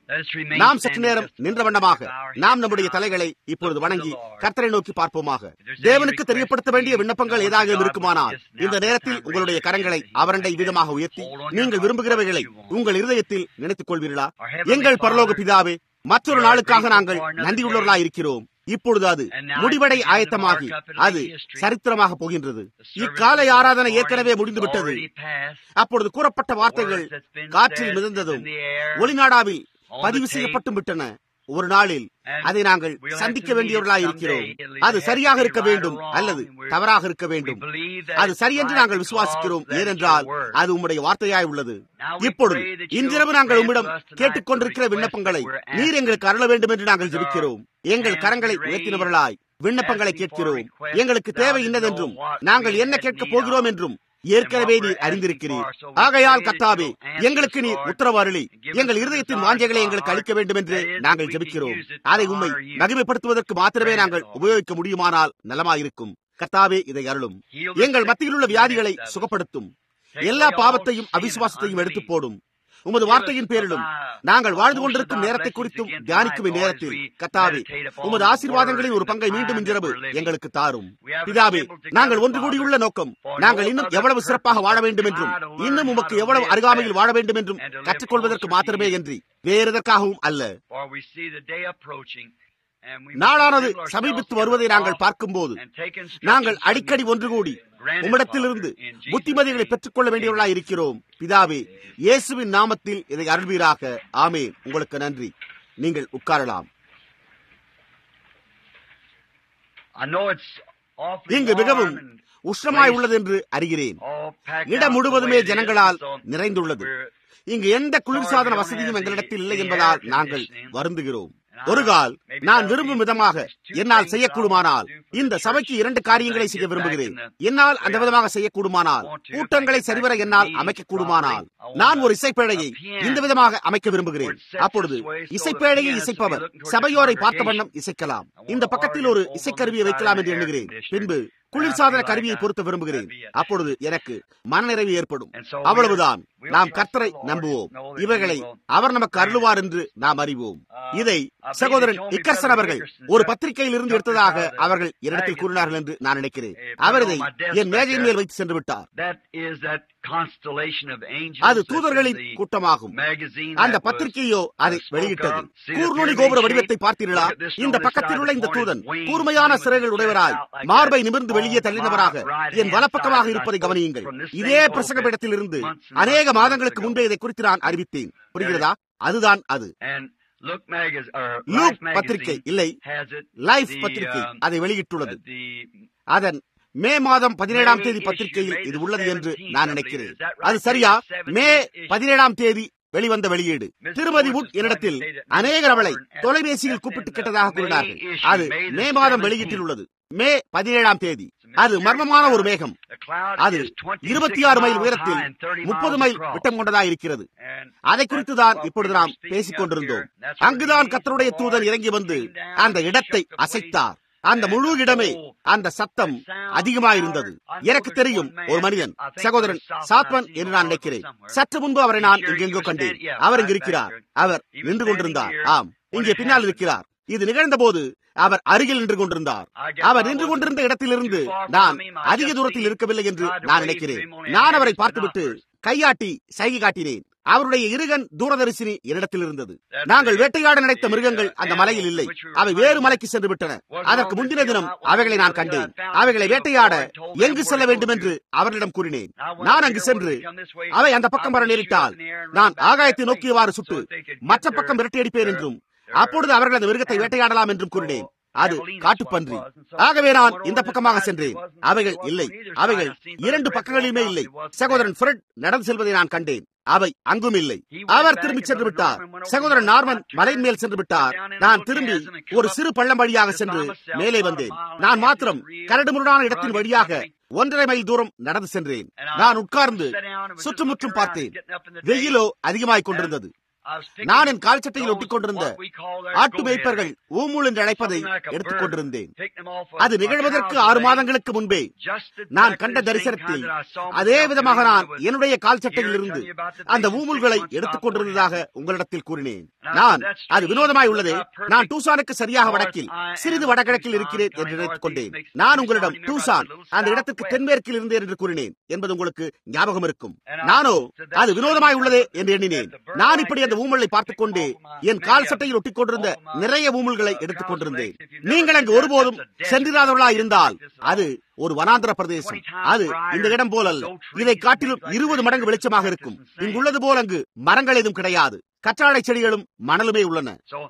நாம் சற்று நேரம் நின்ற வண்ணமாக நாம் நம்முடைய தலைகளை இப்பொழுது வணங்கி கர்த்தரை நோக்கி பார்ப்போமாக தேவனுக்கு தெரியப்படுத்த வேண்டிய விண்ணப்பங்கள் ஏதாவது இருக்குமானால் இந்த நேரத்தில் உங்களுடைய கரங்களை அவரண்டை விதமாக உயர்த்தி நீங்கள் விரும்புகிறவைகளை உங்கள் இருதயத்தில் நினைத்துக் கொள்வீர்களா எங்கள் பரலோக பிதாவே மற்றொரு நாளுக்காக நாங்கள் நன்றியுள்ளவர்களாய் இருக்கிறோம் இப்பொழுது அது முடிவடை ஆயத்தமாகி அது சரித்திரமாக போகின்றது இக்காலை ஆராதனை ஏற்கனவே முடிந்துவிட்டது அப்பொழுது கூறப்பட்ட வார்த்தைகள் காற்றில் மிதந்ததும் ஒளிநாடாவில் பதிவு செய்யப்பட்டும் விட்டன ஒரு நாளில் அதை நாங்கள் சந்திக்க வேண்டியவர்களாய் இருக்கிறோம் அது சரியாக இருக்க வேண்டும் அல்லது தவறாக இருக்க வேண்டும் அது சரியென்று நாங்கள் விசுவாசிக்கிறோம் ஏனென்றால் அது உம்முடைய வார்த்தையாய் உள்ளது இப்பொழுது இன்றிரவு நாங்கள் உம்மிடம் கேட்டுக்கொண்டிருக்கிற விண்ணப்பங்களை நீர் எங்களுக்கு அருள வேண்டும் என்று நாங்கள் ஜெபிக்கிறோம் எங்கள் கரங்களை உயர்த்தினவர்களாய் விண்ணப்பங்களை கேட்கிறோம் எங்களுக்கு தேவை இன்னதென்றும் நாங்கள் என்ன கேட்கப் போகிறோம் என்றும் ஏற்கனவே நீர் அறிந்திருக்கிறீர் ஆகையால் கத்தாவே எங்களுக்கு நீர் உத்தரவு அருளி எங்கள் இருதயத்தின் வாஞ்சைகளை எங்களுக்கு அளிக்க வேண்டும் என்று நாங்கள் ஜெபிக்கிறோம் அதை உண்மை மகிமைப்படுத்துவதற்கு மாத்திரமே நாங்கள் உபயோகிக்க முடியுமானால் நலமாயிருக்கும் கத்தாவே இதை அருளும் எங்கள் மத்தியில் உள்ள வியாதிகளை சுகப்படுத்தும் எல்லா பாவத்தையும் அவிசுவாசத்தையும் எடுத்து போடும் உமது வார்த்தையின் பேரிலும் நாங்கள் வாழ்ந்து கொண்டிருக்கும் நேரத்தை குறித்தும் தியானிக்கும் இந்நேரத்தில் கத்தாவே உமது ஆசீர்வாதங்களின் ஒரு பங்கை மீண்டும் இன்றிரவு எங்களுக்கு தாரும் பிதாவே நாங்கள் ஒன்று கூடியுள்ள நோக்கம் நாங்கள் இன்னும் எவ்வளவு சிறப்பாக வாழ வேண்டும் என்றும் இன்னும் உமக்கு எவ்வளவு அருகாமையில் வாழ வேண்டும் என்றும் கற்றுக்கொள்வதற்கு மாத்திரமே என்று வேறு எதற்காகவும் அல்ல நாளானது சமீபித்து வருவதை நாங்கள் பார்க்கும்போது நாங்கள் அடிக்கடி ஒன்று கூடி உம்மிடத்திலிருந்து புத்திமதிகளை பெற்றுக் கொள்ள வேண்டியவர்களாய் இருக்கிறோம் பிதாவே இயேசுவின் நாமத்தில் இதை அருள்வீராக ஆமேன் உங்களுக்கு நன்றி நீங்கள் உட்காரலாம் இங்கு மிகவும் உஷ்ணமாய் உள்ளது என்று அறிகிறேன் இடம் முழுவதுமே ஜனங்களால் நிறைந்துள்ளது இங்கு எந்த குளிர்சாதன வசதியும் எங்களிடத்தில் இல்லை என்பதால் நாங்கள் வருந்துகிறோம் ஒரு கால் நான் விரும்பும் விதமாக என்னால் செய்யக்கூடுமானால் இந்த சபைக்கு இரண்டு காரியங்களை செய்ய விரும்புகிறேன் என்னால் அந்த விதமாக செய்யக்கூடுமானால் கூட்டங்களை சரிவர என்னால் அமைக்க கூடுமானால் நான் ஒரு இசைப்பேழையை இந்த விதமாக அமைக்க விரும்புகிறேன் அப்பொழுது இசைப்பேழையை இசைப்பவர் சபையோரை பார்த்த வண்ணம் இசைக்கலாம் இந்த பக்கத்தில் ஒரு இசைக்கருவியை வைக்கலாம் என்று எண்ணுகிறேன் பின்பு குளிர்சாதன கருவியை பொருத்த விரும்புகிறேன் அப்பொழுது எனக்கு மனநிறைவு ஏற்படும் அவ்வளவுதான் நாம் கர்த்தரை நம்புவோம் இவைகளை அவர் நமக்கு அருளுவார் என்று நாம் அறிவோம் இதை சகோதரன் இக்கர்சன் அவர்கள் ஒரு பத்திரிகையில் இருந்து எடுத்ததாக அவர்கள் என்னிடத்தில் கூறினார்கள் என்று நான் நினைக்கிறேன் அவர் இதை என் மேஜையின் மேல் வைத்து சென்று விட்டார் அது தூதர்களின் கூட்டமாகும் அந்த பத்திரிகையோ அதை வெளியிட்டது கூர்நுனி கோபுர வடிவத்தை பார்த்தீர்களா இந்த பக்கத்தில் உள்ள இந்த தூதன் கூர்மையான சிறைகள் உடையவராய் மார்பை நிமிர்ந்து வெளியே தள்ளினவராக என் வலப்பக்கமாக இருப்பதை கவனியுங்கள் இதே பிரசங்கப்பீடத்தில் இருந்து அநேக மாதங்களுக்கு முன்பே இதை குறித்து நான் அறிவித்தேன் புரிகிறதா அதுதான் அது லூக் பத்திரிகை இல்லை லைஃப் பத்திரிகை அதை வெளியிட்டுள்ளது அதன் மே மாதம் பதினேழாம் தேதி பத்திரிகையில் இது உள்ளது என்று நான் நினைக்கிறேன் அது சரியா மே பதினேழாம் தேதி வெளிவந்த வெளியீடு திருமதி வுட் என்னிடத்தில் அநேகர் அவளை தொலைபேசியில் கூப்பிட்டு கேட்டதாக கூறினார்கள் அது மே மாதம் வெளியீட்டில் உள்ளது மே பதினேழாம் தேதி அது மர்மமான ஒரு மேகம் அது இருபத்தி ஆறு மைல் உயரத்தில் முப்பது மைல் விட்டம் கொண்டதாக இருக்கிறது அதை குறித்து தான் இப்பொழுது நாம் பேசிக் கொண்டிருந்தோம் அங்குதான் கத்தருடைய தூதன் இறங்கி வந்து அந்த இடத்தை அசைத்தார் அந்த முழு இடமே அந்த சத்தம் அதிகமாயிருந்தது எனக்கு தெரியும் ஒரு மனிதன் சகோதரன் சாத்வன் என்று நான் நினைக்கிறேன் சற்று முன்பு அவரை நான் இங்கெங்கோ கண்டேன் அவர் இங்கு இருக்கிறார் அவர் நின்று கொண்டிருந்தார் ஆம் இங்கே பின்னால் இருக்கிறார் இது நிகழ்ந்த போது அவர் அருகில் நின்று கொண்டிருந்தார் அவர் நின்று கொண்டிருந்த இடத்திலிருந்து நான் அதிக தூரத்தில் இருக்கவில்லை என்று நான் நினைக்கிறேன் நான் அவரை பார்த்துவிட்டு கையாட்டி சைகை காட்டினேன் அவருடைய இருகன் தூரதரிசினி என்னிடத்தில் இருந்தது நாங்கள் வேட்டையாட நினைத்த மிருகங்கள் அந்த மலையில் இல்லை அவை வேறு மலைக்கு சென்று விட்டன அதற்கு முந்தின தினம் அவைகளை நான் கண்டேன் அவைகளை வேட்டையாட எங்கு செல்ல வேண்டும் என்று அவர்களிடம் கூறினேன் நான் அங்கு சென்று அவை அந்த பக்கம் வர நேரிட்டால் நான் ஆகாயத்தை நோக்கியவாறு சுட்டு மற்ற பக்கம் விரட்டியடிப்பேன் என்றும் அப்பொழுது அவர்கள் அந்த மிருகத்தை வேட்டையாடலாம் என்றும் கூறினேன் அது காட்டுப்பன்றி ஆகவே நான் இந்த பக்கமாக சென்றேன் அவைகள் இல்லை அவைகள் இரண்டு பக்கங்களிலுமே இல்லை சகோதரன் ஃபிரெட் நடந்து செல்வதை நான் கண்டேன் அவை அங்கும் இல்லை அவர் திரும்பி சென்று விட்டார் சகோதரன் நார்மன் மலையின் மேல் சென்று விட்டார் நான் திரும்பி ஒரு சிறு பள்ளம் வழியாக சென்று மேலே வந்தேன் நான் மாத்திரம் கரடுமுரடான இடத்தின் வழியாக ஒன்றரை மைல் தூரம் நடந்து சென்றேன் நான் உட்கார்ந்து சுற்றுமுற்றும் பார்த்தேன் வெயிலோ அதிகமாய் கொண்டிருந்தது நான் என் கால் சட்டையில் ஒட்டிக் கொண்டிருந்த ஆட்டு மேய்ப்பர்கள் ஊமுள் என்று அழைப்பதை எடுத்துக் கொண்டிருந்தேன் அது நிகழ்வதற்கு ஆறு மாதங்களுக்கு முன்பே நான் கண்ட தரிசனத்தில் அதே விதமாக நான் என்னுடைய கால் சட்டையில் இருந்து அந்த ஊமுல்களை எடுத்துக் கொண்டிருந்ததாக உங்களிடத்தில் கூறினேன் நான் அது வினோதமாய் உள்ளது நான் டூசானுக்கு சரியாக வடக்கில் சிறிது வடகிழக்கில் இருக்கிறேன் என்று நினைத்துக் கொண்டேன் நான் உங்களிடம் டூசான் அந்த இடத்திற்கு தென்மேற்கில் இருந்தேன் என்று கூறினேன் என்பது உங்களுக்கு ஞாபகம் இருக்கும் நானோ அது வினோதமாய் உள்ளதே என்று எண்ணினேன் நான் இப்படி அந்த ஊமலை பார்த்துக் கொண்டே என் கால் சட்டையில் ஒட்டிக் கொண்டிருந்த நிறைய ஊமல்களை எடுத்துக் கொண்டிருந்தேன் நீங்கள் அங்கு ஒருபோதும் சென்றிராதவர்களா இருந்தால் அது ஒரு வனாந்திர பிரதேசம் அது இந்த இடம் போல் அல்ல இதை காட்டிலும் இருபது மடங்கு வெளிச்சமாக இருக்கும் இங்குள்ளது போல் அங்கு மரங்கள் எதுவும் கிடையாது கற்றாழை செடிகளும் மணலுமே உள்ளன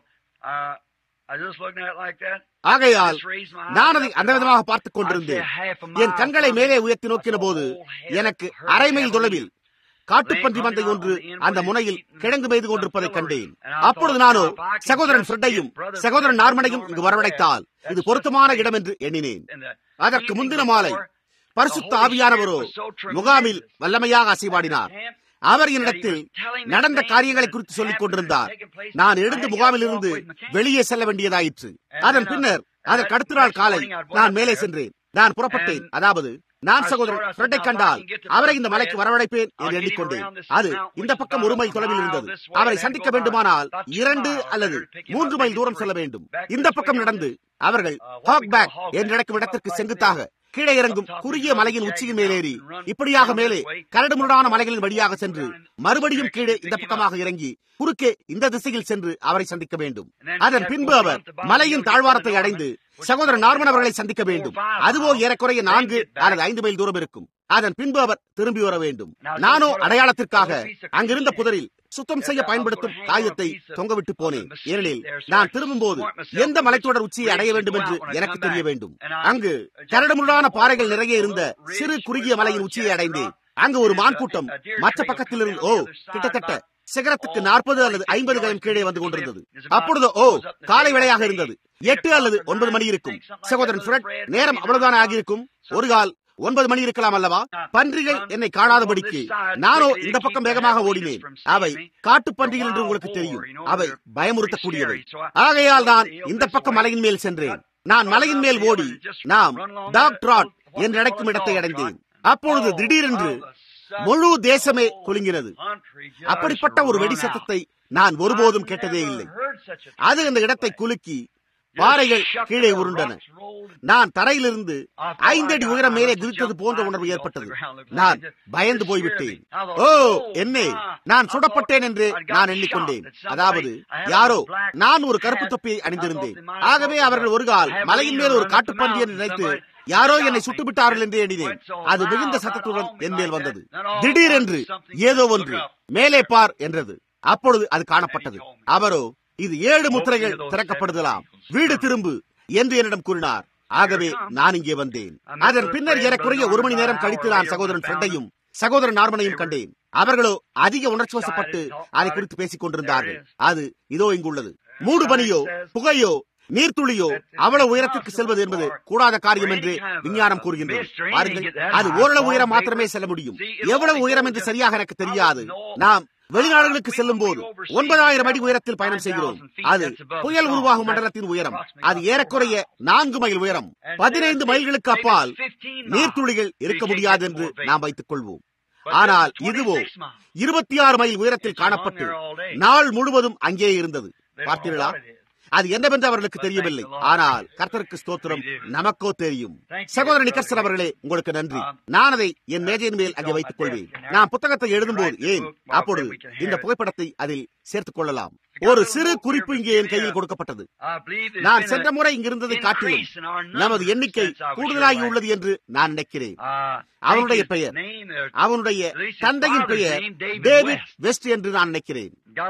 ஆகையால் நான் அதை அந்த விதமாக பார்த்துக் கொண்டிருந்தேன் என் கண்களை மேலே உயர்த்தி நோக்கின போது எனக்கு அரை மைல் தொலைவில் காட்டுப்பன்றி மந்தை ஒன்று அந்த முனையில் கிழங்கு பெய்து கொண்டிருப்பதை கண்டேன் அப்பொழுது நானோ சகோதரன் ஃப்ரெட்டையும் சகோதரன் நார்மனையும் இங்கு வரவழைத்தால் இது பொருத்தமான இடம் என்று எண்ணினேன் அதற்கு முந்தின மாலை பரிசுத்த ஆவியானவரோ முகாமில் வல்லமையாக அசைவாடினார் அவர் என்னிடத்தில் நடந்த காரியங்களை குறித்து சொல்லிக் கொண்டிருந்தார் நான் எழுந்து முகாமில் இருந்து வெளியே செல்ல வேண்டியதாயிற்று அதன் பின்னர் அதற்கு அடுத்த நாள் காலை நான் மேலே சென்றேன் நான் புறப்பட்டேன் அதாவது நான் சகோதரன் ஃப்ரெட்டை கண்டால் அவரை இந்த மலைக்கு வரவழைப்பேன் என்று எண்ணிக்கொண்டேன் அது இந்த பக்கம் ஒரு மைல் தொலைவில் இருந்தது அவரை சந்திக்க வேண்டுமானால் இரண்டு அல்லது மூன்று மைல் தூரம் செல்ல வேண்டும் இந்த பக்கம் நடந்து அவர்கள் ஹாக் பேக் என்று நடக்கும் இடத்திற்கு செங்குத்தாக கீழே இறங்கும் குறுகிய மலையின் உச்சியின் மேலேறி இப்படியாக மேலே கரடுமுரடான மலைகளின் வழியாக சென்று மறுபடியும் கீழே இந்த பக்கமாக இறங்கி குறுக்கே இந்த திசையில் சென்று அவரை சந்திக்க வேண்டும் அதன் பின்பு அவர் மலையின் தாழ்வாரத்தை அடைந்து சகோதரர் நார்மன் அவர்களை சந்திக்க வேண்டும் அதுவோ ஏறக்குறைய நான்கு அல்லது ஐந்து மைல் தூரம் இருக்கும் அதன் பின்பு அவர் திரும்பி வர வேண்டும் நானோ அடையாளத்திற்காக அங்கிருந்த புதரில் சுத்தம் செய்ய பயன்படுத்தும் காயத்தை தொங்கவிட்டு போனேன் ஏனெனில் நான் திரும்பும் போது எந்த மலைத்தொடர் உச்சியை அடைய வேண்டும் என்று எனக்கு தெரிய வேண்டும் அங்கு கரடுமுரடான பாறைகள் நிறைய இருந்த சிறு குறுகிய மலையின் உச்சியை அடைந்தேன் அங்கு ஒரு மான் கூட்டம் மற்ற பக்கத்தில் இருந்து ஓ கிட்டத்தட்ட சிகரத்துக்கு நாற்பது அல்லது ஐம்பது கலம் கீழே வந்து கொண்டிருந்தது அப்பொழுது ஓ காலை வேளையாக இருந்தது எட்டு அல்லது ஒன்பது மணி இருக்கும் சகோதரன் சுரட் நேரம் அவ்வளவுதான் ஆகியிருக்கும் ஒரு கால் ஒன்பது மணி இருக்கலாம் அல்லவா பன்றிகள் என்னை காணாதபடிக்கு நானோ இந்த பக்கம் வேகமாக ஓடினேன் அவை காட்டு பன்றிகள் என்று உங்களுக்கு தெரியும் அவை பயமுறுத்தக்கூடியவை ஆகையால் நான் இந்த பக்கம் மலையின் மேல் சென்றேன் நான் மலையின் மேல் ஓடி நாம் டாக் ட்ராட் என்று அழைக்கும் இடத்தை அடைந்தேன் அப்பொழுது திடீரென்று முழு தேசமே குலுங்கினது அப்படிப்பட்ட ஒரு வெடி சத்தத்தை நான் ஒருபோதும் கேட்டதே இல்லை அது அந்த இடத்தை குலுக்கி பாறைகள் கீழே உருண்டன நான் தரையிலிருந்து ஐந்தடி உயரம் மேலே குதித்தது போன்ற உணர்வு ஏற்பட்டது நான் பயந்து போய்விட்டேன் ஓ என்னே நான் சுடப்பட்டேன் என்று நான் எண்ணிக்கொண்டேன் அதாவது யாரோ நான் ஒரு கருப்பு தொப்பியை அணிந்திருந்தேன் ஆகவே அவர்கள் ஒரு கால் மலையின் மேல் ஒரு காட்டுப்பன்றி என்று நினைத்து யாரோ என்னை சுட்டுவிட்டார்கள் என்று எண்ணினேன் அது மிகுந்த சத்தத்துடன் என் மேல் வந்தது திடீரென்று ஏதோ ஒன்று மேலே பார் என்றது அப்பொழுது அது காணப்பட்டது அவரோ இது ஏழு முத்திரைகள் திறக்கப்படுதலாம் வீடு திரும்பு என்று என்னிடம் கூறினார் ஆகவே நான் இங்கே வந்தேன் அதன் பின்னர் ஏறக்குறைய ஒரு மணி நேரம் கழித்து நான் சகோதரன் ஃப்ரெண்டையும் சகோதரன் நார்மனையும் கண்டேன் அவர்களோ அதிக உணர்ச்சி வசப்பட்டு அதை குறித்து பேசிக் கொண்டிருந்தார்கள் அது இதோ இங்குள்ளது மூடு பனியோ புகையோ நீர்த்துளியோ அவ்வளவு உயரத்திற்கு செல்வது என்பது கூடாத காரியம் என்று விஞ்ஞானம் கூறுகின்றது பாருங்கள் அது ஓரளவு உயரம் மாத்திரமே செல்ல முடியும் எவ்வளவு உயரம் என்று சரியாக எனக்கு தெரியாது நாம் வெளிநாடுகளுக்கு செல்லும் போது ஒன்பதாயிரம் அடி உயரத்தில் பயணம் செய்கிறோம் அது புயல் உருவாகும் மண்டலத்தின் உயரம் அது ஏறக்குறைய நான்கு மைல் உயரம் பதினைந்து மைல்களுக்கு அப்பால் நீர்த்துளிகள் இருக்க முடியாது என்று நாம் வைத்துக் கொள்வோம் ஆனால் இதுவோ இருபத்தி ஆறு மைல் உயரத்தில் காணப்பட்டு நாள் முழுவதும் அங்கே இருந்தது பார்த்தீர்களா அது என்னவென்று அவர்களுக்கு தெரியவில்லை ஆனால் கர்த்தருக்கு ஸ்தோத்திரம் நமக்கோ தெரியும் சகோதரர் நிக்கர்சன் அவர்களே உங்களுக்கு நன்றி நான் அதை என் மேஜையின் மேல் அங்கே வைத்துக் கொள்வேன் நான் புத்தகத்தை எழுதும் போது ஏன் அப்பொழுது இந்த புகைப்படத்தை அதில் சேர்த்துக் கொள்ளலாம் ஒரு சிறு குறிப்பு இங்கே என் கையில் கொடுக்கப்பட்டது நான் சென்ற முறை இங்கிருந்ததை காட்டிலும் நமது எண்ணிக்கை கூடுதலாகி உள்ளது என்று நான் நினைக்கிறேன் அவனுடைய பெயர் அவனுடைய தந்தையின் பெயர் டேவிட் வெஸ்ட் என்று நான் நினைக்கிறேன்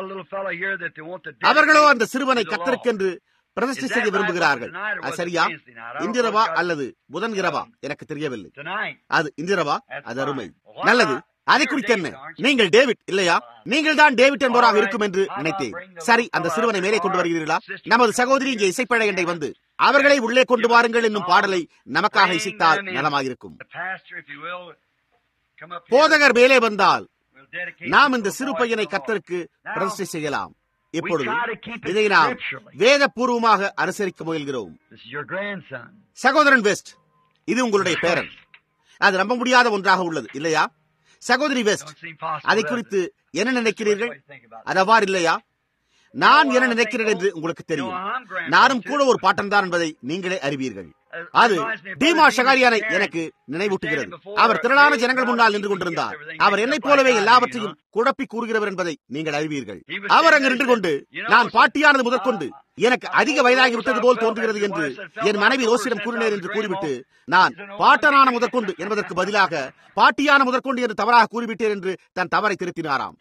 அவர்களோ அந்த சிறுவனை கத்தருக்கென்று பிரதிஷ்டை செய்ய விரும்புகிறார்கள் அது சரியா இந்திரவா அல்லது புதன் இரவா எனக்கு தெரியவில்லை அது இந்திரவா அது அருமை நல்லது அதை குறித்து என்ன நீங்கள் டேவிட் இல்லையா நீங்கள் தான் டேவிட் என்பவராக இருக்கும் என்று நினைத்தேன் சரி அந்த சிறுவனை மேலே கொண்டு வருகிறீர்களா நமது சகோதரி இங்கே இசைப்பழையண்டை வந்து அவர்களை உள்ளே கொண்டு வாருங்கள் என்னும் பாடலை நமக்காக இசைத்தால் நலமாயிருக்கும் போதகர் மேலே வந்தால் நாம் இந்த சிறு பையனை கர்த்தருக்கு பிரதிஷ்டை செய்யலாம் இப்பொழுது இதை நாம் வேதபூர்வமாக அனுசரிக்க முயல்கிறோம் சகோதரன் வெஸ்ட் இது உங்களுடைய பேரன் அது நம்ப முடியாத ஒன்றாக உள்ளது இல்லையா சகோதரி வெஸ்ட் அதை குறித்து என்ன நினைக்கிறீர்கள் அது அவ்வாறு இல்லையா நான் என்ன நினைக்கிறேன் என்று உங்களுக்கு தெரியும் நானும் கூட ஒரு பாட்டன் தான் என்பதை நீங்களே அறிவீர்கள் அது டீமா ஷகாரியானை எனக்கு நினைவூட்டுகிறது அவர் திரளான ஜனங்கள் முன்னால் நின்று கொண்டிருந்தார் அவர் என்னைப் போலவே எல்லாவற்றையும் குழப்பி கூறுகிறவர் என்பதை நீங்கள் அறிவீர்கள் அவர் அங்கு நின்று கொண்டு நான் பாட்டியானது முதற்கொண்டு எனக்கு அதிக வயதாகி விட்டது போல் தோன்றுகிறது என்று என் மனைவி ரோசிடம் கூறினேன் என்று கூறிவிட்டு நான் பாட்டனான முதற்கொண்டு என்பதற்கு பதிலாக பாட்டியான முதற்கொண்டு என்று தவறாக கூறிவிட்டேன் என்று தன் தவறை திருத்தினாராம்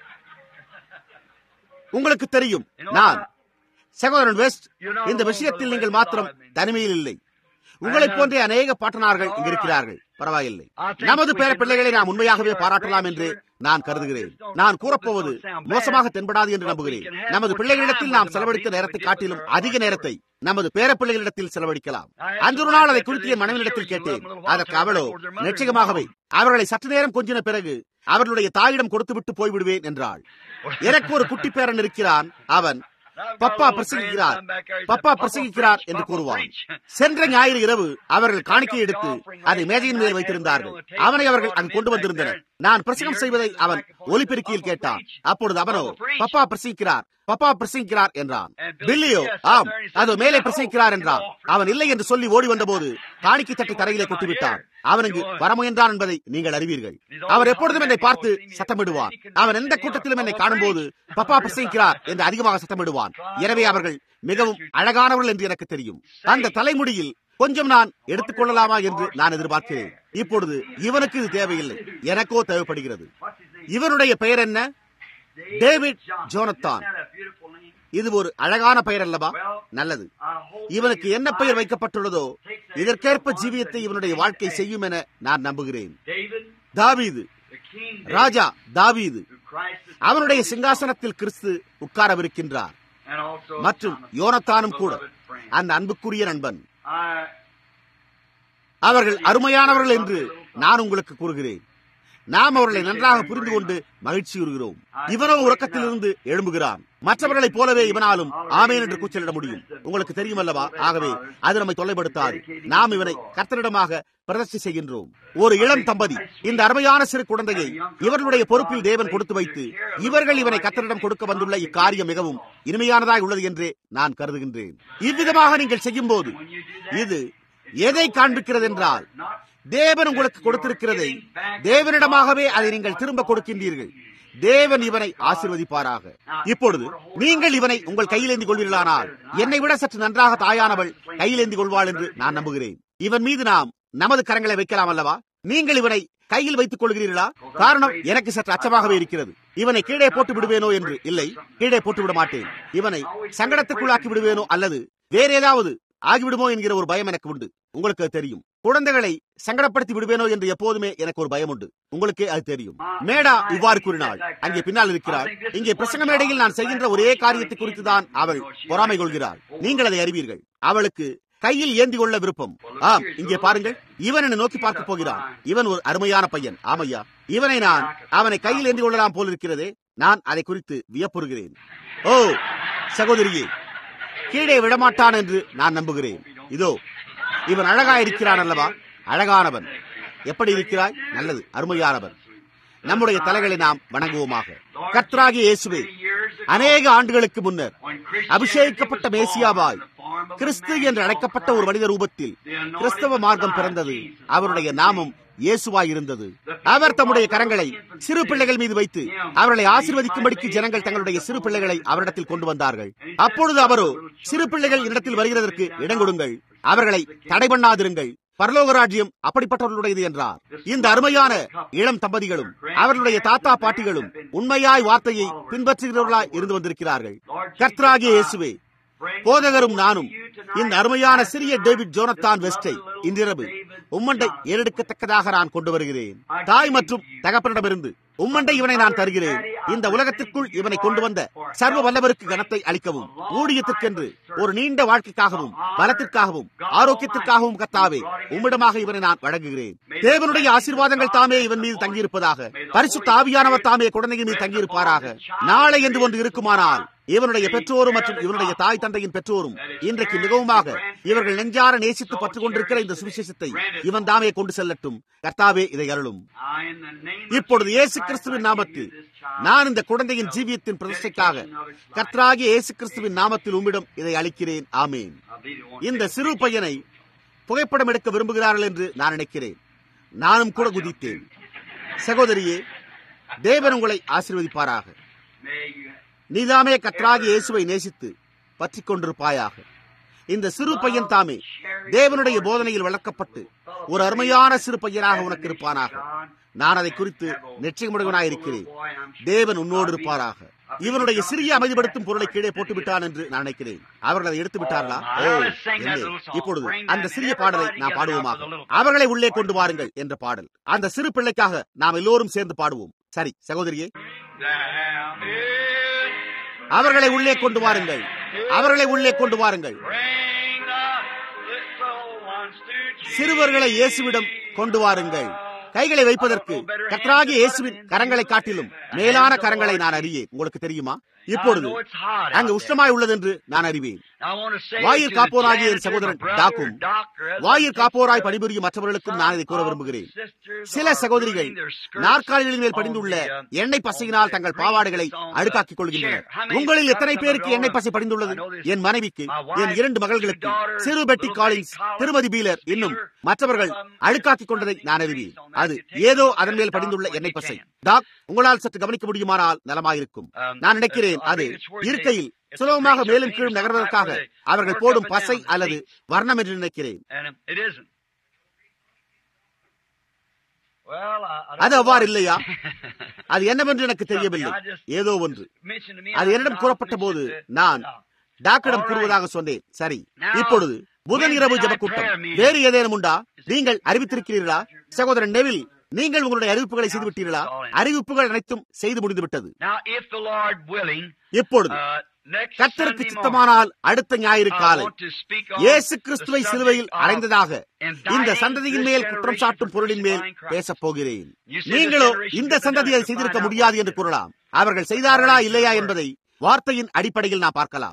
உங்களுக்கு தெரியும் நான் சகோதரன் வெஸ்ட் இந்த விஷயத்தில் நீங்கள் மாத்திரம் தனிமையில் இல்லை உங்களைப் போன்றே அநேக பாட்டனார்கள் இங்கு இருக்கிறார்கள் பரவாயில்லை நமது பேர பிள்ளைகளை நாம் உண்மையாகவே பாராட்டலாம் என்று நான் கருதுகிறேன் நான் கூறப்போவது மோசமாக தென்படாது என்று நம்புகிறேன் நமது பிள்ளைகளிடத்தில் நாம் செலவழித்த நேரத்தை காட்டிலும் அதிக நேரத்தை நமது பேர பிள்ளைகளிடத்தில் செலவழிக்கலாம் அன்று ஒரு நாள் அதை குறித்து என் மனைவியிடத்தில் கேட்டேன் அதற்கு அவளோ நிச்சயமாகவே அவர்களை சற்று நேரம் கொஞ்சின பிறகு அவர்களுடைய தாயிடம் கொடுத்துவிட்டு போய்விடுவேன் என்றாள் எனக்கு ஒரு குட்டி பேரன் இருக்கிறான் அவன் பப்பா பிரசங்கிக்கிறார் பப்பா பிரசங்கிக்கிறார் என்று கூறுவான் சென்ற ஞாயிறு இரவு அவர்கள் காணிக்கை எடுத்து அதை மேஜையின் மேல் வைத்திருந்தார்கள் அவனை அவர்கள் அங்கு கொண்டு வந்திருந்தனர் நான் பிரசங்கம் செய்வதை அவன் ஒலிபெருக்கியில் கேட்டான் அப்பொழுது அவனோ பப்பா பிரசங்கிக்கிறார் பப்பா பிரசங்கிக்கிறார் என்றான் பில்லியோ ஆம் அது மேலே பிரசங்கிக்கிறார் என்றான் அவன் இல்லை என்று சொல்லி ஓடி வந்தபோது காணிக்கை தட்டி தரையிலே கொட்டிவிட்டான் அவனுக்கு வரமுயன்றான் என்பதை நீங்கள் அறிவீர்கள் அவர் எப்பொழுதும் என்னை பார்த்து சத்தமிடுவான் அவன் எந்த கூட்டத்திலும் என்னை காணும்போது பப்பா பிரசங்கிக்கிறார் என்று அதிகமாக சத்தமிடுவான் எனவே அவர்கள் மிகவும் அழகானவர்கள் என்று எனக்கு தெரியும் அந்த தலைமுடியில் கொஞ்சம் நான் எடுத்துக் கொள்ளலாமா என்று நான் எதிர்பார்க்கிறேன் இப்பொழுது இவனுக்கு இது தேவையில்லை எனக்கோ தேவைப்படுகிறது இவனுடைய பெயர் என்ன டேவிட் ஜோனத்தான் இது ஒரு அழகான பெயர் அல்லவா நல்லது இவனுக்கு என்ன பெயர் வைக்கப்பட்டுள்ளதோ இதற்கேற்ப ஜீவியத்தை இவனுடைய வாழ்க்கை செய்யும் என நான் நம்புகிறேன் தாவீது ராஜா தாவீது அவனுடைய சிங்காசனத்தில் கிறிஸ்து உட்காரவிருக்கின்றார் மற்றும் யோனத்தானும் கூட அந்த அன்புக்குரிய நண்பன் அவர்கள் அருமையானவர்கள் என்று நான் உங்களுக்கு கூறுகிறேன் நாம் அவர்களை நன்றாக புரிந்து கொண்டு மகிழ்ச்சியுறுகிறோம் இவனோ உறக்கத்திலிருந்து எழும்புகிறான் மற்றவர்களைப் போலவே இவனாலும் ஆமேன் என்று கூச்சலிட முடியும் உங்களுக்கு தெரியும் அல்லவா ஆகவே அது நம்மை தொல்லைப்படுத்தாது நாம் இவனை கர்த்தரிடமாக பிரதர்ஷி செய்கின்றோம் ஒரு இளம் தம்பதி இந்த அருமையான சிறு குழந்தையை இவர்களுடைய பொறுப்பில் தேவன் கொடுத்து வைத்து இவர்கள் இவனை கர்த்தரிடம் கொடுக்க வந்துள்ள இக்காரியம் மிகவும் இனிமையானதாக உள்ளது என்றே நான் கருதுகின்றேன் இவ்விதமாக நீங்கள் செய்யும் போது இது எதை காண்பிக்கிறது என்றால் தேவன் உங்களுக்கு கொடுத்திருக்கிறதை தேவனிடமாகவே அதை நீங்கள் திரும்ப கொடுக்கின்றீர்கள் தேவன் இவனை ஆசிர்வதிப்பாராக இப்பொழுது நீங்கள் இவனை உங்கள் கையில் ஏந்தி கொள்வீர்களானால் என்னை விட சற்று நன்றாக தாயானவள் கையில் ஏந்தி கொள்வாள் என்று நான் நம்புகிறேன் இவன் மீது நாம் நமது கரங்களை வைக்கலாம் அல்லவா நீங்கள் இவனை கையில் வைத்துக் கொள்கிறீர்களா காரணம் எனக்கு சற்று அச்சமாகவே இருக்கிறது இவனை கீழே போட்டு விடுவேனோ என்று இல்லை கீழே போட்டு விட மாட்டேன் இவனை சங்கடத்துக்குள்ளாக்கி விடுவேனோ அல்லது வேற ஏதாவது ஆகிவிடுமோ என்கிற ஒரு பயம் எனக்கு உண்டு உங்களுக்கு அது தெரியும் குழந்தைகளை சங்கடப்படுத்தி விடுவேனோ என்று எப்போதுமே எனக்கு ஒரு பயம் உண்டு உங்களுக்கே அது தெரியும் மேடா இவ்வாறு கூறினாள் அங்கே பின்னால் இருக்கிறாள் இங்கே பிரசங்க மேடையில் நான் செய்கின்ற ஒரே காரியத்தை குறித்து தான் அவள் பொறாமை கொள்கிறாள் நீங்கள் அதை அறிவீர்கள் அவளுக்கு கையில் ஏந்தி கொள்ள விருப்பம் ஆம் இங்கே பாருங்கள் இவன் என்னை நோக்கி பார்க்க போகிறான் இவன் ஒரு அருமையான பையன் ஆமையா இவனை நான் அவனை கையில் ஏந்தி கொள்ளலாம் போல் இருக்கிறதே நான் அதை குறித்து வியப்புறுகிறேன் ஓ சகோதரியே கீழே விடமாட்டான் என்று நான் நம்புகிறேன் இதோ இவன் அழகா இருக்கிறான் அல்லவா அழகானவன் எப்படி இருக்கிறாய் நல்லது அருமையானவன் நம்முடைய தலைகளை நாம் வணங்குவோமாக கத்ராகி இயேசுவே அநேக ஆண்டுகளுக்கு முன்னர் அபிஷேகிக்கப்பட்ட மேசியாவாய் கிறிஸ்து என்று அழைக்கப்பட்ட ஒரு மனித ரூபத்தில் கிறிஸ்தவ மார்க்கம் பிறந்தது அவருடைய நாமம் இயேசுவாய் இருந்தது அவர் தம்முடைய கரங்களை சிறு பிள்ளைகள் மீது வைத்து அவர்களை ஆசிர்வதிக்கும்படிக்கு ஜனங்கள் தங்களுடைய சிறு பிள்ளைகளை அவரிடத்தில் கொண்டு வந்தார்கள் அப்பொழுது அவரோ சிறு பிள்ளைகள் இடத்தில் வருகிறதற்கு இடம் கொடுங்கள் அவர்களை தடை பண்ணாதிருங்கள் பரலோக ராஜ்யம் அப்படிப்பட்டவர்களுடையது என்றார் இந்த அருமையான இளம் தம்பதிகளும் அவர்களுடைய தாத்தா பாட்டிகளும் உண்மையாய் வார்த்தையை பின்பற்றுகிறவர்களாய் இருந்து வந்திருக்கிறார்கள் கர்த்தராகிய இயேசுவே போதகரும் நானும் இந்த அருமையான சிறிய டேவிட் ஜோனத்தான் வெஸ்டை இன்றிரவு உம்மண்டை ஏறெடுக்கத்தக்கதாக நான் கொண்டு வருகிறேன் தாய் மற்றும் தகப்பனிடமிருந்து உம்மண்டை இவனை நான் தருகிறேன் இந்த உலகத்திற்குள் இவனை கொண்டு வந்த சர்வ வல்லவருக்கு கனத்தை அளிக்கவும் ஊழியத்திற்கென்று ஒரு நீண்ட வாழ்க்கைக்காகவும் பலத்திற்காகவும் ஆரோக்கியத்திற்காகவும் கத்தாவே உம்மிடமாக இவனை நான் வழங்குகிறேன் தேவனுடைய ஆசீர்வாதங்கள் தாமே இவன் மீது தங்கியிருப்பதாக பரிசுத்த ஆவியானவர் தாமே குழந்தையின் மீது தங்கியிருப்பாராக நாளை என்று ஒன்று இருக்குமானால் இவனுடைய பெற்றோரும் மற்றும் இவனுடைய தாய் தந்தையின் பெற்றோரும் இன்றைக்கு மிகவுமாக இவர்கள் நெஞ்சார நேசித்து பற்றுக் கொண்டிருக்கிற இந்த சுவிசேஷத்தை இவன் தாமே கொண்டு செல்லட்டும் கர்த்தாவே இதை அருளும் இப்பொழுது இயேசு கிறிஸ்துவின் நாமத்தில் நான் இந்த குழந்தையின் ஜீவியத்தின் பிரதிஷ்டைக்காக கர்த்தராகிய இயேசு கிறிஸ்துவின் நாமத்தில் உம்மிடம் இதை அளிக்கிறேன் ஆமேன் இந்த சிறு பையனை புகைப்படம் எடுக்க விரும்புகிறார்கள் என்று நான் நினைக்கிறேன் நானும் கூட குதித்தேன் சகோதரியே தேவன் உங்களை ஆசீர்வதிப்பாராக நீதாமே கத்ராகி இயேசுவை நேசித்து பற்றிக் கொண்டிருப்பாயாக இந்த சிறு பையன் தாமே தேவனுடைய போதனையில் வளர்க்கப்பட்டு ஒரு அருமையான சிறு பையனாக உனக்கு இருப்பானாக நான் அதை குறித்து நிச்சயமுடையவனாயிருக்கிறேன் தேவன் உன்னோடு இருப்பாராக இவனுடைய சிறிய அமைதிப்படுத்தும் பொருளை கீழே போட்டு விட்டான் என்று நான் நினைக்கிறேன் அவர்கள் அதை எடுத்து விட்டார்களா ஓ இல்லை இப்பொழுது அந்த சிறிய பாடலை நாம் பாடுவோமாக அவர்களை உள்ளே கொண்டு வாருங்கள் என்ற பாடல் அந்த சிறு பிள்ளைக்காக நாம் எல்லோரும் சேர்ந்து பாடுவோம் சரி சகோதரியே அவர்களை உள்ளே கொண்டு வாருங்கள் அவர்களை உள்ளே கொண்டு வாருங்கள் சிறுவர்களை இயேசுவிடம் கொண்டு வாருங்கள் கைகளை வைப்பதற்கு கத்ராகிய இயேசுவின் கரங்களை காட்டிலும் மேலான கரங்களை நான் அறியேன் உங்களுக்கு தெரியுமா இப்பொழுது அங்கு உஷ்ணமாய் உள்ளது என்று நான் அறிவேன் வாயிற் காப்போராகிய என் சகோதரன் டாக்கும் வாயிற் காப்போராய் பணிபுரியும் மற்றவர்களுக்கும் நான் இதை கூற விரும்புகிறேன் சில சகோதரிகள் நாற்காலிகளின் மேல் படிந்துள்ள எண்ணெய் பசையினால் தங்கள் பாவாடைகளை அழுக்காக்கிக் கொள்கின்றனர் உங்களில் எத்தனை பேருக்கு எண்ணெய் பசை படிந்துள்ளது என் மனைவிக்கு என் இரண்டு மகள்களுக்கு சிறு பெட்டி காலிங்ஸ் திருமதி பீலர் இன்னும் மற்றவர்கள் அழுக்காக்கிக் கொண்டதை நான் அறிவேன் அது ஏதோ அதன் மேல் படிந்துள்ள எண்ணெய் பசை டாக் உங்களால் சற்று கவனிக்க முடியுமானால் நலமாயிருக்கும் நான் நினைக்கிறேன் அது இருக்கையில் சுலபமாக மேலும் கீழும் நகர்வதற்காக அவர்கள் போடும் பசை அல்லது வர்ணம் என்று நினைக்கிறேன் அது அவ்வாறு இல்லையா அது என்னவென்று எனக்கு தெரியவில்லை ஏதோ ஒன்று அது என்னிடம் கூறப்பட்ட போது நான் டாக்டரிடம் கூறுவதாக சொன்னேன் சரி இப்பொழுது புதன் இரவு ஜபக்கூட்டம் வேறு ஏதேனும் உண்டா நீங்கள் அறிவித்திருக்கிறீர்களா சகோதரன் நெவில் நீங்கள் உங்களுடைய அறிவிப்புகளை செய்து விட்டீர்களா அறிவிப்புகள் அனைத்தும் செய்து முடிந்து விட்டது இப்பொழுது கத்தருக்கு சித்தமானால் அடுத்த ஞாயிறு காலை இயேசு கிறிஸ்துவை சிலுவையில் அடைந்ததாக இந்த சந்ததியின் மேல் குற்றம் சாட்டும் பொருளின் மேல் பேசப் போகிறேன் நீங்களோ இந்த சந்ததி அதை செய்திருக்க முடியாது என்று கூறலாம் அவர்கள் செய்தார்களா இல்லையா என்பதை வார்த்தையின் அடிப்படையில் நான் பார்க்கலாம்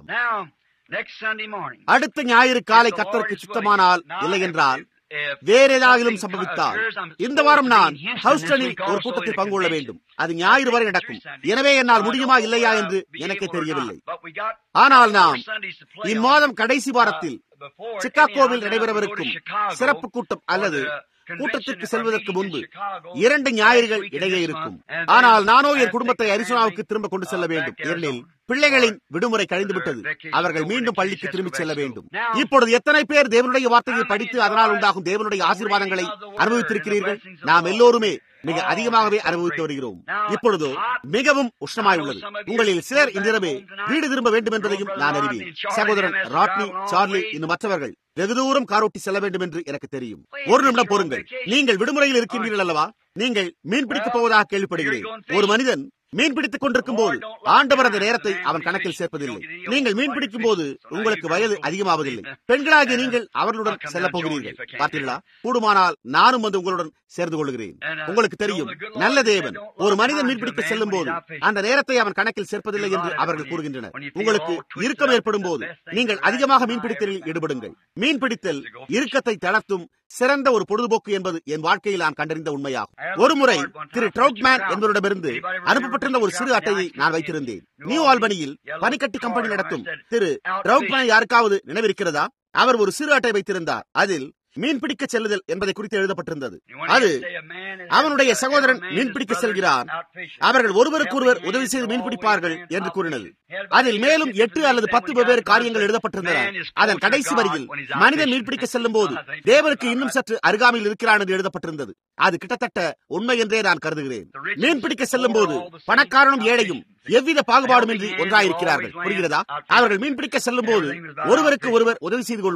அடுத்த ஞாயிறு காலை கத்தருக்கு சித்தமானால் இல்லை என்றால் வேற ஏதாகிலும் சம்பவித்தால் இந்த வாரம் நான் ஹவுஸ்டனில் ஒரு கூட்டத்தில் பங்கு கொள்ள வேண்டும் அது ஞாயிறு வரை நடக்கும் எனவே என்னால் முடியுமா இல்லையா என்று எனக்கு தெரியவில்லை ஆனால் நாம் இம்மாதம் கடைசி வாரத்தில் சிக்காகோவில் நடைபெறவிருக்கும் சிறப்பு கூட்டம் அல்லது கூட்டத்திற்கு செல்வதற்கு முன்பு இரண்டு ஞாயிறுகள் இடையே இருக்கும் ஆனால் நானோ என் குடும்பத்தை அரிசோனாவுக்கு திரும்ப கொண்டு செல்ல வேண்டும் ஏனெனில் பிள்ளைகளின் விடுமுறை கழிந்து விட்டது அவர்கள் மீண்டும் பள்ளிக்கு திரும்பிச் செல்ல வேண்டும் இப்பொழுது எத்தனை பேர் தேவனுடைய வார்த்தையை படித்து அதனால் உண்டாகும் தேவனுடைய ஆசீர்வாதங்களை அனுபவித்திருக்கிறீர்கள் நாம் எல்லோருமே மிக அதிகமாகவே அனுபவித்து வருகிறோம் இப்பொழுதோ மிகவும் உஷ்ணமாய் உள்ளது உங்களில் சிலர் இன்றிரவே வீடு திரும்ப வேண்டும் என்பதையும் நான் அறிவேன் சகோதரன் ராட்னி சார்லி இன்னும் மற்றவர்கள் வெகு தூரம் காரோட்டி செல்ல வேண்டும் என்று எனக்கு தெரியும் ஒரு நிமிடம் பொறுங்கள் நீங்கள் விடுமுறையில் இருக்கின்றீர்கள் அல்லவா நீங்கள் மீன் பிடிக்கப் போவதாக கேள்விப்படுகிறேன் ஒரு மனிதன் மீன் பிடித்துக் கொண்டிருக்கும் போது ஆண்டவர் அந்த நேரத்தை அவன் கணக்கில் சேர்ப்பதில்லை நீங்கள் மீன் பிடிக்கும் போது உங்களுக்கு வயது அதிகமாவதில்லை பெண்களாகிய நீங்கள் அவர்களுடன் செல்ல போகிறீர்கள் பார்த்தீர்களா கூடுமானால் நானும் வந்து உங்களுடன் சேர்ந்து கொள்கிறேன் உங்களுக்கு தெரியும் நல்ல தேவன் ஒரு மனிதன் மீன் பிடிக்க செல்லும் போது அந்த நேரத்தை அவன் கணக்கில் சேர்ப்பதில்லை என்று அவர்கள் கூறுகின்றனர் உங்களுக்கு இறுக்கம் ஏற்படும் போது நீங்கள் அதிகமாக மீன் பிடித்தலில் ஈடுபடுங்கள் மீன் பிடித்தல் இறுக்கத்தை தளர்த்தும் சிறந்த ஒரு பொழுதுபோக்கு என்பது என் வாழ்க்கையில் நான் கண்டறிந்த உண்மையாகும் ஒருமுறை திரு ட்ரவுட்மேன் என்பவரிடமிருந்து அனுப்பப்பட்டிருந்த ஒரு சிறு அட்டையை நான் வைத்திருந்தேன் நியூ ஆல்பனியில் பனிக்கட்டி கம்பெனி நடத்தும் திரு ட்ரவுட்மேன் யாருக்காவது நினைவிருக்கிறதா அவர் ஒரு சிறு அட்டை வைத்திருந்தார் அதில் மீன் பிடிக்க செல்லுதல் என்பதை குறித்து எழுதப்பட்டிருந்தது அது அவனுடைய சகோதரன் மீன் பிடிக்க செல்கிறான் அவர்கள் ஒருவருக்கொருவர் உதவி செய்து மீன் பிடிப்பார்கள் என்று கூறினது அதில் மேலும் எட்டு அல்லது பத்து வெவ்வேறு காரியங்கள் எழுதப்பட்டிருந்தன அதன் கடைசி வரியில் மனிதன் மீன் பிடிக்க செல்லும் போது தேவனுக்கு இன்னும் சற்று அருகாமையில் இருக்கிறான் என்று எழுதப்பட்டிருந்தது அது கிட்டத்தட்ட உண்மை என்றே நான் கருதுகிறேன் மீன் பிடிக்க செல்லும் போது பணக்காரனும் ஏழையும் எவ்வித பாகுபாடுமின்றி ஒன்றாயிருக்கிறார்கள் புரிகிறதா அவர்கள் மீன்பிடிக்க செல்லும் போது ஒருவருக்கு ஒருவர் உதவி செய்து கொள்வார்கள்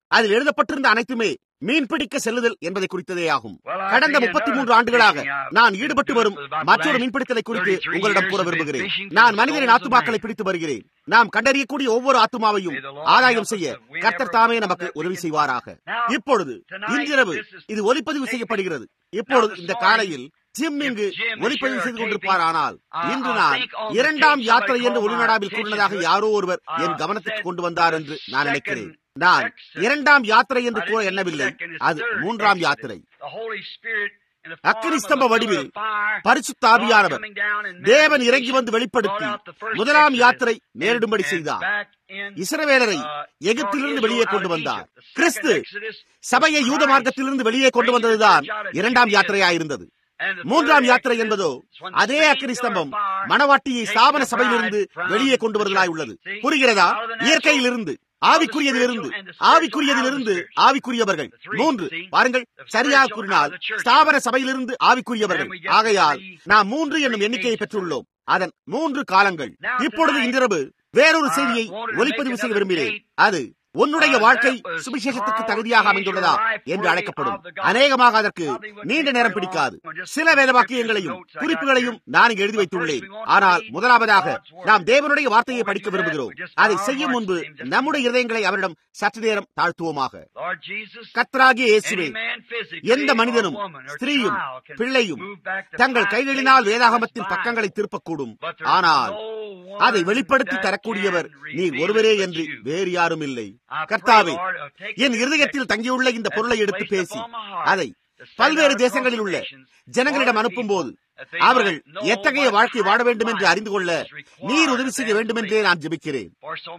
அதில் எழுதப்பட்டிருந்த அனைத்துமே மீன்பிடிக்க செல்லுதல் என்பதை குறித்ததே ஆகும் கடந்த முப்பத்தி மூன்று ஆண்டுகளாக நான் ஈடுபட்டு வரும் மற்றொரு மீன்பிடித்தலை குறித்து உங்களிடம் கூற விரும்புகிறேன் நான் மனிதரின் ஆத்துமாக்களை பிடித்து வருகிறேன் நாம் கண்டறியக்கூடிய ஒவ்வொரு ஆத்துமாவையும் ஆதாயம் செய்ய கர்த்தர் தாமே நமக்கு உதவி செய்வாராக இப்பொழுது இன்றிரவு இது ஒலிப்பதிவு செய்யப்படுகிறது இப்பொழுது இந்த காலையில் ஜிம் இங்கு ஒளிப்பதிவு செய்து கொண்டிருப்பார் ஆனால் இன்று நான் இரண்டாம் யாத்திரை என்று ஒளிநடாவில் கூறினதாக யாரோ ஒருவர் என் கவனத்துக்கு கொண்டு வந்தார் என்று நான் நினைக்கிறேன் நான் இரண்டாம் யாத்திரை என்று கூற எண்ணவில்லை அது மூன்றாம் யாத்திரை அக்கினிஸ்தம்ப வடிவில் பரிசுத்தாவியானவர் தேவன் இறங்கி வந்து வெளிப்படுத்தி முதலாம் யாத்திரை நேரிடும்படி செய்தார் இஸ்ரவேலரை எகிப்திலிருந்து வெளியே கொண்டு வந்தார் கிறிஸ்து சபையை யூத மார்க்கத்திலிருந்து வெளியே கொண்டு வந்ததுதான் இரண்டாம் யாத்திரையாயிருந்தது மூன்றாம் யாத்திரை என்பதோ அதே அக்கினி ஸ்தம்பம் மணவாட்டியை ஸ்தாபன சபையிலிருந்து வெளியே கொண்டு வருவதாய் உள்ளது புரிகிறதா இயற்கையிலிருந்து ஆவிக்குரியதிலிருந்து ஆவிக்குரியதிலிருந்து ஆவிக்குரியவர்கள் மூன்று பாருங்கள் சரியாக கூறினால் ஸ்தாபன சபையிலிருந்து ஆவிக்குரியவர்கள் ஆகையால் நாம் மூன்று என்னும் எண்ணிக்கையை பெற்றுள்ளோம் அதன் மூன்று காலங்கள் இப்பொழுது இன்றிரவு வேறொரு செய்தியை ஒளிப்பதிவு செய்ய விரும்பினேன் அது உன்னுடைய வாழ்க்கை சுவிசேஷத்துக்கு தகுதியாக அமைந்துள்ளதா என்று அழைக்கப்படும் அநேகமாக அதற்கு நீண்ட நேரம் பிடிக்காது சில வேத வாக்கியங்களையும் குறிப்புகளையும் நான் இங்கு எழுதி வைத்துள்ளேன் ஆனால் முதலாவதாக நாம் தேவனுடைய வார்த்தையை படிக்க விரும்புகிறோம் அதை செய்யும் முன்பு நம்முடைய இதயங்களை அவரிடம் சற்று நேரம் தாழ்த்துவோமாக கத்தராகிய இயேசுவே எந்த மனிதனும் ஸ்திரீயும் பிள்ளையும் தங்கள் கைகளினால் வேதாகமத்தின் பக்கங்களை திருப்பக்கூடும் ஆனால் அதை வெளிப்படுத்தி தரக்கூடியவர் நீ ஒருவரே என்று வேறு யாரும் இல்லை கர்த்தாவே என் இருதயத்தில் தங்கியுள்ள இந்த பொருளை எடுத்து பேசி அதை பல்வேறு தேசங்களில் உள்ள ஜனங்களிடம் அனுப்பும் போது அவர்கள் எத்தகைய வாழ்க்கை வாழ வேண்டும் என்று அறிந்து கொள்ள நீர் உதவி செய்ய வேண்டும் என்றே நான் ஜெபிக்கிறேன்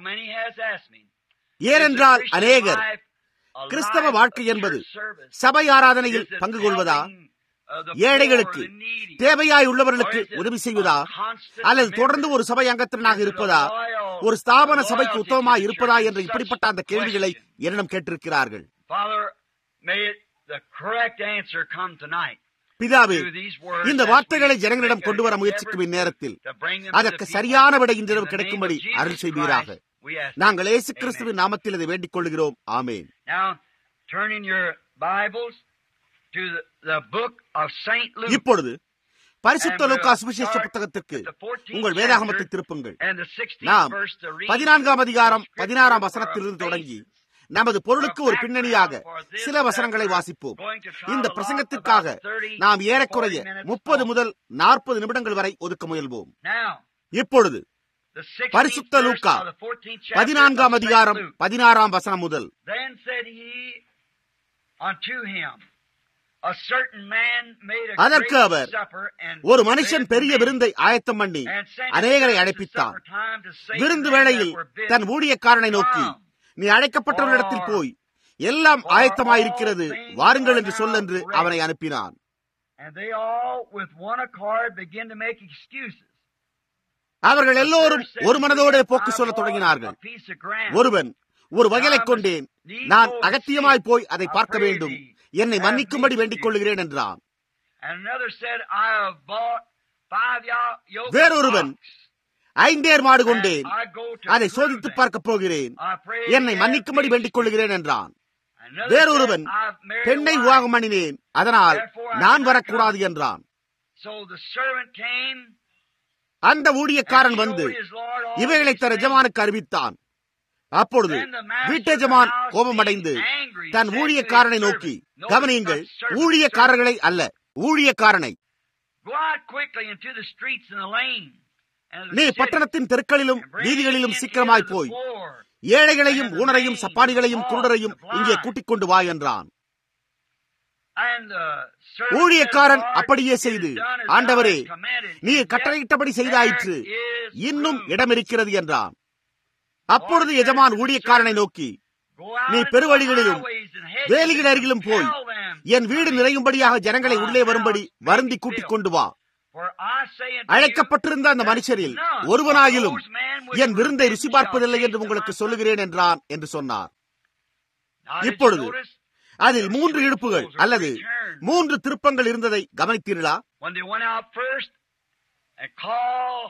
ஏனென்றால் அநேகர் கிறிஸ்தவ வாழ்க்கை என்பது சபை ஆராதனையில் பங்கு கொள்வதா ஏழைகளுக்கு தேவையாய் உள்ளவர்களுக்கு உதவி செய்வதா அல்லது தொடர்ந்து ஒரு சபை அங்கத்தினராக இருப்பதா ஒரு ஸ்தாபன சபைக்கு உத்தமமாய் இருப்பதா என்ற இப்படிப்பட்ட அந்த கேள்விகளை என்னிடம் கேட்டிருக்கிறார்கள் பிதாவே இந்த வார்த்தைகளை ஜனங்களிடம் கொண்டு வர முயற்சிக்கும் இந்நேரத்தில் அதற்கு சரியான விடை இன்றிரவு கிடைக்கும்படி அருள் செய்வீராக நாங்கள் இயேசு கிறிஸ்துவின் நாமத்தில் இதை வேண்டிக் கொள்கிறோம் ஆமேன் இப்பொழுது பரிசுத்த லூக்கா சுவிசேஷ புத்தகத்திற்கு உங்கள் வேதாகமத்தை திருப்புங்கள் நாம் பதினான்காம் அதிகாரம் பதினாறாம் வசனத்திலிருந்து தொடங்கி நமது பொருளுக்கு ஒரு பின்னணியாக சில வசனங்களை வாசிப்போம் இந்த பிரசங்கத்திற்காக நாம் ஏறக்குறைய முப்பது முதல் நாற்பது நிமிடங்கள் வரை ஒதுக்க முயல்வோம் இப்பொழுது பரிசுத்த லூக்கா பதினான்காம் அதிகாரம் பதினாறாம் வசனம் முதல் அதற்கு அவர் ஒரு மனுஷன் பெரிய விருந்தை ஆயத்தம் பண்ணி அநேகரை அழைப்பித்தார் விருந்து வேளையில் தன் ஊழியக்காரனை நோக்கி நீ அழைக்கப்பட்டவரிடத்தில் போய் எல்லாம் ஆயத்தமாயிருக்கிறது வாருங்கள் என்று சொல் என்று அவனை அனுப்பினான் அவர்கள் எல்லோரும் ஒரு மனதோடு போக்கு சொல்ல தொடங்கினார்கள் ஒருவன் ஒரு வயலை கொண்டேன் நான் அகத்தியமாய் போய் அதை பார்க்க வேண்டும் என்னை மன்னிக்கும்படி வேண்டிக் கொள்கிறேன் என்றான் வேறொருவன் ஐந்தேர் மாடு கொண்டேன் அதை சோதித்து பார்க்க போகிறேன் என்னை மன்னிக்கும்படி வேண்டிக் கொள்கிறேன் என்றான் வேறொருவன் பெண்ணை விவாகம் பண்ணினேன் அதனால் நான் வரக்கூடாது என்றான் அந்த ஊழியக்காரன் வந்து இவைகளை தன் எஜமானுக்கு அறிவித்தான் அப்பொழுது வீட்டெஜமான் கோபமடைந்து தன் ஊழியக்காரனை நோக்கி கவனியுங்கள் ஊழியக்காரர்களை அல்ல ஊழியக்காரனை நீ பட்டணத்தின் தெருக்களிலும் வீதிகளிலும் சீக்கிரமாய் போய் ஏழைகளையும் ஊனரையும் சப்பானிகளையும் குருடரையும் இங்கே கூட்டிக் கொண்டு வா என்றான் ஊழியக்காரன் அப்படியே செய்து ஆண்டவரே நீர் கட்டளையிட்டபடி செய்தாயிற்று இன்னும் இடம் இருக்கிறது என்றான் அப்பொழுது எஜமான் ஊழியக்காரனை நோக்கி நீ பெருவழிகளிலும் வேலிகள் அருகிலும் போய் என் வீடு நிறையும்படியாக ஜனங்களை உள்ளே வரும்படி வருந்தி கூட்டிக் கொண்டு வா அழைக்கப்பட்டிருந்த அந்த மனுஷரில் ஒருவனாயிலும் என் விருந்தை ருசி பார்ப்பதில்லை என்று உங்களுக்கு சொல்லுகிறேன் என்றான் என்று சொன்னார் இப்பொழுது அதில் மூன்று இழுப்புகள் அல்லது மூன்று திருப்பங்கள் இருந்ததை கவனித்தீர்களா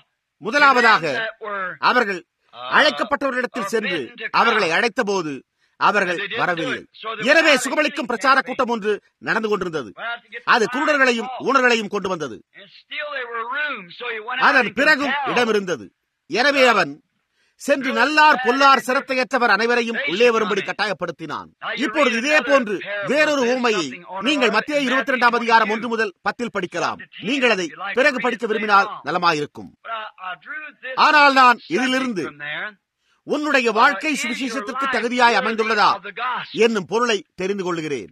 முதலாவதாக அவர்கள் அழைக்கப்பட்டவரிடத்தில் சென்று அவர்களை அழைத்த போது அவர்கள் வரவில்லை எனவே சுகமளிக்கும் பிரச்சார கூட்டம் ஒன்று நடந்து கொண்டிருந்தது அது குருடர்களையும் ஊனர்களையும் கொண்டு வந்தது அதன் பிறகும் இடம் இருந்தது எனவே அவன் சென்று நல்லார் பொல்லார் சிரத்தையற்றவர் அனைவரையும் உள்ளே வரும்படி கட்டாயப்படுத்தினான் இப்பொழுது இதே போன்று வேறொரு ஊமையை நீங்கள் மத்திய இருபத்தி இரண்டாம் அதிகாரம் ஒன்று முதல் பத்தில் படிக்கலாம் நீங்கள் அதை பிறகு படிக்க விரும்பினால் நலமாயிருக்கும் ஆனால் நான் இதிலிருந்து உன்னுடைய வாழ்க்கை சுவிசேஷத்திற்கு தகுதியாய் அமைந்துள்ளதா என்னும் பொருளை தெரிந்து கொள்கிறேன்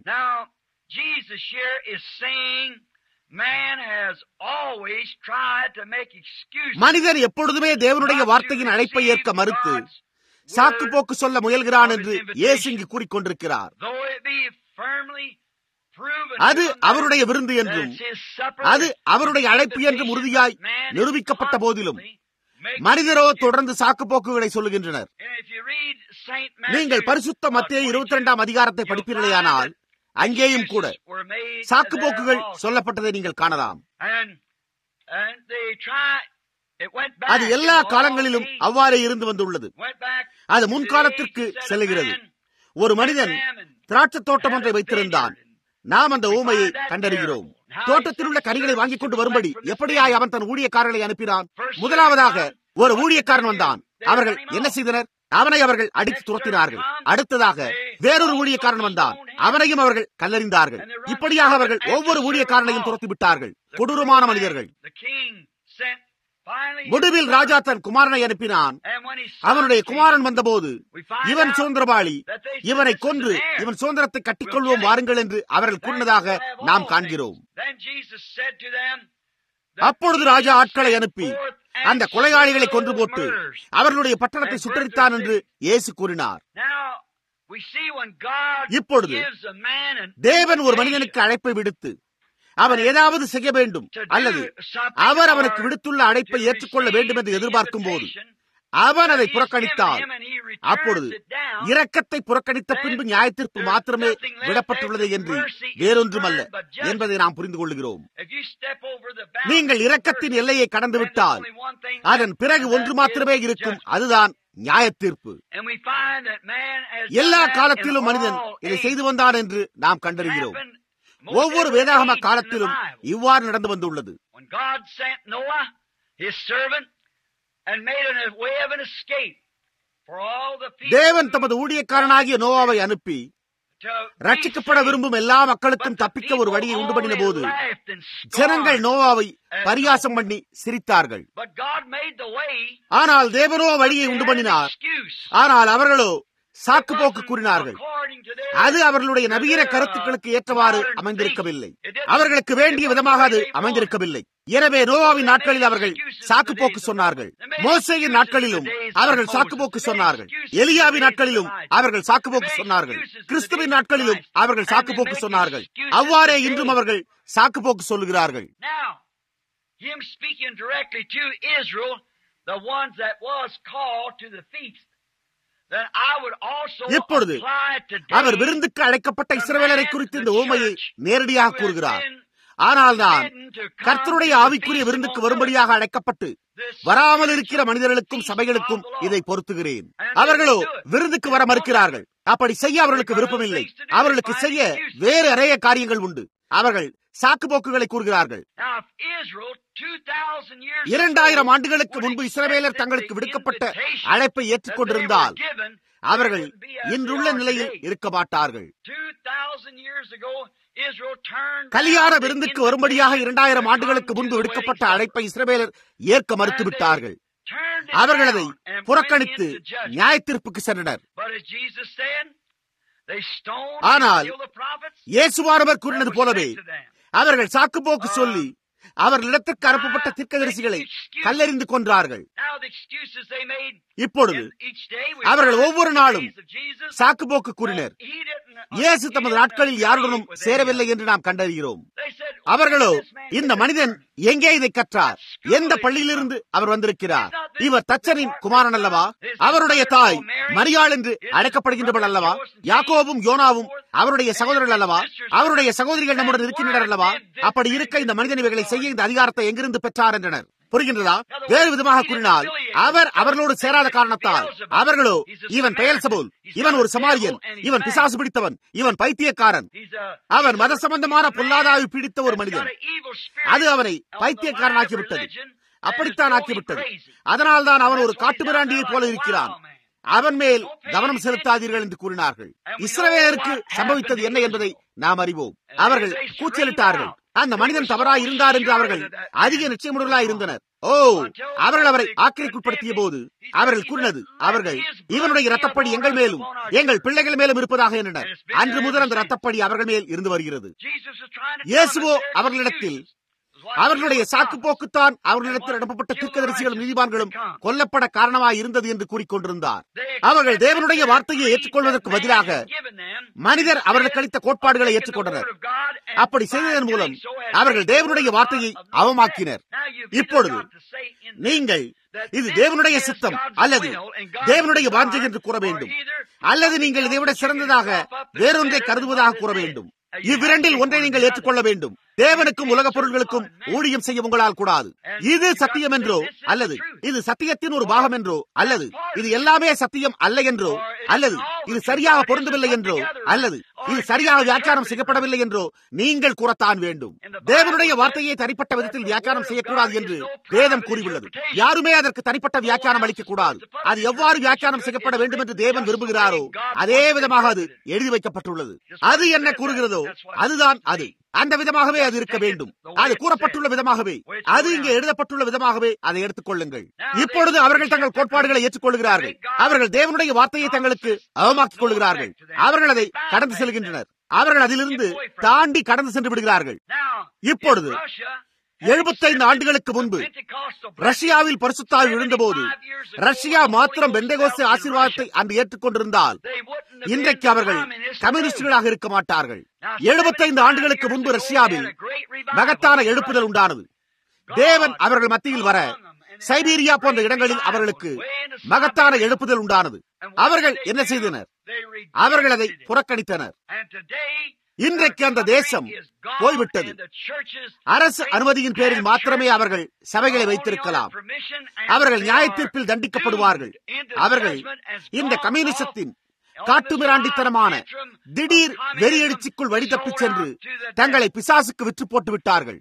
மனிதன் எப்பொழுதுமே தேவனுடைய வார்த்தையின் அழைப்பை ஏற்க மறுத்து சாக்கு போக்கு சொல்ல முயல்கிறான் என்று இயேசு இங்கு கூறிக்கொண்டிருக்கிறார் அது அவருடைய விருந்து என்றும் அது அவருடைய அழைப்பு என்றும் உறுதியாய் நிரூபிக்கப்பட்ட போதிலும் மனிதரோ தொடர்ந்து சாக்கு போக்குகளை சொல்லுகின்றனர் நீங்கள் பரிசுத்த மத்திய இருபத்தி இரண்டாம் அதிகாரத்தை படிப்பீர்களேயானால் அங்கேயும் கூட சாக்கு போக்குகள் சொல்லப்பட்டதை நீங்கள் காணலாம் அது எல்லா காலங்களிலும் அவ்வாறே இருந்து வந்துள்ளது அது முன்காலத்திற்கு செல்லுகிறது ஒரு மனிதன் திராட்சை தோட்டம் ஒன்றை வைத்திருந்தான் நாம் அந்த ஊமையை கண்டறிகிறோம் தோட்டத்தில் உள்ள கனிகளை வாங்கிக் கொண்டு வரும்படி எப்படியாய் அவன் தன் ஊழியக்காரர்களை அனுப்பினான் முதலாவதாக ஒரு ஊழியக்காரன் வந்தான் அவர்கள் என்ன செய்தனர் அவனை அவர்கள் அடித்து துரத்தினார்கள் அடுத்ததாக வேறொரு ஊழியக்காரன் வந்தான் அவனையும் அவர்கள் கல்லறிந்தார்கள் இப்படியாக அவர்கள் ஒவ்வொரு ஊழியக்காரனையும் துரத்தி விட்டார்கள் கொடூரமான மனிதர்கள் முடிவில் ராஜா தன் குமாரனை அனுப்பினான் அவனுடைய குமாரன் வந்தபோது இவன் சுதந்திரவாளி இவனை கொன்று இவன் சுதந்திரத்தை கட்டிக்கொள்வோம் வாருங்கள் என்று அவர்கள் கூறினதாக நாம் காண்கிறோம் அப்பொழுது ராஜா ஆட்களை அனுப்பி அந்த கொலையாளிகளை கொன்று போட்டு அவர்களுடைய பட்டணத்தை சுட்டரித்தான் என்று இயேசு கூறினார் இப்பொழுது தேவன் ஒரு மனிதனுக்கு அழைப்பை விடுத்து அவன் ஏதாவது செய்ய வேண்டும் அல்லது அவர் அவனுக்கு விடுத்துள்ள அழைப்பை ஏற்றுக்கொள்ள வேண்டும் என்று எதிர்பார்க்கும் போது அவன் அதை புறக்கணித்தால் அப்பொழுது இரக்கத்தை புறக்கணித்த பின்பு நியாயத்திற்கு மாத்திரமே விடப்பட்டுள்ளது என்று வேறொன்றுமல்ல என்பதை நாம் புரிந்து கொள்கிறோம் நீங்கள் இரக்கத்தின் எல்லையை கடந்துவிட்டால் அதன் பிறகு ஒன்று மாத்திரமே இருக்கும் அதுதான் நியாய தீர்ப்பு எல்லா காலத்திலும் மனிதன் இதை செய்து வந்தான் என்று நாம் கண்டறிகிறோம் ஒவ்வொரு வேதாகம காலத்திலும் இவ்வாறு நடந்து வந்துள்ளது தேவன் தமது ஊழியக்காரனாகிய நோவாவை அனுப்பி ரட்சிக்கப்பட விரும்பும் எல்லா மக்களுக்கும் தப்பிக்க ஒரு வழியை உண்டு பண்ணின போது ஜனங்கள் நோவாவை பரியாசம் பண்ணி சிரித்தார்கள் ஆனால் தேவனோ வழியை உண்டு பண்ணினார் ஆனால் அவர்களோ சாக்கு போக்கு கூறினார்கள் அது அவர்களுடைய நவீன கருத்துக்களுக்கு ஏற்றவாறு அமைந்திருக்கவில்லை அவர்களுக்கு வேண்டிய விதமாக அது அமைந்திருக்கவில்லை எனவே நோவாவின் நாட்களில் அவர்கள் சாக்கு போக்கு சொன்னார்கள் மோசையின் நாட்களிலும் அவர்கள் சாக்கு போக்கு சொன்னார்கள் எலியாவின் நாட்களிலும் அவர்கள் சாக்கு போக்கு சொன்னார்கள் கிறிஸ்துவின் நாட்களிலும் அவர்கள் சாக்கு போக்கு சொன்னார்கள் அவ்வாறே இன்றும் அவர்கள் சாக்கு போக்கு சொல்லுகிறார்கள் Him speaking directly to Israel, the ones that was called to the feast. இப்பொழுது அவர் விருந்துக்கு அழைக்கப்பட்ட இஸ்ரவேலரை குறித்து இந்த ஓமையை நேரடியாக கூறுகிறார் ஆனால் நான் கர்த்தருடைய ஆவிக்குரிய விருந்துக்கு வரும்படியாக அழைக்கப்பட்டு வராமல் இருக்கிற மனிதர்களுக்கும் சபைகளுக்கும் இதை பொருத்துகிறேன் அவர்களோ விருந்துக்கு வர மறுக்கிறார்கள் அப்படி செய்ய அவர்களுக்கு விருப்பமில்லை அவர்களுக்கு செய்ய வேறு நிறைய காரியங்கள் உண்டு அவர்கள் சாக்கு போக்குகளை கூறுகிறார்கள் இரண்டாயிரம் ஆண்டுகளுக்கு முன்பு இஸ்ரவேலர் தங்களுக்கு விடுக்கப்பட்ட அழைப்பை ஏற்றுக்கொண்டிருந்தால் அவர்கள் இன்றுள்ள நிலையில் இருக்க மாட்டார்கள் கலியார விருந்துக்கு வரும்படியாக இரண்டாயிரம் ஆண்டுகளுக்கு முன்பு விடுக்கப்பட்ட அழைப்பை இஸ்ரவேலர் ஏற்க மறுத்துவிட்டார்கள் அவர்கள் அதை புறக்கணித்து நியாய தீர்ப்புக்கு சென்றனர் ஆனால் இயேசுவானவர் கூறினது போலவே அவர்கள் சாக்குப்போக்கு சொல்லி அவர்களிடத்திற்கு அனுப்பப்பட்ட தீர்க்கதரிசிகளை கல்லெறிந்து கொன்றார்கள் இப்பொழுது அவர்கள் ஒவ்வொரு நாளும் சாக்குப்போக்கு கூறினர் இயேசு தமது நாட்களில் யாருடனும் சேரவில்லை என்று நாம் கண்டறிகிறோம் அவர்களோ இந்த மனிதன் எங்கே இதை கற்றார் எந்த பள்ளியிலிருந்து அவர் வந்திருக்கிறார் இவர் தச்சனின் குமாரன் அல்லவா அவருடைய தாய் மரியாள் என்று அழைக்கப்படுகின்றவள் அல்லவா யாக்கோவும் யோனாவும் அவருடைய சகோதரர்கள் அல்லவா அவருடைய சகோதரிகள் நம்முடன் இருக்கின்றனர் அல்லவா அப்படி இருக்க இந்த மனிதன் இவைகளை செய்ய இந்த அதிகாரத்தை எங்கிருந்து பெற்றார் என்றனர் புரிகின்றதா வேறு விதமாக கூறினால் அவர் அவர்களோடு சேராத காரணத்தால் அவர்களோ இவன் பெயர் சபோல் இவன் ஒரு சமாரியன் இவன் பிசாசு பிடித்தவன் இவன் பைத்தியக்காரன் அவன் மத சம்பந்தமான பொல்லாதாவை பிடித்த ஒரு மனிதன் அது அவனை பைத்தியக்காரனாக்கிவிட்டது அப்படித்தான் ஆக்கிவிட்டது அதனால் தான் அவன் ஒரு காட்டுமிராண்டியை போல இருக்கிறான் அவன் மேல் கவனம் செலுத்தாதீர்கள் என்று கூறினார்கள் இஸ்ரவேலருக்கு சம்பவித்தது என்ன என்பதை நாம் அறிவோம் அவர்கள் கூச்சலிட்டார்கள் அந்த மனிதன் தவறாய் இருந்தார் என்று அவர்கள் அதிக நிச்சயமுடர்களாய் இருந்தனர் ஓ அவர்கள் அவரை ஆக்கிரைக்குட்படுத்திய போது அவர்கள் கூறினது அவர்கள் இவனுடைய ரத்தப்படி எங்கள் மேலும் எங்கள் பிள்ளைகள் மேலும் இருப்பதாக எண்ணினர் அன்று முதல் அந்த ரத்தப்படி அவர்கள் மேல் இருந்து வருகிறது இயேசுவோ அவர்களிடத்தில் அவர்களுடைய சாக்கு போக்குத்தான் அவர்களிடத்தில் அனுப்பப்பட்ட தீர்க்கதரிசிகளும் நீதிமான்களும் கொல்லப்பட காரணமாய் இருந்தது என்று கூறிக்கொண்டிருந்தார் அவர்கள் தேவனுடைய வார்த்தையை ஏற்றுக்கொள்வதற்கு பதிலாக மனிதர் அவர்களுக்கு அளித்த கோட்பாடுகளை ஏற்றுக்கொண்டனர் அப்படி செய்ததன் மூலம் அவர்கள் தேவனுடைய வார்த்தையை அவமாக்கினர் இப்பொழுது நீங்கள் இது தேவனுடைய சித்தம் அல்லது தேவனுடைய வாஞ்சை என்று கூற வேண்டும் அல்லது நீங்கள் இதை விட சிறந்ததாக வேறொன்றை கருதுவதாக கூற வேண்டும் இவ்விரண்டில் ஒன்றை நீங்கள் ஏற்றுக்கொள்ள வேண்டும் தேவனுக்கும் உலக பொருள்களுக்கும் ஊழியம் செய்ய உங்களால் கூடாது இது சத்தியம் என்றோ அல்லது இது சத்தியத்தின் ஒரு பாகம் என்றோ அல்லது இது எல்லாமே சத்தியம் அல்ல என்றோ அல்லது இது சரியாக பொருந்தவில்லை என்றோ அல்லது இது சரியாக வியாக்கியானம் செய்யப்படவில்லை என்றோ நீங்கள் கூறத்தான் வேண்டும் தேவனுடைய வார்த்தையை தனிப்பட்ட விதத்தில் வியாக்கியானம் செய்யக்கூடாது என்று வேதம் கூறியுள்ளது யாருமே அதற்கு தனிப்பட்ட வியாக்கியானம் அளிக்கக்கூடாது அது எவ்வாறு வியாக்கியானம் செய்யப்பட வேண்டும் என்று தேவன் விரும்புகிறாரோ அதே விதமாக அது எழுதி வைக்கப்பட்டுள்ளது அது என்ன கூறுகிறதோ அதுதான் அது அந்த விதமாகவே அது இருக்க வேண்டும் அது கூறப்பட்டுள்ள விதமாகவே அது இங்கே எழுதப்பட்டுள்ள விதமாகவே அதை எடுத்துக் கொள்ளுங்கள் இப்பொழுது அவர்கள் தங்கள் கோட்பாடுகளை ஏற்றுக்கொள்கிறார்கள் அவர்கள் தேவனுடைய வார்த்தையை தங்களுக்கு அவமாக்கிக் கொள்கிறார்கள் அவர்கள் அதை கடந்து செல்கின்றனர் அவர்கள் அதிலிருந்து தாண்டி கடந்து சென்று விடுகிறார்கள் இப்பொழுது எழுபத்தைந்து ஆண்டுகளுக்கு முன்பு ரஷ்யாவில் பரிசுத்தாய் விழுந்தபோது ரஷ்யா மாத்திரம் பெந்தகோச ஆசீர்வாதத்தை அன்று ஏற்றுக்கொண்டிருந்தால் இன்றைக்கு அவர்கள் கம்யூனிஸ்டுகளாக இருக்க மாட்டார்கள் எழுபத்தைந்து ஆண்டுகளுக்கு முன்பு ரஷ்யாவில் மகத்தான எழுப்புதல் உண்டானது தேவன் அவர்கள் மத்தியில் வர சைபீரியா போன்ற இடங்களில் அவர்களுக்கு மகத்தான எழுப்புதல் உண்டானது அவர்கள் என்ன செய்தனர் அவர்கள் அதை புறக்கணித்தனர் இன்றைக்கு அந்த தேசம் போய்விட்டது அரசு அனுமதியின் பேரில் மாத்திரமே அவர்கள் சபைகளை வைத்திருக்கலாம் அவர்கள் நியாயத்தீர்ப்பில் தண்டிக்கப்படுவார்கள் அவர்கள் இந்த கம்யூனிசத்தின் காட்டுமிராண்டித்தனமான திடீர் வெறியெழுச்சிக்குள் வழி தப்பிச் சென்று தங்களை பிசாசுக்கு விற்று போட்டு விட்டார்கள்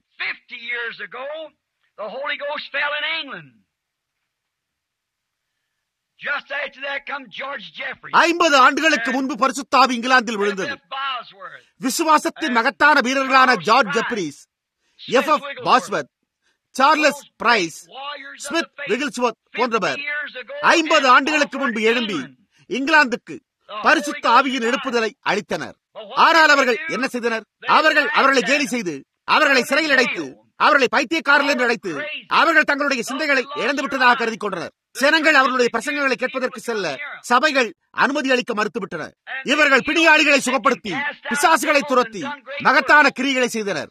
ஐம்பது ஆண்டுகளுக்கு முன்பு பரிசுத்தாவி இங்கிலாந்தில் விழுந்தது விசுவாசத்தின் மகத்தான வீரர்களான George Jeffreys F F Bosworth Charles Price Smith Wigglesworth போன்றவர் ஐம்பது ஆண்டுகளுக்கு முன்பு எழும்பி இங்கிலாந்துக்கு பரிசுத்த ஆவியின் எழுப்புதலை அளித்தனர் ஆனால் அவர்கள் என்ன செய்தனர் அவர்கள் அவர்களை கேலி செய்து அவர்களை சிறையில் அடைத்து அவர்களை பைத்தியக்காரர்கள் என்று அழைத்து அவர்கள் தங்களுடைய சிந்தைகளை இழந்துவிட்டதாக கருதி கொண்டனர் ஜனங்கள் அவர்களுடைய பிரசங்கங்களை கேட்பதற்கு செல்ல சபைகள் அனுமதி அளிக்க மறுத்துவிட்டன இவர்கள் பிடியாளிகளை சுகப்படுத்தி பிசாசுகளை துரத்தி மகத்தான கிரிகளை செய்தனர்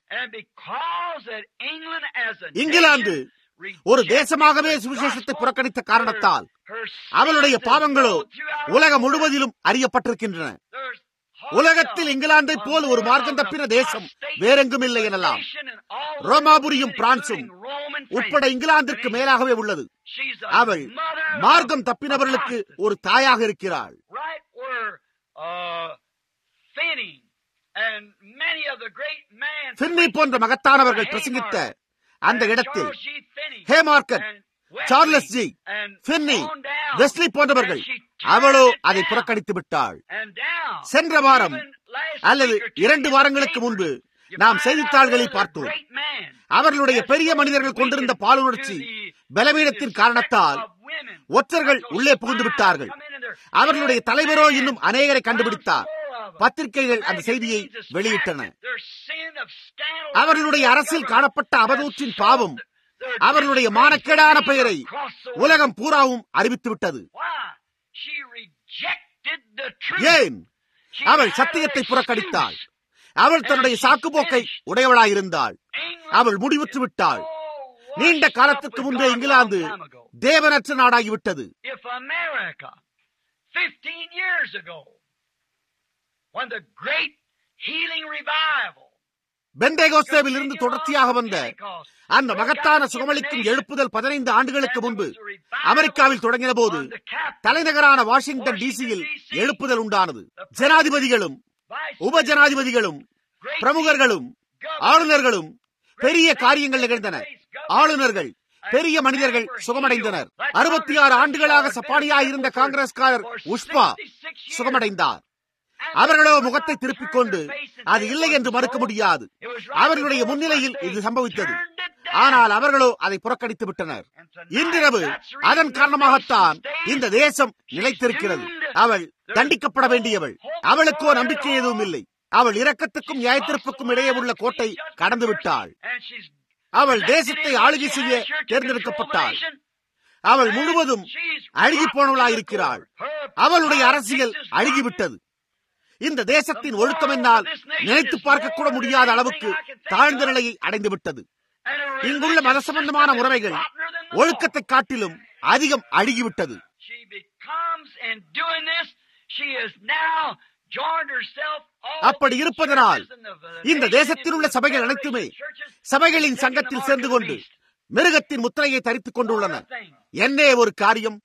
இங்கிலாந்து ஒரு தேசமாகவே சுவிசேஷத்தை புறக்கணித்த காரணத்தால் அவளுடைய பாவங்களோ உலகம் முழுவதிலும் அறியப்பட்டிருக்கின்றன உலகத்தில் இங்கிலாந்தை போல் ஒரு மார்க்கம் தப்பின தேசம் வேறெங்கும் இல்லை எனலாம் ரோமாபுரியும் பிரான்சும் உட்பட இங்கிலாந்திற்கு மேலாகவே உள்ளது அவள் மார்க்கம் தப்பினவர்களுக்கு ஒரு தாயாக இருக்கிறாள் பின்னி போன்ற மகத்தானவர்கள் பிரசங்கித்த அந்த இடத்தில் Haymarket Charles G Finney Wesley போன்றவர்கள் அவளோ அதை புறக்கணித்து விட்டாள் சென்ற வாரம் அல்லது இரண்டு வாரங்களுக்கு முன்பு நாம் செய்தித்தாள்களில் பார்த்தோம் அவர்களுடைய பெரிய மனிதர்கள் கொண்டிருந்த பாலுணர்ச்சி பலவீனத்தின் காரணத்தால் ஒற்றர்கள் உள்ளே புகுந்து விட்டார்கள் அவர்களுடைய தலைவரோ இன்னும் அநேகரை கண்டுபிடித்தார் பத்திரிகைகள் அந்த செய்தியை வெளியிட்டன அவர்களுடைய அரசில் காணப்பட்ட அவதூற்றின் பாவம் அவர்களுடைய மானக்கேடான பெயரை உலகம் பூராவும் அறிவித்து விட்டது ஏன் அவள் சத்தியத்தை புறக்கணித்தாள் அவள் தன்னுடைய சாக்குப்போக்கை உடையவளாயிருந்தாள் அவள் முடிவுற்று விட்டாள் நீண்ட காலத்துக்கு முன்பே England தேவனற்ற நாடாகிவிட்டது when the great healing revival பெந்தேகோஸ்தேவில் இருந்து தொடர்ச்சியாக வந்த அந்த மகத்தான சுகமளிக்கும் எழுப்புதல் பதினைந்து ஆண்டுகளுக்கு முன்பு அமெரிக்காவில் தொடங்கின போது தலைநகரான வாஷிங்டன் டிசியில் எழுப்புதல் உண்டானது ஜனாதிபதிகளும் உப ஜனாதிபதிகளும் பிரமுகர்களும் ஆளுநர்களும் பெரிய காரியங்கள் நிகழ்ந்தன ஆளுநர்கள் பெரிய மனிதர்கள் சுகமடைந்தனர் அறுபத்தி ஆறு ஆண்டுகளாக சப்பானியா இருந்த காங்கிரஸ்காரர் உஷ்பா சுகமடைந்தார் அவர்களோ முகத்தை திருப்பிக் கொண்டு அது இல்லை என்று மறுக்க முடியாது அவர்களுடைய முன்னிலையில் இது சம்பவித்தது ஆனால் அவர்களோ அதை புறக்கணித்து விட்டனர் இன்றிரவு அதன் காரணமாகத்தான் இந்த தேசம் நிலைத்திருக்கிறது அவள் தண்டிக்கப்பட வேண்டியவள் அவளுக்கோ நம்பிக்கை எதுவும் இல்லை அவள் இரக்கத்துக்கும் நியாயத்திற்புக்கும் இடையே உள்ள கோட்டை கடந்து விட்டாள் அவள் தேசத்தை ஆளுகை செய்ய தேர்ந்தெடுக்கப்பட்டாள் அவள் முழுவதும் அழுகி போனவளாயிருக்கிறாள் அவளுடைய அரசியல் அழுகிவிட்டது இந்த தேசத்தின் ஒழுக்கம் என்னால் நினைத்து பார்க்க கூட முடியாத அளவுக்கு தாழ்ந்த நிலையை அடைந்து விட்டது இங்குள்ள மத சம்பந்தமான முறைகள் ஒழுக்கத்தை காட்டிலும் அதிகம் அழுகிவிட்டது அப்படி இருப்பதனால் இந்த தேசத்தில் உள்ள சபைகள் அனைத்துமே சபைகளின் சங்கத்தில் சேர்ந்து கொண்டு மிருகத்தின் முத்திரையை தரித்துக் கொண்டுள்ளன என்னே ஒரு காரியம்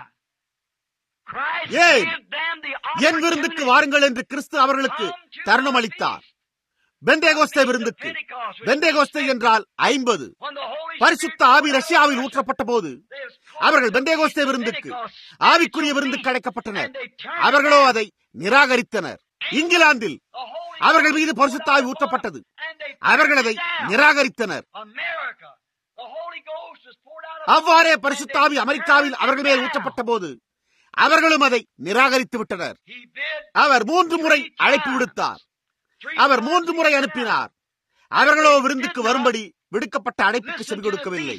ஏன் என் விருந்துக்கு வாருங்கள் என்று கிறிஸ்து அவர்களுக்கு தருணம் அளித்தார் பெந்தேகோஸ்தே விருந்துக்கு பெந்தேகோஸ்தே என்றால் ஐம்பது பரிசுத்த ஆவி ரஷ்யாவில் ஊற்றப்பட்ட போது அவர்கள் பெந்தேகோஸ்தே விருந்துக்கு ஆவிக்குரிய விருந்துக்கு அழைக்கப்பட்டனர் அவர்களோ அதை நிராகரித்தனர் இங்கிலாந்தில் அவர்கள் மீது பரிசுத்த ஆவி ஊற்றப்பட்டது அவர்கள் அதை நிராகரித்தனர் அவ்வாறே பரிசுத்தாவி அமெரிக்காவில் அவர்கள் மேல் ஊற்றப்பட்ட போது அவர்களும் அதை நிராகரித்து விட்டனர் அவர் மூன்று முறை அழைப்பு விடுத்தார் அவர் மூன்று முறை அனுப்பினார் அவர்களோ விருந்துக்கு வரும்படி விடுக்கப்பட்ட அழைப்புக்கு சென்று கொடுக்கவில்லை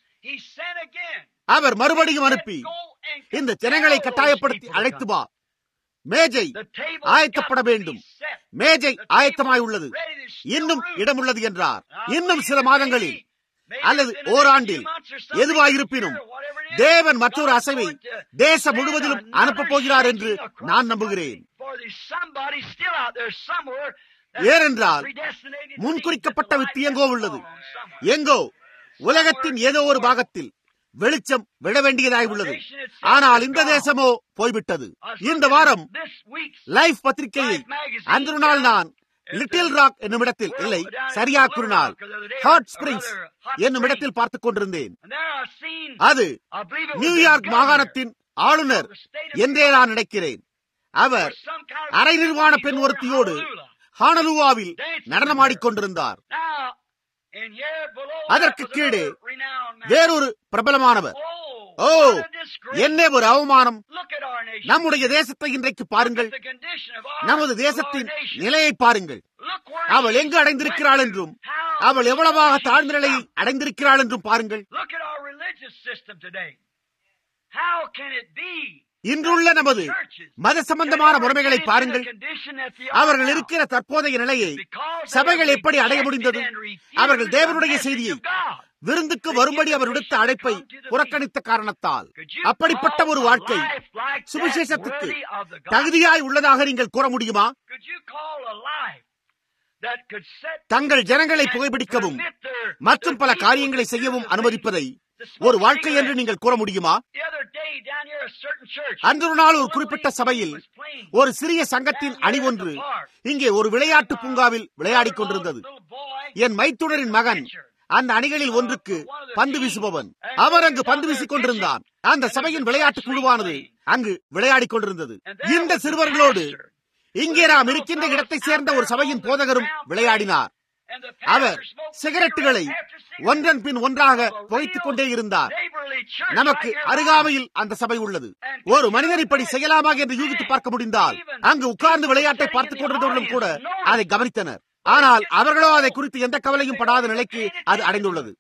அவர் மறுபடியும் அனுப்பி இந்த ஜனங்களை கட்டாயப்படுத்தி அழைத்து வா மேஜை ஆயத்தப்பட வேண்டும் மேஜை ஆயத்தமாய் உள்ளது இன்னும் இடம் உள்ளது என்றார் இன்னும் சில மாதங்களில் அல்லது ஓராண்டில் எதுவாயிருப்பினும் தேவன் மற்றொரு அசைவை தேசம் முழுவதிலும் அனுப்பப் போகிறார் என்று நான் நம்புகிறேன் ஏனென்றால் முன்குறிக்கப்பட்ட வித்து எங்கோ உள்ளது எங்கோ உலகத்தின் ஏதோ ஒரு பாகத்தில் வெளிச்சம் விட வேண்டியதாய் உள்ளது ஆனால் இந்த தேசமோ போய்விட்டது இந்த வாரம் லைஃப் பத்திரிகையை அன்று நாள் நான் லிட்டில் ராக் என்னும் இடத்தில் இல்லை சரியா கூறினால் ஹாட் ஸ்பிரிங்ஸ் என்னும் இடத்தில் பார்த்துக் கொண்டிருந்தேன் அது நியூயார்க் மாகாணத்தின் ஆளுநர் என்றே நான் நினைக்கிறேன் அவர் அரை நிர்வாண பெண் ஒருத்தியோடு ஹானலுவாவில் நடனமாடிக்கொண்டிருந்தார் அதற்கு கீழே வேறொரு பிரபலமானவர் ஓ என்ன ஒரு அவமானம் நம்முடைய தேசத்தை இன்றைக்கு பாருங்கள் நமது தேசத்தின் நிலையை பாருங்கள் அவள் எங்கு அடைந்திருக்கிறாள் என்றும் அவள் எவ்வளவாக தாழ்ந்த நிலையை அடைந்திருக்கிறாள் என்றும் பாருங்கள் இன்றுள்ள நமது மத சம்பந்தமான முறைமைகளை பாருங்கள் அவர்கள் இருக்கிற தற்போதைய நிலையை சபைகள் எப்படி அடைய முடிந்தது அவர்கள் தேவனுடைய செய்தியை விருந்துக்கு வரும்படி அவர் விடுத்த அழைப்பை புறக்கணித்த காரணத்தால் அப்படிப்பட்ட ஒரு வாழ்க்கை சுவிசேஷத்துக்கு தகுதியாய் உள்ளதாக நீங்கள் கூற முடியுமா தங்கள் ஜனங்களை புகைப்பிடிக்கவும் மற்றும் பல காரியங்களை செய்யவும் அனுமதிப்பதை ஒரு வாழ்க்கை என்று நீங்கள் கூற முடியுமா அன்று நாள் ஒரு குறிப்பிட்ட சபையில் ஒரு சிறிய சங்கத்தின் அணி ஒன்று இங்கே ஒரு விளையாட்டு பூங்காவில் விளையாடிக் கொண்டிருந்தது என் மைத்துடரின் மகன் அந்த அணிகளில் ஒன்றுக்கு பந்து வீசுபவன் அவர் அங்கு பந்து வீசிக் கொண்டிருந்தான் அந்த சபையின் விளையாட்டு குழுவானது அங்கு விளையாடிக் கொண்டிருந்தது இந்த சிறுவர்களோடு இங்கே நாம் இருக்கின்ற இடத்தை சேர்ந்த ஒரு சபையின் போதகரும் விளையாடினார் அவர் சிகரெட்டுகளை ஒன்றன் பின் ஒன்றாக புகைத்துக் கொண்டே இருந்தார் நமக்கு அருகாமையில் அந்த சபை உள்ளது ஒரு மனிதர் இப்படி செய்யலாமா என்று யூகித்து பார்க்க முடிந்தால் அங்கு உட்கார்ந்து விளையாட்டை பார்த்துக் கொண்டிருந்தவர்களும் கூட அதை கவனித்தனர் ஆனால் அவர்களோ அதை குறித்து எந்த கவலையும் படாத நிலைக்கு அது அடைந்துள்ளது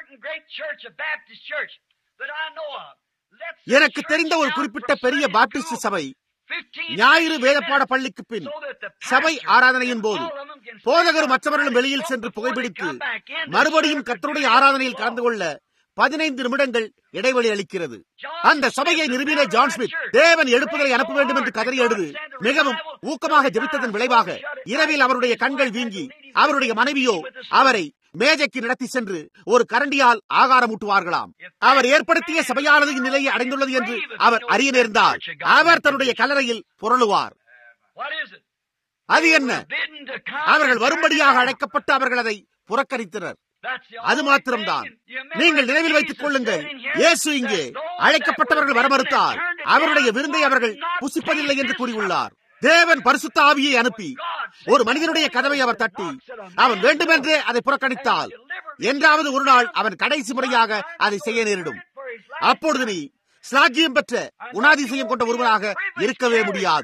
எனக்கு தெரிந்த ஒரு குறிப்பிட்ட பெரிய பாப்டிஸ்ட் சபை ஞாயிறு வேதப்பாட பள்ளிக்கு பின் சபை ஆராதனையின் போது போதகர் மற்றவர்களும் வெளியில் சென்று புகைப்பிடித்து மறுபடியும் கத்தருடைய ஆராதனையில் கலந்து கொள்ள பதினைந்து நிமிடங்கள் இடைவெளி அளிக்கிறது அந்த சபையை நிறுவின ஜான் ஸ்மித் தேவன் எழுப்புதலை அனுப்ப வேண்டும் என்று கதறி எழுது மிகவும் ஊக்கமாக ஜெபித்ததன் விளைவாக இரவில் அவருடைய கண்கள் வீங்கி அவருடைய மனைவியோ அவரை மேஜைக்கு நடத்தி சென்று ஒரு கரண்டியால் ஆகாரம் ஊட்டுவார்களாம் அவர் ஏற்படுத்திய சபையானது இந்நிலையை அடைந்துள்ளது என்று அவர் அறிய நேர்ந்தால் அவர் தன்னுடைய கல்லறையில் புரளுவார் அது என்ன அவர்கள் வரும்படியாக அழைக்கப்பட்டு அவர்கள் அதை புறக்கணித்தனர் அது மாத்திரம்தான் நீங்கள் நினைவில் வைத்துக் கொள்ளுங்கள் இயேசு இங்கே அழைக்கப்பட்டவர்கள் வர மறுத்தால் அவருடைய விருந்தை அவர்கள் புசிப்பதில்லை என்று கூறியுள்ளார் தேவன் பரிசுத்த ஆவியை அனுப்பி ஒரு மனிதனுடைய கதவை அவர் தட்டி அவன் வேண்டுமென்றே அதை புறக்கணித்தால் என்றாவது ஒரு நாள் அவன் கடைசி முறையாக அதை செய்ய நேரிடும் அப்பொழுது நீ சாக்கியம் பெற்ற குணாதிசயம் கொண்ட ஒருவராக இருக்கவே முடியாது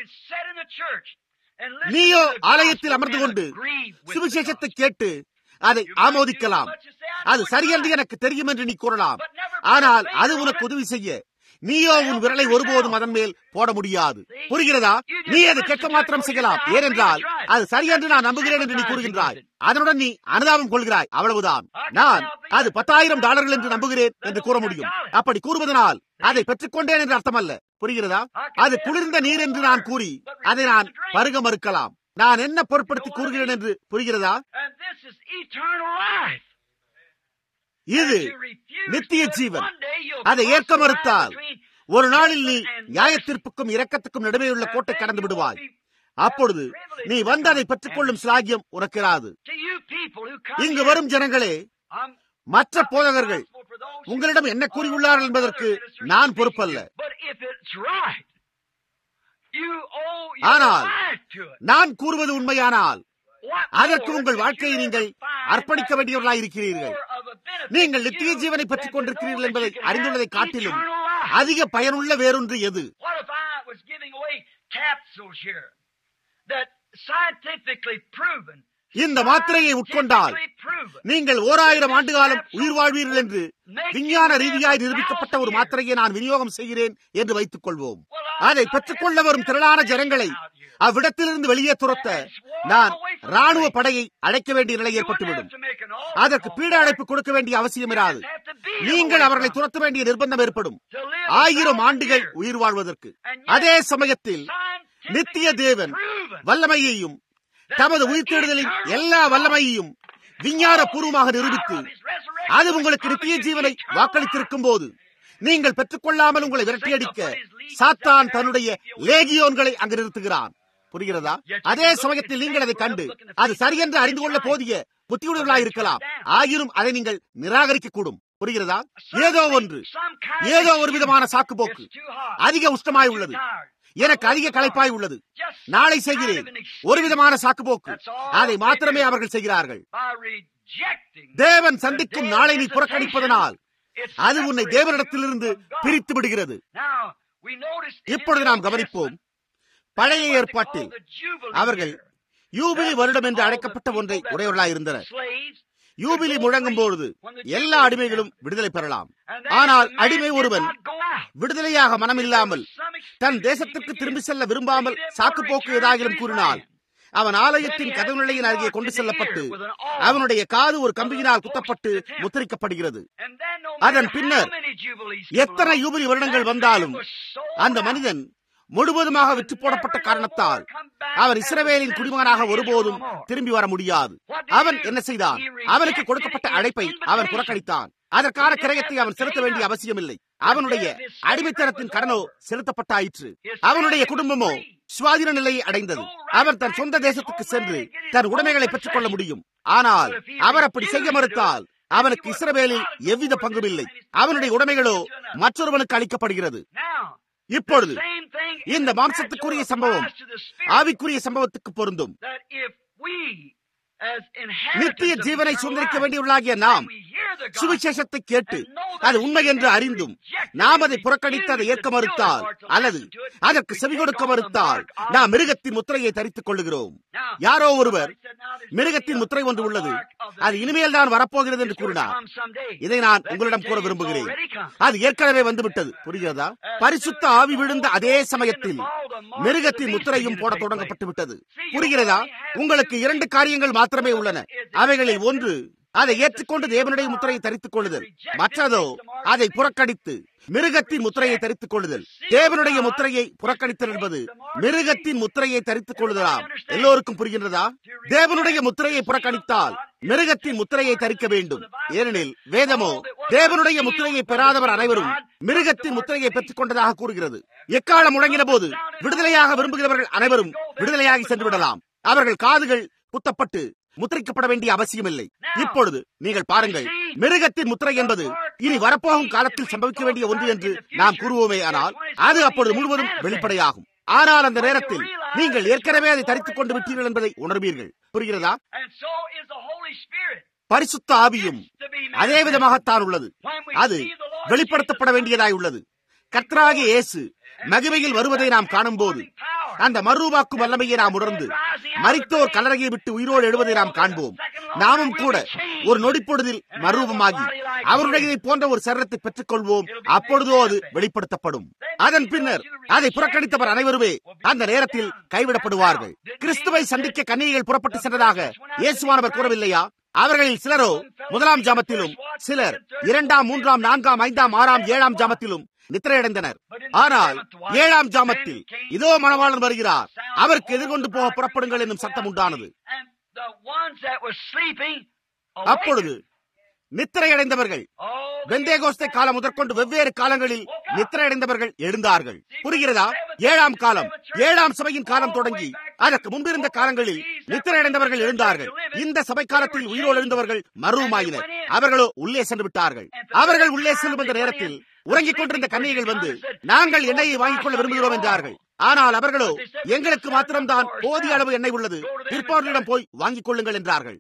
நீயோ ஆலயத்தில் அமர்ந்து கொண்டு சுவிசேஷத்தை கேட்டு அதை ஆமோதிக்கலாம் அது சரியென்று எனக்கு தெரியும் என்று நீ கூறலாம் ஆனால் அது உனக்கு உதவி செய்ய நீயோ உன் விரலை ஒருபோதும் அதன் மேல் போட முடியாது புரிகிறதா நீ அதை கேட்க மாத்திரம் செய்யலாம் ஏனென்றால் அது சரியென்று நான் நம்புகிறேன் என்று நீ கூறுகின்றாய் அதனுடன் நீ அனுதாபம் கொள்கிறாய் அவ்வளவுதான் நான் அது பத்தாயிரம் டாலர்கள் என்று நம்புகிறேன் என்று கூற முடியும் அப்படி கூறுவதனால் அதை பெற்றுக்கொண்டேன் என்று அர்த்தமல்ல புரிகிறதா அது குளிர்ந்த நீர் என்று நான் கூறி அதை நான் பருக மறுக்கலாம் நான் என்ன பொருட்படுத்தி கூறுகிறேன் என்று புரிகிறதா இது நித்திய ஜீவன் அதை ஏற்க மறுத்தால் ஒரு நாளில் நீ நியாயத்தீர்ப்புக்கும் இரக்கத்துக்கும் நடுவே உள்ள கோட்டை கடந்து விடுவாய் அப்பொழுது நீ வந்து அதை பெற்றுக்கொள்ளும் சிலாகியம் உனக்கிறாது இங்கு வரும் ஜனங்களே மற்ற போதகர்கள் உங்களிடம் என்ன கூறியுள்ளார்கள் என்பதற்கு நான் பொறுப்பல்ல ஆனால் நான் கூறுவது உண்மையானால் அதற்கு உங்கள் வாழ்க்கையை நீங்கள் அர்ப்பணிக்க வேண்டியவர்களாக இருக்கிறீர்கள் நீங்கள் நித்திய ஜீவனை பெற்றுக் கொண்டிருக்கிறீர்கள் என்பதை அறிந்துள்ளதை காட்டிலும் அதிக பயனுள்ள வேறொன்று எது இந்த மாத்திரையை உட்கொண்டால் நீங்கள் ஓராயிரம் ஆண்டு காலம் உயிர் வாழ்வீர்கள் என்று விஞ்ஞான ரீதியாய் நிரூபிக்கப்பட்ட ஒரு மாத்திரையை நான் விநியோகம் செய்கிறேன் என்று வைத்துக் கொள்வோம் அதை பெற்றுக்கொள்ள வரும் திரளான ஜனங்களை அவ்விடத்திலிருந்து வெளியே துரத்த நான் ராணுவ படையை அழைக்க வேண்டிய நிலை ஏற்பட்டுவிடும் அதற்கு பீட அழைப்பு கொடுக்க வேண்டிய அவசியம் இராது நீங்கள் அவர்களை துரத்த வேண்டிய நிர்பந்தம் ஏற்படும் ஆயிரம் ஆண்டுகள் உயிர் வாழ்வதற்கு அதே சமயத்தில் நித்திய தேவன் வல்லமையையும் தமது உயிர்த்தெழுதலின் எல்லா வல்லமையையும் விஞ்ஞான பூர்வமாக நிரூபித்து அது உங்களுக்கு நித்திய ஜீவனை வாக்களித்திருக்கும் போது நீங்கள் பெற்றுக்கொள்ளாமல் உங்களை விரட்டியடிக்க சாத்தான் தன்னுடைய லேகியோன்களை அங்கு நிறுத்துகிறான் புரிகிறதா அதே சமயத்தில் நீங்கள் அதை கண்டு அது சரியென்று அறிந்து கொள்ள போதிய புத்தியுடர்களாக இருக்கலாம் ஆயினும் அதை நீங்கள் நிராகரிக்க கூடும் புரிகிறதா ஏதோ ஒன்று ஏதோ ஒரு விதமான சாக்கு போக்கு அதிக உஷ்டமாய் உள்ளது எனக்கு அதிக களைப்பாய் உள்ளது நாளை செய்கிறேன் ஒரு விதமான சாக்கு போக்கு அதை மாத்திரமே அவர்கள் செய்கிறார்கள் தேவன் சந்திக்கும் நாளை நீ புறக்கணிப்பதனால் அது உன்னை தேவனிடத்திலிருந்து பிரித்து விடுகிறது இப்பொழுது நாம் கவனிப்போம் பழைய ஏற்பாட்டில் அவர்கள் யூபிலி வருடம் என்று அழைக்கப்பட்ட ஒன்றை உடையவர்களாக இருந்தனர் யூபிலி முழங்கும் பொழுது எல்லா அடிமைகளும் விடுதலை பெறலாம் ஆனால் அடிமை ஒருவன் விடுதலையாக மனமில்லாமல் தன் தேசத்திற்கு திரும்பி செல்ல விரும்பாமல் சாக்கு போக்கு ஏதாகிலும் கூறினால் அவன் ஆலயத்தின் கதவு நிலையின் அருகே கொண்டு செல்லப்பட்டு அவனுடைய காது ஒரு கம்பியினால் குத்தப்பட்டு முத்திரிக்கப்படுகிறது அதன் பின்னர் எத்தனை யூபிலி வருடங்கள் வந்தாலும் அந்த மனிதன் முழுவதுமாக விற்று போடப்பட்ட காரணத்தால் அவர் இஸ்ரவேலின் குடிமகனாக ஒருபோதும் திரும்பி வர முடியாது அவன் என்ன செய்தான் அவனுக்கு கொடுக்கப்பட்ட அழைப்பை அவன் புறக்கணித்தான் அதற்கான கிரயத்தை அவன் செலுத்த வேண்டிய அவசியமில்லை அவனுடைய அடிமைத்தனத்தின் கடனோ செலுத்தப்பட்டாயிற்று அவனுடைய குடும்பமோ சுவாதீன நிலையை அடைந்தது அவன் தன் சொந்த தேசத்துக்கு சென்று தன் உடைமைகளை பெற்றுக் கொள்ள முடியும் ஆனால் அவர் அப்படி செய்ய மறுத்தால் அவனுக்கு இஸ்ரவேலில் எவ்வித பங்கும் இல்லை அவனுடைய உடைமைகளோ மற்றொருவனுக்கு அளிக்கப்படுகிறது இப்பொழுது இந்த மாம்சத்துக்குரிய சம்பவம் ஆவிக்குரிய சம்பவத்துக்கு பொருந்தும் நித்திய ஜீவனை சுதந்திரிக்க வேண்டியவர்களாகிய நாம் சுவிசேஷத்தை கேட்டு அது உண்மை என்று அறிந்தும் நாம் அதை புறக்கணித்து அதை ஏற்க மறுத்தால் அல்லது அதற்கு செவி கொடுக்க மறுத்தால் நாம் மிருகத்தின் முத்திரையை தரித்துக் கொள்ளுகிறோம் யாரோ ஒருவர் மிருகத்தின் முத்திரை ஒன்று உள்ளது அது இனிமேல் தான் வரப்போகிறது என்று கூறினார் இதை நான் உங்களிடம் கூற விரும்புகிறேன் அது ஏற்கனவே வந்துவிட்டது புரிகிறதா பரிசுத்த ஆவி விழுந்த அதே சமயத்தில் மிருகத்தின் முத்திரையும் போட தொடங்கப்பட்டு விட்டது புரிகிறதா உங்களுக்கு இரண்டு காரியங்கள் மாத்திரமே உள்ளன அவைகளில் ஒன்று அதை ஏற்றுக்கொண்டு தேவனுடைய முத்திரையை தரித்துக் கொள்ளுதல் மற்றதோ அதை புறக்கணித்து மிருகத்தின் முத்திரையை தரித்துக் கொள்ளுதல் தேவனுடைய முத்திரையை புறக்கணித்தல் என்பது மிருகத்தின் முத்திரையை தரித்துக் கொள்ளுதலாம் எல்லோருக்கும் புரிகின்றதா தேவனுடைய முத்திரையை புறக்கணித்தால் மிருகத்தின் முத்திரையை தரிக்க வேண்டும் ஏனெனில் வேதமோ தேவனுடைய முத்திரையை பெறாதவர் அனைவரும் மிருகத்தின் முத்திரையை பெற்றுக் கொண்டதாக கூறுகிறது எக்காலம் முழங்கின போது விடுதலையாக விரும்புகிறவர்கள் அனைவரும் விடுதலையாகி சென்று விடலாம் அவர்கள் காதுகள் குத்தப்பட்டு முத்திரைக்கப்பட வேண்டிய அவசியமில்லை இப்பொழுது நீங்கள் பாருங்கள் மிருகத்தின் முத்திரை என்பது இனி வரப்போகும் காலத்தில் சம்பவிக்க வேண்டிய ஒன்று என்று நாம் கூறுவோமே ஆனால் அது அப்பொழுது முழுவதும் வெளிப்படையாகும் ஆனால் அந்த நேரத்தில் நீங்கள் ஏற்கனவே அதை தரித்துக் கொண்டு விட்டீர்கள் என்பதை உணர்வீர்கள் புரிகிறதா பரிசுத்த ஆவியும் அதே விதமாகத்தான் உள்ளது அது வெளிப்படுத்தப்பட வேண்டியதாய் உள்ளது கர்த்தராகிய இயேசு மகிமையில் வருவதை நாம் காணும் போது அந்த மறுரூபாக்கும் வல்லமையை நாம் உணர்ந்து மரித்தோர் கல்லறையை விட்டு உயிரோடு எழுவதை நாம் காண்போம் நாமும் கூட ஒரு நொடிப்பொழுதில் மறுரூபமாகி அவருடைய போன்ற ஒரு சரீரத்தை பெற்றுக் கொள்வோம் அப்பொழுதோ அது வெளிப்படுத்தப்படும் அதன் பின்னர் அதை புறக்கணித்தவர் அனைவருமே அந்த நேரத்தில் கைவிடப்படுவார்கள் கிறிஸ்துவை சந்திக்க கன்னிகைகள் புறப்பட்டு சென்றதாக இயேசுவானவர் கூறவில்லையா அவர்களில் சிலரோ முதலாம் ஜாமத்திலும் சிலர் இரண்டாம் மூன்றாம் நான்காம் ஐந்தாம் ஆறாம் ஏழாம் ஜாமத்திலும் நித்திரையடைந்தனர் ஆனால் ஏழாம் ஜாமத்தில் இதோ மணவாளன் வருகிறார் அவருக்கு எதிர்கொண்டு போக புறப்படுங்கள் என்னும் சத்தம் உண்டானது அப்பொழுது நித்திரையடைந்தவர்கள் வெந்தேகோஸ்தை காலம் முதற்கொண்டு வெவ்வேறு காலங்களில் நித்திரையடைந்தவர்கள் எழுந்தார்கள் புரிகிறதா ஏழாம் காலம் ஏழாம் சபையின் காலம் தொடங்கி அதற்கு முன்பிருந்த காலங்களில் நித்திரையடைந்தவர்கள் எழுந்தார்கள் இந்த சபை காலத்தில் உயிரோடு எழுந்தவர்கள் மருவமாயினர் அவர்களோ உள்ளே சென்று விட்டார்கள் அவர்கள் உள்ளே செல்லும் அந்த நேரத்தில் உறங்கிக் கொண்டிருந்த கன்னிகைகள் வந்து நாங்கள் எண்ணெயை வாங்கிக் கொள்ள விரும்புகிறோம் என்றார்கள் ஆனால் அவர்களோ எங்களுக்கு மாத்திரம்தான் போதிய அளவு எண்ணெய் உள்ளது பிற்பார்களிடம் போய் வாங்கிக் கொள்ளுங்கள் என்றார்கள்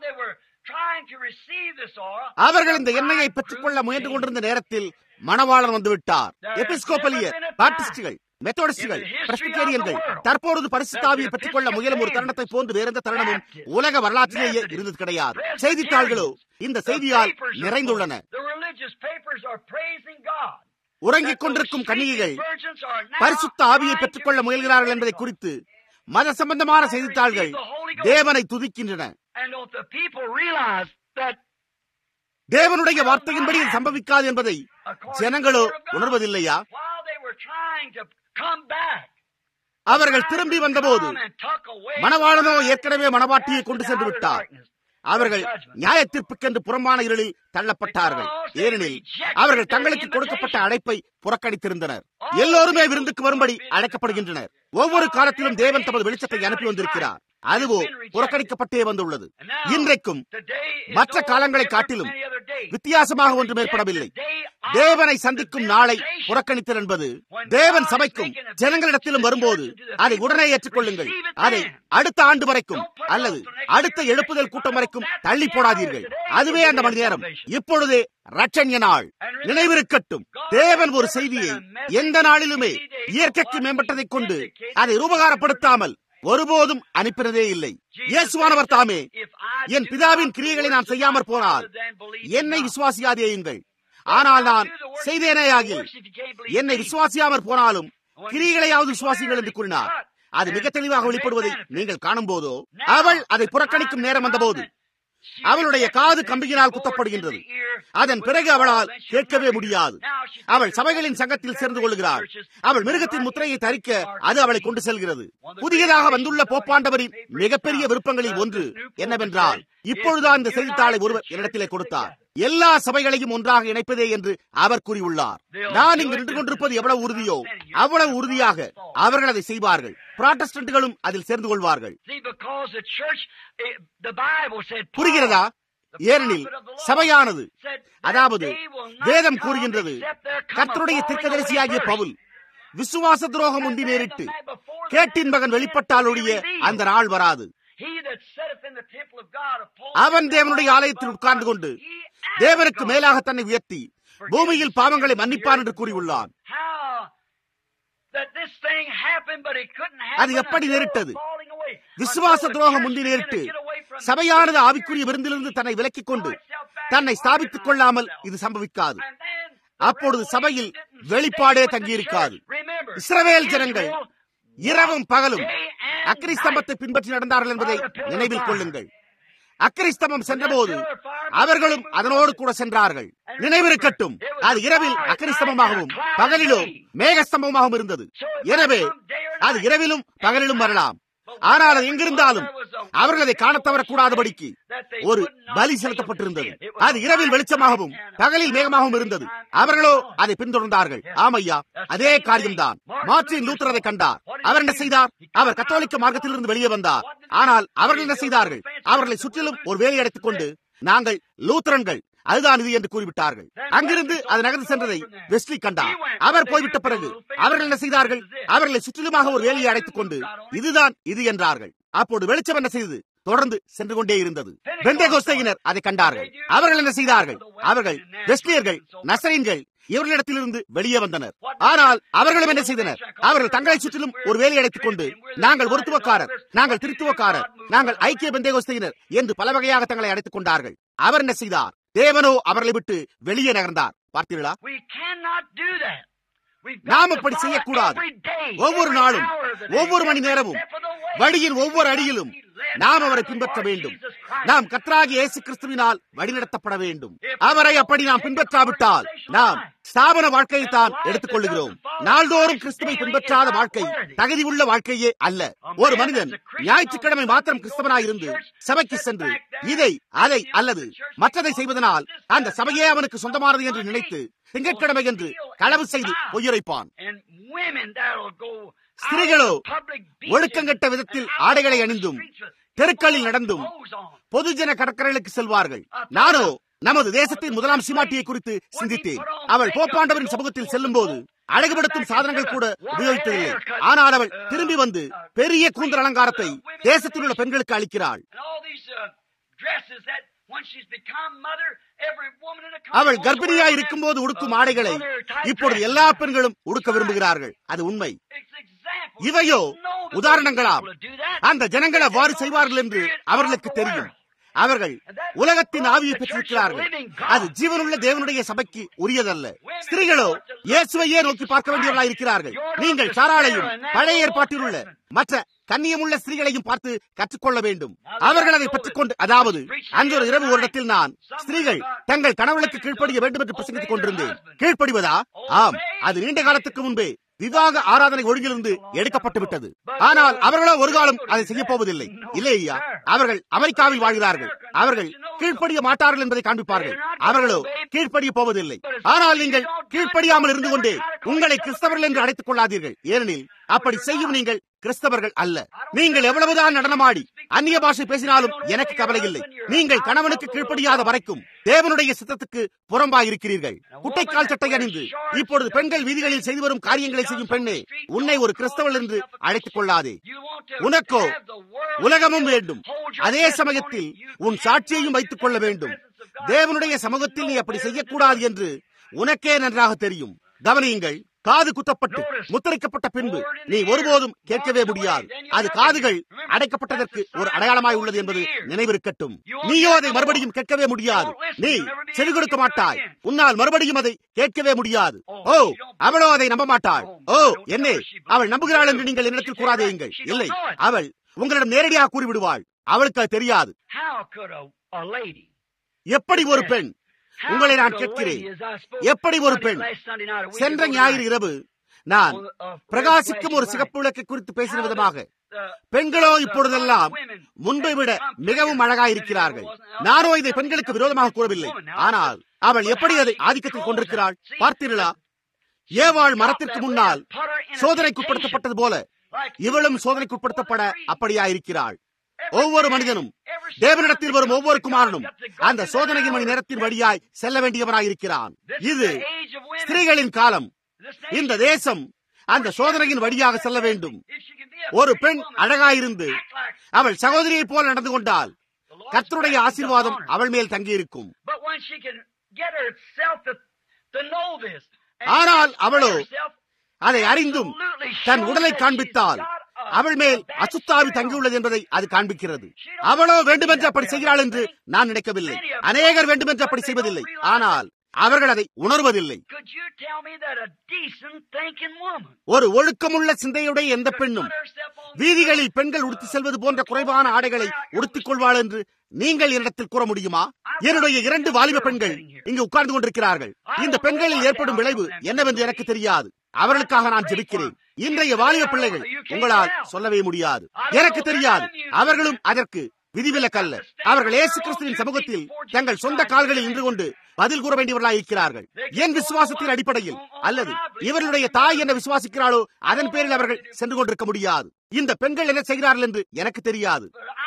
அவர்கள் இந்த எண்ணெயை பெற்றுக் கொள்ள முயன்று கொண்டிருந்த நேரத்தில் மணவாளன் வந்துவிட்டார் எபிஸ்கோபலியர் பாப்டிஸ்டுகள் மெத்தோடிஸ்டுகள் பிரஸ்பிட்டேரியன்கள் தற்பொழுது பரிசுத்தாவியை பெற்றுக் கொள்ள முயலும் ஒரு தருணத்தை போன்று வேறெந்த தருணமும் உலக வரலாற்றிலேயே இருந்தது கிடையாது செய்தித்தாள்களோ இந்த செய்தியால் நிறைந்துள்ளன உறங்கிக் கொண்டிருக்கும் கன்னிகைகள் பரிசுத்த ஆவியை பெற்றுக் கொள்ள முயல்கிறார்கள் என்பதை குறித்து மத சம்பந்தமான செய்தித்தாள்கள் தேவனை துதிக்கின்றன தேவனுடைய வார்த்தையின்படி இது சம்பவிக்காது என்பதை ஜனங்களோ உணர்வதில்லையா அவர்கள் திரும்பி வந்தபோது மணவாளனோ ஏற்கனவே மணவாட்டியை கொண்டு சென்று விட்டார் அவர்கள் நியாய தீர்ப்புக்கென்று புறம்பான இருளில் தள்ளப்பட்டார்கள் ஏனெனில் அவர்கள் தங்களுக்கு கொடுக்கப்பட்ட அழைப்பை புறக்கணித்திருந்தனர் எல்லோருமே விருந்துக்கு வரும்படி அழைக்கப்படுகின்றனர் ஒவ்வொரு காலத்திலும் தேவன் தமது வெளிச்சத்தை அனுப்பி வந்திருக்கிறார் அதுவோ புறக்கணிக்கப்பட்டே வந்துள்ளது இன்றைக்கும் மற்ற காலங்களை காட்டிலும் வித்தியாசமாக ஒன்றும் ஏற்படவில்லை தேவனை சந்திக்கும் நாளை புறக்கணித்தல் என்பது தேவன் சபைக்கும் ஜனங்களிடத்திலும் வரும்போது அதை உடனே ஏற்றுக்கொள்ளுங்கள் அதை அடுத்த ஆண்டு வரைக்கும் அல்லது அடுத்த எழுப்புதல் கூட்டம் வரைக்கும் தள்ளி போடாதீர்கள் அதுவே அந்த மணி நேரம் இப்பொழுதே ரட்சண்ய நாள் நினைவிருக்கட்டும் தேவன் ஒரு செய்தியை எந்த நாளிலுமே இயற்கைக்கு மேம்பட்டதைக் கொண்டு அதை ரூபகாரப்படுத்தாமல் ஒருபோதும் அனுப்பினதே இல்லை இயேசுவானவர் தாமே என் பிதாவின் கிரியைகளை நான் செய்யாமற் போனால் என்னை விசுவாசியாதேயுங்கள் ஆனால் நான் செய்தேனேயாகில் என்னை விசுவாசியாமற் போனாலும் கிரியைகளையாவது விசுவாசிகள் என்று கூறினார் அது மிக தெளிவாக வெளிப்படுவதை நீங்கள் காணும் போதோ அவள் அதை புறக்கணிக்கும் நேரம் வந்தபோது அவளுடைய காது கம்பியினால் குத்தப்படுகின்றது அதன் பிறகு அவளால் கேட்கவே முடியாது அவள் சபைகளின் சங்கத்தில் சேர்ந்து கொள்கிறாள் அவள் மிருகத்தின் முத்திரையை தரிக்க அது அவளை கொண்டு செல்கிறது புதியதாக வந்துள்ள போப்பாண்டவரின் மிகப்பெரிய விருப்பங்களில் ஒன்று என்னவென்றால் இப்பொழுதுதான் இந்த செய்தித்தாளை ஒருவர் என்னிடத்திலே கொடுத்தார் எல்லா சபைகளையும் ஒன்றாக இணைப்பதே என்று அவர் கூறியுள்ளார் நான் இங்கு நின்று கொண்டிருப்பது எவ்வளவு உறுதியோ அவ்வளவு உறுதியாக அவர்கள் அதை செய்வார்கள் புராட்டஸ்டன்ட்களும் அதில் சேர்ந்து கொள்வார்கள் புரிகிறதா ஏனெனில் சபையானது அதாவது வேதம் கூறுகின்றது கர்த்தருடைய திர்க்கதரிசியாகிய பவுல் விசுவாச துரோகம் உண்டி நேரிட்டு கேட்டின் மகன் வெளிப்பட்டால் ஒழிய அந்த நாள் வராது அவன் தேவனுடைய ஆலயத்தில் உட்கார்ந்து கொண்டு தேவனுக்கு மேலாக தன்னை உயர்த்தி பூமியில் பாவங்களை மன்னிப்பான் என்று கூறியுள்ளான் அது எப்படி நேரிட்டது விசுவாச துரோகம் முந்தி நேரிட்டு சபையானது ஆவிக்குரிய விருந்திலிருந்து தன்னை விலக்கிக் கொண்டு தன்னை ஸ்தாபித்துக் கொள்ளாமல் இது சம்பவிக்காது அப்பொழுது சபையில் வெளிப்பாடே தங்கியிருக்காது இஸ்ரவேல் ஜனங்கள் இரவும் பகலும் அக்னி ஸ்தம்பத்தை பின்பற்றி நடந்தார்கள் என்பதை நினைவில் கொள்ளுங்கள் அக்னி ஸ்தம்பம் சென்றபோது அவர்களும் அதனோடு கூட சென்றார்கள் நினைவிருக்கட்டும் அது இரவில் அக்கரிஸ்தம்பமாகவும் பகலிலோ மேகஸ்தம்பமாகவும் இருந்தது எனவே அது இரவிலும் பகலிலும் வரலாம் ஆனால் அது எங்கிருந்தாலும் அவர்கள் அதை காண தவறக்கூடாதபடிக்கு ஒரு பலி செலுத்தப்பட்டிருந்தது அது இரவில் வெளிச்சமாகவும் பகலில் மேகமாகவும் இருந்தது அவர்களோ அதை பின்தொடர்ந்தார்கள் ஆமையா அதே காரியம்தான் மார்டின் லூத்தர் அதை கண்டார் அவர் என்ன செய்தார் அவர் கத்தோலிக்க மார்க்கத்திலிருந்து வெளியே வந்தார் ஆனால் அவர்கள் என்ன செய்தார்கள் அவர்களை சுற்றிலும் ஒரு வேலை அடைத்துக் கொண்டு நாங்கள் லூத்தரன்கள் அதுதான் இது என்று கூறிவிட்டார்கள் அங்கிருந்து அது நகர்ந்து சென்றதை வெஸ்லி கண்டார் அவர் போய்விட்ட பிறகு அவர்கள் என்ன செய்தார்கள் அவர்களை சுற்றிலுமாக ஒரு வேலையை அடைத்துக் கொண்டு இதுதான் இது என்றார்கள் அப்போது வெளிச்சம் என்ன செய்தது தொடர்ந்து சென்று கொண்டே இருந்தது பெந்தேகோஸ்தையினர் அதை கண்டார்கள் அவர்கள் என்ன செய்தார்கள் அவர்கள் வெஸ்லியர்கள் நசரீன்கள் இவர்களிடத்திலிருந்து வெளியே வந்தனர் ஆனால் அவர்களும் என்ன செய்தனர் அவர்கள் தங்களை சுற்றிலும் ஒரு வேலை அடைத்துக் கொண்டு நாங்கள் ஒருத்துவக்காரர் நாங்கள் திருத்துவக்காரர் நாங்கள் ஐக்கிய பெந்தேகோஸ்தையினர் என்று பல வகையாக தங்களை அடைத்துக் கொண்டார்கள் அவர் என்ன செய்தார் தேவனோ அவர்களை விட்டு வெளியே நகர்ந்தார் பார்த்தீர்களா நாம் அப்படி செய்யக்கூடாது ஒவ்வொரு நாளும் ஒவ்வொரு மணி நேரமும் வழியின் ஒவ்வொரு அடியிலும் நாம் அவரை பின்பற்ற வேண்டும் நாம் கத்ராகி இயேசு கிறிஸ்துவினால் வழிநடத்தப்பட வேண்டும் அவரை அப்படி நாம் பின்பற்றாவிட்டால் நாம் ஸ்தாபன வாழ்க்கையை தான் எடுத்துக் கொள்ளுகிறோம் நாள்தோறும் கிறிஸ்துவை பின்பற்றாத வாழ்க்கை தகுதி உள்ள வாழ்க்கையே அல்ல ஒரு மனிதன் ஞாயிற்றுக்கிழமை மாத்திரம் கிறிஸ்தவனாயிருந்து சபைக்கு சென்று இதை அதை அல்லது மற்றதை செய்வதனால் அந்த சபையே அவனுக்கு சொந்தமானது என்று நினைத்து திங்கட்கிழமை என்று களவு செய்து பொய்யுரைப்பான் ஸ்திரீகளோ ஒழுக்கங்கட்ட விதத்தில் ஆடைகளை அணிந்தும் தெருக்களில் நடந்தும் பொதுஜன கடற்கரைகளுக்கு செல்வார்கள் நானோ நமது தேசத்தின் முதலாம் சீமாட்டியை குறித்து சிந்தித்தேன் அவள் போப்பாண்டவரின் சமூகத்தில் செல்லும் போது அழகுபடுத்தும் சாதனங்கள் கூட உபயோகித்ததில்லை ஆனால் அவள் திரும்பி வந்து பெரிய கூந்தல் அலங்காரத்தை தேசத்தில் உள்ள பெண்களுக்கு அளிக்கிறாள் அவள் கர்ப்பிணியாய் இருக்கும் போது உடுக்கும் ஆடைகளை இப்பொழுது எல்லா பெண்களும் உடுக்க விரும்புகிறார்கள் அது உண்மை இவையோ உதாரணங்களாம் அந்த ஜனங்கள் அவ்வாறு செய்வார்கள் என்று அவர்களுக்கு தெரியும் அவர்கள் உலகத்தின் ஆவியை பெற்றிருக்கிறார்கள் அது ஜீவனுள்ள தேவனுடைய சபைக்கு உரியதல்ல ஸ்திரீகளோ இயேசுவையே நோக்கி பார்க்க வேண்டியவர்களாக இருக்கிறார்கள் நீங்கள் சாராளையும் பழைய ஏற்பாட்டில் உள்ள மற்ற கண்ணியமுள்ள ஸ்திரீகளையும் பார்த்து கற்றுக்கொள்ள வேண்டும் அவர்கள் அதை பெற்றுக்கொண்டு அதாவது அன்று ஒரு இரவு ஒரு இடத்தில் நான் ஸ்திரீகள் தங்கள் கணவனுக்கு கீழ்ப்படிய வேண்டும் என்று பிரசங்கித்துக் கொண்டிருந்தேன் கீழ்ப்படிவதா ஆம் அது நீண்ட காலத்துக்கு முன்பே விவாக ஆராதனை ஒழுங்கிலிருந்து எடுக்கப்பட்டு விட்டது ஆனால் அவர்களோ ஒரு காலம் அதை செய்ய போவதில்லை இல்லை ஐயா அவர்கள் அமெரிக்காவில் வாழ்கிறார்கள் அவர்கள் கீழ்ப்படிய மாட்டார்கள் என்பதை காண்பிப்பார்கள் அவர்களோ கீழ்ப்படிய போவதில்லை ஆனால் நீங்கள் கீழ்ப்படியாமல் இருந்து கொண்டே உங்களை கிறிஸ்தவர்கள் என்று அழைத்துக் கொள்ளாதீர்கள் ஏனெனில் அப்படி செய்யும் நீங்கள் கிறிஸ்தவர்கள் அல்ல நீங்கள் எவ்வளவுதான் நடனமாடி அந்நிய பாஷை பேசினாலும் எனக்கு கவலை இல்லை நீங்கள் கணவனுக்கு கீழ்ப்படியாத வரைக்கும் தேவனுடைய சித்தத்துக்கு புறம்பாக இருக்கிறீர்கள் குட்டைக்கால் சட்டை அணிந்து இப்பொழுது பெண்கள் வீதிகளில் செய்து வரும் காரியங்களை செய்யும் பெண்ணே உன்னை ஒரு கிறிஸ்தவள் என்று அழைத்துக் கொள்ளாதே உனக்கோ உலகமும் வேண்டும் அதே சமயத்தில் உன் சாட்சியையும் வைத்துக் கொள்ள வேண்டும் தேவனுடைய சமூகத்தில் நீ அப்படி செய்யக்கூடாது என்று உனக்கே நன்றாக தெரியும் கவனியுங்கள் காது குத்தப்பட்டு முத்தரிக்கப்பட்ட பின்பு நீ ஒருபோதும் கேட்கவே முடியாது அது காதுகள் அடைக்கப்பட்டதற்கு ஒரு அடையாளமாய் உள்ளது என்பது நினைவிருக்கட்டும் நீயோ அதை மறுபடியும் கேட்கவே முடியாது நீ செவி கொடுக்க மாட்டாய் உன்னால் மறுபடியும் அதை கேட்கவே முடியாது ஓ அவளோ அதை நம்ப மாட்டாள் ஓ என்னே அவள் நம்புகிறாள் என்று நீங்கள் என்னிடத்தில் கூறாதேயுங்கள் இல்லை அவள் உங்களிடம் நேரடியாக கூறிவிடுவாள் அவளுக்கு அது தெரியாது எப்படி ஒரு பெண் உங்களை நான் கேட்கிறேன் எப்படி ஒரு பெண் சென்ற ஞாயிறு இரவு நான் பிரகாசிக்கும் ஒரு சிகப்பு விளக்கை குறித்து பேசின விதமாக பெண்களோ இப்பொழுதெல்லாம் முன்பை விட மிகவும் அழகாயிருக்கிறார்கள் நானோ இதை பெண்களுக்கு விரோதமாக கூறவில்லை ஆனால் அவள் எப்படி அதை ஆதிக்கத்தில் கொண்டிருக்கிறாள் பார்த்தீர்களா ஏவாள் மரத்திற்கு முன்னால் சோதனைக்குட்படுத்தப்பட்டது போல இவளும் சோதனைக்குட்படுத்தப்பட அப்படியாயிருக்கிறாள் ஒவ்வொரு மனிதனும் தேவனிடத்தில் வரும் ஒவ்வொரு குமாரனும் அந்த சோதனையின் மணி நேரத்தின் வழியாய் செல்ல வேண்டியவனாயிருக்கிறான் இது ஸ்திரீகளின் காலம் இந்த தேசம் அந்த சோதனையின் வழியாக செல்ல வேண்டும் ஒரு பெண் அழகாயிருந்து அவள் சகோதரியை போல் நடந்து கொண்டால் கர்த்தருடைய ஆசீர்வாதம் அவள் மேல் தங்கியிருக்கும் ஆனால் அவளோ அதை அறிந்தும் தன் உடலை காண்பித்தால் அவள் மேல் அசுத்தாவி தங்கியுள்ளது என்பதை அது காண்பிக்கிறது அவளோ வேண்டுமென்று அப்படி செய்கிறாள் என்று நான் நினைக்கவில்லை அநேகர் வேண்டுமென்று அப்படி செய்வதில்லை ஆனால் அவர்கள் அதை உணர்வதில்லை ஒரு ஒழுக்கமுள்ள சிந்தையுடைய எந்த பெண்ணும் வீதிகளில் பெண்கள் உடுத்தி செல்வது போன்ற குறைவான ஆடைகளை உடுத்திக் கொள்வாள் என்று நீங்கள் என்னிடத்தில் கூற முடியுமா என்னுடைய இரண்டு வாலிப பெண்கள் இங்கு உட்கார்ந்து கொண்டிருக்கிறார்கள் இந்த பெண்களில் ஏற்படும் விளைவு என்னவென்று எனக்கு தெரியாது அவர்களுக்காக நான் ஜெபிக்கிறேன் இன்றைய வாலிப பிள்ளைகள் உங்களால் சொல்லவே முடியாது எனக்கு தெரியாது அவர்களும் அதற்கு விதிவிலக்கல்ல அவர்கள் இயேசு கிறிஸ்துவின் சமூகத்தில் தங்கள் சொந்த கால்களில் நின்று கொண்டு பதில் கூற வேண்டியவர்களாக இருக்கிறார்கள் என் விசுவாசத்தின் அடிப்படையில் அல்லது இவர்களுடைய தாய் என்ன விசுவாசிக்கிறாளோ அதன் பேரில் அவர்கள் சென்று கொண்டிருக்க முடியாது இந்த பெண்கள் என்ன செய்கிறார்கள் என்று எனக்கு தெரியாது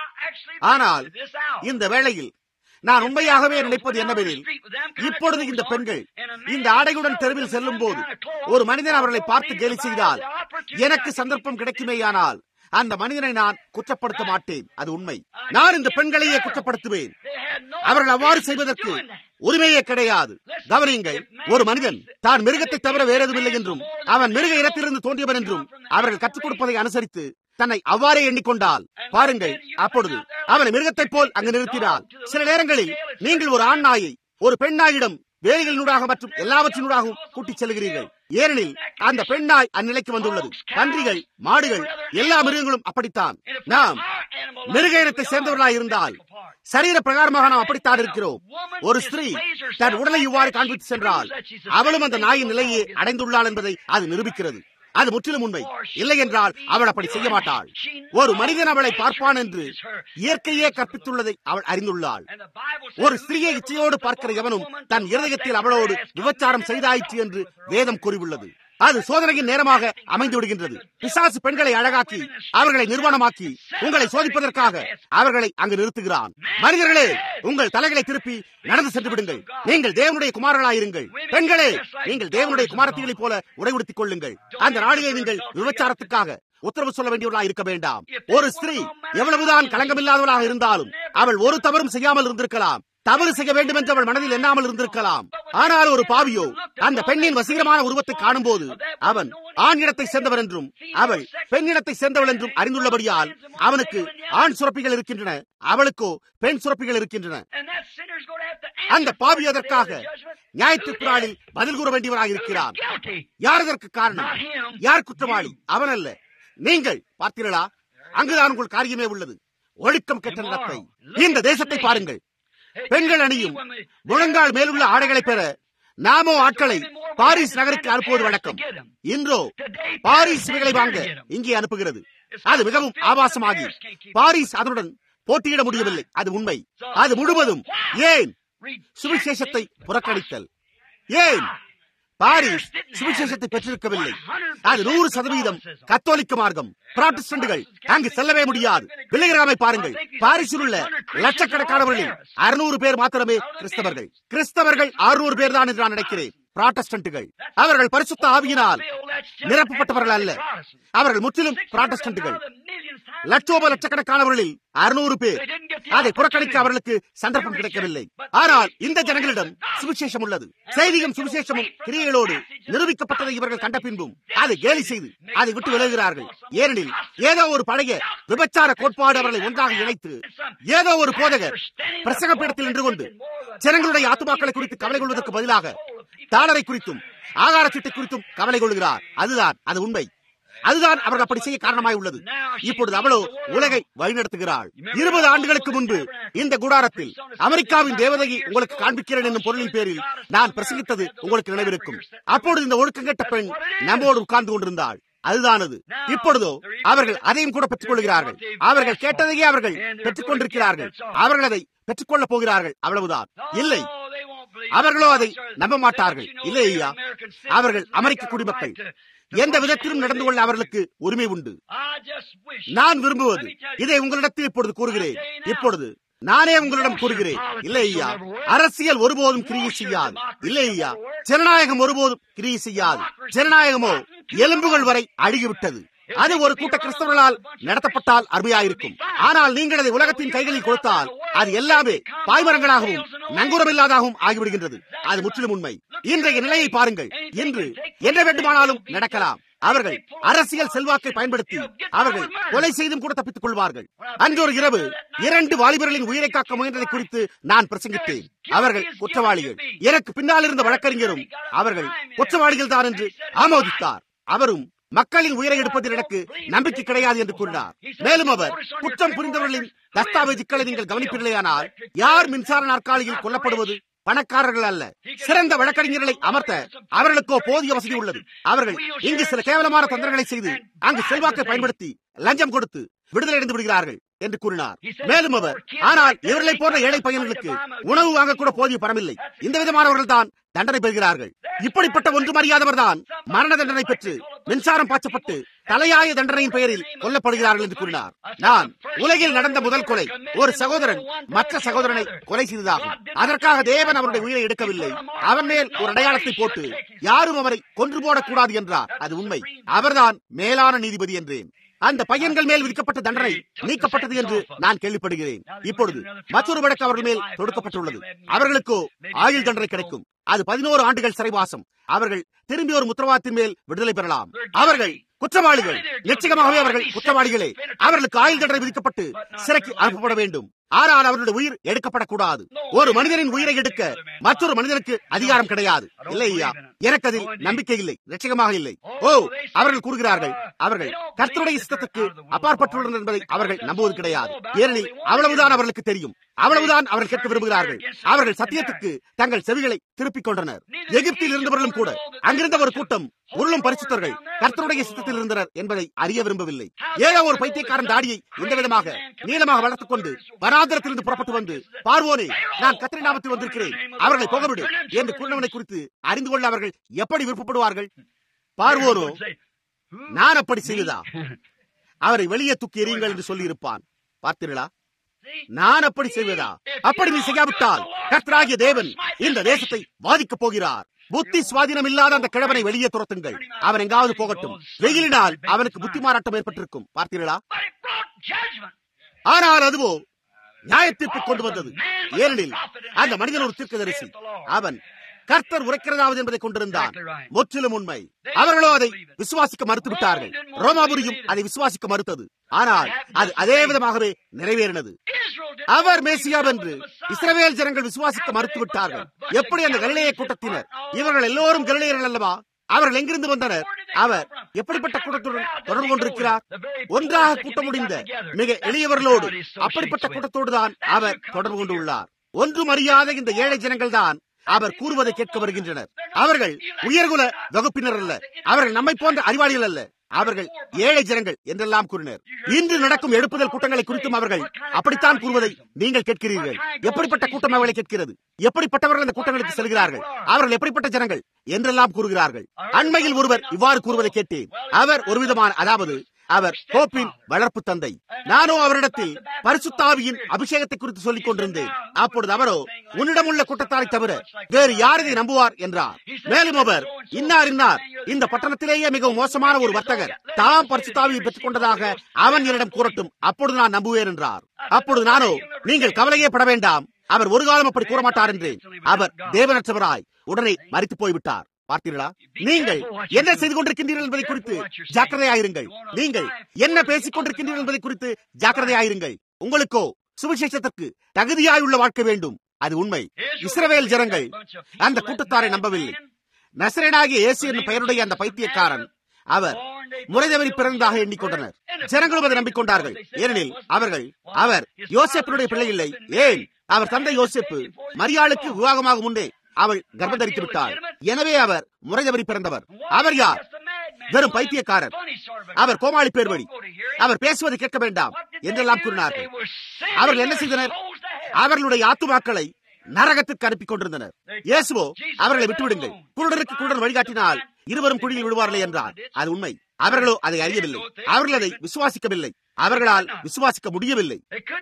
ஆனால் இந்த வேளையில் நான் உண்மையாகவே நினைப்பது என்னவெனில் இப்பொழுது இந்த பெண்கள் இந்த ஆடையுடன் தெருவில் செல்லும் போது ஒரு மனிதன் அவர்களை பார்த்து கேலி செய்தால் எனக்கு சந்தர்ப்பம் கிடைக்குமேயானால் அந்த மனிதனை நான் குற்றப்படுத்த மாட்டேன் அது உண்மை நான் இந்த பெண்களையே குற்றப்படுத்துவேன் அவர்கள் அவ்வாறு செய்வதற்கு உரிமையே கிடையாது கவனியுங்கள் ஒரு மனிதன் தான் மிருகத்தை தவிர வேற எதுவும் என்றும் அவன் மிருக இனத்திலிருந்து தோன்றியவன் என்றும் அவர்கள் கற்றுக் கொடுப்பதை அனுசரித்து தன்னை அவ்வாறே எண்ணிக்கொண்டால் பாருங்கள் அப்பொழுது அவனை மிருகத்தைப் போல் அங்கு நிறுத்தினார் சில நேரங்களில் நீங்கள் ஒரு ஆண் நாயை ஒரு பெண் நாயிடம் வேலிகளினூடாக மற்றும் எல்லாவற்றினூடாகவும் கூட்டிச் செல்கிறீர்கள் ஏனெனில் அந்த பெண்ணாய் அந்நிலைக்கு வந்துள்ளது பன்றிகள் மாடுகள் எல்லா மிருகங்களும் அப்படித்தான் நாம் மிருக இனத்தை சேர்ந்தவர்களாய் இருந்தால் சரீர பிரகாரமாக நாம் அப்படித்தான் இருக்கிறோம் ஒரு ஸ்திரீ தன் உடலை இவ்வாறு காண்பித்து சென்றால் அவளும் அந்த நாயின் நிலையை அடைந்துள்ளாள் என்பதை அது நிரூபிக்கிறது அது முற்றிலும் உண்மை இல்லை என்றால் அவள் அப்படி செய்ய மாட்டாள் ஒரு மனிதன் அவளை பார்ப்பான் என்று இயற்கையே கற்பித்துள்ளதை அவள் அறிந்துள்ளாள் ஒரு ஸ்திரீயை இச்சையோடு பார்க்கிற எவனும் தன் இருதயத்தில் அவளோடு விபச்சாரம் செய்தாயிற்று என்று வேதம் கூறியுள்ளது அது சோதனையின் நேரமாக அமைந்து விடுகின்றது பிசாசு பெண்களை அழகாக்கி அவர்களை நிர்வாணமாக்கி உங்களை சோதிப்பதற்காக அவர்களை அங்கு நிறுத்துகிறான் மனிதர்களே உங்கள் தலைகளை திருப்பி நடந்து சென்று விடுங்கள் நீங்கள் தேவனுடைய குமாரர்களாயிருங்கள் பெண்களே நீங்கள் தேவனுடைய குமாரத்திகளைப் போல உடை உடுத்திக் கொள்ளுங்கள் அந்த நாளிலே நீங்கள் விபச்சாரத்துக்காக உத்தரவு சொல்ல வேண்டியவர்களாக இருக்க வேண்டாம் ஒரு ஸ்திரீ எவ்வளவுதான் களங்கமில்லாதவளாக இருந்தாலும் அவள் ஒரு தவறும் செய்யாமல் இருந்திருக்கலாம் தவறு செய்ய வேண்டும் என்று அவள் மனதில் எண்ணாமல் இருந்திருக்கலாம் ஆனால் ஒரு பாவியோ அந்த பெண்ணின் வசீகரமான உருவத்தை காணும் போது அவன் ஆண் இடத்தை சேர்ந்தவர் என்றும் அவள் பெண் இடத்தை சேர்ந்தவள் என்றும் அறிந்துள்ளபடியால் அவனுக்கு ஆண் சுரப்பிகள் இருக்கின்றன அவளுக்கோ பெண் சுரப்பிகள் இருக்கின்றன அந்த பாவி அதற்காக நியாயத்திற்குறாளில் பதில் கூற வேண்டியவராக இருக்கிறார் யார் அதற்கு காரணம் யார் குற்றவாளி அவன் அல்ல நீங்கள் பார்த்தீர்களா அங்குதான் உங்கள் காரியமே உள்ளது ஒழுக்கம் கெட்ட நடத்தை இந்த தேசத்தை பாருங்கள் பெண்கள் அணியும் முழங்கால் மேலுள்ள ஆடைகளை பெற நாமோ ஆட்களை பாரிஸ் நகருக்கு அனுப்புவது வழக்கம் இன்றோ பாரிஸ் இவைகளை வாங்க இங்கே அனுப்புகிறது அது மிகவும் ஆபாசமாகி பாரிஸ் அதனுடன் போட்டியிட முடியவில்லை அது உண்மை அது முழுவதும் ஏன் சுவிசேஷத்தை புறக்கணித்தல் ஏன் பாரிஸ் சுவிசேஷத்தை பெற்றிருக்கவில்லை அது நூறு சதவீதம் கத்தோலிக்க மார்க்கம் புராட்டஸ்டன்ட்கள் அங்கு செல்லவே முடியாது வில்லைகிராமை பாருங்கள் பாரிஸில் உள்ள லட்சக்கணக்கானவர்களில் அறுநூறு பேர் மாத்திரமே கிறிஸ்தவர்கள் கிறிஸ்தவர்கள் அறுநூறு பேர் தான் என்று நான் நினைக்கிறேன் புராட்டஸ்டன்ட்கள் அவர்கள் பரிசுத்த ஆவியினால் நிரப்பப்பட்டவர்கள் அல்ல அவர்கள் முற்றிலும் புராட்டஸ்டன்ட்கள் லட்சோப லட்சக்கணக்கானவர்களில் அறுநூறு பேர் அதை புறக்கணிக்க அவர்களுக்கு சந்தர்ப்பம் கிடைக்கவில்லை ஆனால் இந்த ஜனங்களிடம் சுவிசேஷம் உள்ளது செய்தியும் சுவிசேஷமும் கிரியைகளோடு நிரூபிக்கப்பட்டதை இவர்கள் கண்ட பின்பும் அதை கேலி செய்து அதை விட்டு விலகுகிறார்கள் ஏனெனில் ஏதோ ஒரு பழைய விபச்சார கோட்பாடு அவர்களை ஒன்றாக இணைத்து ஏதோ ஒரு போதகர் பிரசங்க பீடத்தில் நின்று கொண்டு ஜனங்களுடைய ஆத்துமாக்களை குறித்து கவலை கொள்வதற்கு பதிலாக டாலரை குறித்தும் ஆகார சீட்டை குறித்தும் கவலை கொள்கிறார் அதுதான் அது உண்மை அதுதான் அவர்கள் அப்படி செய்ய காரணமாய் உள்ளது இப்பொழுது அவளோ உலகை வழிநடத்துகிறாள் இருபது ஆண்டுகளுக்கு முன்பு இந்த குடாரத்தில் அமெரிக்காவின் தேவதையை உங்களுக்கு காண்பிக்கிறேன் என்னும் பொருளின் பேரில் நான் பிரசங்கித்தது உங்களுக்கு நினைவிருக்கும் அப்பொழுது இந்த ஒழுக்கங்கட்ட பெண் நம்மோடு உட்கார்ந்து கொண்டிருந்தாள் அதுதான் அது இப்பொழுதோ அவர்கள் அதையும் கூட பெற்றுக் கொள்கிறார்கள் அவர்கள் கேட்டதையே அவர்கள் பெற்றுக் கொண்டிருக்கிறார்கள் அவர்கள் அதை பெற்றுக்கொள்ளப் போகிறார்கள் அவ்வளவுதான் இல்லை அவர்களோ அதை நம்ப மாட்டார்கள் இல்லை ஐயா அவர்கள் அமெரிக்க குடிமக்கள் எந்த விதத்திலும் நடந்து கொள்ள அவர்களுக்கு உரிமை உண்டு நான் விரும்புவது இதை உங்களிடத்தில் இப்பொழுது கூறுகிறேன் இப்பொழுது நானே உங்களிடம் கூறுகிறேன் இல்லை ஐயா அரசியல் ஒருபோதும் கிரியை செய்யாது இல்லை ஐயா ஜனநாயகம் ஒருபோதும் கிரியை செய்யாது ஜனநாயகமோ எலும்புகள் வரை அழுகிவிட்டது அது ஒரு கூட்ட கிறிஸ்தவர்களால் நடத்தப்பட்டால் அருமையாயிருக்கும் ஆனால் நீங்கள் அதை உலகத்தின் கைகளில் கொடுத்தால் அது எல்லாமே பாய்மரங்களாகவும் நங்கூரமில்லாதாகவும் ஆகிவிடுகின்றது அது முற்றிலும் உண்மை இன்றைய நிலையை பாருங்கள் இன்று என்ன வேண்டுமானாலும் நடக்கலாம் அவர்கள் அரசியல் செல்வாக்கை பயன்படுத்தி அவர்கள் கொலை செய்தும் கூட தப்பித்துக் கொள்வார்கள் அன்றொரு இரவு இரண்டு வாலிபர்களின் உயிரை காக்க முயன்றதை குறித்து நான் பிரசங்கித்தேன் அவர்கள் குற்றவாளிகள் எனக்கு பின்னால் இருந்த வழக்கறிஞரும் அவர்கள் குற்றவாளிகள் தான் என்று ஆமோதித்தார் அவரும் மக்களின் உயிரை எடுப்பதில் எனக்கு நம்பிக்கை கிடையாது என்று கூறினார் மேலும் அவர் குற்றம் புரிந்தவர்களின் தஸ்தாவேஜுக்களை நீங்கள் கவனிப்பீர்களேயானால் யார் மின்சார நாற்காலியில் கொல்லப்படுவது பணக்காரர்கள் அல்ல சிறந்த வழக்கறிஞர்களை அமர்த்த அவர்களுக்கோ போதிய வசதி உள்ளது அவர்கள் இங்கு சில கேவலமான தந்திரங்களை செய்து அங்கு செல்வாக்கை பயன்படுத்தி லஞ்சம் கொடுத்து விடுதலை அடைந்து விடுகிறார்கள் என்று கூறினார் மேலும் அவர் ஆனால் இவர்களை போன்ற ஏழை பையன்களுக்கு உணவு வாங்கக்கூட போதிய பணமில்லை இந்த விதமானவர்கள் தான் தண்டனை பெறுகிறார்கள் இப்படிப்பட்ட ஒன்று அறியாதவர் தான் மரண தண்டனை பெற்று மின்சாரம் பாய்ச்சப்பட்டு தலையாய தண்டனையின் பெயரில் கொல்லப்படுகிறார்கள் என்று கூறினார் நான் உலகில் நடந்த முதல் கொலை ஒரு சகோதரன் மற்ற சகோதரனை கொலை செய்ததாகும் அதற்காக தேவன் அவருடைய உயிரை எடுக்கவில்லை அவன் மேல் ஒரு அடையாளத்தை போட்டு யாரும் அவரை கொன்று போடக்கூடாது என்றார் அது உண்மை அவர்தான் மேலான நீதிபதி என்றேன் அந்த பையன்கள் மேல் விதிக்கப்பட்ட தண்டனை நீக்கப்பட்டது என்று நான் கேள்விப்படுகிறேன் இப்பொழுது மற்றொரு வழக்கு அவர்கள் மேல் தொடுக்கப்பட்டுள்ளது அவர்களுக்கோ ஆயுள் தண்டனை கிடைக்கும் அது பதினோரு ஆண்டுகள் சிறைவாசம் அவர்கள் திரும்பி ஒரு முத்திரவாதத்தின் மேல் விடுதலை பெறலாம் அவர்கள் குற்றவாளிகள் நிச்சயமாகவே அவர்கள் குற்றவாளிகளே அவர்களுக்கு ஆயுள் தண்டனை விதிக்கப்பட்டு சிறைக்கு அனுப்பப்பட வேண்டும் ஆனால் அவர்களுடைய உயிர் எடுக்கப்படக்கூடாது ஒரு மனிதனின் உயிரை எடுக்க மற்றொரு மனிதனுக்கு அதிகாரம் கிடையாது இல்லை ஐயா எனக்கு அதில் நம்பிக்கை இல்லை நிச்சயமாக இல்லை ஓ அவர்கள் கூறுகிறார்கள் அவர்கள் கர்த்தருடைய சித்தத்துக்கு அப்பாற்பட்டுள்ளனர் என்பதை அவர்கள் நம்புவது கிடையாது ஏனெனில் அவ்வளவுதான் அவர்களுக்கு தெரியும் அவ்வளவுதான் அவர்கள் கேட்க விரும்புகிறார்கள் அவர்கள் சத்தியத்துக்கு தங்கள் செவிகளை திருப்பிக் கொண்டனர் எகிப்தில் இருந்தவர்களும் கூட அங்கிருந்த ஒரு கூட்டம் உருளும் பரிசுத்தர்கள் கர்த்தருடைய சித்தத்தில் இருந்தனர் என்பதை அறிய விரும்பவில்லை ஏதோ ஒரு பைத்தியக்காரன் தாடியை இந்த விதமாக நீளமாக வளர்த்துக் கொண்டு வனாந்திரத்திலிருந்து புறப்பட்டு வந்து பார்வோனே நான் கத்திரி நாமத்தில் வந்திருக்கிறேன் அவர்களை போகவிடு என்று கூறினவனை குறித்து அறிந்து கொள்ள அவர்கள் எப்படி விருப்பப்படுவார்கள் பார்வோனோ நான் அப்படி செய்ததா அவரை வெளியே தூக்கி எறியுங்கள் என்று சொல்லி இருப்பான் பார்த்தீர்களா நான் அப்படி செய்வதா அப்படி நீ செய்யாவிட்டால் கர்த்தராகிய தேவன் இந்த தேசத்தை பாதிக்கப் போகிறார் புத்தி சுவாதீனம் இல்லாத அந்த கிழவனை வெளியே துரத்துங்கள் அவன் எங்காவது போகட்டும் வெயிலினால் அவனுக்கு புத்தி மாறாட்டம் ஏற்பட்டிருக்கும் பார்த்தீர்களா ஆனால் அதுவோ நியாயத்தீர்ப்பு கொண்டு வந்தது ஏனெனில் அந்த மனிதன் ஒரு தீர்க்கதரிசி அவன் கர்த்தர் உரைக்கிறதாவது என்பதை கொண்டிருந்தான் முற்றிலும் உண்மை அவர்களோ அதை விசுவாசிக்க மறுத்து விட்டார்கள் ரோமாபுரியும் அதை விசுவாசிக்க மறுத்தது ஆனால் அது அதே விதமாகவே நிறைவேறினது அவர் மேசியா என்று இஸ்ரவேல் ஜனங்கள் விசுவாசிக்க மறுத்து விட்டார்கள் எப்படி அந்த கலிலேய கூட்டத்தினர் இவர்கள் எல்லோரும் கலிலேயர்கள் அல்லவா அவர்கள் எங்கிருந்து வந்தனர் அவர் எப்படிப்பட்ட கூட்டத்துடன் தொடர்பு கொண்டிருக்கிறார் ஒன்றாக கூட்டம் முடிந்த மிக எளியவர்களோடு அப்படிப்பட்ட கூட்டத்தோடு தான் அவர் தொடர்பு கொண்டுள்ளார் ஒன்றும் அறியாத இந்த ஏழை ஜனங்கள் தான் அவர் கூறுவதை கேட்க வருகின்றனர் அவர்கள் உயர்குல வகுப்பினர் அல்ல அவர்கள் நம்மை போன்ற அறிவாளிகள் அல்ல அவர்கள் ஏழை ஜனங்கள் என்றெல்லாம் கூறினர் இன்று நடக்கும் எழுப்புதல் கூட்டங்களை குறித்தும் அவர்கள் அப்படித்தான் கூறுவதை நீங்கள் கேட்கிறீர்கள் எப்படிப்பட்ட கூட்டம் அவர்களை கேட்கிறது எப்படிப்பட்டவர்கள் அந்த கூட்டங்களுக்கு செல்கிறார்கள் அவர்கள் எப்படிப்பட்ட ஜனங்கள் என்றெல்லாம் கூறுகிறார்கள் அண்மையில் ஒருவர் இவ்வாறு கூறுவதை கேட்டேன் அவர் ஒரு விதமான அதாவது அவர் கோப்பின் வளர்ப்பு தந்தை நானோ அவரிடத்தில் பரிசுத்தாவியின் அபிஷேகத்தை குறித்து சொல்லிக் கொண்டிருந்தேன் அப்பொழுது அவரோ உன்னிடம் உள்ள கூட்டத்தாரை தவிர வேறு யார் இதை நம்புவார் என்றார் மேலும் அவர் இன்னார் இன்னார் இந்த பட்டணத்திலேயே மிகவும் மோசமான ஒரு வர்த்தகர் தாம் பரிசுத்தாவியை பெற்றுக் கொண்டதாக அவன் என்னிடம் கூறட்டும் அப்பொழுது நான் நம்புவேன் என்றார் அப்பொழுது நானோ நீங்கள் கவலையே பட வேண்டாம் அவர் ஒரு காலம் அப்படி கூற மாட்டார் என்றேன் அவர் தேவனற்றவராய் உடனே மறித்து போய்விட்டார் பார்த்தீர்களா நீங்கள் என்ன செய்து கொண்டிருக்கின்றீர்கள் என்பதை குறித்து ஜாக்கிரதையாயிருங்கள் நீங்கள் என்ன பேசிக் கொண்டிருக்கின்றீர்கள் என்பதை குறித்து ஜாக்கிரதையாயிருங்கள் உங்களுக்கோ சுவிசேஷத்திற்கு தகுதியாயுள்ள வாழ்க்கை வேண்டும் அது உண்மை இஸ்ரவேல் ஜனங்கள் அந்த கூட்டத்தாரை நம்பவில்லை நசரேனாகிய இயேசு என்னும் பெயருடைய அந்த பைத்தியக்காரன் அவர் முறைதவறி பிறந்ததாக எண்ணிக்கொண்டனர் ஜனங்களும் அதை நம்பிக்கொண்டார்கள் ஏனெனில் அவர்கள் அவர் யோசேப்பினுடைய பிள்ளை இல்லை ஏன் அவர் தந்தை யோசேப்பு மரியாளுக்கு விவாகமாக முன்னே அவள் கர்ப்பம் தரித்து விட்டாள் எனவே அவர் முறைதவறி பிறந்தவர் அவர் யார் வெறும் பைத்தியக்காரர் அவர் கோமாளி பேர் வழி அவர் பேசுவதை கேட்க வேண்டாம் என்றெல்லாம் கூறினார்கள் அவர்கள் என்ன செய்தனர் அவர்களுடைய ஆத்துமாக்களை நரகத்திற்கு அனுப்பி கொண்டிருந்தனர் இயேசுவோ அவர்களை விட்டுவிடுங்கள் குருடருக்கு குருடன் வழிகாட்டினால் இருவரும் குழியில் விடுவார்களே என்றார் அது உண்மை அவர்களோ அதை அறியவில்லை அவர்கள் அதை விசுவாசிக்கவில்லை அவர்களால் விசுவாசிக்க முடியவில்லை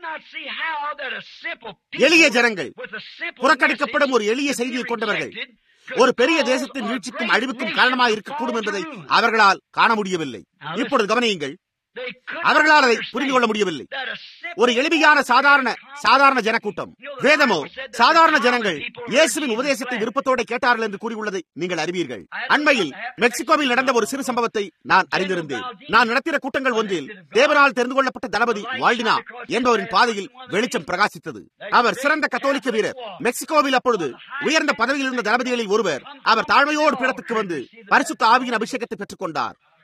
எளிய ஜனங்கள் புறக்கணிக்கப்படும் ஒரு எளிய செய்தியை கொண்டவர்கள் ஒரு பெரிய தேசத்தின் வீழ்ச்சிக்கும் அழிவுக்கும் காரணமாக இருக்கக்கூடும் என்பதை அவர்களால் காண முடியவில்லை இப்பொழுது கவனியுங்கள் அவர்களால் அதை புரிந்து கொள்ள முடியவில்லை ஒரு எளிமையான சாதாரண சாதாரண ஜனக்கூட்டம் வேதமோ சாதாரண ஜனங்கள் இயேசுவின் உபதேசத்தை விருப்பத்தோடு கேட்டார்கள் என்று கூறியுள்ளதை நீங்கள் அறிவீர்கள் அண்மையில் மெக்சிகோவில் நடந்த ஒரு சிறு சம்பவத்தை நான் அறிந்திருந்தேன் நான் நடத்தின கூட்டங்கள் ஒன்றில் தேவனால் தெரிந்து கொள்ளப்பட்ட தளபதி வால்டினா என்பவரின் பாதையில் வெளிச்சம் பிரகாசித்தது அவர் சிறந்த கத்தோலிக்க வீரர் மெக்சிகோவில் அப்பொழுது உயர்ந்த பதவியில் இருந்த தளபதிகளில் ஒருவர் அவர் தாழ்மையோடு பீடத்துக்கு வந்து பரிசுத்த ஆவியின் அபிஷேகத்தை பெற்றுக் கொண்டார்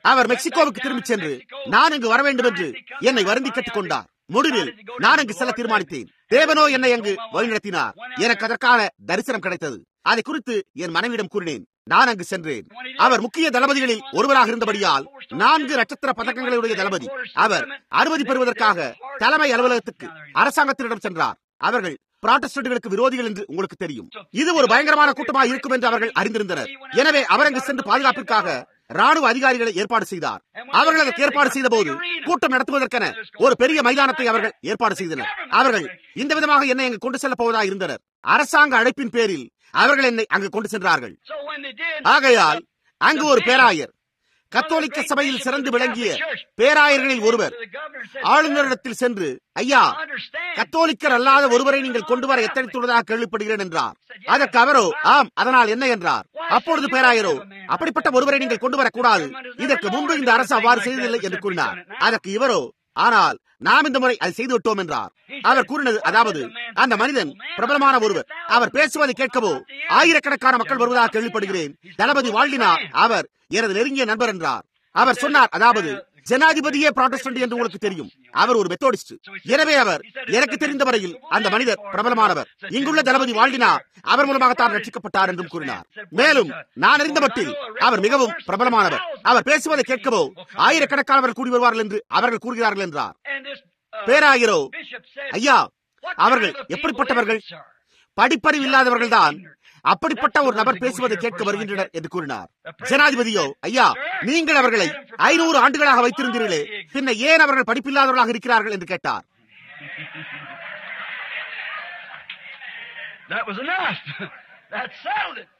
அவர் மெக்சிகோவுக்கு திரும்பிச் சென்று நான் இங்கு வர வேண்டும் என்று என்னை வருந்தி கேட்டுக் கொண்டார் முடிவில் நான் அங்கு செல்ல தீர்மானித்தேன் தேவனோ என்னை அங்கு வழிநடத்தினார் எனக்கு அதற்கான தரிசனம் கிடைத்தது அதை குறித்து என் மனைவியிடம் கூறினேன் நான் அங்கு சென்றேன் அவர் முக்கிய தளபதிகளில் ஒருவராக இருந்தபடியால் நான்கு நட்சத்திர பதக்கங்களுடைய தளபதி அவர் அனுமதி பெறுவதற்காக தலைமை அலுவலகத்துக்கு அரசாங்கத்தினிடம் சென்றார் அவர்கள் புராட்டஸ்டன்ட்களுக்கு விரோதிகள் என்று உங்களுக்கு தெரியும் இது ஒரு பயங்கரமான கூட்டமாக இருக்கும் என்று அவர்கள் அறிந்திருந்தனர் எனவே அவர் அங்கு சென்று பாதுகாப்பிற்காக ராணுவ அதிகாரிகளை ஏற்பாடு செய்தார் அவர்கள் அதற்கு ஏற்பாடு செய்த போது கூட்டம் நடத்துவதற்கென ஒரு பெரிய மைதானத்தை அவர்கள் ஏற்பாடு செய்தனர் அவர்கள் இந்த விதமாக என்னை அங்கு கொண்டு செல்ல போவதாக இருந்தனர் அரசாங்க அழைப்பின் பேரில் அவர்கள் என்னை அங்கு கொண்டு சென்றார்கள் ஆகையால் அங்கு ஒரு பேராயர் கத்தோலிக்க சபையில் சிறந்து விளங்கிய பேராயர்களில் ஒருவர் ஆளுநரிடத்தில் சென்று ஐயா கத்தோலிக்கர் அல்லாத ஒருவரை நீங்கள் கொண்டு வர எத்தனைத்துள்ளதாக கேள்விப்படுகிறேன் என்றார் அதற்கு அவரோ ஆம் அதனால் என்ன என்றார் அப்பொழுது பேராயரோ அப்படிப்பட்ட ஒருவரை நீங்கள் கொண்டு வரக்கூடாது இதற்கு முன்பு இந்த அரசு அவ்வாறு செய்ததில்லை என்று கூறினார் அதற்கு இவரோ ஆனால் நாம் இந்த முறை அதை செய்து விட்டோம் என்றார் அவர் கூறினது அதாவது அந்த மனிதன் பிரபலமான ஒருவர் அவர் பேசுவதை கேட்கவோ ஆயிரக்கணக்கான மக்கள் வருவதாக கேள்விப்படுகிறேன் தளபதி வாழ்டினா அவர் எனது நெருங்கிய நண்பர் என்றார் அவர் சொன்னார் அதாவது ஜனாதிபதியே புராட்டஸ்டன்ட் என்று உங்களுக்கு தெரியும் அவர் ஒரு மெத்தோடிஸ்ட் எனவே அவர் எனக்கு தெரிந்த வரையில் அந்த மனிதர் பிரபலமானவர் இங்குள்ள தளபதி வாழ்டினா அவர் மூலமாகத்தான் ரட்சிக்கப்பட்டார் என்றும் கூறினார் மேலும் நான் அறிந்த மட்டில் அவர் மிகவும் பிரபலமானவர் அவர் பேசுவதை கேட்கவோ ஆயிரக்கணக்கானவர்கள் கூடி வருவார்கள் என்று அவர்கள் கூறுகிறார்கள் என்றார் பேராயிரோ ஐயா அவர்கள் எப்படிப்பட்டவர்கள் படிப்பறிவு இல்லாதவர்கள் தான் அப்படிப்பட்ட ஒரு நபர் பேசுவதை கேட்க வருகின்றனர் என்று கூறினார் ஜனாதிபதியோ ஐயா நீங்கள் அவர்களை ஐநூறு ஆண்டுகளாக வைத்திருந்தீர்களே பின்ன ஏன் அவர்கள் படிப்பில்லாதவர்களாக இருக்கிறார்கள் என்று கேட்டார் That was enough. That settled it.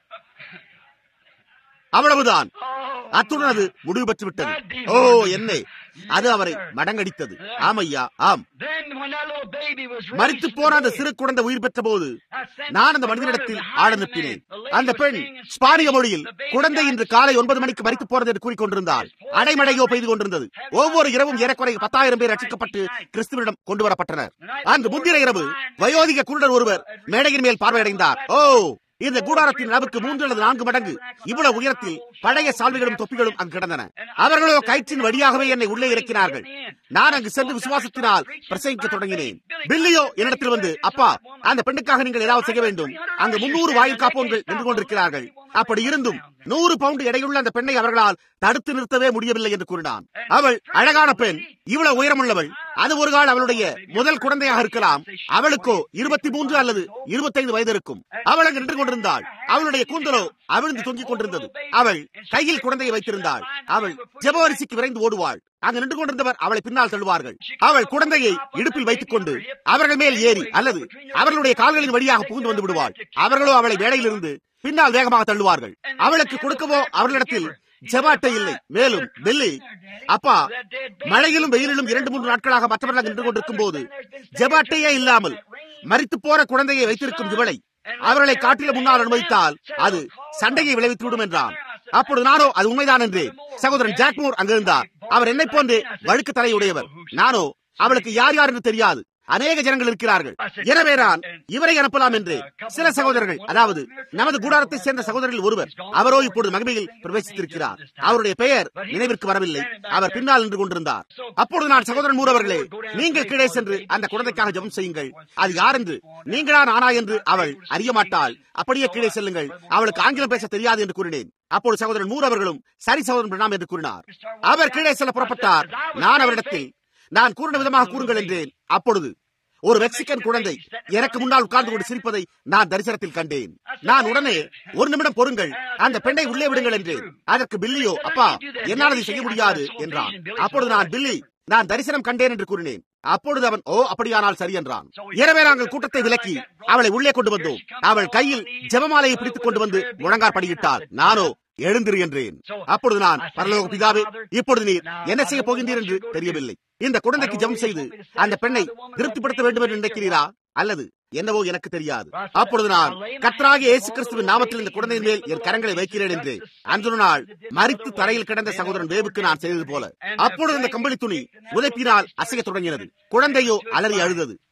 அவ்வளவுதான் அத்துடன் அது முடிவு பெற்று விட்டது ஓ என்ன அது அவரை மடங்கடித்தது ஆமையா ஆம் Then when that little baby was raised மறித்து from போன the அந்த dead, சிறு குழந்தை உயிர் பெற்ற போது I sent நான் அந்த my மனிதனிடத்தில் brother ஆட behind the நிற்பினேன் man. The lady அந்த was பெண் singing in ஸ்பானிய Spanish. மொழியில் The baby குழந்தை died இன்று காலை six ஒன்பது மணிக்கு o'clock. மறித்து போறது என்று கூறிக்கொண்டிருந்தாள் அடைமழையோ பெய்து கொண்டிருந்தது ஒவ்வொரு இரவும் ஏறக்குறைய பத்தாயிரம் பேர் ரட்சிக்கப்பட்டு கிறிஸ்துவிடம் கொண்டு வரப்பட்டனர் அன்று முந்தின இரவு வயோதிக குருடர் ஒருவர் மேடையின் மேல் பார்வையடைந்தார் ஓ இந்த கூடாரத்தின் அளவுக்கு மூன்று அல்லது நான்கு மடங்கு இவ்வளவு உயரத்தில் பழைய சால்வைகளும் தொப்பிகளும் அங்கு கிடந்தன அவர்களோ கயிற்றின் வழியாகவே என்னை உள்ளே இறக்கினார்கள் நான் அங்கு சென்று விசுவாசத்தினால் பிரசங்கிக்க தொடங்கினேன் பில்லியோ என்னிடத்தில் வந்து அப்பா அந்த பெண்ணுக்காக நீங்கள் ஏதாவது செய்ய வேண்டும் அங்கு முன்னூறு வாயில் காப்போன்கள் நின்று கொண்டிருக்கிறார்கள் அப்படி இருந்தும் நூறு பவுண்டு எடையுள்ள அந்த பெண்ணை அவர்களால் தடுத்து நிறுத்தவே முடியவில்லை என்று கூறினான் அவள் அழகான பெண் இவ்வளவு உயரமுள்ளவள் அது ஒரு கால் அவளுடைய முதல் குழந்தையாக இருக்கலாம் அவளுக்கோ இருபத்தி மூன்று அல்லது இருபத்தைந்து வயது இருக்கும் அவள் அங்கு நின்று கொண்டிருந்தாள் அவளுடைய கூந்தலோ அவிழ்ந்து தொங்கிக் கொண்டிருந்தது அவள் கையில் குழந்தையை வைத்திருந்தாள் அவள் ஜெபவரிசிக்கு விரைந்து ஓடுவாள் அங்கு நின்று கொண்டிருந்தவர் அவளை பின்னால் தள்ளுவார்கள் அவள் குழந்தையை இடுப்பில் வைத்துக் கொண்டு அவர்கள் மேல் ஏறி அல்லது அவர்களுடைய கால்களின் வழியாக புகுந்து வந்து விடுவாள் அவர்களோ அவளை வேலையிலிருந்து பின்னால் வேகமாக தள்ளுவார்கள் அவளுக்கு கொடுக்கவோ அவர்களிடத்தில் ஜெபாட்டை இல்லை மேலும் டெல்லி அப்பா மழையிலும் வெயிலிலும் இரண்டு மூன்று நாட்களாக மற்றவர்கள் நின்று கொண்டிருக்கும் போது ஜெபாட்டையே இல்லாமல் மறித்து போற குழந்தையை வைத்திருக்கும் இவளை அவர்களை காட்டில முன்னால் அனுமதித்தால் அது சண்டையை விளைவித்துவிடும் என்றான் அப்பொழுது நானோ அது உண்மைதான் என்று சகோதரன் ஜாக்மோர் அங்கிருந்தார் அவர் என்னை போன்று வழுக்கு தலையுடையவர் நானோ அவளுக்கு யார் யார் என்று தெரியாது அநேக ஜனங்கள் இருக்கிறார்கள் எனவே நான் இவரை அனுப்பலாம் என்று சில சகோதரர்கள் அதாவது நமது கூடாரத்தை சேர்ந்த சகோதரர்கள் ஒருவர் அவரோ இப்பொழுது மகிமையில் பிரவேசித்திருக்கிறார் அவருடைய பெயர் நினைவிற்கு வரவில்லை அவர் பின்னால் நின்று கொண்டிருந்தார் அப்பொழுது நான் சகோதரன் மூறவர்களே நீங்கள் கீழே சென்று அந்த குழந்தைக்காக ஜெபம் செய்யுங்கள் அது யார் என்று நீங்களா நானா என்று அவள் அறிய மாட்டாள் அப்படியே கீழே செல்லுங்கள் அவளுக்கு ஆங்கிலம் பேச தெரியாது என்று கூறினேன் அப்பொழுது சகோதரன் மூர் அவர்களும் சரி சகோதரன் பிரணாம் என்று கூறினார் அவர் கீழே செல்ல புறப்பட்டார் நான் அவரிடத்தில் நான் கூறின விதமாக கூறுங்கள் என்றேன் அப்பொழுது ஒரு மெக்சிகன் குழந்தை எனக்கு முன்னால் உட்கார்ந்து கொண்டு சிரிப்பதை நான் தரிசனத்தில் கண்டேன் நான் உடனே ஒரு நிமிடம் பொறுங்கள் அந்த பெண்ணை உள்ளே விடுங்கள் என்றேன் அதற்கு பில்லியோ அப்பா என்னால் அதை செய்ய முடியாது என்றான் அப்பொழுது நான் பில்லி நான் தரிசனம் கண்டேன் என்று கூறினேன் அப்பொழுது அவன் ஓ அப்படியானால் சரி என்றான் எனவே நாங்கள் கூட்டத்தை விலக்கி அவளை உள்ளே கொண்டு வந்தோம் அவள் கையில் ஜெபமாலையை பிடித்துக் கொண்டு வந்து முழங்கார் படியிட்டாள் நானோ எழுந்திரு என்றேன் அப்பொழுது நான் பரலோக பிதாவே இப்பொழுது நீர் என்ன செய்ய போகின்றீர் என்று தெரியவில்லை இந்த குழந்தைக்கு ஜெபம் செய்து அந்த பெண்ணை திருப்திப்படுத்த வேண்டும் என்று நினைக்கிறீரா அல்லது என்னவோ எனக்கு தெரியாது அப்பொழுது நான் கர்த்தராகிய இயேசு கிறிஸ்துவின் நாமத்தில் இந்த குழந்தையின் மேல் என் கரங்களை வைக்கிறேன் என்று அன்று நாள் மறித்து தரையில் கிடந்த சகோதரன் வேவுக்கு நான் செய்தது போல அப்பொழுது அந்த கம்பளி துணி உதைப்பினால் அசைய தொடங்கினது குழந்தையோ அலறி அழுதது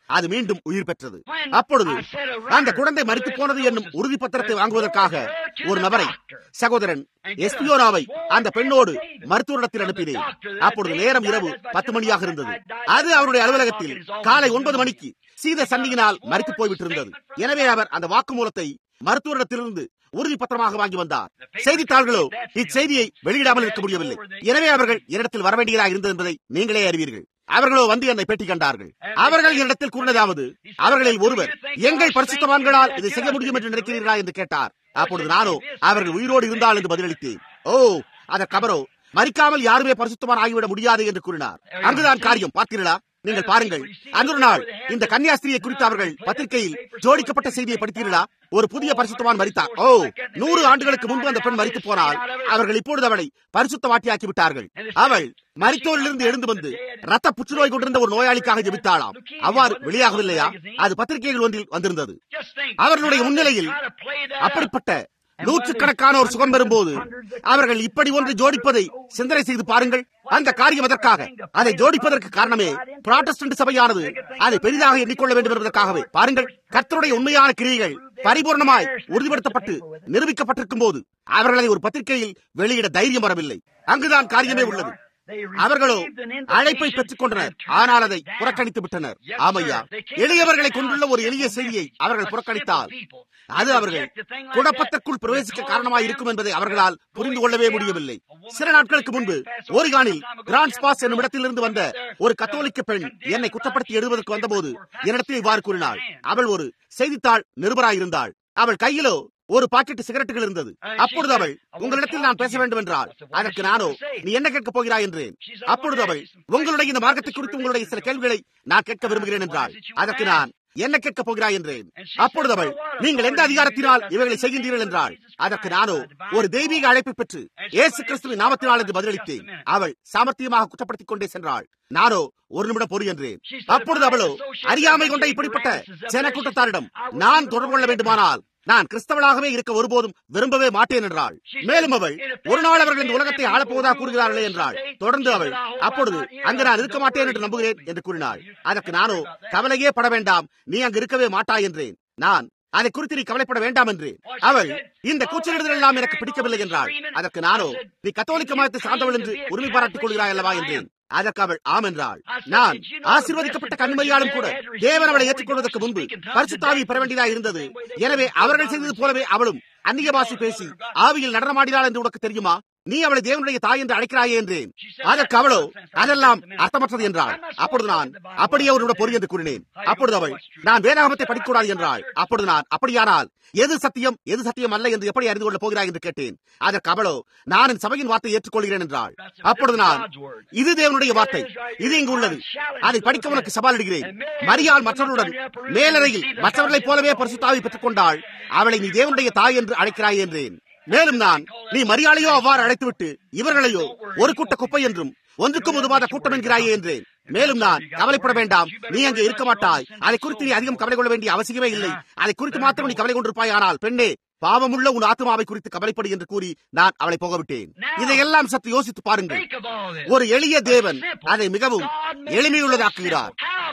அது மீண்டும் உயிர் பெற்றது அப்பொழுது அந்த குழந்தை மறித்து போனது என்னும் உறுதி பத்திரத்தை வாங்குவதற்காக ஒரு நபரை சகோதரன் எஸ்பியோனாவை அந்த பெண்ணோடு மருத்துவரிடத்தில் அனுப்பினேன் அப்பொழுது நேரம் இரவு பத்து மணியாக இருந்தது அது அவருடைய அலுவலகத்தில் காலை ஒன்பது மணிக்கு சீத சன்னியினால் மறித்து போய்விட்டிருந்தது எனவே அவர் அந்த வாக்குமூலத்தை மருத்துவரிடத்திலிருந்து உறுதி பத்திரமாக வாங்கி வந்தார் செய்தித்தாள்களோ இச்செய்தியை வெளியிடாமல் இருக்க முடியவில்லை எனவே அவர்கள் என்னிடத்தில் வரவேண்டியதாக இருந்தது என்பதை நீங்களே அறிவீர்கள் அவர்களோ வந்து என்னை பேட்டி கண்டார்கள் அவர்கள் என்னிடத்தில் கூறினதாவது அவர்களில் ஒருவர் எங்கள் பரிசுத்தவான்களால் இதை செய்ய முடியும் என்று நினைக்கிறீர்களா என்று கேட்டார் அப்பொழுது நானோ அவர்கள் உயிரோடு இருந்தால் என்று பதிலளித்தேன் ஓ அதற்கு அவரோ மறிக்காமல் யாருமே பரிசுத்தவான் ஆகிவிட முடியாது என்று கூறினார் அங்குதான் காரியம் பார்த்தீர்களா நீங்கள் பாருங்கள் அன்று நாள் இந்த கன்னியாஸ்திரியை குறித்து அவர்கள் பத்திரிகையில் ஜோடிக்கப்பட்ட செய்தியை படித்தீர்களா ஒரு புதிய பரிசுத்தவான் மறித்தார் ஓ நூறு ஆண்டுகளுக்கு முன்பு அந்த பெண் மறித்து போனால் அவர்கள் இப்பொழுது அவளை பரிசுத்த வாட்டியாக்கி விட்டார்கள் அவள் மரித்தோரிலிருந்து எழுந்து வந்து ரத்த புற்றுநோய் கொண்டிருந்த ஒரு நோயாளிக்காக ஜெபித்தாளாம் அவ்வாறு வெளியாகவில்லையா அது பத்திரிகைகள் ஒன்றில் வந்திருந்தது அவர்களுடைய முன்னிலையில் அப்படிப்பட்ட நூற்றுக்கணக்கானோர் சுகம் பெறும்போது அவர்கள் இப்படி ஒன்று ஜோடிப்பதை சிந்தனை செய்து பாருங்கள் அந்த காரியம் எதற்காக அதை ஜோடிப்பதற்கு காரணமே புராட்டஸ்டன்ட் சபையானது அதை பெரிதாக எண்ணிக்கொள்ள வேண்டும் என்பதற்காகவே பாருங்கள் கர்த்தருடைய உண்மையான கிரியைகள் பரிபூர்ணமாய் உறுதிப்படுத்தப்பட்டு நிரூபிக்கப்பட்டிருக்கும் போது அவர்களை ஒரு பத்திரிகையில் வெளியிட தைரியம் வரவில்லை அங்குதான் காரியமே உள்ளது அவர்களோ அழைப்பை பெற்றுக் கொண்டனர் ஆனால் அதை புறக்கணித்து விட்டனர் ஆமையா எளியவர்களை கொண்டுள்ள ஒரு எளிய செய்தியை அவர்கள் புறக்கணித்தால் அது அவர்கள் குழப்பத்திற்குள் பிரவேசிக்க காரணமாக இருக்கும் என்பதை அவர்களால் புரிந்து கொள்ளவே முடியவில்லை சில நாட்களுக்கு முன்பு ஓரிகானில் கிராண்ட் ஸ்பாஸ் என்னும் இடத்திலிருந்து வந்த ஒரு கத்தோலிக்க பெண் என்னை குற்றப்படுத்தி எழுதுவதற்கு வந்தபோது என்னிடத்தில் இவ்வாறு கூறினாள் அவள் ஒரு செய்தித்தாள் நிருபராயிருந்தாள் அவள் கையிலோ ஒரு பாக்கெட் சிகரெட்டுகள் இருந்தது அப்பொழுது அவள் உங்களிடத்தில் நான் பேச வேண்டும் என்றால் அதற்கு நானோ நீ என்ன கேட்கப் போகிறாய் என்றேன் அப்பொழுது அவள் உங்களுடைய இந்த மார்க்கத்தை குறித்து உங்களுடைய சில கேள்விகளை நான் கேட்க விரும்புகிறேன் என்றாள் அதற்கு நான் என்ன கேட்கப் போகிறாய் என்றேன் அப்பொழுது அவள் நீங்கள் எந்த அதிகாரத்தினால் இவைகளை செய்கின்றீர்கள் என்றாள் அதற்கு நானோ ஒரு தெய்வீக அழைப்பை பெற்று ஏசு கிறிஸ்துவின் நாமத்தினால் என்று பதிலளித்தேன் அவள் சாமர்த்தியமாக குற்றப்படுத்திக் கொண்டே சென்றாள் நானோ ஒரு நிமிடம் பொறு என்றேன் அப்பொழுது அவளோ அறியாமை கொண்ட இப்படிப்பட்ட ஜன கூட்டத்தாரிடம் நான் தொடர்பு கொள்ள வேண்டுமானால் நான் கிறிஸ்தவளாகவே இருக்க ஒருபோதும் விரும்பவே மாட்டேன் என்றாள் மேலும் அவள் ஒரு நாள் அவர்கள் இந்த உலகத்தை ஆளப்போவதாக கூறுகிறார்களே என்றாள் தொடர்ந்து அவள் அப்பொழுது அங்கு நான் இருக்க மாட்டேன் என்று நம்புகிறேன் என்று கூறினாள் அதற்கு நானோ கவலையே பட வேண்டாம் நீ அங்கு இருக்கவே மாட்டாய் என்றேன் நான் அதை குறித்து நீ கவலைப்பட வேண்டாம் என்று அவள் இந்த கூச்சலிடுதல் எல்லாம் எனக்கு பிடிக்கவில்லை என்றாள் அதற்கு நானோ நீ கத்தோலிக்க மதத்தை சார்ந்தவள் என்று உரிமை பாராட்டிக் கொள்கிறாய் அல்லவா என்றேன் அதற்கு அவள் ஆம் என்றாள் நான் ஆசீர்வதிக்கப்பட்ட கண்மையாலும் கூட தேவன் அவளை ஏற்றுக்கொள்வதற்கு முன்பு பரிசுத்தாவி பெற வேண்டியதாக இருந்தது எனவே அவர்கள் செய்தது போலவே அவளும் அந்நிய பாசி பேசி ஆவியில் நடனமாடினாள் என்று உனக்கு தெரியுமா நீ அவளை தேவனுடைய தாய் என்று அழைக்கிறாயே என்றேன் அதற்கு அவளோ அதெல்லாம் அர்த்தமற்றது என்றாள் அப்பொழுது நான் அப்படியே அவரோட பொறி என்று கூறினேன் அப்பொழுது அவள் நான் வேதாகமத்தை படிக்கக்கூடாது என்றாள் அப்பொழுது நான் அப்படியானால் எது சத்தியம் எது சத்தியம் அல்ல என்று எப்படி அறிந்து கொள்ளப் போகிறாய் என்று கேட்டேன் அதற்கு அவளோ நான் என் சபையின் வார்த்தை ஏற்றுக்கொள்கிறேன் என்றாள் அப்பொழுது நான் இது தேவனுடைய வார்த்தை இது இங்கு உள்ளது அதை படிக்க உனக்கு சவாலிடுகிறேன் மரியாள் மற்றவர்களுடன் மேலறையில் மற்றவர்களைப் போலவே பரிசுத்தாவி பெற்றுக் கொண்டாள் அவளை நீ தேவனுடைய தாய் என்று அழைக்கிறாய் என்றேன் மேலும் நான் நீ மரியாதையோ அவ்வாறு அழைத்துவிட்டு இவர்களையோ ஒரு கூட்ட குப்பை என்றும் ஒன்றுக்கும் உதவாத கூட்டம் என்கிறாயே என்றேன் மேலும் நான் கவலைப்பட வேண்டாம் நீ அங்கே இருக்க மாட்டாய் அதை குறித்து நீ அதிகம் கவலை கொள்ள வேண்டிய அவசியமே இல்லை அதை குறித்து மாத்திரம் நீ கவலை கொண்டிருப்பாய் ஆனால் பெண்ணே பாவமுள்ள உன் ஆத்மாவை குறித்து கவலைப்படு என்று கூறி நான் அவளை போகவிட்டேன் இதையெல்லாம் சற்று யோசித்து பாருங்கள் ஒரு எளிய தேவன் அதை மிகவும் எளிமையுள்ளதாக்குகிறார்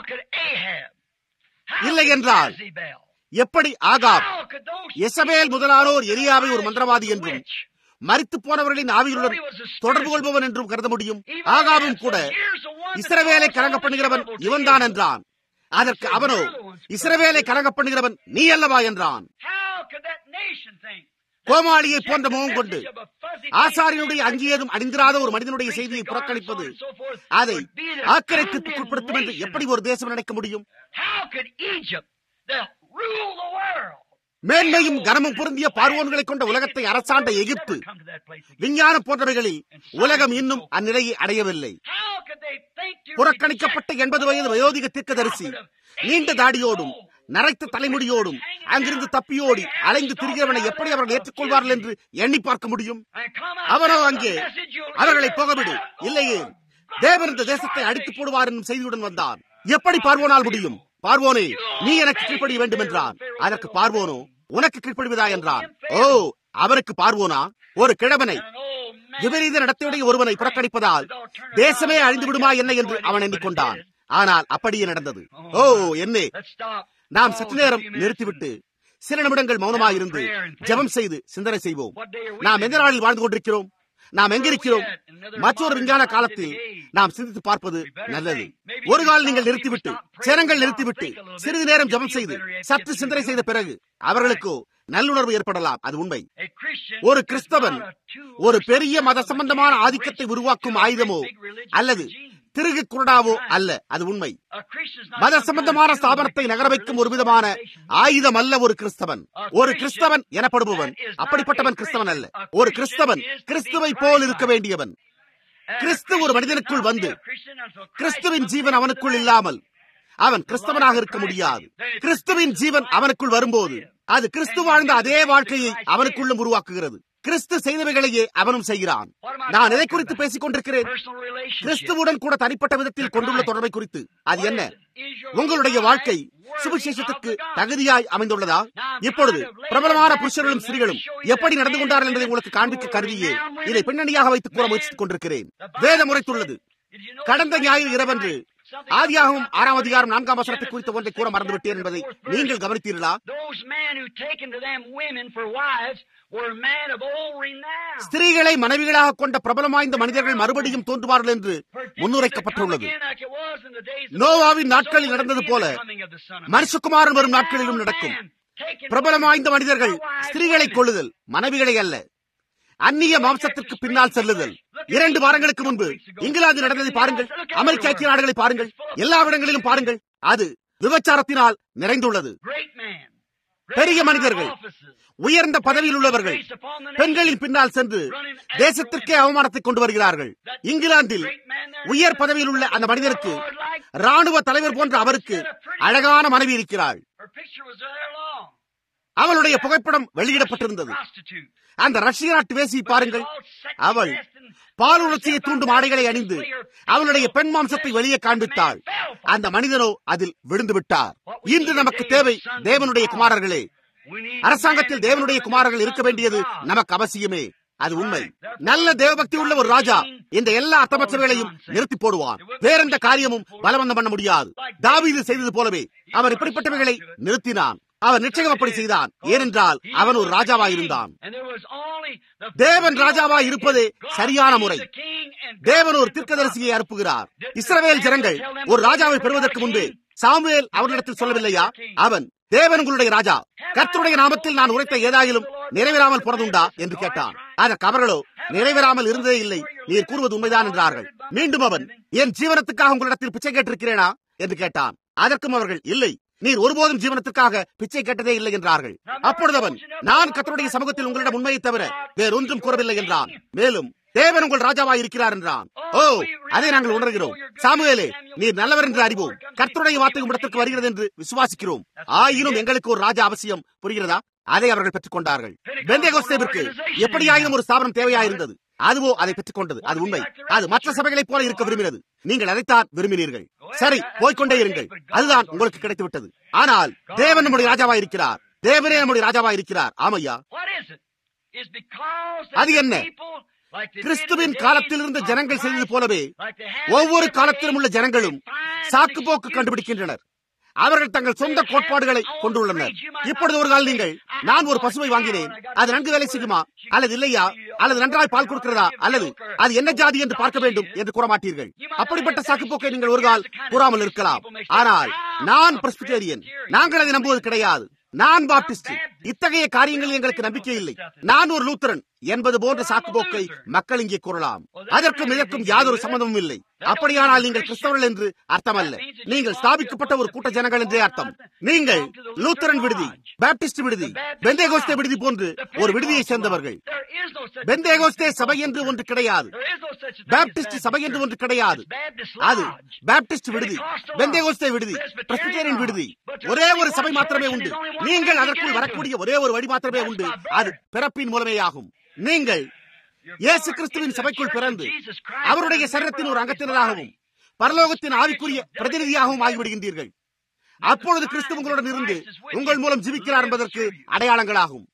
இல்லை என்றால் எப்படி ஆகாப் எசபேல் முதலானோர் எரியாவை ஒரு மந்திரவாதி என்றும் மறித்து போனவர்களின் ஆவியுடன் தொடர்பு கொள்பவன் என்றும் கருத முடியும் ஆகாவும் கூட இஸ்ரவேலை கலங்க பண்ணுகிறவன் இவன்தான் என்றான் அதற்கு அவனோ இஸ்ரவேலை கலங்க பண்ணுகிறவன் நீ அல்லவா என்றான் கோமாளியை போன்ற முகம் கொண்டு ஆசாரியனுடைய அங்கேயதும் அணிந்திராத ஒரு மனிதனுடைய செய்தியை புறக்கணிப்பது அதை ஆக்கிரத்திற்குட்படுத்தும் என்று எப்படி ஒரு தேசம் நினைக்க முடியும் மேன்மையும் கனமும் பொருந்திய பார்வோன்களை கொண்ட உலகத்தை அரசாண்ட எகிப்து விஞ்ஞானம் போன்றவைகளில் உலகம் இன்னும் அந்நிலையை அடையவில்லை புறக்கணிக்கப்பட்ட எண்பது வயது வயோதிக தீர்க்கதரிசி நீண்ட தாடியோடும் நரைத்த தலைமுடியோடும் அங்கிருந்து தப்பியோடி அலைந்து திரிகிறவனை எப்படி அவர்கள் ஏற்றுக்கொள்வார்கள் என்று எண்ணி பார்க்க முடியும் அவரோ அங்கே அவர்களை போகவிடு இல்லையே தேவன் இந்த தேசத்தை அடித்து போடுவார் என்னும் செய்தியுடன் வந்தார் எப்படி பார்வோனால் முடியும் பார்வோனே நீ எனக்கு கீழ்ப்படிய வேண்டும் என்றான் அதற்கு பார்வோனோ உனக்கு கீழ்ப்படிவதா என்றான் ஓ அவருக்கு பார்வோனா ஒரு கிழவனை விபரீத நடத்தையுடைய ஒருவனை புறக்கணிப்பதால் தேசமே அழிந்து விடுமா என்ன என்று அவன் எண்ணிக்கொண்டான் ஆனால் அப்படியே நடந்தது ஓ என்னே நாம் சற்று நேரம் நிறுத்திவிட்டு சில நிமிடங்கள் மௌனமாக இருந்து ஜெபம் செய்து சிந்தனை செய்வோம் நாம் எந்த நாளில் வாழ்ந்து கொண்டிருக்கிறோம் நாம் எங்கிருக்கிறோம் மற்றொரு விஞ்ஞான காலத்தில் நாம் சிந்தித்து பார்ப்பது நல்லது ஒரு கால் நீங்கள் நிறுத்திவிட்டு ஜனங்கள் நிறுத்திவிட்டு சிறிது நேரம் ஜபம் செய்து சற்று சிந்தனை செய்த பிறகு அவர்களுக்கு நல்லுணர்வு ஏற்படலாம் அது உண்மை ஒரு கிறிஸ்தவன் ஒரு பெரிய மத சம்பந்தமான ஆதிக்கத்தை உருவாக்கும் ஆயுதமோ அல்லது திருகு குருடாவோ அல்ல அது உண்மை மத சம்பந்தமான ஸ்தாபனத்தை நகர வைக்கும் ஒரு விதமான ஆயுதம் அல்ல ஒரு கிறிஸ்தவன் ஒரு கிறிஸ்தவன் எனப்படுபவன் அப்படிப்பட்டவன் கிறிஸ்தவன் அல்ல ஒரு கிறிஸ்தவன் கிறிஸ்துவை போல் இருக்க வேண்டியவன் கிறிஸ்து ஒரு மனிதனுக்குள் வந்து கிறிஸ்துவின் ஜீவன் அவனுக்குள் இல்லாமல் அவன் கிறிஸ்தவனாக இருக்க முடியாது கிறிஸ்துவின் ஜீவன் அவனுக்குள் வரும்போது அது கிறிஸ்து வாழ்ந்த அதே வாழ்க்கையை அவனுக்குள்ளும் உருவாக்குகிறது கிறிஸ்து செய்தவைகளையே அவனும் செய்கிறான் நான் எதை குறித்து பேசிக் கொண்டிருக்கிறேன் கிறிஸ்துவுடன் கூட தனிப்பட்ட விதத்தில் கொண்டுள்ள தொடர்பை குறித்து அது என்ன உங்களுடைய வாழ்க்கை சுவிசேஷத்துக்கு தகுதியாய் அமைந்துள்ளதா இப்பொழுது பிரபலமான புருஷர்களும் ஸ்திரீகளும் எப்படி நடந்து கொண்டார்கள் என்பதை உங்களுக்கு காண்பிக்க கருதியே இதை பின்னணியாக வைத்துக் கூற முயற்சித்துக் கொண்டிருக்கிறேன் வேதம் உரைத்துள்ளது கடந்த ஞாயிறு இரவன்று ஆதியாகவும் ஆறாம் அதிகாரம் நான்காம் வசனத்தை குறித்த ஒன்றை கூற மறந்துவிட்டேன் என்பதை நீங்கள் கவனித்தீர்களா ஸ்திரீகளை மனைவிகளாக கொண்ட பிரபலம் வாய்ந்த மனிதர்கள் மறுபடியும் தோன்றுவார்கள் என்று முன்னுரைக்கப்பட்டுள்ளது நோவாவின் நாட்களில் நடந்தது போல மனுஷகுமாரன் வரும் நாட்களிலும் நடக்கும் பிரபலம் வாய்ந்த மனிதர்கள் ஸ்திரீகளை கொள்ளுதல் மனைவிகளை அல்ல அந்நிய மாம்சத்திற்கு பின்னால் செல்லுதல் இரண்டு வாரங்களுக்கு முன்பு இங்கிலாந்து நடந்ததை பாருங்கள் அமெரிக்க ஐக்கிய நாடுகளை பாருங்கள் எல்லா இடங்களிலும் பாருங்கள் அது விபச்சாரத்தினால் நிறைந்துள்ளது பெரிய மனிதர்கள் உயர்ந்த பதவியில் உள்ளவர்கள் பெண்களின் பின்னால் சென்று தேசத்திற்கே அவமானத்தை கொண்டு வருகிறார்கள் இங்கிலாந்தில் உயர் பதவியில் உள்ள அந்த மனிதருக்கு ராணுவ தலைவர் போன்ற அவருக்கு அழகான மனைவி இருக்கிறாள் அவளுடைய புகைப்படம் வெளியிடப்பட்டிருந்தது அந்த ரஷ்ய நாட்டு வேசி பாருங்கள் அவள் பாலுணர்ச்சியை தூண்டும் ஆடைகளை அணிந்து அவளுடைய பெண் மாம்சத்தை வெளியே காண்பித்தாள் அந்த மனிதனோ அதில் விழுந்து விட்டார் இன்று நமக்கு தேவை தேவனுடைய குமாரர்களே அரசாங்கத்தில் தேவனுடைய குமாரர்கள் இருக்க வேண்டியது நமக்கு அவசியமே அது உண்மை நல்ல தேவபக்தி உள்ள ஒரு ராஜா இந்த எல்லா அர்த்தமற்றவைகளையும் நிறுத்தி போடுவான் வேறெந்த காரியமும் பலவந்தம் பண்ண முடியாது தாவீது செய்தது போலவே அவர் இப்படிப்பட்டவைகளை நிறுத்தினான் அவர் நிச்சயம் அப்படி செய்தான் ஏனென்றால் அவன் ஒரு ராஜாவாய் இருந்தான் தேவன் ராஜாவாய் இருப்பதே சரியான முறை தேவன் ஒரு தீர்க்கதரிசியை அனுப்புகிறார் இஸ்ரவேல் ஜனங்கள் ஒரு ராஜாவை பெறுவதற்கு முன்பே சாமுவேல் அவரிடத்தில் சொல்லவில்லையா அவன் தேவன் உங்களுடைய ராஜா கர்த்தருடைய நாமத்தில் நான் உரைத்த ஏதாயிலும் நிறைவேறாமல் பிறந்துண்டா என்று கேட்டான் அதற்கு அவர்களோ நிறைவேறாமல் இருந்ததே இல்லை நீர் கூறுவது உண்மைதான் என்றார்கள் மீண்டும் அவன் என் ஜீவனத்துக்காக உங்களிடத்தில் பிச்சை கேட்டிருக்கிறேனா என்று கேட்டான் அதற்கும் அவர்கள் இல்லை நீர் ஒருபோதும் ஜீவனத்துக்காக பிச்சை கேட்டதே இல்லை என்றார்கள் அப்பொழுது அவன் நான் கத்தருடைய சமூகத்தில் உங்களிடம் உண்மையை தவிர வேறொன்றும் கூறவில்லை என்றான் மேலும் தேவன் உங்கள் ராஜாவாய் இருக்கிறார் என்றான் ஓ அதை நாங்கள் உணர்கிறோம் சாமுவேலே நீர் நல்லவர் என்று அறிவோம் கர்த்தருடைய வார்த்தை இடத்திற்கு வருகிறது என்று விசுவாசிக்கிறோம் ஆயினும் எங்களுக்கு ஒரு ராஜா அவசியம் புரிகிறதா அதை அவர்கள் பெற்றுக் கொண்டார்கள் பெந்தேகோஸ்தேவிற்கு எப்படியாயினும் ஒரு ஸ்தாபனம் தேவையாயிருந்தது அதுவோ அதை பெற்றுக் கொண்டது அது உண்மை அது மற்ற சபைகளைப் போல இருக்க விரும்பினது நீங்கள் அதைத்தான் விரும்பினீர்கள் சரி போய்கொண்டே இருங்கள் அதுதான் உங்களுக்கு கிடைத்து விட்டது ஆனால் தேவன் நம்முடைய ராஜாவா இருக்கிறார் தேவனே நம்முடைய ராஜாவா இருக்கிறார் ஆமையா அது என்ன கிறிஸ்துவின் காலத்தில் இருந்த ஜனங்கள் செய்தது போலவே ஒவ்வொரு காலத்திலும் உள்ள ஜனங்களும் சாக்கு போக்கு கண்டுபிடிக்கின்றனர் அவர்கள் தங்கள் சொந்த கோட்பாடுகளை கொண்டுள்ளனர் இப்பொழுது ஒரு கால் நீங்கள் நான் ஒரு பசுவை வாங்கினேன் அது நன்கு வேலை செய்யுமா அல்லது இல்லையா அல்லது நன்றாய் பால் கொடுக்கிறதா அல்லது அது என்ன ஜாதி என்று பார்க்க வேண்டும் என்று கூற மாட்டீர்கள் அப்படிப்பட்ட சாக்குப்போக்கை நீங்கள் ஒரு கால் கூறாமல் இருக்கலாம் ஆனால் நான் பிரஸ்பிட்டேரியன் நாங்கள் அதை நம்புவது கிடையாது நான் பாப்டிஸ்ட் இத்தகைய காரியங்களில் எங்களுக்கு நம்பிக்கை இல்லை நான் ஒரு லூத்தரன் என்பது போன்ற சாக்குப்போக்கை மக்கள் இங்கே கூறலாம் அதற்கும் இதற்கும் யாதொரு சம்பந்தமும் இல்லை அப்படியானால் நீங்கள் கிறிஸ்தவர்கள் என்று அர்த்தம் அல்ல நீங்கள் ஸ்தாபிக்கப்பட்ட ஒரு கூட்ட ஜனங்கள் என்றே அர்த்தம் நீங்கள் லூத்தரன் விடுதி பாப்டிஸ்ட் விடுதி பெந்தேகோஸ்தே விடுதி போன்று ஒரு விடுதியை சேர்ந்தவர்கள் பெந்தேகோஸ்தே சபை என்று ஒன்று கிடையாது பாப்டிஸ்ட் சபை என்று ஒன்று கிடையாது அது பாப்டிஸ்ட் விடுதி பெந்தேகோஸ்தே விடுதி பிரஸ்பிட்டேரியன் விடுதி ஒரே ஒரு சபை மாத்திரமே உண்டு நீங்கள் அதற்குள் வரக்கூடிய ஒரே ஒரு வழி மாத்திரமே உண்டு அது பிறப்பின் மூலமே ஆகும் நீங்கள் இயேசு கிறிஸ்துவின் சபைக்குள் பிறந்து அவருடைய சரீரத்தின் ஒரு அங்கத்தினராகவும் பரலோகத்தின் ஆவிக்குரிய பிரதிநிதியாகவும் ஆகிவிடுகின்றீர்கள் அப்பொழுது கிறிஸ்து உங்களுடன் இருந்து உங்கள் மூலம் ஜீவிக்கிறார் என்பதற்கு அடையாளங்களாகும்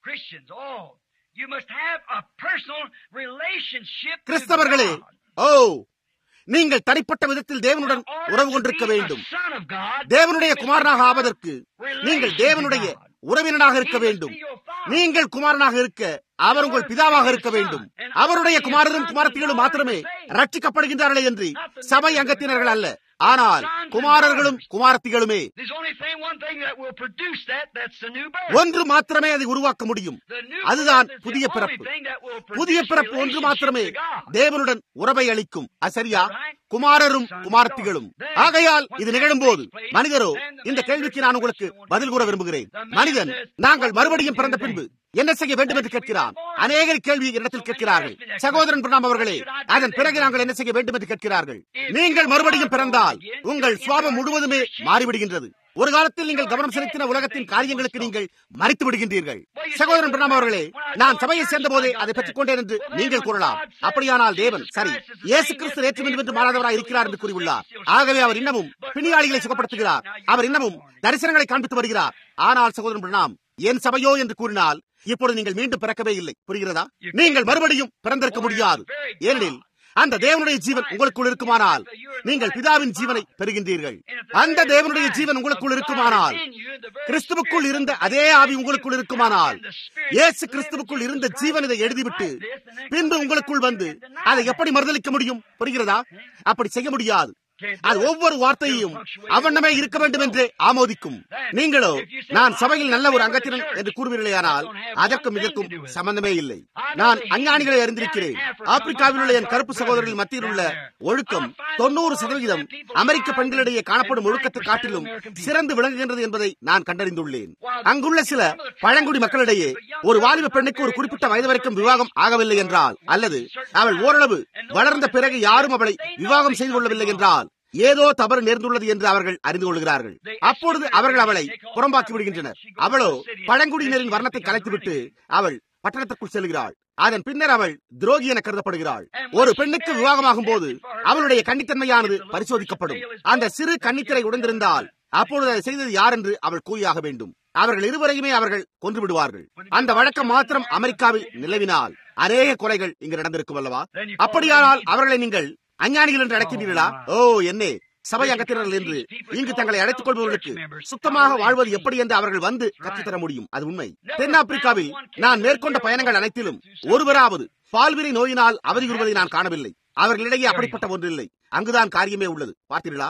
கிறிஸ்தவர்களே ஓ நீங்கள் தனிப்பட்ட விதத்தில் தேவனுடன் உறவு கொண்டிருக்க வேண்டும் தேவனுடைய குமாரனாக ஆவதற்கு நீங்கள் தேவனுடைய உறவினராக இருக்க வேண்டும் நீங்கள் குமாரனாக இருக்க அவர் உங்கள் பிதாவாக இருக்க வேண்டும் அவருடைய குமாரரும் குமாரத்திகளும் மாத்திரமே ரட்சிக்கப்படுகின்றார்களே என்று சபை அங்கத்தினர்கள் அல்ல ஆனால் குமாரர்களும் குமாரத்திகளுமே ஒன்று மாத்திரமே அதை உருவாக்க முடியும் அதுதான் புதிய பிறப்பு புதிய பிறப்பு ஒன்று மாத்திரமே தேவனுடன் உறவை அளிக்கும் சரியா குமாரரும் குமாரத்திகளும் ஆகையால் இது நிகழும் போது மனிதரோ இந்த கேள்விக்கு நான் உங்களுக்கு பதில் கூற விரும்புகிறேன் மனிதன் நாங்கள் மறுபடியும் பிறந்த பின்பு என்ன செய்ய வேண்டும் என்று கேட்கிறான் அநேக கேள்வி இடத்தில் கேட்கிறார்கள் சகோதரன் பிரணாம் அவர்களே அதன் பிறகு நாங்கள் என்ன செய்ய வேண்டும் என்று கேட்கிறார்கள் நீங்கள் மறுபடியும் பிறந்தால் உங்கள் சுவாபம் முழுவதுமே மாறிவிடுகின்றது ஒரு காலத்தில் நீங்கள் கவனம் செலுத்தின உலகத்தின் காரியங்களுக்கு நீங்கள் மறைத்து விடுகின்றீர்கள் சகோதரன் பிரணாம் அவர்களே நான் சபையை சேர்ந்த போதே அதை பெற்றுக் கொண்டேன் என்று நீங்கள் கூறலாம் அப்படியானால் தேவன் சரி இயேசு கிறிஸ்து நேற்று என்று மாறாதவராய் இருக்கிறார் என்று கூறியுள்ளார் ஆகவே அவர் இன்னமும் பிணியாளிகளை சுகப்படுத்துகிறார் அவர் இன்னமும் தரிசனங்களை காண்பித்து வருகிறார் ஆனால் சகோதரன் பிரணாம் என் சபையோ என்று கூறினால் இப்பொழுது நீங்கள் மீண்டும் பிறக்கவே இல்லை புரிகிறதா நீங்கள் மறுபடியும் பிறந்திருக்க முடியாது ஏனெனில் அந்த தேவனுடைய ஜீவன் உங்களுக்குள் இருக்குமானால் நீங்கள் பிதாவின் ஜீவனை பெறுகின்றீர்கள் அந்த தேவனுடைய ஜீவன் உங்களுக்குள் இருக்குமானால் கிறிஸ்துவுக்குள் இருந்த அதே ஆவி உங்களுக்குள் இருக்குமானால் இயேசு கிறிஸ்துவுக்குள் இருந்த ஜீவன் இதை எழுதிவிட்டு பின்பு உங்களுக்குள் வந்து அதை எப்படி மறுதளிக்க முடியும் புரிகிறதா அப்படி செய்ய முடியாது அது ஒவ்வொரு வார்த்தையையும் அவனமே இருக்க வேண்டும் என்று ஆமோதிக்கும் நீங்களோ நான் சபையில் நல்ல ஒரு அங்கத்தினன் என்று கூறுவீர்களேயானால் அதற்கும் இதற்கும் சம்பந்தமே இல்லை நான் அஞ்ஞானிகளை அறிந்திருக்கிறேன் ஆப்பிரிக்காவில் உள்ள என் கருப்பு சகோதரர்கள் மத்தியில் உள்ள ஒழுக்கம் தொண்ணூறு சதவிகிதம் அமெரிக்க பெண்களிடையே காணப்படும் ஒழுக்கத்தை காட்டிலும் சிறந்து விளங்குகின்றது என்பதை நான் கண்டறிந்துள்ளேன் அங்குள்ள சில பழங்குடி மக்களிடையே ஒரு வாலிப பெண்ணுக்கு ஒரு குறிப்பிட்ட வயது வரைக்கும் விவாகம் ஆகவில்லை என்றால் அல்லது அவள் ஓரளவு வளர்ந்த பிறகு யாரும் அவளை விவாகம் செய்து கொள்ளவில்லை என்றால் ஏதோ தவறு நேர்ந்துள்ளது என்று அவர்கள் அறிந்து கொள்கிறார்கள் அப்பொழுது அவர்கள் அவளை புறம்பாக்கி விடுகின்றனர் அவளோ பழங்குடியினரின் வர்ணத்தை கலைத்துவிட்டு அவள் பட்டணத்திற்குள் செல்கிறாள் அதன் பின்னர் அவள் துரோகி என கருதப்படுகிறாள் ஒரு பெண்ணுக்கு விவாகமாகும் போது அவளுடைய கன்னித்தன்மையானது பரிசோதிக்கப்படும் அந்த சிறு கன்னித்திரை உடைந்திருந்தால் அப்பொழுது அதை செய்தது யார் என்று அவள் கூறியாக வேண்டும் அவர்கள் இருவரையுமே அவர்கள் கொன்று விடுவார்கள் அந்த வழக்கம் மாத்திரம் அமெரிக்காவில் நிலவினால் அநேக கொலைகள் இங்கு நடந்திருக்கும் அல்லவா அப்படியானால் அவர்களை நீங்கள் அஞ்ஞானிகள் என்று அழைக்கின்றீர்களா ஓ என்னே சபை அங்கத்தினர்கள் என்று இங்கு தங்களை அழைத்துக் கொள்பவர்களுக்கு சுத்தமாக வாழ்வது எப்படி என்று அவர்கள் வந்து கற்றுத்தர முடியும் அது உண்மை தென்னாப்பிரிக்காவில் நான் மேற்கொண்ட பயணங்கள் அனைத்திலும் ஒருவராவது பால்வினை நோயினால் அவதியுறுவதை நான் காணவில்லை அவர்களிடையே அப்படிப்பட்ட ஒன்றில்லை அங்குதான் காரியமே உள்ளது பார்த்தீர்களா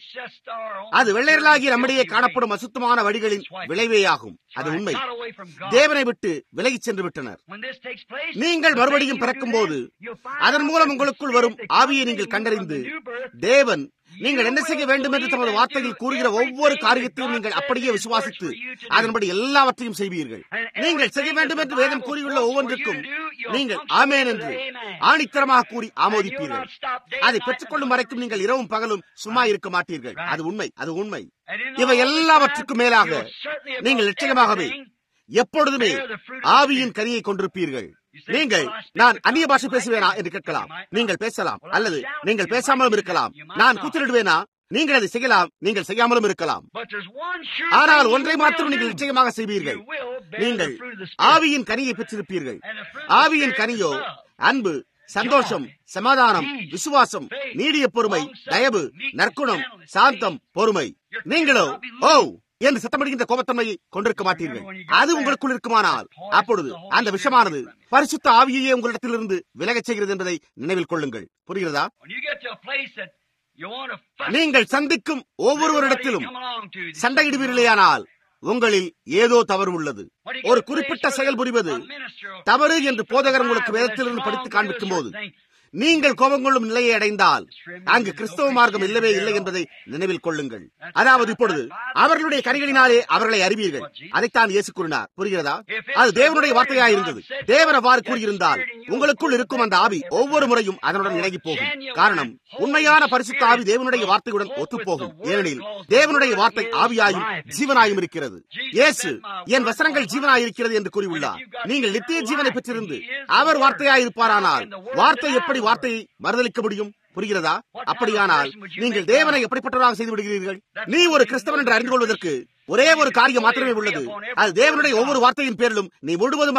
அது வெள்ளையர்களாகிய நம்மிடையே காணப்படும் அசுத்தமான வழிகளின் விளைவேயாகும் அது உண்மை தேவனை விட்டு விலகிச் சென்று விட்டனர் நீங்கள் மறுபடியும் பிறக்கும் போது அதன் மூலம் உங்களுக்குள் வரும் ஆவியை நீங்கள் கண்டறிந்து தேவன் நீங்கள் என்ன செய்ய வேண்டும் என்று தமது வார்த்தையில் கூறுகிற ஒவ்வொரு காரியத்தையும் நீங்கள் அப்படியே விசுவாசித்து அதன்படி எல்லாவற்றையும் செய்வீர்கள் நீங்கள் செய்ய வேண்டும் என்று வேதம் கூறியுள்ள ஒவ்வொன்றுக்கும் நீங்கள் ஆமேன் என்று ஆணித்தரமாக கூறி ஆமோதிப்பீர்கள் அதை பெற்றுக்கொள்ளும் வரைக்கும் நீங்கள் இரவும் பகலும் சும்மா இருக்க மாட்டீர்கள் அது உண்மை அது உண்மை இவை எல்லாவற்றுக்கும் மேலாக நீங்கள் நிச்சயமாகவே எப்பொழுதுமே ஆவியின் கனியை கொண்டிருப்பீர்கள் நீங்கள் நான் அந்நிய பாஷை பேசுவேனா என்று கேட்கலாம் நீங்கள் பேசலாம் அல்லது நீங்கள் பேசாமலும் இருக்கலாம் நான் கூச்சலிடுவேனா நீங்கள் அதை செய்யலாம் நீங்கள் செய்யாமலும் இருக்கலாம் ஆனால் ஒன்றை மாத்திரம் நீங்கள் நிச்சயமாக செய்வீர்கள் நீங்கள் ஆவியின் கனியை பெற்றிருப்பீர்கள் ஆவியின் கனியோ அன்பு சந்தோஷம் சமாதானம் விசுவாசம் நீடிய பொறுமை தயவு நற்குணம் சாந்தம் பொறுமை நீங்களோ ஓ என்று சத்தமிடுகின்ற கோபத்தன்மையை கொண்டிருக்க மாட்டீர்கள் அது உங்களுக்குள் இருக்குமானால் அப்பொழுது அந்த விஷமானது பரிசுத்த ஆவியையே உங்களிடத்திலிருந்து விலகச் செய்கிறது என்பதை நினைவில் கொள்ளுங்கள் புரிகிறதா நீங்கள் சந்திக்கும் ஒவ்வொருவரிடத்திலும் சண்டையிடுவீர்களேயானால் உங்களில் ஏதோ தவறு உள்ளது ஒரு குறிப்பிட்ட செயல் புரிவது தவறு என்று போதகர் உங்களுக்கு வேதத்திலிருந்து படித்து காண்பிக்கும் போது நீங்கள் கோபம் கொள்ளும் நிலையை அடைந்தால் அங்கு கிறிஸ்தவ மார்க்கம் இல்லவே இல்லை என்பதை நினைவில் கொள்ளுங்கள் அதாவது இப்பொழுது அவர்களுடைய கனிகளினாலே அவர்களை அறிவீர்கள் அதைத்தான் இயேசு கூறினார் புரிகிறதா அது தேவனுடைய வார்த்தையாக இருந்தது தேவன் அவ்வாறு கூறியிருந்தால் உங்களுக்குள் இருக்கும் அந்த ஆவி ஒவ்வொரு முறையும் அதனுடன் இணங்கி போகும் காரணம் உண்மையான பரிசுத்த ஆவி தேவனுடைய வார்த்தையுடன் ஒத்துப்போகும் ஏனெனில் தேவனுடைய வார்த்தை ஆவியாயும் ஜீவனாயும் இருக்கிறது இயேசு என் வசனங்கள் ஜீவனாயிருக்கிறது என்று கூறியுள்ளார் நீங்கள் நித்திய ஜீவனை பெற்றிருந்து அவர் வார்த்தையாயிருப்பாரானால் வார்த்தை எப்படி வார்த்தையை மறுதளிக்க முடியும் புரிகிறதா அப்படியானால் நீங்கள் தேவனை எப்படிப்பட்டவராக செய்து விடுகிறீர்கள் நீ ஒரு கிறிஸ்தவன் என்று அறிந்து கொள்வதற்கு ஒரே ஒரு காரியம் மாத்திரமே உள்ளது அது தேவனுடைய ஒவ்வொரு வார்த்தையின் பேரிலும் நீ முழுவதுமாக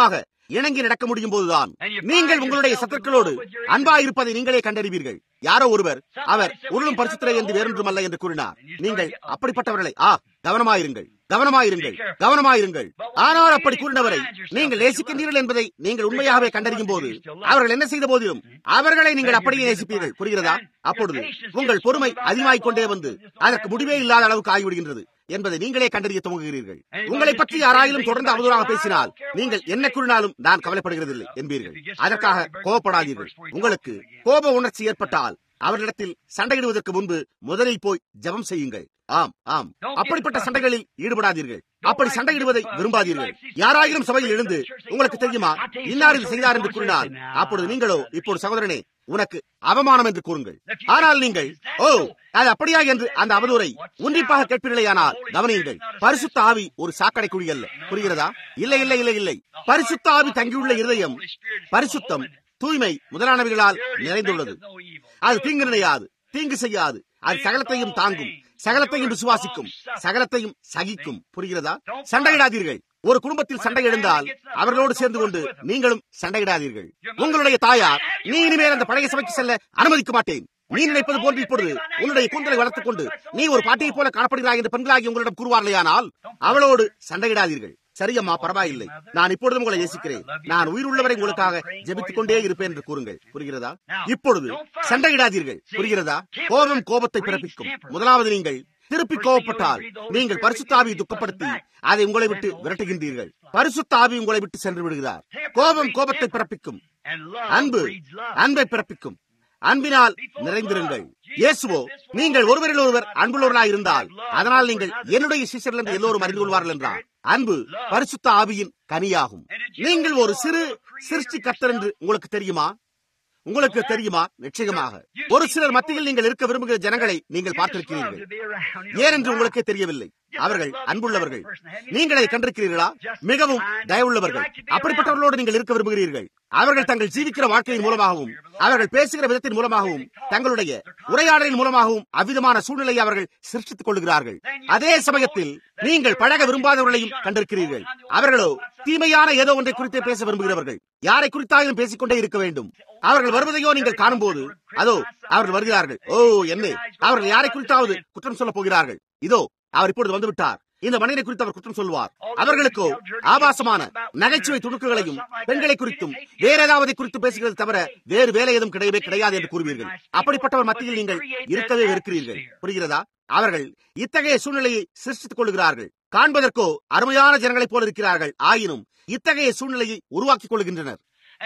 இணங்கி நடக்க முடியும் போதுதான் நீங்கள் உங்களுடைய சத்துக்களோடு அன்பாயிருப்பதை நீங்களே கண்டறிவீர்கள் யாரோ ஒருவர் அவர் உருளும் பரிசுத்திரை என்று வேறொன்றுமல்ல என்று கூறினார் நீங்கள் அப்படிப்பட்டவர்களை ஆ கவனமாயிருங்கள் கவனமாயிருங்கள் கவனமாயிருங்கள் ஆனால் அப்படி கூறினவரை நீங்கள் நேசிக்கின்றீர்கள் என்பதை நீங்கள் உண்மையாகவே கண்டறியும் போது அவர்கள் என்ன செய்த போதிலும் அவர்களை நீங்கள் அப்படியே நேசிப்பீர்கள் புரிகிறதா அப்பொழுது உங்கள் பொறுமை அதிகமாகிக் கொண்டே வந்து அதற்கு முடிவே இல்லாத அளவுக்கு ஆகிவிடுகின்றது என்பதை நீங்களே கண்டறிய துவங்குகிறீர்கள் உங்களை பற்றி யாராயிலும் தொடர்ந்து அவதூறாக பேசினால் நீங்கள் என்ன கூறினாலும் நான் கவலைப்படுகிறதில்லை என்பீர்கள் அதற்காக கோபப்படாதீர்கள் உங்களுக்கு கோப உணர்ச்சி ஏற்பட்டால் அவர்களிடத்தில் சண்டையிடுவதற்கு முன்பு முதலில் போய் ஜெபம் செய்யுங்கள் ஆம் ஆம் அப்படிப்பட்ட சண்டைகளில் ஈடுபடாதீர்கள் அப்படி சண்டையிடுவதை விரும்பாதீர்கள் யாராயிரம் சபையில் எழுந்து உங்களுக்கு தெரியுமா இன்னார் இது செய்தார் என்று கூறினால் அப்பொழுது நீங்களோ இப்போது சகோதரனே உனக்கு அவமானம் என்று கூறுங்கள் ஆனால் நீங்கள் ஓ அது அப்படியா என்று அந்த அவதூறை உன்னிப்பாக கேட்பீர்களேயானால் கவனியுங்கள் பரிசுத்த ஆவி ஒரு சாக்கடை குழி அல்ல புரிகிறதா இல்லை இல்லை இல்லை இல்லை பரிசுத்த ஆவி தங்கியுள்ள இருதயம் பரிசுத்தம் தூய்மை முதலானவைகளால் நிறைந்துள்ளது அது தீங்கு நினையாது தீங்கு செய்யாது அது சகலத்தையும் தாங்கும் சகலத்தையும் விசுவாசிக்கும் சகலத்தையும் சகிக்கும் புரிகிறதா சண்டையிடாதீர்கள் ஒரு குடும்பத்தில் சண்டை எழுந்தால் அவர்களோடு சேர்ந்து கொண்டு நீங்களும் சண்டையிடாதீர்கள் உங்களுடைய தாயார் நீ இனிமேல் அந்த பழைய சபைக்கு செல்ல அனுமதிக்க மாட்டேன் நீ நினைப்பது போன்று இப்பொழுது உன்னுடைய கூந்தலை வளர்த்துக் கொண்டு நீ ஒரு பாட்டியை போல காணப்படுகிறாய் என்று பெண்களாகி உங்களிடம் கூறுவார்களேயானால் அவளோடு சண்டையிடாதீர்கள் சரியம்மா பரவாயில்லை நான் இப்பொழுதும் உங்களை நேசிக்கிறேன் நான் உயிர் உள்ளவரை உங்களுக்காக ஜெபித்துக் கொண்டே இருப்பேன் என்று கூறுங்கள் புரிகிறதா இப்பொழுது சண்டையிடாதீர்கள் புரிகிறதா கோபம் கோபத்தை பிறப்பிக்கும் முதலாவது நீங்கள் திருப்பி கோபப்பட்டால் நீங்கள் பரிசுத்தாவியை துக்கப்படுத்தி அதை உங்களை விட்டு விரட்டுகின்றீர்கள் பரிசுத்தாவி உங்களை விட்டு சென்று விடுகிறார் கோபம் கோபத்தை பிறப்பிக்கும் அன்பு அன்பை பிறப்பிக்கும் அன்பினால் நிறைந்திருங்கள் இயேசுவோ நீங்கள் ஒருவரில் ஒருவர் அன்புள்ளவர்களாய் இருந்தால் அதனால் நீங்கள் என்னுடைய சிஷர்கள் என்று எல்லோரும் அறிந்து கொள்வார்கள் என்றார் அன்பு பரிசுத்த ஆவியின் கனியாகும் நீங்கள் ஒரு சிறு சிருஷ்டி கர்த்தர் என்று உங்களுக்கு தெரியுமா உங்களுக்கு தெரியுமா நிச்சயமாக ஒரு சிலர் மத்தியில் நீங்கள் இருக்க விரும்புகிற ஜனங்களை நீங்கள் பார்த்திருக்கிறீர்கள் ஏனென்று உங்களுக்கே தெரியவில்லை அவர்கள் அன்புள்ளவர்கள் நீங்கள் அதை கண்டிருக்கிறீர்களா மிகவும் தயவுள்ளவர்கள் அப்படிப்பட்டவர்களோடு நீங்கள் இருக்க விரும்புகிறீர்கள் அவர்கள் தங்கள் ஜீவிக்கிற வாழ்க்கையின் மூலமாகவும் அவர்கள் பேசுகிற விதத்தின் மூலமாகவும் தங்களுடைய உரையாடலின் மூலமாகவும் அவ்விதமான சூழ்நிலையை அவர்கள் சிருஷ்டித்துக் கொள்கிறார்கள் அதே சமயத்தில் நீங்கள் பழக விரும்பாதவர்களையும் கண்டிருக்கிறீர்கள் அவர்களோ தீமையான ஏதோ ஒன்றை குறித்து பேச விரும்புகிறவர்கள் யாரை குறித்தாலும் பேசிக்கொண்டே இருக்க வேண்டும் அவர்கள் வருவதையோ நீங்கள் காணும்போது அதோ அவர்கள் வருகிறார்கள் ஓ என்ன அவர்கள் யாரை குறித்தாவது குற்றம் சொல்ல போகிறார்கள் இதோ அவர் இப்பொழுது வந்துவிட்டார் இந்த மனிதனை குறித்து அவர் குற்றம் சொல்வார் அவர்களுக்கோ ஆபாசமான நகைச்சுவை துணுக்குகளையும் பெண்களை குறித்தும் வேற ஏதாவது குறித்து பேசுகிறது தவிர வேறு வேலை எதுவும் கிடையவே கிடையாது என்று கூறுவீர்கள் அப்படிப்பட்டவர் மத்தியில் நீங்கள் இருக்கவே இருக்கிறீர்கள் புரிகிறதா அவர்கள் இத்தகைய சூழ்நிலையை சிருஷ்டித்துக் கொள்கிறார்கள் காண்பதற்கோ அருமையான ஜனங்களைப் போல இருக்கிறார்கள் ஆயினும் இத்தகைய சூழ்நிலையை உருவாக்கிக் கொள்கின்றனர்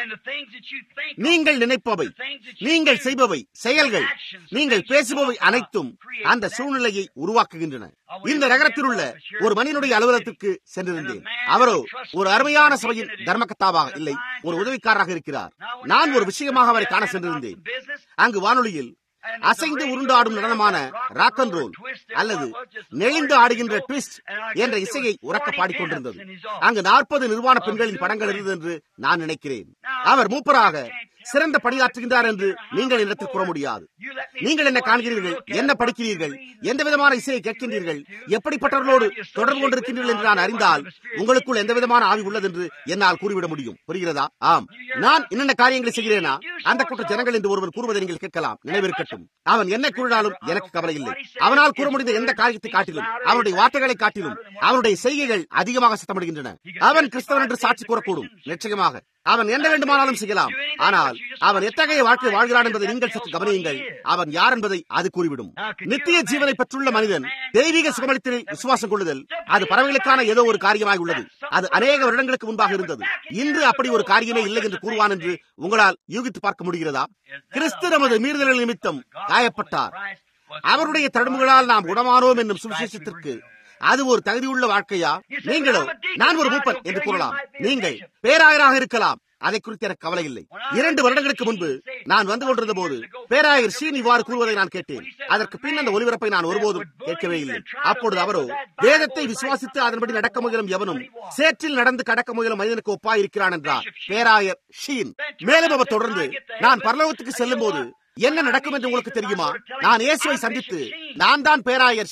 நீங்கள் நினைப்பவை நீங்கள் செய்பவை செயல்கள் நீங்கள் பேசுபவை அனைத்தும் அந்த சூழ்நிலையை உருவாக்குகின்றன இந்த நகரத்தில் உள்ள ஒரு மனிதனுடைய அலுவலகத்திற்கு சென்றிருந்தேன் அவரோ ஒரு அருமையான சபையின் தர்மகத்தாவாக இல்லை ஒரு உதவிக்காரராக இருக்கிறார் நான் ஒரு விஷயமாக அவரை காண சென்றிருந்தேன் அங்கு வானொலியில் அசைந்து உருண்டாடும் நடனமான ராக் அண்ட் ரோல் அல்லது நெளிந்து ஆடுகின்ற ட்விஸ்ட் என்ற இசையை உறக்க பாடிக்கொண்டிருந்தது அங்கு நாற்பது நிர்வாண பெண்களின் படங்கள் இருந்தது என்று நான் நினைக்கிறேன் அவர் மூப்பராக சிறந்த பணியாற்றுகின்றார் என்று நீங்கள் என்னிடத்தில் கூற முடியாது நீங்கள் என்ன காண்கிறீர்கள் என்ன படிக்கிறீர்கள் எந்த விதமான இசையை கேட்கின்றீர்கள் எப்படிப்பட்டவர்களோடு தொடர்பு கொண்டிருக்கின்றீர்கள் என்று நான் அறிந்தால் உங்களுக்குள் எந்த விதமான ஆவி உள்ளது என்று என்னால் கூறிவிட முடியும் புரிகிறதா ஆம் நான் என்னென்ன காரியங்களை செய்கிறேனா அந்த கூட்ட ஜனங்கள் என்று ஒருவர் கூறுவதை நீங்கள் கேட்கலாம் நினைவிருக்கட்டும் அவன் என்ன கூறினாலும் எனக்கு கவலை இல்லை அவனால் கூற முடிந்த எந்த காரியத்தை காட்டிலும் அவனுடைய வார்த்தைகளை காட்டிலும் அவனுடைய செய்கைகள் அதிகமாக சத்தமிடுகின்றன அவன் கிறிஸ்தவன் என்று சாட்சி கூறக்கூடும் நிச்சயமாக அவன் என்ன வேண்டுமானாலும் செய்யலாம் ஆனால் அவன் எத்தகைய வாழ்க்கை வாழ்கிறான் என்பதை நீங்கள் சற்று கவனியுங்கள் அவன் யார் என்பதை அது கூறிவிடும் நித்திய ஜீவனை பெற்றுள்ள மனிதன் தெய்வீக சுகமளித்தலில் விசுவாசம் கொள்ளுதல் அது பறவைகளுக்கான ஏதோ ஒரு காரியமாக உள்ளது அது அநேக வருடங்களுக்கு முன்பாக இருந்தது இன்று அப்படி ஒரு காரியமே இல்லை என்று கூறுவான் என்று உங்களால் யூகித்து பார்க்க முடிகிறதா கிறிஸ்து நமது மீறுதல்கள் நிமித்தம் காயப்பட்டார் அவருடைய தடும்புகளால் நாம் குணமானோம் என்னும் சுவிசேஷத்திற்கு அது ஒரு தகுதியுள்ள வாழ்க்கையா நீங்களோ நான் ஒரு மூப்பன் என்று கூறலாம் நீங்கள் பேராயராக இருக்கலாம் அதை குறித்து எனக்கு கவலை இல்லை இரண்டு வருடங்களுக்கு முன்பு நான் வந்து கொண்டிருந்த போது பேராயர் சீன் இவ்வாறு கூறுவதை நான் கேட்டேன் அதற்கு பின் அந்த ஒலிபரப்பை நான் ஒருபோதும் கேட்கவே இல்லை அப்பொழுது அவரோ வேதத்தை விசுவாசித்து அதன்படி நடக்க முயலும் எவனும் சேற்றில் நடந்து கடக்க முயலும் மனிதனுக்கு ஒப்பாய் இருக்கிறான் என்றார் பேராயர் ஷீன் மேலும் அவர் தொடர்ந்து நான் பரலோகத்துக்கு செல்லும் போது என்ன நடக்கும் என்று உங்களுக்கு தெரியுமா நான் இயேசுவை சந்தித்து நான் தான் பேராயர் ஷீன்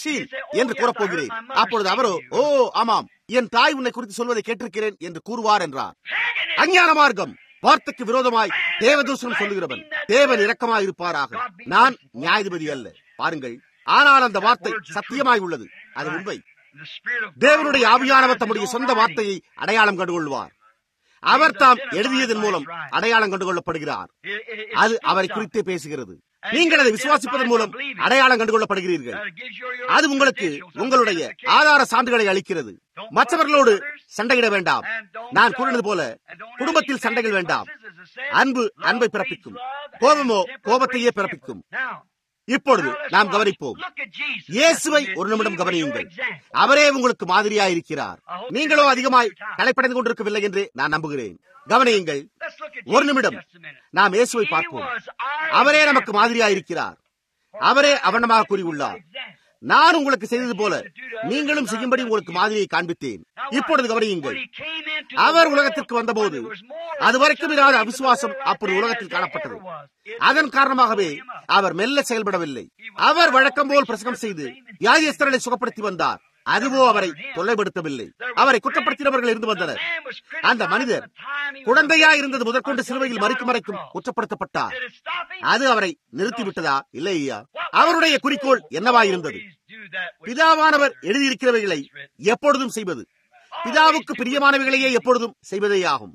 என்று கூறப்போகிறேன் அப்பொழுது அவரோ ஓ ஆமாம் என் தாய் உன்னை குறித்து சொல்வதை கேட்டிருக்கிறேன் என்று கூறுவார் என்றார் அஞ்ஞான மார்க்கம் வார்த்தைக்கு விரோதமாய் தேவதூஷணம் சொல்லுகிறவன் தேவன் இரக்கமாய் இருப்பாராக நான் நியாயாதிபதி அல்ல பாருங்கள் ஆனால் அந்த வார்த்தை சத்தியமாய் உள்ளது அது உண்மை தேவனுடைய ஆவியானவர் தம்முடைய சொந்த வார்த்தையை அடையாளம் கண்டுகொள்வார் அவர் தாம் எழுதியதன் மூலம் அடையாளம் கண்டுகொள்ளப்படுகிறார் அது அவரை குறித்தே பேசுகிறது நீங்கள் அதை விசுவாசிப்பதன் மூலம் அடையாளம் கண்டுகொள்ளப்படுகிறீர்கள் அது உங்களுக்கு உங்களுடைய ஆதார சான்றுகளை அளிக்கிறது மற்றவர்களோடு சண்டையிட வேண்டாம் நான் கூறினது போல குடும்பத்தில் சண்டைகள் வேண்டாம் அன்பு அன்பை பிறப்பிக்கும் கோபமோ கோபத்தையே பிறப்பிக்கும் இப்பொழுது நாம் கவனிப்போம் இயேசுவை ஒரு நிமிடம் கவனியுங்கள் அவரே உங்களுக்கு மாதிரியாயிருக்கிறார் நீங்களோ அதிகமாய் கலைப்படைந்து கொண்டிருக்கவில்லை என்று நான் நம்புகிறேன் கவனியுங்கள் ஒரு நிமிடம் நாம் இயேசுவை பார்ப்போம் அவரே நமக்கு மாதிரியாயிருக்கிறார் அவரே அவனமாக கூறியுள்ளார் நான் உங்களுக்கு செய்தது போல நீங்களும் செய்யும்படி உங்களுக்கு மாதிரியை காண்பித்தேன் இப்பொழுது கவனியுங்கள் அவர் உலகத்திற்கு வந்தபோது அதுவரைக்கும் இல்லாத அவிசுவாசம் அப்படி உலகத்தில் காணப்பட்டது அதன் காரணமாகவே அவர் மெல்ல செயல்படவில்லை அவர் வழக்கம் போல் பிரசங்கம் செய்து யாரியஸ்தரனை சுகப்படுத்தி வந்தார் அதுவோ அவரை தொல்லைப்படுத்தவில்லை அவரை குற்றப்படுத்தினவர்கள் இருந்து வந்தனர் அந்த மனிதர் குழந்தையா இருந்தது முதற்கொண்டு சிலுவையில் மறிக்கும் மறைக்கும் குற்றப்படுத்தப்பட்டார் அது அவரை நிறுத்திவிட்டதா இல்லையா அவருடைய குறிக்கோள் என்னவாயிருந்தது பிதாவானவர் எழுதியிருக்கிறவைகளை எப்பொழுதும் செய்வது பிதாவுக்கு பிரியமானவைகளையே எப்பொழுதும் செய்வதே ஆகும்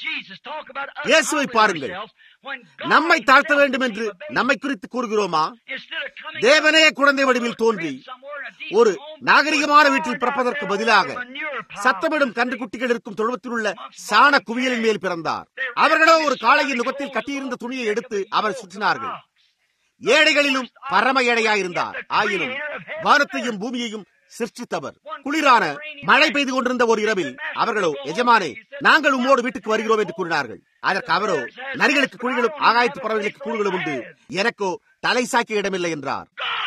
இயேசுவை பாருங்கள் நம்மை தாழ்த்த வேண்டும் என்று நம்மை குறித்து கூறுகிறோமா தேவனே குழந்தை வடிவில் தோன்றி ஒரு நாகரிகமான வீட்டில் பிறப்பதற்கு பதிலாக சத்தமிடும் கன்றுக்குட்டிகள் இருக்கும் தொழுவத்தில் உள்ள சாண குவியலின் மேல் பிறந்தார் அவர்களோ ஒரு காளையின் நுகத்தில் கட்டியிருந்த துணியை எடுத்து அவர் சுற்றினார்கள் ஏழைகளிலும் பரம ஏழையாயிருந்தார் ஆயினும் வானத்தையும் பூமியையும் சிருஷ்டித்தவர் குளிரான மழை பெய்து கொண்டிருந்த ஒரு இரவில் அவர்களோ எஜமானே நாங்கள் உம்மோடு வீட்டுக்கு வருகிறோம் என்று கூறினார்கள் அதற்கு அவரோ நரிகளுக்கு குழிகளும் ஆகாயத்து பறவைகளுக்கு கூடுகளும் உண்டு எனக்கோ தலை சாக்கிய இடமில்லை என்றார்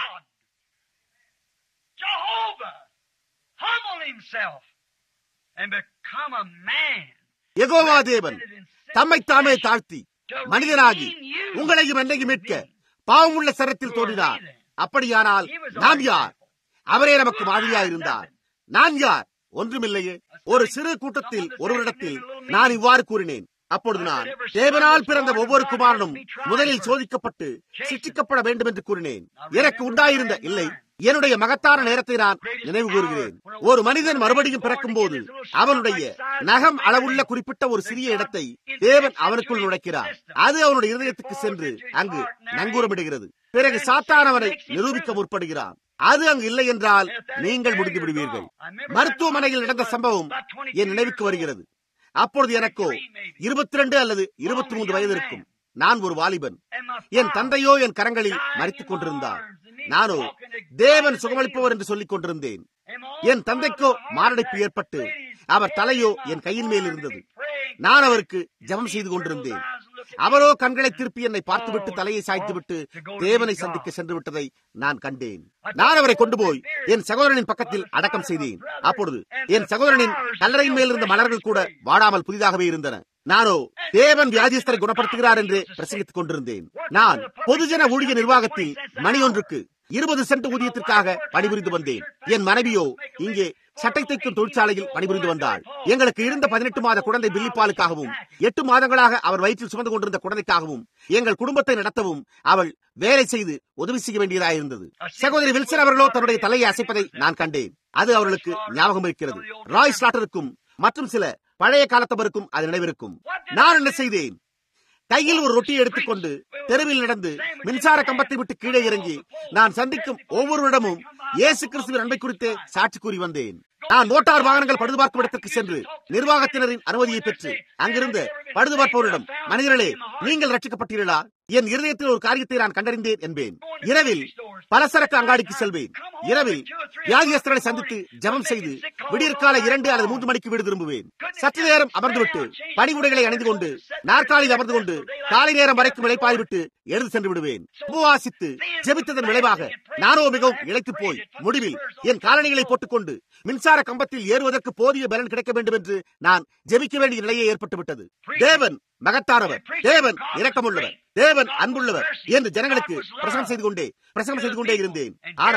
எகோவா தேவன் தம்மை தாமே தாழ்த்தி மனிதனாகி உங்களையும் என்னையும் மீட்க பாவமுள்ள சரத்தில் தோன்றினார் அப்படியானால் நாம் யார் அவரே நமக்கு மாதிரியா இருந்தார் நான் யார் ஒன்றுமில்லையே ஒரு சிறு கூட்டத்தில் ஒருவரிடத்தில் நான் இவ்வாறு கூறினேன் அப்பொழுது நான் தேவனால் பிறந்த ஒவ்வொரு குமாரனும் முதலில் சோதிக்கப்பட்டு சிக்ஷிக்கப்பட வேண்டும் என்று கூறினேன் எனக்கு உண்டாயிருந்த இல்லை என்னுடைய மகத்தான நேரத்தை நான் நினைவு கூறுகிறேன் ஒரு மனிதன் மறுபடியும் பிறக்கும் போது அவனுடைய நகம் அளவுள்ள குறிப்பிட்ட ஒரு சிறிய இடத்தை தேவன் அவனுக்குள் நுழைக்கிறார் அது அவனுடைய இருதயத்துக்கு சென்று அங்கு நங்கூரமிடுகிறது பிறகு சாத்தான் அவனை நிரூபிக்க முற்படுகிறான் அது அங்கு இல்லை என்றால் நீங்கள் முடிந்து விடுவீர்கள் மருத்துவமனையில் நடந்த சம்பவம் என் நினைவுக்கு வருகிறது அப்பொழுது எனக்கோ இருபத்தி ரெண்டு அல்லது இருபத்தி மூன்று வயது இருக்கும் நான் ஒரு வாலிபன் என் தந்தையோ என் கரங்களில் மறித்துக் கொண்டிருந்தார் நானோ தேவன் சுகமளிப்பவர் என்று சொல்லிக் கொண்டிருந்தேன் என் தந்தைக்கோ மாரடைப்பு ஏற்பட்டு அவர் தலையோ என் கையின் மேல் இருந்தது நான் அவருக்கு ஜபம் செய்து கொண்டிருந்தேன் அவரோ கண்களை திருப்பி என்னை பார்த்துவிட்டு தலையை சாய்த்துவிட்டு தேவனை சந்திக்க சென்று விட்டதை நான் கண்டேன் நான் அவரை கொண்டு போய் என் சகோதரனின் பக்கத்தில் அடக்கம் செய்தேன் அப்பொழுது என் சகோதரனின் கல்லறையின் மேல் இருந்த மலர்கள் கூட வாடாமல் புதிதாகவே இருந்தன நானோ தேவன் வியாதிஸ்தரை குணப்படுத்துகிறார் என்று பிரசங்கித்துக் கொண்டிருந்தேன் நான் பொதுஜன ஊழிய நிர்வாகத்தில் மணி ஒன்றுக்கு இருபது சென்ட் ஊதியத்திற்காக பணிபுரிந்து வந்தேன் என் மனைவியோ இங்கே சட்டை தைக்கும் தொழிற்சாலையில் பணிபுரிந்து வந்தாள் எங்களுக்கு இருந்த பதினெட்டு மாத குழந்தை பில்லிப்பாலுக்காகவும் எட்டு மாதங்களாக அவர் வயிற்றில் சுமந்து கொண்டிருந்த குழந்தைக்காகவும் எங்கள் குடும்பத்தை நடத்தவும் அவள் வேலை செய்து உதவி செய்ய வேண்டியதாயிருந்தது சகோதரி வில்சன் அவர்களோ தன்னுடைய தலையை அசைப்பதை நான் கண்டேன் அது அவர்களுக்கு ஞாபகம் இருக்கிறது ராய் ஸ்லாட்டருக்கும் மற்றும் சில பழைய காலத்தவருக்கும் அது நினைவிருக்கும் நான் என்ன செய்தேன் கையில் ஒரு ரொட்டியை எடுத்துக்கொண்டு தெருவில் நடந்து மின்சார கம்பத்தை விட்டு கீழே இறங்கி நான் சந்திக்கும் ஒவ்வொருவரிடமும் இயேசு கிறிஸ்துவின் அன்பை குறித்து சாட்சி கூறி வந்தேன் நான் மோட்டார் வாகனங்கள் பழுதுபார்க்கும் இடத்திற்கு சென்று நிர்வாகத்தினரின் அனுமதியை பெற்று அங்கிருந்த பழுதுபார்ப்பவரிடம் மனிதர்களே நீங்கள் ரட்சிக்கப்பட்டீர்களா என் இருதயத்தில் ஒரு காரியத்தை நான் கண்டறிந்தேன் என்பேன் இரவில் பலசரக்கு அங்காடிக்கு செல்வேன் இரவில் வியாதியஸ்தர்களை சந்தித்து ஜபம் செய்து விடியற்கால இரண்டு அல்லது மூன்று மணிக்கு வீடு திரும்புவேன் சற்று நேரம் அமர்ந்துவிட்டு பணிவுடைகளை அணிந்து கொண்டு நாற்காலியில் அமர்ந்து கொண்டு காலை நேரம் வரைக்கும் இழைப்பாய்விட்டு எழுந்து சென்று விடுவேன் உபவாசித்து ஜெபித்ததன் விளைவாக நானோ மிகவும் இழைத்து போய் முடிவில் என் காலணிகளை போட்டுக்கொண்டு மின்சார கம்பத்தில் ஏறுவதற்கு போதிய பலன் கிடைக்க வேண்டும் என்று நான் ஜெபிக்க வேண்டிய நிலையே ஏற்பட்டுவிட்டது தேவன் மகத்தானவர் தேவன் இரக்கமுள்ளவர் தேவன் அன்புள்ளவர் என்று ஜனங்களுக்கு பிரசனம் செய்து கொண்டே பிரசனம் செய்து கொண்டே இருந்தேன் ஆனால்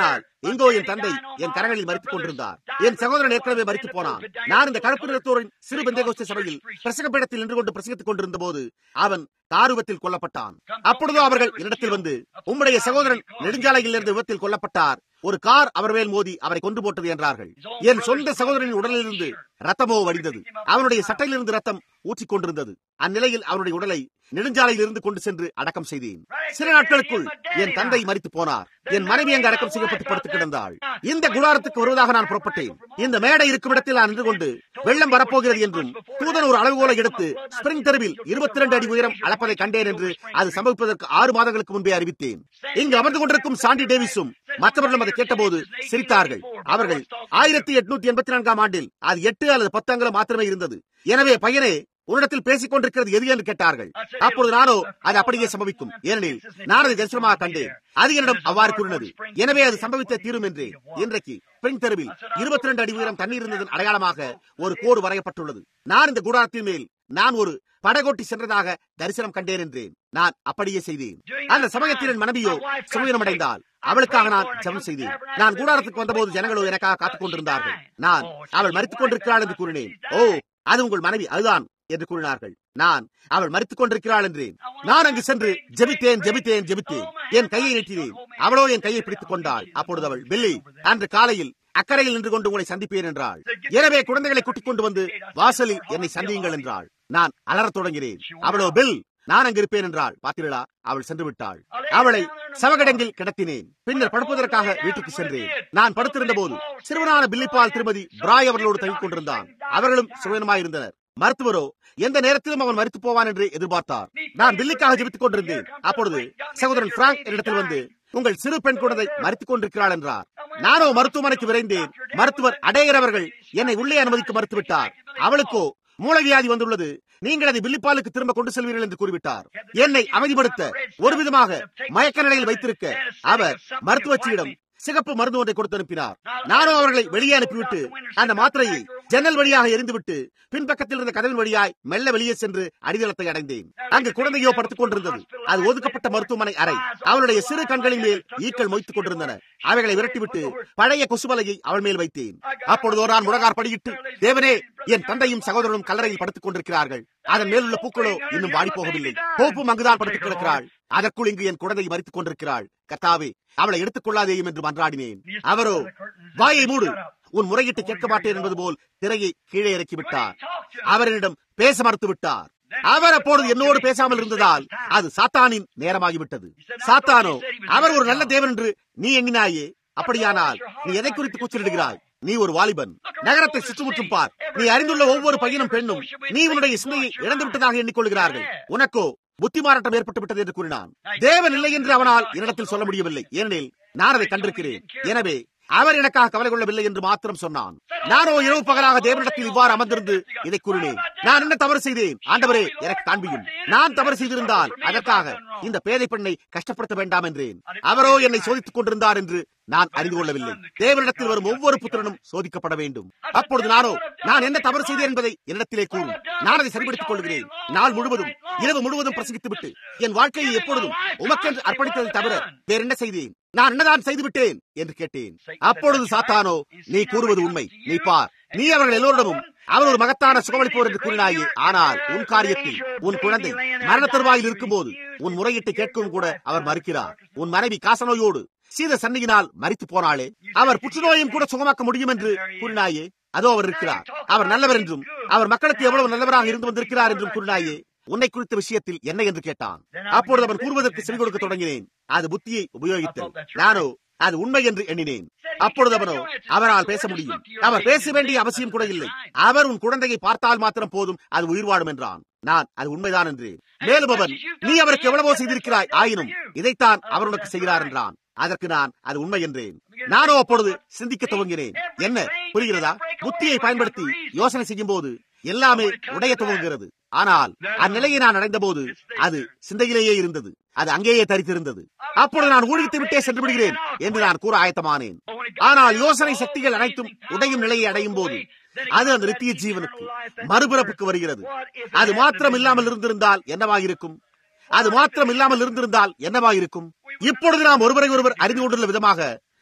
இங்கோ என் தந்தை என் கரங்களில் மறித்துக் கொண்டிருந்தார் என் சகோதரன் ஏற்கனவே மறித்து போனான் நான் இந்த கருப்பு நிறத்தோரின் சிறு பெந்தேகோஸ்த சபையில் பிரசங்க பீடத்தில் நின்று கொண்டு பிரசங்கித்துக் கொண்டிருந்த போது அவன் தாருவத்தில் கொல்லப்பட்டான் அப்பொழுதோ அவர்கள் என்னிடத்தில் வந்து உம்முடைய சகோதரன் நெடுஞ்சாலையில் இருந்து விபத்தில் கொல்லப்பட்டார் ஒரு கார் அவர் மேல் மோதி அவரை கொண்டு போட்டது என்றார்கள் என் சொந்த சகோதரனின் உடலிலிருந்து ரத்தமோ வடிந்தது அவனுடைய சட்டையிலிருந்து ரத்தம் ஊற்றிக் கொண்டிருந்தது அந்நிலையில் அவனுடைய உடலை நெடுஞ்சாலையில் இருந்து கொண்டு சென்று அடக்கம் செய்தேன் சில நாட்களுக்குள் என் தந்தை மறித்து போனார் என் மனைவி அங்கு அடக்கம் செய்யப்பட்டு படுத்து கிடந்தாள் இந்த குடாரத்துக்கு வருவதாக நான் புறப்பட்டேன் இந்த மேடை இருக்கும் இடத்தில் நான் நின்று கொண்டு வெள்ளம் வரப்போகிறது என்றும் தூதன் ஒரு அளவுகோலை எடுத்து ஸ்பிரிங் தெருவில் இருபத்தி ரெண்டு அடி உயரம் அளப்பதை கண்டேன் என்று அது சம்பவிப்பதற்கு ஆறு மாதங்களுக்கு முன்பே அறிவித்தேன் இங்கு அமர்ந்து கொண்டிருக்கும் சாண்டி டேவிஸும் மற்றவர்களும் அதை கேட்டபோது சிரித்தார்கள் அவர்கள் ஆயிரத்தி எட்நூத்தி எண்பத்தி நான்காம் ஆண்டில் அது எட்டு அல்லது பத்து அங்குலம் மாத்திரமே இருந்தது எனவே பையனே உன்னிடத்தில் பேசிக் கொண்டிருக்கிறது எது என்று கேட்டார்கள் அப்பொழுது நானோ அது அப்படியே சம்பவிக்கும் ஏனெனில் நான் அதை தரிசனமாக கண்டேன் அது என்னிடம் அவ்வாறு கூறினது எனவே அது சம்பவித்த தீரும் என்று இன்றைக்கு ஸ்பிரிங் தெருவில் இருபத்தி ரெண்டு அடி உயரம் தண்ணீர் இருந்ததன் அடையாளமாக ஒரு கோடு வரையப்பட்டுள்ளது நான் இந்த கூடாரத்தின் மேல் நான் ஒரு படகோட்டி சென்றதாக தரிசனம் கண்டேன் என்றேன் நான் அப்படியே செய்தேன் அந்த சமயத்தில் என் மனைவியோ சுமீனமடைந்தால் அவளுக்காக நான் ஜெபம் செய்தேன் நான் கூடாரத்துக்கு வந்தபோது ஜனங்களோ எனக்காக காத்துக் கொண்டிருந்தார்கள் நான் அவள் மறித்துக் கொண்டிருக்கிறாள் என்று கூறினேன் ஓ அது உங்கள் மனைவி அதுதான் என்று கூறினார்கள் நான் அவள் மறித்துக் கொண்டிருக்கிறாள் என்றேன் நான் அங்கு சென்று ஜெபித்தேன் ஜெபித்தேன் ஜெபித்தேன் என் கையை நீட்டினேன் அவளோ என் கையை பிடித்துக் கொண்டாள் அப்பொழுது அவள் பில்லி அன்று காலையில் அக்கறையில் நின்று கொண்டு உங்களை சந்திப்பேன் என்றாள் எனவே குழந்தைகளை கூட்டிக் கொண்டு வந்து வாசலில் என்னை சந்தியுங்கள் என்றாள் நான் அலறத் தொடங்கினேன் அவளோ பில் நான் அங்கு இருப்பேன் என்றாள் பார்த்தீர்களா அவள் சென்று விட்டாள் அவளை சவகடங்கில் கிடத்தினேன் பின்னர் படுப்பதற்காக வீட்டுக்கு சென்றேன் நான் படுத்திருந்த போது சிறுவனான பில்லிப்பால் திருமதி பிராய் அவர்களோடு தங்கிக் கொண்டிருந்தான் அவர்களும் சுயனமாயிருந்தனர் மருத்துவரோ எந்த நேரத்திலும் அவன் மறித்து போவான் என்று எதிர்பார்த்தார் நான் பில்லிக்காக ஜெபித்துக் கொண்டிருந்தேன் அப்பொழுது சகோதரன் பிராங்க் என்னிடத்தில் வந்து உங்கள் சிறு பெண் குழந்தை மறித்துக் கொண்டிருக்கிறாள் என்றார் நானோ மருத்துவமனைக்கு விரைந்தேன் மருத்துவர் அடையறவர்கள் என்னை உள்ளே அனுமதிக்க மறுத்துவிட்டார் அவளுக்கோ மூலவியாதி வந்துள்ளது நீங்கள் அதை வில்லிப்பாலுக்கு திரும்ப கொண்டு செல்வீர்கள் என்று கூறிவிட்டார் என்னை அமைதிப்படுத்த ஒரு விதமாக மயக்க நிலையில் வைத்திருக்க அவர் மருத்துவச்சியிடம் சிகப்பு மருந்து ஒன்றை கொடுத்து அனுப்பினார் நானும் அவர்களை வெளியே அனுப்பிவிட்டு அந்த மாத்திரையை ஜன்னல் வழியாக எரிந்துவிட்டு பின்பக்கத்தில் இருந்த கதவின் வழியாய் மெல்ல வெளியே சென்று அடித்தளத்தை அடைந்தேன் அங்கு குழந்தையோ படுத்துக் கொண்டிருந்தது அது ஒதுக்கப்பட்ட மருத்துவமனை அறை அவளுடைய சிறு கண்களின் மேல் ஈக்கள் மொய்த்துக் கொண்டிருந்தன அவைகளை விரட்டிவிட்டு பழைய கொசுவலையை அவள் மேல் வைத்தேன் அப்பொழுதோ நான் முழங்கார் படியிட்டு தேவனே என் தந்தையும் சகோதரனும் கல்லறையில் படுத்துக் கொண்டிருக்கிறார்கள் அதன் மேலுள்ள பூக்களோ இன்னும் வாடி போகவில்லை போப்பும் அங்குதான் படுத்துக் கிடக்கிறாள் அதற்குள் இங்கு என் குழந்தை மறித்துக் கொண்டிருக்கிறாள் கத்தாவே அவளை எடுத்துக் கொள்ளாதேயும் என்று மன்றாடினேன் அவரோ வாயை மூடு உன் முறையிட்டு கேட்க மாட்டேன் என்பது போல் திரையை கீழே இறக்கி விட்டார் அவரிடம் பேச மறுத்து விட்டார் அவர் அப்பொழுது என்னோடு பேசாமல் இருந்ததால் அது சாத்தானின் நேரமாகிவிட்டது சாத்தானோ அவர் ஒரு நல்ல தேவன் என்று நீ எண்ணினாயே அப்படியானால் நீ எதை குறித்து கூச்சலிடுகிறாய் நீ ஒரு வாலிபன் நகரத்தை சுற்றுமுற்றும் பார் நீ அறிந்துள்ள ஒவ்வொரு பையனும் பெண்ணும் நீ உன்னுடைய சிந்தையை இழந்து விட்டதாக எண்ணிக்கொள்கிறார்கள் உனக்கோ புத்தி மாறாட்டம் ஏற்பட்டு விட்டது என்று கூறினான் தேவன் இல்லை என்று அவனால் என்னிடத்தில் சொல்ல முடியவில்லை ஏனெனில் நான் அதை கண்டிருக்கிறேன் எனவே அவர் எனக்காக கவலை கொள்ளவில்லை என்று மாத்திரம் சொன்னான் நானோ இரவு பகலாக தேவனிடத்தில் இவ்வாறு அமர்ந்திருந்து இதை கூறினேன் நான் என்ன தவறு செய்தேன் ஆண்டவரே எனக்கு காண்பியும் நான் தவறு செய்திருந்தால் அதற்காக இந்த பேதை பெண்ணை கஷ்டப்படுத்த வேண்டாம் என்றேன் அவரோ என்னை சோதித்துக் கொண்டிருந்தார் என்று நான் அறிந்து கொள்ளவில்லை தேவனிடத்தில் வரும் ஒவ்வொரு புத்திரனும் சோதிக்கப்பட வேண்டும் அப்பொழுது நானோ நான் என்ன தவறு செய்தேன் என்பதை என்னிடத்திலே கூறும் நான் அதை சரிபடுத்திக் கொள்கிறேன் நாள் முழுவதும் இரவு முழுவதும் பிரசங்கித்து விட்டு என் வாழ்க்கையை எப்பொழுதும் உமக்கென்று அர்ப்பணித்ததை தவிர வேற என்ன செய்தேன் நான் என்னதான் செய்து விட்டேன் என்று கேட்டேன் அப்பொழுது சாத்தானோ நீ கூறுவது உண்மை நீ பார் நீ அவர்கள் எல்லோரிடமும் அவர் ஒரு மகத்தான சுகமளிப்போர் என்று கூறினாயே ஆனால் உன் காரியத்தில் உன் குழந்தை மரண தருவாயில் இருக்கும்போது உன் முறையிட்டு கேட்கவும் கூட அவர் மறுக்கிறார் உன் மனைவி காசநோயோடு சீத சன்னியினால் மறித்து போனாளே அவர் புற்றுநோயும் கூட சுகமாக்க முடியும் என்று கூறினாயே அதோ அவர் இருக்கிறார் அவர் நல்லவர் என்றும் அவர் மக்களுக்கு எவ்வளவு நல்லவராக இருந்து வந்திருக்கிறார் என்றும் கூறினாயே உன்னை குறித்த விஷயத்தில் என்ன என்று கேட்டான் அப்பொழுது அவன் கூறுவதற்கு செவி கொடுக்க தொடங்கினேன் அது புத்தியை உபயோகித்தேன் நானோ அது உண்மை என்று எண்ணினேன் அப்பொழுது அவனோ அவரால் பேச முடியும் அவர் பேச வேண்டிய அவசியம் கூட இல்லை அவர் உன் குழந்தையை பார்த்தால் மாத்திரம் போதும் அது உயிர் வாடும் என்றான் நான் அது உண்மைதான் என்றேன் மேலும் அவன் நீ அவருக்கு எவ்வளவோ செய்திருக்கிறாய் ஆயினும் இதைத்தான் அவர் உனக்கு செய்கிறார் என்றான் அதற்கு நான் அது உண்மை என்றேன் நானோ அப்பொழுது சிந்திக்க துவங்கினேன் என்ன புரிகிறதா புத்தியை பயன்படுத்தி யோசனை செய்யும் போது எல்லாமே உடைய துவங்குகிறது ஆனால் அந்நிலையை நான் அடைந்த போது அது சிந்தையிலேயே இருந்தது அது அங்கேயே தரித்திருந்தது அப்பொழுது நான் ஊழித்து விட்டே சென்று விடுகிறேன் என்று நான் கூற ஆயத்தமானேன் ஆனால் யோசனை சக்திகள் அனைத்தும் உடையும் நிலையை அடையும் போது அது அந்த நித்திய ஜீவனுக்கு மறுபிறப்புக்கு வருகிறது அது மாத்திரம் இல்லாமல் இருந்திருந்தால் என்னவாயிருக்கும் அது மாத்திரம் இல்லாமல் இருந்திருந்தால் என்னவாயிருக்கும் இப்பொழுது நாம் ஒருவரை ஒருவர் அறிந்து கொண்டுள்ள விதமாக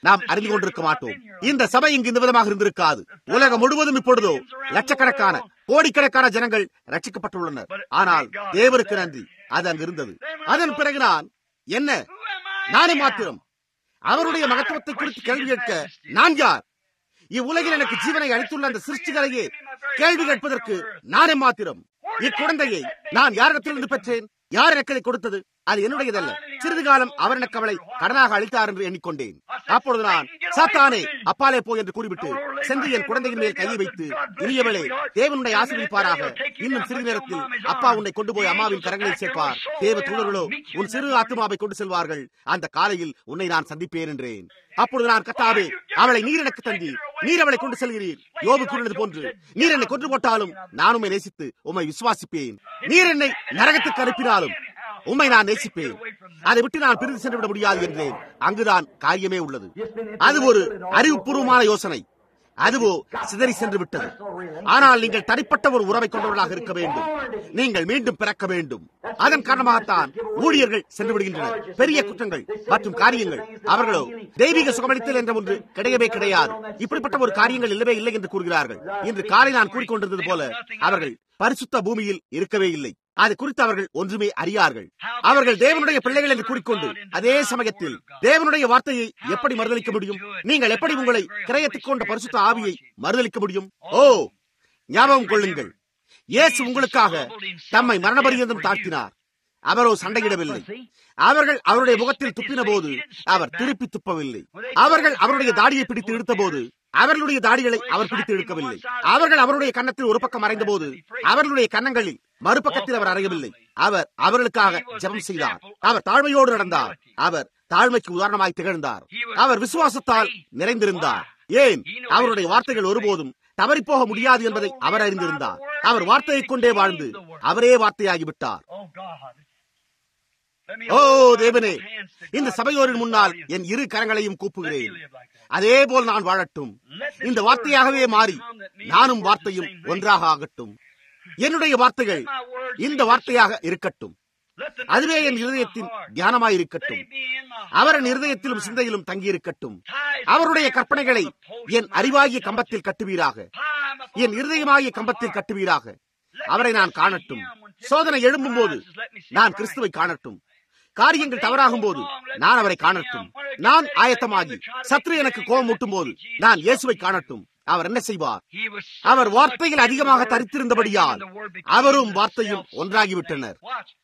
நாம் அறிந்து கொண்டிருக்க மாட்டோம் இந்த சபை இங்கு இந்த விதமாக இருந்திருக்காது உலகம் முழுவதும் இப்பொழுதோ லட்சக்கணக்கான கோடிக்கணக்கான ஜனங்கள் ரட்சிக்கப்பட்டுள்ளனர் ஆனால் தேவருக்கு நன்றி அது அங்கு இருந்தது அதன் பிறகு நான் என்ன நானே மாத்திரம் அவருடைய மகத்துவத்தை குறித்து கேள்வி கேட்க நான் யார் இவ்வுலகில் எனக்கு ஜீவனை அளித்துள்ள அந்த சிருஷ்டிகளையே கேள்வி கேட்பதற்கு நானே மாத்திரம் இக்குழந்தையை நான் யாரிடத்திலிருந்து பெற்றேன் யார் எனக்கு அதை கொடுத்தது அது என்னுடையதல்ல சிறிது காலம் அவர் எனக்கு அவளை கடனாக அளித்தார் என்று எண்ணிக்கொண்டேன் அப்பொழுது நான் சாத்தானே அப்பாலே போ என்று கூறிவிட்டு சென்று என் குழந்தையின் மேல் கையை வைத்து இனியவளே தேவனுடைய ஆசீர்வதிப்பாராக இன்னும் சிறிது நேரத்தில் அப்பா உன்னை கொண்டு போய் அம்மாவின் கரங்களில் சேர்ப்பார் தேவ தூதர்களோ உன் சிறு ஆத்மாவை கொண்டு செல்வார்கள் அந்த காலையில் உன்னை நான் சந்திப்பேன் என்றேன் அப்பொழுது நான் கத்தாவே அவளை நீர் எனக்கு தந்தி நீர் அவளை கொண்டு செல்கிறீர் யோபு கூறினது போன்று நீர் என்னை கொன்று போட்டாலும் நான் உண்மை நேசித்து உம்மை விசுவாசிப்பேன் நீர் என்னை நரகத்துக்கு அனுப்பினாலும் உண்மை நான் நேசிப்பேன் அதை விட்டு நான் பிரிந்து சென்று விட முடியாது என்றேன் அங்குதான் காரியமே உள்ளது அது ஒரு அறிவுபூர்வமான யோசனை அதுவோ சிதறி சென்று விட்டது ஆனால் நீங்கள் தனிப்பட்ட ஒரு உறவை கொண்டவர்களாக இருக்க வேண்டும் நீங்கள் மீண்டும் பிறக்க வேண்டும் அதன் காரணமாகத்தான் ஊழியர்கள் சென்று விடுகின்றனர் பெரிய குற்றங்கள் மற்றும் காரியங்கள் அவர்களோ தெய்வீக சுகமளித்தல் என்ற ஒன்று கிடையவே கிடையாது இப்படிப்பட்ட ஒரு காரியங்கள் இல்லவே இல்லை என்று கூறுகிறார்கள் இன்று காலை நான் கூறிக்கொண்டிருந்தது போல அவர்கள் பரிசுத்த பூமியில் இருக்கவே இல்லை அது குறித்து அவர்கள் ஒன்றுமே அறியார்கள் அவர்கள் தேவனுடைய பிள்ளைகள் என்று கூறிக்கொண்டு அதே சமயத்தில் தேவனுடைய வார்த்தையை எப்படி மறுதளிக்க முடியும் நீங்கள் எப்படி உங்களை கிரயத்துக் கொண்ட பரிசுத்த ஆவியை மறுதளிக்க முடியும் ஓ ஞாபகம் கொள்ளுங்கள் இயேசு உங்களுக்காக தம்மை மரணபரியந்தம் தாழ்த்தினார் அவரோ சண்டையிடவில்லை அவர்கள் அவருடைய முகத்தில் துப்பின போது அவர் திருப்பி துப்பவில்லை அவர்கள் அவருடைய தாடியை பிடித்து இழுத்த போது அவர்களுடைய தாடிகளை அவர் பிடித்து இழுக்கவில்லை அவர்கள் அவருடைய கன்னத்தில் ஒரு பக்கம் அறைந்த போது அவர்களுடைய கன்னங்களில் மறுபக்கத்தில் அவர் அறையவில்லை அவர் அவர்களுக்காக ஜெபம் செய்தார் அவர் தாழ்மையோடு நடந்தார் அவர் தாழ்மைக்கு உதாரணமாய் திகழ்ந்தார் அவர் விசுவாசத்தால் நிறைந்திருந்தார் ஏன் அவருடைய வார்த்தைகள் ஒருபோதும் தவறிப்போக முடியாது என்பதை அவர் அறிந்திருந்தார் அவர் வார்த்தையை கொண்டே வாழ்ந்து அவரே வார்த்தையாகிவிட்டார் ஓ தேவனே இந்த சபையோரின் முன்னால் என் இரு கரங்களையும் கூப்புகிறேன் அதே போல் நான் வாழட்டும் இந்த வார்த்தையாகவே மாறி நானும் வார்த்தையும் ஒன்றாக ஆகட்டும் என்னுடைய வார்த்தைகள் இந்த வார்த்தையாக இருக்கட்டும் அதுவே என் இருதயத்தின் தியானமாய் இருக்கட்டும் அவரின் இருதயத்திலும் சிந்தையிலும் தங்கியிருக்கட்டும் அவருடைய கற்பனைகளை என் அறிவாகிய கம்பத்தில் கட்டுவீராக என் இருதயமாகிய கம்பத்தில் கட்டுவீராக அவரை நான் காணட்டும் சோதனை எழும்பும் போது நான் கிறிஸ்துவை காணட்டும் காரியங்கள் தவறாகும் போது நான் அவரை காணட்டும் நான் ஆயத்தமாகி சத்ரு எனக்கு கோபம் ஊட்டும் போது நான் இயேசுவை காணட்டும் அவர் என்ன செய்வார் அவர் வார்த்தையில் அதிகமாக தரித்திருந்தபடியால் அவரும் வார்த்தையும் ஒன்றாகிவிட்டனர்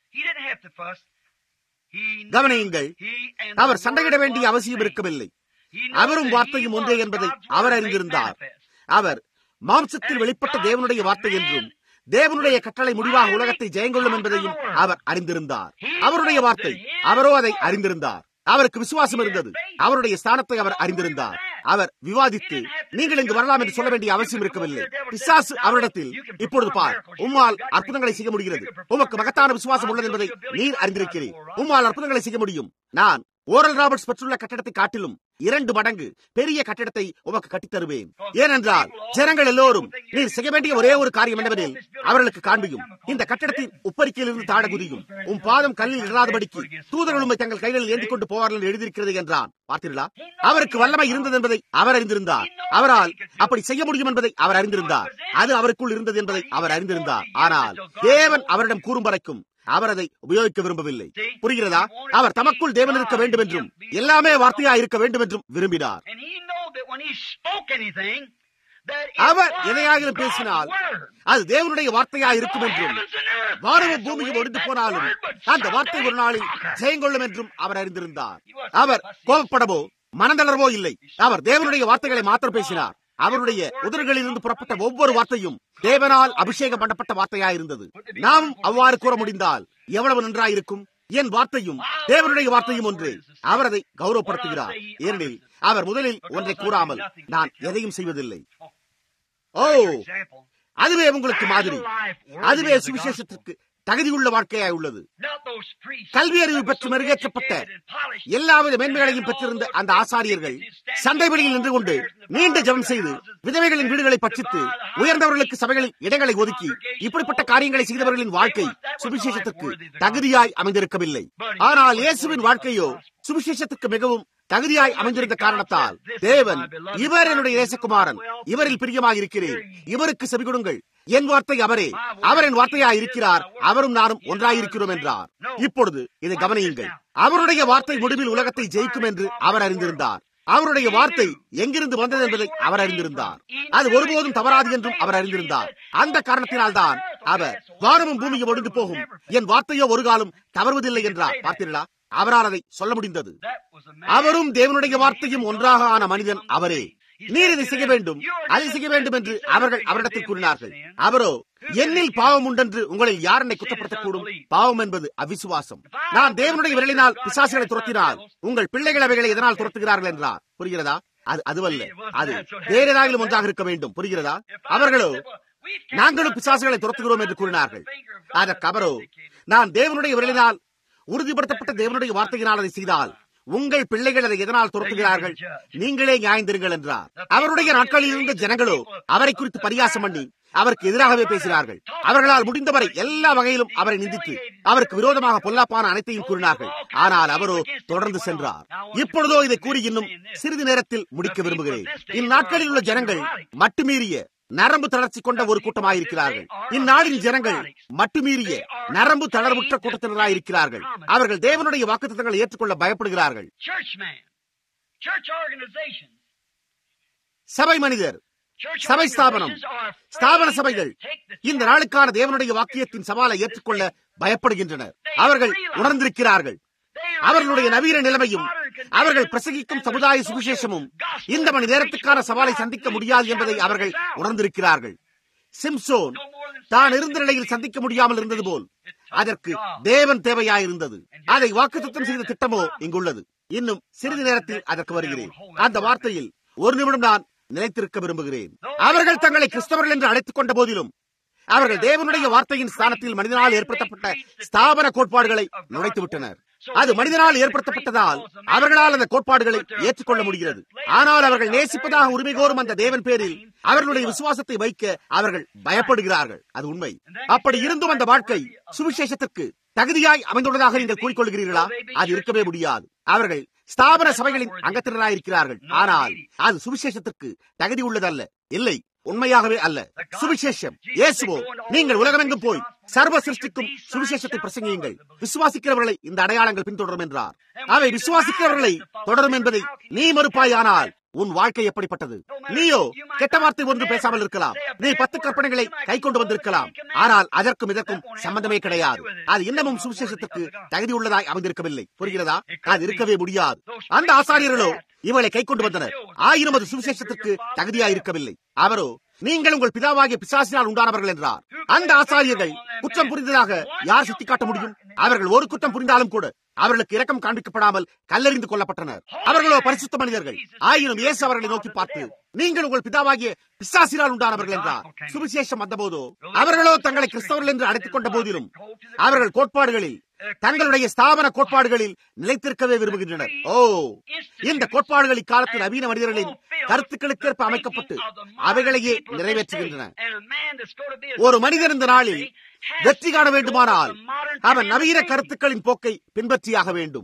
கவனியுங்கள் அவர் சண்டையிட வேண்டிய அவசியம் இருக்கவில்லை அவரும் வார்த்தையும் ஒன்றே என்பதை அவர் அறிந்திருந்தார் அவர் மாம்சத்தில் வெளிப்பட்ட தேவனுடைய வார்த்தை என்றும் தேவனுடைய கட்டளை முடிவாக உலகத்தை ஜெயங்கொள்ளும் என்பதையும் அவர் அறிந்திருந்தார் அவருடைய வார்த்தை அவரோ அதை அறிந்திருந்தார் அவருக்கு விசுவாசம் இருந்தது அவருடைய ஸ்தானத்தை அவர் அறிந்திருந்தார் அவர் விவாதித்து நீங்கள் இங்கு வரலாம் என்று சொல்ல வேண்டிய அவசியம் இருக்கவில்லை பிசாசு அவரிடத்தில் இப்பொழுது பார் உம்மால் அற்புதங்களை செய்ய முடிகிறது உமக்கு மகத்தான விசுவாசம் உள்ளது என்பதை நீர் அறிந்திருக்கிறீர் உம்மால் அற்புதங்களை செய்ய முடியும் நான் ஓரல் ராபர்ட்ஸ் பெற்றுள்ள கட்டிடத்தை காட்டிலும் இரண்டு மடங்கு பெரிய கட்டிடத்தை உமக்கு கட்டித் தருவேன் ஏனென்றால் ஜனங்கள் எல்லோரும் நீர் செய்ய வேண்டிய ஒரே ஒரு காரியம் என்னவெனில் அவர்களுக்கு காண்பியும் இந்த கட்டிடத்தின் உப்பரிக்கையிலிருந்து தாட குதியும் உன் பாதம் கல்லில் இல்லாதபடிக்கு தூதர்கள் உண்மை தங்கள் கைகளில் ஏந்தி கொண்டு போவார்கள் என்று எழுதியிருக்கிறது என்றான் பார்த்தீர்களா அவருக்கு வல்லமை இருந்தது என்பதை அவர் அறிந்திருந்தார் அவரால் அப்படி செய்ய முடியும் என்பதை அவர் அறிந்திருந்தார் அது அவருக்குள் இருந்தது என்பதை அவர் அறிந்திருந்தார் ஆனால் தேவன் அவரிடம் கூறும் வரைக்கும் அவர் அதை உபயோகிக்க விரும்பவில்லை புரிகிறதா அவர் தமக்குள் தேவன் இருக்க வேண்டும் என்றும் எல்லாமே வார்த்தையா இருக்க வேண்டும் என்றும் விரும்பினார் அவர் எதையாகிலும் பேசினால் அது தேவனுடைய வார்த்தையா இருக்கும் என்றும் வானவ பூமியும் ஒடிந்து போனாலும் அந்த வார்த்தை ஒரு நாளில் ஜெயங்கொள்ளும் என்றும் அவர் அறிந்திருந்தார் அவர் கோபப்படவோ மனதளர்வோ இல்லை அவர் தேவனுடைய வார்த்தைகளை மாத்திரம் பேசினார் அவருடைய உதடுகளில் இருந்து புறப்பட்ட ஒவ்வொரு வார்த்தையும் தேவனால் அபிஷேகம் பண்ணப்பட்ட வார்த்தையா இருந்தது நாமும் அவ்வாறு கூற முடிந்தால் எவ்வளவு நன்றாயிருக்கும் என் வார்த்தையும் தேவனுடைய வார்த்தையும் ஒன்று அவர் அதை கௌரவப்படுத்துகிறார் ஏனெனில் அவர் முதலில் ஒன்றை கூறாமல் நான் எதையும் செய்வதில்லை ஓ அதுவே உங்களுக்கு மாதிரி அதுவே சுவிசேஷத்திற்கு தகுதியுள்ள வாழ்க்கையாய் உள்ளது கல்வி அறிவு பெற்று மெருகேற்றப்பட்ட எல்லாவித மேன்மைகளையும் பெற்றிருந்த அந்த ஆசாரியர்கள் சந்தை வெளியில் நின்று கொண்டு நீண்ட ஜபம் செய்து விதவைகளின் வீடுகளை பட்சித்து உயர்ந்தவர்களுக்கு சபைகளில் இடங்களை ஒதுக்கி இப்படிப்பட்ட காரியங்களை செய்தவர்களின் வாழ்க்கை சுவிசேஷத்திற்கு தகுதியாய் அமைந்திருக்கவில்லை ஆனால் இயேசுவின் வாழ்க்கையோ சுவிசேஷத்துக்கு மிகவும் தகுதியாய் அமைந்திருந்த காரணத்தால் தேவன் இவர் என்னுடைய தேசகுமாரன் இவரில் பிரியமாக இருக்கிறேன் இவருக்கு செவி கொடுங்கள் என் வார்த்தை அவரே அவர் என் வார்த்தையாய் இருக்கிறார் அவரும் நானும் ஒன்றாயிருக்கிறோம் என்றார் இப்பொழுது இதை கவனியுங்கள் அவருடைய வார்த்தை முடிவில் உலகத்தை ஜெயிக்கும் என்று அவர் அறிந்திருந்தார் அவருடைய வார்த்தை எங்கிருந்து வந்தது என்பதை அவர் அறிந்திருந்தார் அது ஒருபோதும் தவறாது என்றும் அவர் அறிந்திருந்தார் அந்த காரணத்தினால்தான் அவர் வானமும் பூமியும் ஒழிந்து போகும் என் வார்த்தையோ ஒரு காலம் தவறுவதில்லை என்றார் பார்த்தீர்களா அவரால் அதை சொல்ல முடிந்தது அவரும் தேவனுடைய வார்த்தையும் ஒன்றாக ஆன மனிதன் அவரே நீர் இதை செய்ய வேண்டும் அதை செய்ய வேண்டும் என்று அவர்கள் அவரிடத்தில் கூறினார்கள் அவரோ என்னில் பாவம் உண்டென்று உங்களில் யார் என்னை குற்றப்படுத்தக்கூடும் பாவம் என்பது அவிசுவாசம் நான் தேவனுடைய விரலினால் பிசாசுகளை துரத்தினால் உங்கள் பிள்ளைகள் அவைகளை எதனால் துரத்துகிறார்கள் என்றார் புரிகிறதா அது அதுவல்ல அது வேற ஏதாயிலும் ஒன்றாக இருக்க வேண்டும் புரிகிறதா அவர்களோ நாங்களும் பிசாசுகளை துரத்துகிறோம் என்று கூறினார்கள் அதற்கு அவரோ நான் தேவனுடைய விரலினால் உறுதிப்படுத்தப்பட்ட தேவனுடைய வார்த்தையினால் அதை செய்தால் உங்கள் பிள்ளைகள் அதை எதனால் துரத்துகிறார்கள் நீங்களே நியாயந்திருங்கள் என்றார் அவருடைய நாட்களில் இருந்த ஜனங்களோ அவரை குறித்து பரியாசம் பண்ணி அவருக்கு எதிராகவே பேசினார்கள் அவர்களால் முடிந்தவரை எல்லா வகையிலும் அவரை நிந்தித்து அவருக்கு விரோதமாக பொல்லாப்பான அனைத்தையும் கூறினார்கள் ஆனால் அவரோ தொடர்ந்து சென்றார் இப்பொழுதோ இதை கூறி இன்னும் சிறிது நேரத்தில் முடிக்க விரும்புகிறேன் இந்நாட்களில் உள்ள ஜனங்கள் மட்டுமீறிய நரம்பு தளர்ச்சி கொண்ட ஒரு கூட்டமாயிருக்கிறார்கள் இந்நாளின் ஜனங்கள் மட்டுமீறிய நரம்பு தளர்வுற்ற கூட்டத்தினராயிருக்கிறார்கள் அவர்கள் தேவனுடைய வாக்குத்தங்களை ஏற்றுக்கொள்ள பயப்படுகிறார்கள் சபை மனிதர் சபை ஸ்தாபனம் ஸ்தாபன சபைகள் இந்த நாளுக்கான தேவனுடைய வாக்கியத்தின் சவாலை ஏற்றுக்கொள்ள பயப்படுகின்றனர் அவர்கள் உணர்ந்திருக்கிறார்கள் அவர்களுடைய நவீன நிலைமையும் அவர்கள் பிரசங்கிக்கும் சமுதாய சுவிசேஷமும் இந்த மணி நேரத்துக்கான சவாலை சந்திக்க முடியாது என்பதை அவர்கள் உணர்ந்திருக்கிறார்கள் சிம்சோன் தான் இருந்த நிலையில் சந்திக்க முடியாமல் இருந்தது போல் அதற்கு தேவன் தேவையாயிருந்தது அதை வாக்குத்தம் செய்த திட்டமோ இங்குள்ளது இன்னும் சிறிது நேரத்தில் அதற்கு வருகிறேன் அந்த வார்த்தையில் ஒரு நிமிடம் நான் நிலைத்திருக்க விரும்புகிறேன் அவர்கள் தங்களை கிறிஸ்தவர்கள் என்று அழைத்துக் கொண்ட போதிலும் அவர்கள் தேவனுடைய வார்த்தையின் ஸ்தானத்தில் மனிதனால் ஏற்படுத்தப்பட்ட ஸ்தாபன கோட்பாடுகளை நுழைத்து விட்டனர் அது மனிதனால் ஏற்படுத்தப்பட்டதால் அவர்களால் அந்த கோட்பாடுகளை ஏற்றுக்கொள்ள முடிகிறது ஆனால் அவர்கள் நேசிப்பதாக உரிமை கோரும் அந்த தேவன் பேரில் அவர்களுடைய விசுவாசத்தை வைக்க அவர்கள் பயப்படுகிறார்கள் அது உண்மை அப்படி இருந்தும் அந்த வாழ்க்கை சுவிசேஷத்திற்கு தகுதியாய் அமைந்துள்ளதாக நீங்கள் கூறிக்கொள்கிறீர்களா அது இருக்கவே முடியாது அவர்கள் ஸ்தாபன சபைகளின் அங்கத்தினராயிருக்கிறார்கள் ஆனால் அது சுவிசேஷத்திற்கு தகுதி உள்ளதல்ல இல்லை உண்மையாகவே அல்ல சுவிசேஷம் இயேசுவோ நீங்கள் உலகமெங்கும் போய் சர்வ சிருஷ்டிக்கும் சுவிசேஷத்தை பிரசங்கியுங்கள் விசுவாசிக்கிறவர்களை இந்த அடையாளங்கள் பின்தொடரும் என்றார் அவை விசுவாசிக்கிறவர்களை தொடரும் என்பதை நீ மறுப்பாயானால் உன் வாழ்க்கை எப்படிப்பட்டது நீயோ கெட்ட வார்த்தை ஒன்று பேசாமல் இருக்கலாம் நீ பத்து கற்பனைகளை கை கொண்டு வந்திருக்கலாம் ஆனால் அதற்கும் இதற்கும் சம்பந்தமே கிடையாது அது இன்னமும் சுவிசேஷத்துக்கு தகுதி உள்ளதாய் அமைந்திருக்கவில்லை புரிகிறதா அது இருக்கவே முடியாது அந்த ஆசாரியர்களோ இவளை கை கொண்டு வந்தனர் ஆயிரம் அது சுவிசேஷத்திற்கு தகுதியாய் இருக்கவில்லை அவரோ நீங்கள் உங்கள் பிதாவாகிய பிசாசினால் உண்டானவர்கள் என்றார் அந்த ஆசாரியர்கள் குற்றம் புரிந்ததாக யார் சுட்டிக்காட்ட முடியும் அவர்கள் ஒரு குற்றம் புரிந்தாலும் கூட அவர்களுக்கு இரக்கம் காண்பிக்கப்படாமல் கல்லறிந்து கொல்லப்பட்டனர் அவர்களோ பரிசுத்த மனிதர்கள் ஆயினும் இயேசு அவர்களை நோக்கி பார்த்து நீங்கள் உங்கள் பிதாவாகிய பிசாசினால் உண்டானவர்கள் என்றார் சுவிசேஷம் வந்தபோதோ அவர்களோ தங்களை கிறிஸ்தவர்கள் என்று அழைத்துக் கொண்ட போதிலும் அவர்கள் கோட்பாடுகளில் தங்களுடைய ஸ்தாபன கோட்பாடுகளில் நிலைத்திருக்கவே விரும்புகின்றனர் ஓ இந்த கோட்பாடுகள் இக்காலத்தில் நவீன மனிதர்களின் கருத்துக்களுக்கேற்ப அமைக்கப்பட்டு அவைகளையே நிறைவேற்றுகின்றன ஒரு மனிதன் இந்த நாளில் வெற்றி காண வேண்டுமானால் அவன் நவீன கருத்துக்களின் போக்கை பின்பற்றியாக வேண்டும்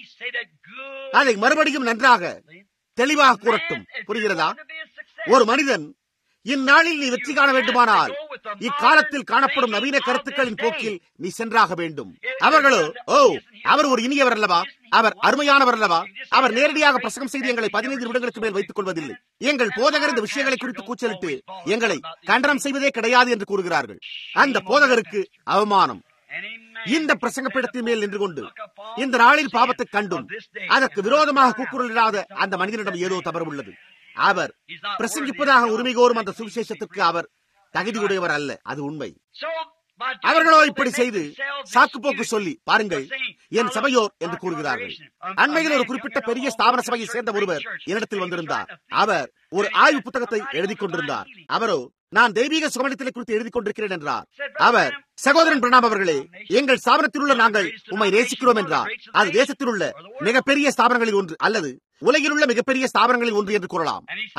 அதை மறுபடியும் நன்றாக தெளிவாக கூறட்டும் புரிகிறதா ஒரு மனிதன் இந்நாளில் நீ வெற்றி காண வேண்டுமானால் இக்காலத்தில் காணப்படும் நவீன கருத்துக்களின் போக்கில் நீ சென்றாக வேண்டும் அவர்களோ ஓ அவர் ஒரு இனியவர் அல்லவா அவர் அருமையானவர் அல்லவா அவர் நேரடியாக பிரசங்கம் செய்து எங்களை பதினைந்து நிமிடங்களுக்கு மேல் வைத்துக் கொள்வதில்லை எங்கள் போதகர் இந்த விஷயங்களை குறித்து கூச்சலிட்டு எங்களை கண்டனம் செய்வதே கிடையாது என்று கூறுகிறார்கள் அந்த போதகருக்கு அவமானம் இந்த பிரசங்க பீடத்தின் மேல் நின்று கொண்டு இந்த நாளில் பாவத்தை கண்டும் அதற்கு விரோதமாக கூக்குரலிடாத அந்த மனிதனிடம் ஏதோ தவறு உள்ளது அவர் பிரசங்கிப்பதாக உரிமை கோரும் அந்த சுவிசேஷத்திற்கு அவர் தகுதியுடையவர் அல்ல அது உண்மை அவர்களோ இப்படி செய்து சாக்கு போக்கு சொல்லி பாருங்கள் என் சபையோர் என்று கூறுகிறார்கள் அண்மையில் ஒரு குறிப்பிட்ட பெரிய ஸ்தாபன சபையை சேர்ந்த ஒருவர் என்னிடத்தில் வந்திருந்தார் அவர் ஒரு ஆய்வு புத்தகத்தை எழுதி கொண்டிருந்தார் அவரோ நான் தெய்வீக சுகமளித்தலை குறித்து எழுதி கொண்டிருக்கிறேன் என்றார் அவர் சகோதரன் பிரணாம் அவர்களே எங்கள் ஸ்தாபனத்தில் உள்ள நாங்கள் உண்மை நேசிக்கிறோம் என்றார் அது தேசத்தில் உள்ள மிகப்பெரிய ஸ்தாபனங்களில் ஒன்று அல்லது உலகில் உள்ள மிகப்பெரிய ஸ்தாபனங்களில் ஒன்று என்று கூறலாம் அவர்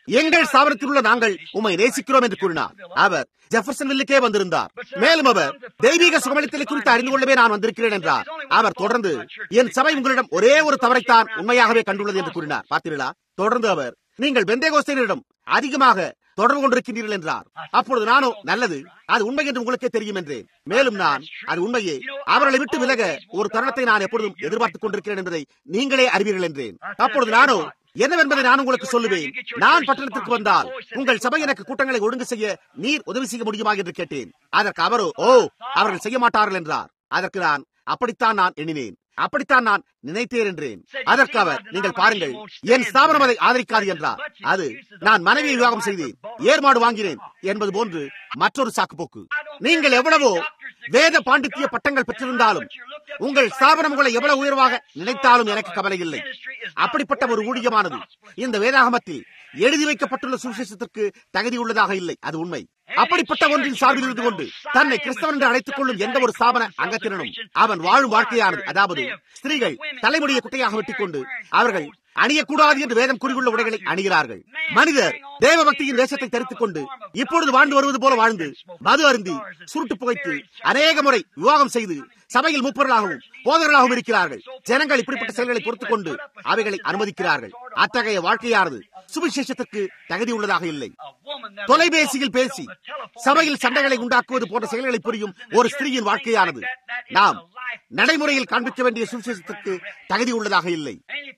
எங்கள் ஸ்தாபனத்தில் உள்ள நாங்கள் உம்மை நேசிக்கிறோம் என்று கூறினார் அவர் ஜெஃபர்சன்வில்லுக்கே வந்திருந்தார் மேலும் அவர் தெய்வீக சுகமளித்தலை குறித்து அறிந்து கொள்ளவே நான் வந்திருக்கிறேன் என்றார் அவர் தொடர்ந்து என் சபை உங்களிடம் ஒரே ஒரு தவறைத்தான் உண்மையாகவே கண்டுள்ளது என்று கூறினார் பார்த்தீர்களா தொடர்ந்து அவர் நீங்கள் பெந்தேகோஸ்தேனரிடம் அதிகமாக தொடர்பு கொண்டிருக்கின்றீர்கள் என்றார் அப்பொழுது நானோ நல்லது அது உண்மை என்று உங்களுக்கே தெரியும் என்றேன் மேலும் நான் அது உண்மையே அவர்களை விட்டு விலக ஒரு தருணத்தை நான் எப்பொழுதும் எதிர்பார்த்துக் கொண்டிருக்கிறேன் என்பதை நீங்களே அறிவீர்கள் என்றேன் அப்பொழுது நானோ என்னவென்பதை நான் உங்களுக்கு சொல்லுவேன் நான் பட்டணத்திற்கு வந்தால் உங்கள் சபை எனக்கு கூட்டங்களை ஒழுங்கு செய்ய நீர் உதவி செய்ய முடியுமா என்று கேட்டேன் அதற்கு அவரோ ஓ அவர்கள் செய்ய மாட்டார்கள் என்றார் அதற்கு நான் அப்படித்தான் நான் எண்ணினேன் அப்படித்தான் நான் நினைத்தேன் என்றேன் அதற்கு அவர் நீங்கள் பாருங்கள் என் ஸ்தாபனம் அதை ஆதரிக்காது என்றார் அது நான் மனைவியை விவாகம் செய்தேன் ஏற்பாடு வாங்கினேன் என்பது போன்று மற்றொரு சாக்குப்போக்கு நீங்கள் எவ்வளவோ வேத பாண்டித்திய பட்டங்கள் பெற்றிருந்தாலும் உங்கள் ஸ்தாபனம் உங்களை எவ்வளவு உயர்வாக நினைத்தாலும் எனக்கு கவலை இல்லை அப்படிப்பட்ட ஒரு ஊழியமானது இந்த வேதாகமத்தில் எழுதி வைக்கப்பட்டுள்ள சுவிசேஷத்திற்கு தகுதி உள்ளதாக இல்லை அது உண்மை அப்படிப்பட்ட ஒன்றின் சார்பில் இருந்து கொண்டு தன்னை கிறிஸ்தவன் என்று அழைத்துக் கொள்ளும் எந்த ஒரு ஸ்தாபன அங்கத்தினனும் அவன் வாழும் வாழ்க்கையானது அதாவது ஸ்திரீகள் தலைமுடியை குட்டையாக வெட்டிக் கொண்டு அவர்கள் அணியக்கூடாது என்று வேதம் கூறியுள்ள உடைகளை அணிகிறார்கள் மனிதர் தேவ பக்தியின் வேஷத்தை தரித்துக் கொண்டு இப்பொழுது வாழ்ந்து வருவது போல வாழ்ந்து மது அருந்தி சுருட்டு புகைத்து அநேக முறை விவாகம் செய்து சபையில் முப்பொருளாகவும் போதர்களாகவும் இருக்கிறார்கள் ஜனங்கள் இப்படிப்பட்ட செயல்களை பொறுத்துக் கொண்டு அவைகளை அனுமதிக்கிறார்கள் அத்தகைய வாழ்க்கையானது சுவிசேஷத்துக்கு தகுதி உள்ளதாக இல்லை தொலைபேசியில் பேசி சபையில் சண்டைகளை உண்டாக்குவது போன்ற செயல்களை புரியும் ஒரு ஸ்திரீயின் வாழ்க்கையானது நாம் நடைமுறையில் காண்பிக்க வேண்டிய சுவிசேஷத்திற்கு தகுதி உள்ளதாக இல்லை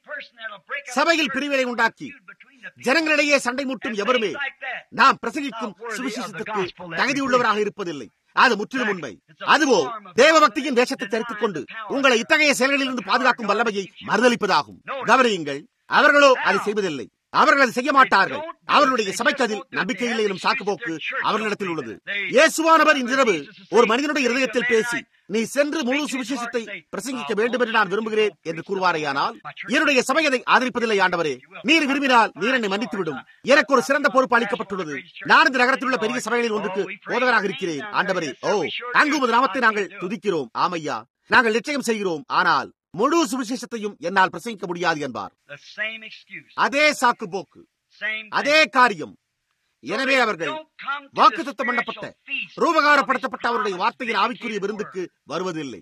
சபையில் பிரிவினை உண்டாக்கி ஜனங்களிடையே சண்டை மூட்டும் எவருமே நாம் பிரசங்கிக்கும் சுவிசேஷத்திற்கு தகுதி உள்ளவராக இருப்பதில்லை அது முற்றிலும் உண்மை அதுவோ தேவ பக்தியின் வேஷத்தை தரித்துக் கொண்டு உங்களை இத்தகைய செயல்களிலிருந்து பாதுகாக்கும் வல்லமையை மறுதளிப்பதாகும் கவனியுங்கள் அவர்களோ அதை செய்வதில்லை அவர்கள் அதை செய்ய மாட்டார்கள் அவர்களுடைய சபைக்கு அதில் நம்பிக்கை இல்லை எனும் சாக்குப்போக்கு அவர்களிடத்தில் உள்ளது இயேசுவானவர் இன்றிரவு ஒரு மனிதனுடைய இருதயத்தில் பேசி நீ சென்று முழு சுவிசேஷத்தை பிரசங்கிக்க வேண்டும் என்று நான் விரும்புகிறேன் என்று கூறுவாரையானால் என்னுடைய சபை அதை ஆதரிப்பதில்லை ஆண்டவரே நீர் விரும்பினால் நீர் என்னை மன்னித்துவிடும் எனக்கு ஒரு சிறந்த பொறுப்பு அளிக்கப்பட்டுள்ளது நான் இந்த நகரத்தில் உள்ள பெரிய சபைகளில் ஒன்றுக்கு போதகராக இருக்கிறேன் ஆண்டவரே ஓ அங்கு உமது நாமத்தை நாங்கள் துதிக்கிறோம் ஆமையா நாங்கள் நிச்சயம் செய்கிறோம் ஆனால் முழு சுவிசேஷத்தையும் என்னால் பிரசங்கிக்க முடியாது என்பார் அதே சாக்கு போக்கு அதே காரியம் எனவே அவர்கள் வாக்குத்தத்தம் பண்ணப்பட்ட ரூபகாரப்படுத்தப்பட்ட அவருடைய வார்த்தையின் ஆவிக்குரிய விருந்துக்கு வருவதில்லை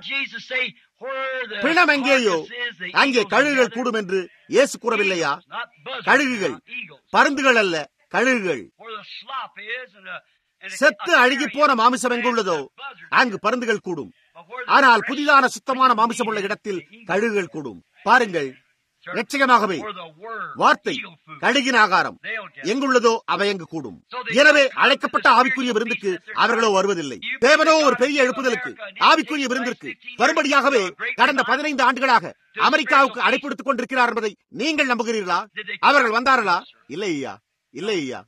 பிணம் எங்கேயோ அங்கே கழுகுகள் கூடும் என்று இயேசு கூறவில்லையா கழுகுகள் பருந்துகள் அல்ல கழுகுகள் செத்து அழுகி போன மாமிசம் எங்குள்ளதோ அங்கு பருந்துகள் கூடும் ஆனால் புதிதான சுத்தமான மாமிசம் உள்ள இடத்தில் கழுகுகள் கூடும் பாருங்கள் நிச்சயமாகவே வார்த்தை கழுகின் ஆகாரம் எங்குள்ளதோ அவை எங்கு கூடும் எனவே அழைக்கப்பட்ட ஆவிக்குரிய விருந்துக்கு அவர்களோ வருவதில்லை தேவனோ ஒரு பெரிய எழுப்புதலுக்கு ஆவிக்குரிய விருந்திற்கு வரும்படியாகவே கடந்த பதினைந்து ஆண்டுகளாக அமெரிக்காவுக்கு அழைப்படுத்திக் கொண்டிருக்கிறார் என்பதை நீங்கள் நம்புகிறீர்களா அவர்கள் வந்தார்களா இல்லை ஐயா இல்லை ஐயா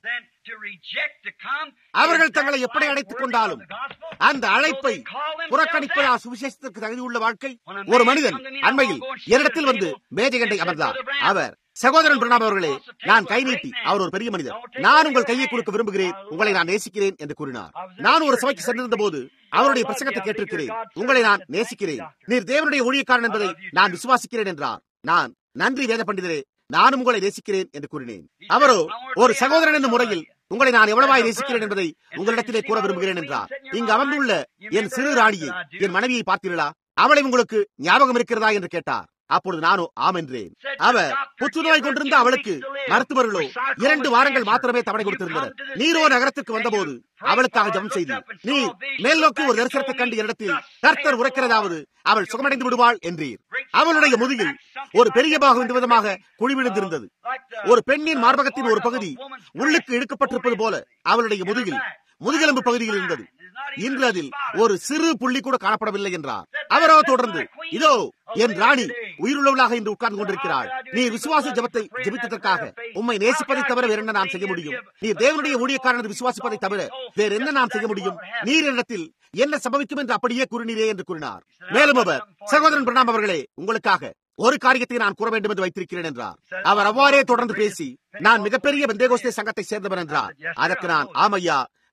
அவர்கள் தங்களை எப்படி அழைத்துக் கொண்டாலும் அந்த அழைப்பை புறக்கணிப்பதா சுவிசேஷத்திற்கு தகுதி உள்ள வாழ்க்கை ஒரு மனிதன் அண்மையில் என்னிடத்தில் வந்து மேஜகண்டை அமர்ந்தார் அவர் சகோதரன் பிரணாம் அவர்களே நான் கை நீட்டி அவர் ஒரு பெரிய மனிதர் நான் உங்கள் கையை கொடுக்க விரும்புகிறேன் உங்களை நான் நேசிக்கிறேன் என்று கூறினார் நான் ஒரு சபைக்கு சென்றிருந்த போது அவருடைய பிரசங்கத்தை கேட்டிருக்கிறேன் உங்களை நான் நேசிக்கிறேன் நீர் தேவனுடைய ஊழியக்காரன் என்பதை நான் விசுவாசிக்கிறேன் என்றார் நான் நன்றி வேத பண்டிதரே நானும் உங்களை நேசிக்கிறேன் என்று கூறினேன் அவரோ ஒரு சகோதரன் என்ற முறையில் உங்களை நான் எவ்வளவாய் நேசிக்கிறேன் என்பதை உங்களிடத்திலே கூற விரும்புகிறேன் என்றார் இங்கு அமர்ந்துள்ள என் சிறு ராணியை என் மனைவியை பார்த்தீர்களா அவளை உங்களுக்கு ஞாபகம் இருக்கிறதா என்று கேட்டார் அப்பொழுது நானோ ஆம் என்றேன் அவர் புற்றுநோய் கொண்டிருந்த அவளுக்கு மருத்துவர்களோ இரண்டு வாரங்கள் மாத்திரமே தவணை கொடுத்திருந்தனர் நீரோ நகரத்திற்கு வந்தபோது அவளுக்காக ஜபம் செய்து நீ மேல் நோக்கி ஒரு தரிசனத்தை கண்டு இடத்தில் கர்த்தர் உரைக்கிறதாவது அவள் சுகமடைந்து விடுவாள் என்றீர் அவளுடைய முதுகில் ஒரு பெரிய பாகம் இந்த விதமாக குழிவிழுந்திருந்தது ஒரு பெண்ணின் மார்பகத்தின் ஒரு பகுதி உள்ளுக்கு இழுக்கப்பட்டிருப்பது போல அவளுடைய முதுகில் முதுகெலும்பு பகுதியில் இருந்தது இன்று அதில் ஒரு சிறு புள்ளி கூட காணப்படவில்லை என்றார் அவரோ தொடர்ந்து இதோ என் ராணி உயிருள்ளவளாக இன்று உட்கார்ந்து கொண்டிருக்கிறாள் நீ விசுவாச ஜபத்தை ஜபித்ததற்காக உம்மை நேசிப்பதை தவிர வேற என்ன நான் செய்ய முடியும் நீ தேவனுடைய ஊழியக்காரனது விசுவாசிப்பதை தவிர வேற என்ன நான் செய்ய முடியும் நீர் இடத்தில் என்ன சம்பவிக்கும் என்று அப்படியே கூறினீரே என்று கூறினார் மேலும் அவர் சகோதரன் பிரணாம் அவர்களே உங்களுக்காக ஒரு காரியத்தை நான் கூற வேண்டும் என்று வைத்திருக்கிறேன் என்றார் அவர் அவ்வாறே தொடர்ந்து பேசி நான் மிகப்பெரிய வெந்தேகோஸ்தே சங்கத்தை சேர்ந்தவன் என்றார் அதற்கு நான் ஆமையா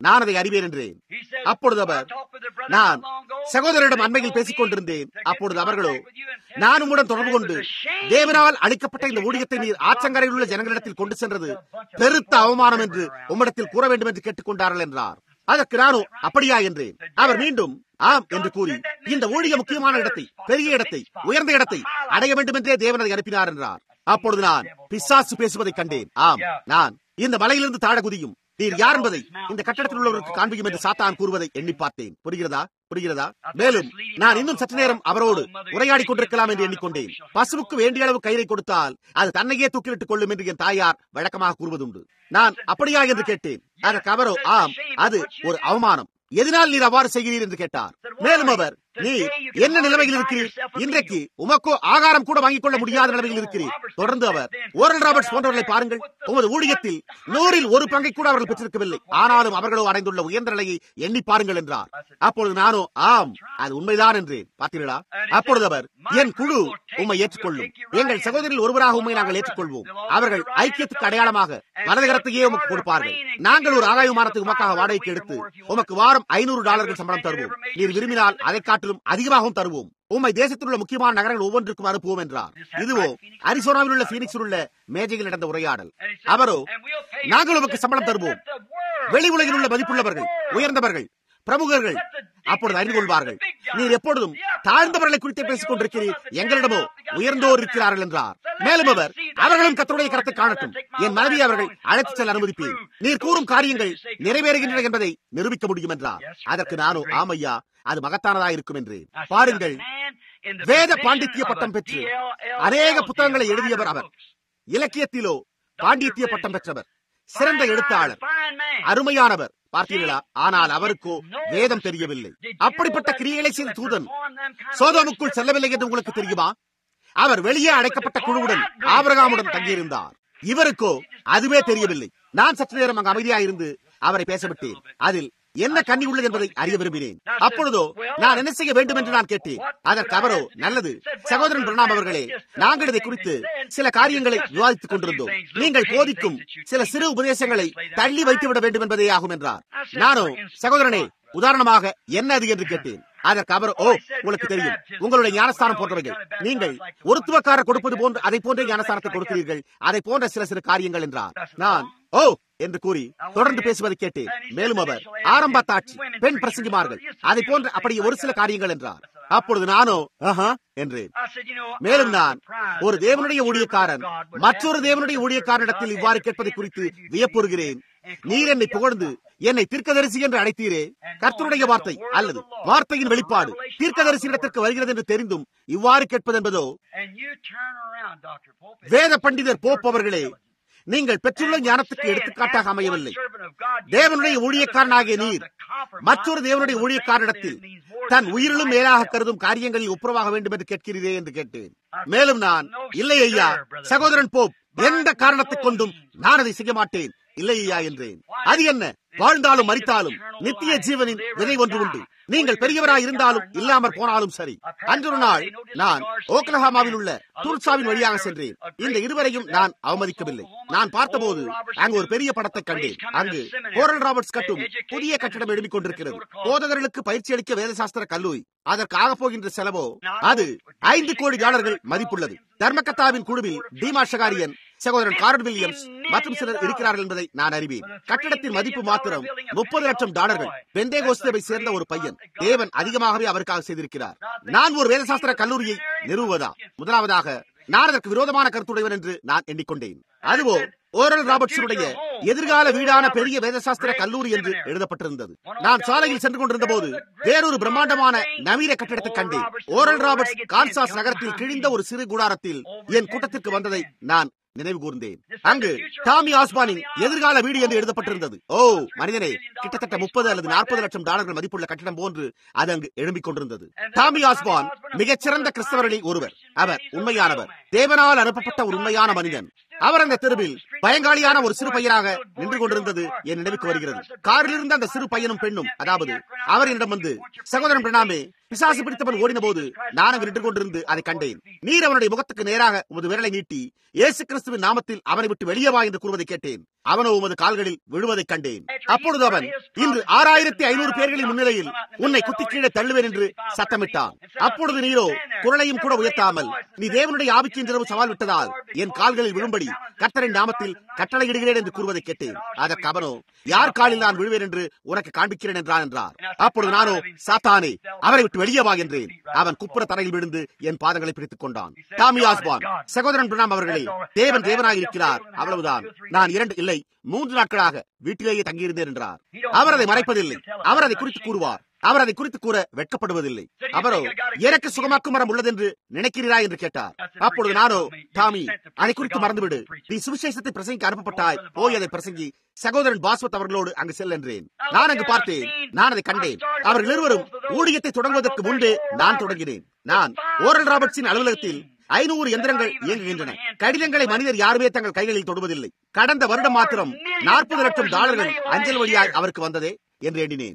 நான் அதை அறிவேன் என்றேன் அப்பொழுது அவர் நான் சகோதரரிடம் அண்மையில் பேசிக் கொண்டிருந்தேன் அப்பொழுது அவர்களோ நான் உம்முடன் தொடர்பு கொண்டு தேவனால் அளிக்கப்பட்ட இந்த ஊழியத்தை நீர் ஆற்றங்கரையில் உள்ள ஜனங்களிடத்தில் கொண்டு சென்றது பெருத்த அவமானம் என்று உம்மிடத்தில் கூற வேண்டும் என்று கேட்டுக்கொண்டார்கள் என்றார் அதற்கு நானும் அப்படியா என்றேன் அவர் மீண்டும் ஆம் என்று கூறி இந்த ஊழிய முக்கியமான இடத்தை பெரிய இடத்தை உயர்ந்த இடத்தை அடைய வேண்டும் என்றே தேவன் அதை அனுப்பினார் என்றார் அப்பொழுது நான் பிசாசு பேசுவதை கண்டேன் ஆம் நான் இந்த மலையிலிருந்து தாழ குதியும் நீர் யார் என்பதை இந்த கட்டடத்தில் உள்ளவருக்கு காண்பிக்கும் என்று சாத்தான் கூறுவதை எண்ணி பார்த்தேன் புரிகிறதா புரிகிறதா மேலும் நான் இன்னும் சற்று நேரம் அவரோடு உரையாடி கொண்டிருக்கலாம் என்று எண்ணிக்கொண்டேன் பசுவுக்கு வேண்டிய அளவு கயிறை கொடுத்தால் அது தன்னையே தூக்கிலிட்டுக் கொள்ளும் என்று என் தாயார் வழக்கமாக கூறுவதுண்டு நான் அப்படியா என்று கேட்டேன் அதற்கு அவரோ ஆம் அது ஒரு அவமானம் எதனால் நீர் அவ்வாறு செய்கிறீர் என்று கேட்டார் மேலும் அவர் நீர் என்ன நிலைமையில் இருக்கிறீர் இன்றைக்கு உமக்கோ ஆகாரம் கூட வாங்கிக் கொள்ள முடியாத நிலைமையில் இருக்கிறீர் தொடர்ந்து அவர் ஓரல் ராபர்ட்ஸ் போன்றவர்களை பாருங்கள் உமது ஊழியத்தில் நூறில் ஒரு பங்கை கூட அவர்கள் பெற்றிருக்கவில்லை ஆனாலும் அவர்களோ அடைந்துள்ள உயர்ந்த நிலையை எண்ணி பாருங்கள் என்றார் அப்பொழுது நானோ ஆம் அது உண்மைதான் என்றேன் பார்த்தீர்களா அப்பொழுது அவர் என் குழு உம்மை ஏற்றுக்கொள்ளும் எங்கள் சகோதரில் ஒருவராக உண்மை நாங்கள் ஏற்றுக்கொள்வோம் அவர்கள் ஐக்கியத்துக்கு அடையாளமாக வலதுகரத்தையே உமக்கு கொடுப்பார்கள் நாங்கள் ஒரு ஆகாய விமானத்தை உமக்காக வாடகைக்கு எடுத்து உமக்கு வாரம் ஐநூறு டாலர்கள் சம்பளம் தருவோம் நீர் விரும்பினால் அதை காட்டிலும் அதிகமாகவும் தருவோம் உம்மை தேசத்தில் உள்ள முக்கியமான நகரங்கள் ஒவ்வொன்றுக்கும் அனுப்புவோம் என்றார் இதுவோ அரிசோனாவில் உள்ள பீனிக்ஸில் உள்ள மேஜையில் நடந்த உரையாடல் அவரோ நாங்கள் உமக்கு சம்பளம் தருவோம் வெளி உலகில் உள்ள மதிப்புள்ளவர்கள் உயர்ந்தவர்கள் பிரமுகர்கள் அப்பொழுது அறிந்து கொள்வார்கள் நீர் எப்பொழுதும் தாழ்ந்தவர்களை குறித்து பேசிக் கொண்டிருக்கிறீர் எங்களிடமோ உயர்ந்தோர் இருக்கிறார்கள் என்றார் மேலும் அவர் அவர்களும் கத்தருடைய கருத்தை காணட்டும் என் மனைவி அவர்கள் அழைத்துச் செல்ல அனுமதிப்பேன் நீர் கூறும் காரியங்கள் நிறைவேறுகின்றன என்பதை நிரூபிக்க முடியும் என்றார் அதற்கு நானோ ஆமையா அது மகத்தானதா இருக்கும் என்று பாருங்கள் வேத பாண்டித்ய பட்டம் பெற்று அநேக புத்தகங்களை எழுதியவர் அவர் இலக்கியத்திலோ பாண்டித்ய பட்டம் பெற்றவர் சிறந்த எழுத்தாளர் அருமையானவர் பார்த்தீர்களா ஆனால் அவருக்கோ வேதம் தெரியவில்லை அப்படிப்பட்ட கிரியைகளை செய்த தூதன் சோதோமுக்குள் செல்லவில்லை என்று உங்களுக்கு தெரியுமா அவர் வெளியே அடைக்கப்பட்ட குழுவுடன் ஆபரகாமுடன் தங்கியிருந்தார் இவருக்கோ அதுவே தெரியவில்லை நான் சற்று நேரம் அங்கு அமைதியாயிருந்து அவரை பேசவிட்டேன் அதில் என்ன கண்ணி உள்ளது என்பதை அறிய விரும்பினேன் அப்பொழுதோ நான் என்ன செய்ய வேண்டும் என்று நான் கேட்டேன் அதற்கு அவரோ நல்லது சகோதரன் பிரணாம் அவர்களே நாங்கள் இதை குறித்து சில காரியங்களை விவாதித்துக் கொண்டிருந்தோம் நீங்கள் போதிக்கும் சில சிறு உபதேசங்களை தள்ளி வைத்து விட வேண்டும் என்பதே ஆகும் என்றார் நானோ சகோதரனே உதாரணமாக என்ன அது என்று கேட்டேன் அதற்கு அவர் ஓ உங்களுக்கு தெரியும் உங்களுடைய ஞானஸ்தானம் போன்றவைகள் நீங்கள் ஒருத்துவக்காரர் கொடுப்பது போன்று அதை போன்ற ஞானஸ்தானத்தை கொடுக்கிறீர்கள் அதை போன்ற சில சிறு காரியங்கள் என்றார் நான் ஓ என்று கூறி தொடர்ந்து பேசுவதை கேட்டேன் மேலும் அவர் ஆரம்ப தாட்சி பெண் பிரசங்கிமார்கள் அதை போன்ற அப்படி ஒரு சில காரியங்கள் என்றார் அப்பொழுது நானோ ஆஹா என்றேன் மேலும் நான் ஒரு தேவனுடைய ஊழியக்காரன் மற்றொரு தேவனுடைய ஊழியக்காரனிடத்தில் இவ்வாறு கேட்பதை குறித்து வியப்புறுகிறேன் நீர் என்னை புகழ்ந்து என்னை தீர்க்கதரிசி என்று அழைத்தீரே கர்த்தருடைய வார்த்தை அல்லது வார்த்தையின் வெளிப்பாடு தீர்க்கதரிசி இடத்திற்கு வருகிறது என்று தெரிந்தும் இவ்வாறு கேட்பது என்பதோ வேத பண்டிதர் போப் அவர்களே நீங்கள் பெற்றுள்ள ஞானத்துக்கு எடுத்துக்காட்டாக அமையவில்லை தேவனுடைய ஊழியக்காரனாகிய நீர் மற்றொரு தேவனுடைய ஊழியக்காரனிடத்தில் தன் உயிரிலும் மேலாக கருதும் காரியங்களில் ஒப்புரவாக வேண்டும் என்று கேட்கிறீரே என்று கேட்டேன் மேலும் நான் இல்லை ஐயா சகோதரன் போப் எந்த காரணத்தை கொண்டும் நான் அதை செய்ய மாட்டேன் இல்லை ஐயா என்றேன் அது என்ன வாழ்ந்தாலும் மறித்தாலும் நித்திய ஜீவனின் விதை ஒன்று உண்டு நீங்கள் பெரியவராய் இருந்தாலும் இல்லாமற் போனாலும் சரி அன்றொரு நாள் நான் ஓக்லஹாமாவில் உள்ள துல்சாவின் வழியாக சென்றேன் இந்த இருவரையும் நான் அவமதிக்கவில்லை நான் பார்த்தபோது அங்கு ஒரு பெரிய படத்தை கண்டேன் அங்கு கோரல் ராபர்ட்ஸ் கட்டும் புதிய கட்டடம் எழுப்பிக் கொண்டிருக்கிறது போதகர்களுக்கு பயிற்சி அளிக்க வேதசாஸ்திர கல்லூரி அதற்காக போகின்ற செலவோ அது ஐந்து கோடி டாலர்கள் மதிப்புள்ளது தர்மகத்தாவின் குழுவில் டீமா ஷகாரியன் சகோதரன் காரன் வில்லியம்ஸ் மற்றும் சிலர் இருக்கிறார்கள் என்பதை நான் அறிவேன் கட்டிடத்தின் மதிப்பு மாத்திரம் முப்பது லட்சம் டாலர்கள் பெந்தேகோஸ்தேவை சேர்ந்த ஒரு பையன் தேவன் அதிகமாகவே அவருக்காக செய்திருக்கிறார் நான் ஒரு வேதசாஸ்திர கல்லூரியை நிறுவுவதா முதலாவதாக நான் அதற்கு விரோதமான கருத்துடையவன் என்று நான் எண்ணிக்கொண்டேன் அதுவோ ஓரல் ராபர்ட்ஸுடைய எதிர்கால வீடான பெரிய வேதசாஸ்திர கல்லூரி என்று எழுதப்பட்டிருந்தது நான் சாலையில் சென்று கொண்டிருந்த போது வேறொரு பிரம்மாண்டமான நவீன கட்டிடத்தை கண்டேன் ஓரல் ராபர்ட்ஸ் கான்சாஸ் நகரத்தில் கிழிந்த ஒரு சிறு கூடாரத்தில் என் கூட்டத்திற்கு வந்ததை நான் நினைவு கூர்ந்தேன் அங்கு டாமி ஆஸ்பானின் எதிர்கால வீடு என்று எழுதப்பட்டிருந்தது ஓ மனிதனே கிட்டத்தட்ட முப்பது அல்லது நாற்பது லட்சம் டாலர்கள் மதிப்புள்ள கட்டிடம் போன்று அது அங்கு எழும்பிக் கொண்டிருந்தது டாமி ஆஸ்பான் மிகச்சிறந்த கிறிஸ்தவர்களில் ஒருவர் அவர் உண்மையானவர் தேவனால் அனுப்பப்பட்ட ஒரு உண்மையான மனிதன் அவர் அந்த தெருவில் பயங்காளியான ஒரு சிறு பையனாக நின்று கொண்டிருந்தது என் நினைவுக்கு வருகிறது காரில் இருந்த அந்த சிறு பையனும் பெண்ணும் அதாவது அவர் என்னிடம் வந்து சகோதரன் பிரணாமே பிசாசு பிடித்தவன் ஓடின போது நான் அங்கு நின்று கொண்டிருந்து அதை கண்டேன் நீர் அவனுடைய முகத்துக்கு நேராக உமது விரலை நீட்டி இயேசு கிறிஸ்துவின் நாமத்தில் அவனை விட்டு வெளியே வா என்று கூறுவதை கேட்டேன் அவனோ உமது கால்களில் விழுவதை கண்டேன் அப்பொழுது அவன் இன்று ஆறாயிரத்தி ஐநூறு பேர்களின் முன்னிலையில் உன்னை குத்தி கீழே தள்ளுவேன் என்று சத்தமிட்டான் அப்பொழுது நீரோ குரலையும் கூட உயர்த்தாமல் நீ தேவனுடைய ஆவிக்கு இரவு சவால் விட்டதால் என் கால்களில் விழும்படி கர்த்தரின் நாமத்தில் கட்டளையிடுகிறேன் என்று கூறுவதை கேட்டேன் அதற்கு அவனோ யார் காலில் நான் விழுவேன் என்று உனக்கு காண்பிக்கிறேன் என்றான் என்றார் அப்பொழுது நானோ சாத்தானே அவரை விட்டு வெளியே வா என்றேன் அவன் குப்புற தரையில் விழுந்து என் பாதங்களை பிடித்துக் கொண்டான் டாமி ஆஸ்பான் சகோதரன் பிரணாம் அவர்களே தேவன் தேவனாக இருக்கிறார் அவ்வளவுதான் நான் இரண்டு இல்லை மூன்று நாட்களாக வீட்டிலேயே தங்கியிருந்தேன் என்றார் அவர் அதை மறைப்பதில்லை அவர் அதை குறித்து கூறுவார் அவர் அதை குறித்து கூற வெட்கப்படுவதில்லை அவரோ எனக்கு சுகமாக்கும் மரம் உள்ளது என்று நினைக்கிறீரா என்று கேட்டார் அப்பொழுது நானோ டாமி அதை குறித்து மறந்துவிடு நீ சுவிசேஷத்தை பிரசங்கிக்க அனுப்பப்பட்டாய் போய் அதை பிரசங்கி சகோதரன் பாஸ்வத் அவர்களோடு அங்கு செல் என்றேன் நான் அங்கு பார்த்தேன் நான் அதை கண்டேன் அவர்கள் இருவரும் ஊழியத்தை தொடங்குவதற்கு முன்பே நான் தொடங்கினேன் நான் ஓரல் ராபர்ட்ஸின் அலுவலகத்தில் ஐநூறு எந்திரங்கள் இயங்குகின்றன கடிதங்களை மனிதர் யாருமே தங்கள் கைகளில் தொடுவதில்லை கடந்த வருடம் மாத்திரம் நாற்பது லட்சம் டாலர்கள் அஞ்சல் வழியாய் அவருக்கு வந்ததே என்று எண்ணினேன்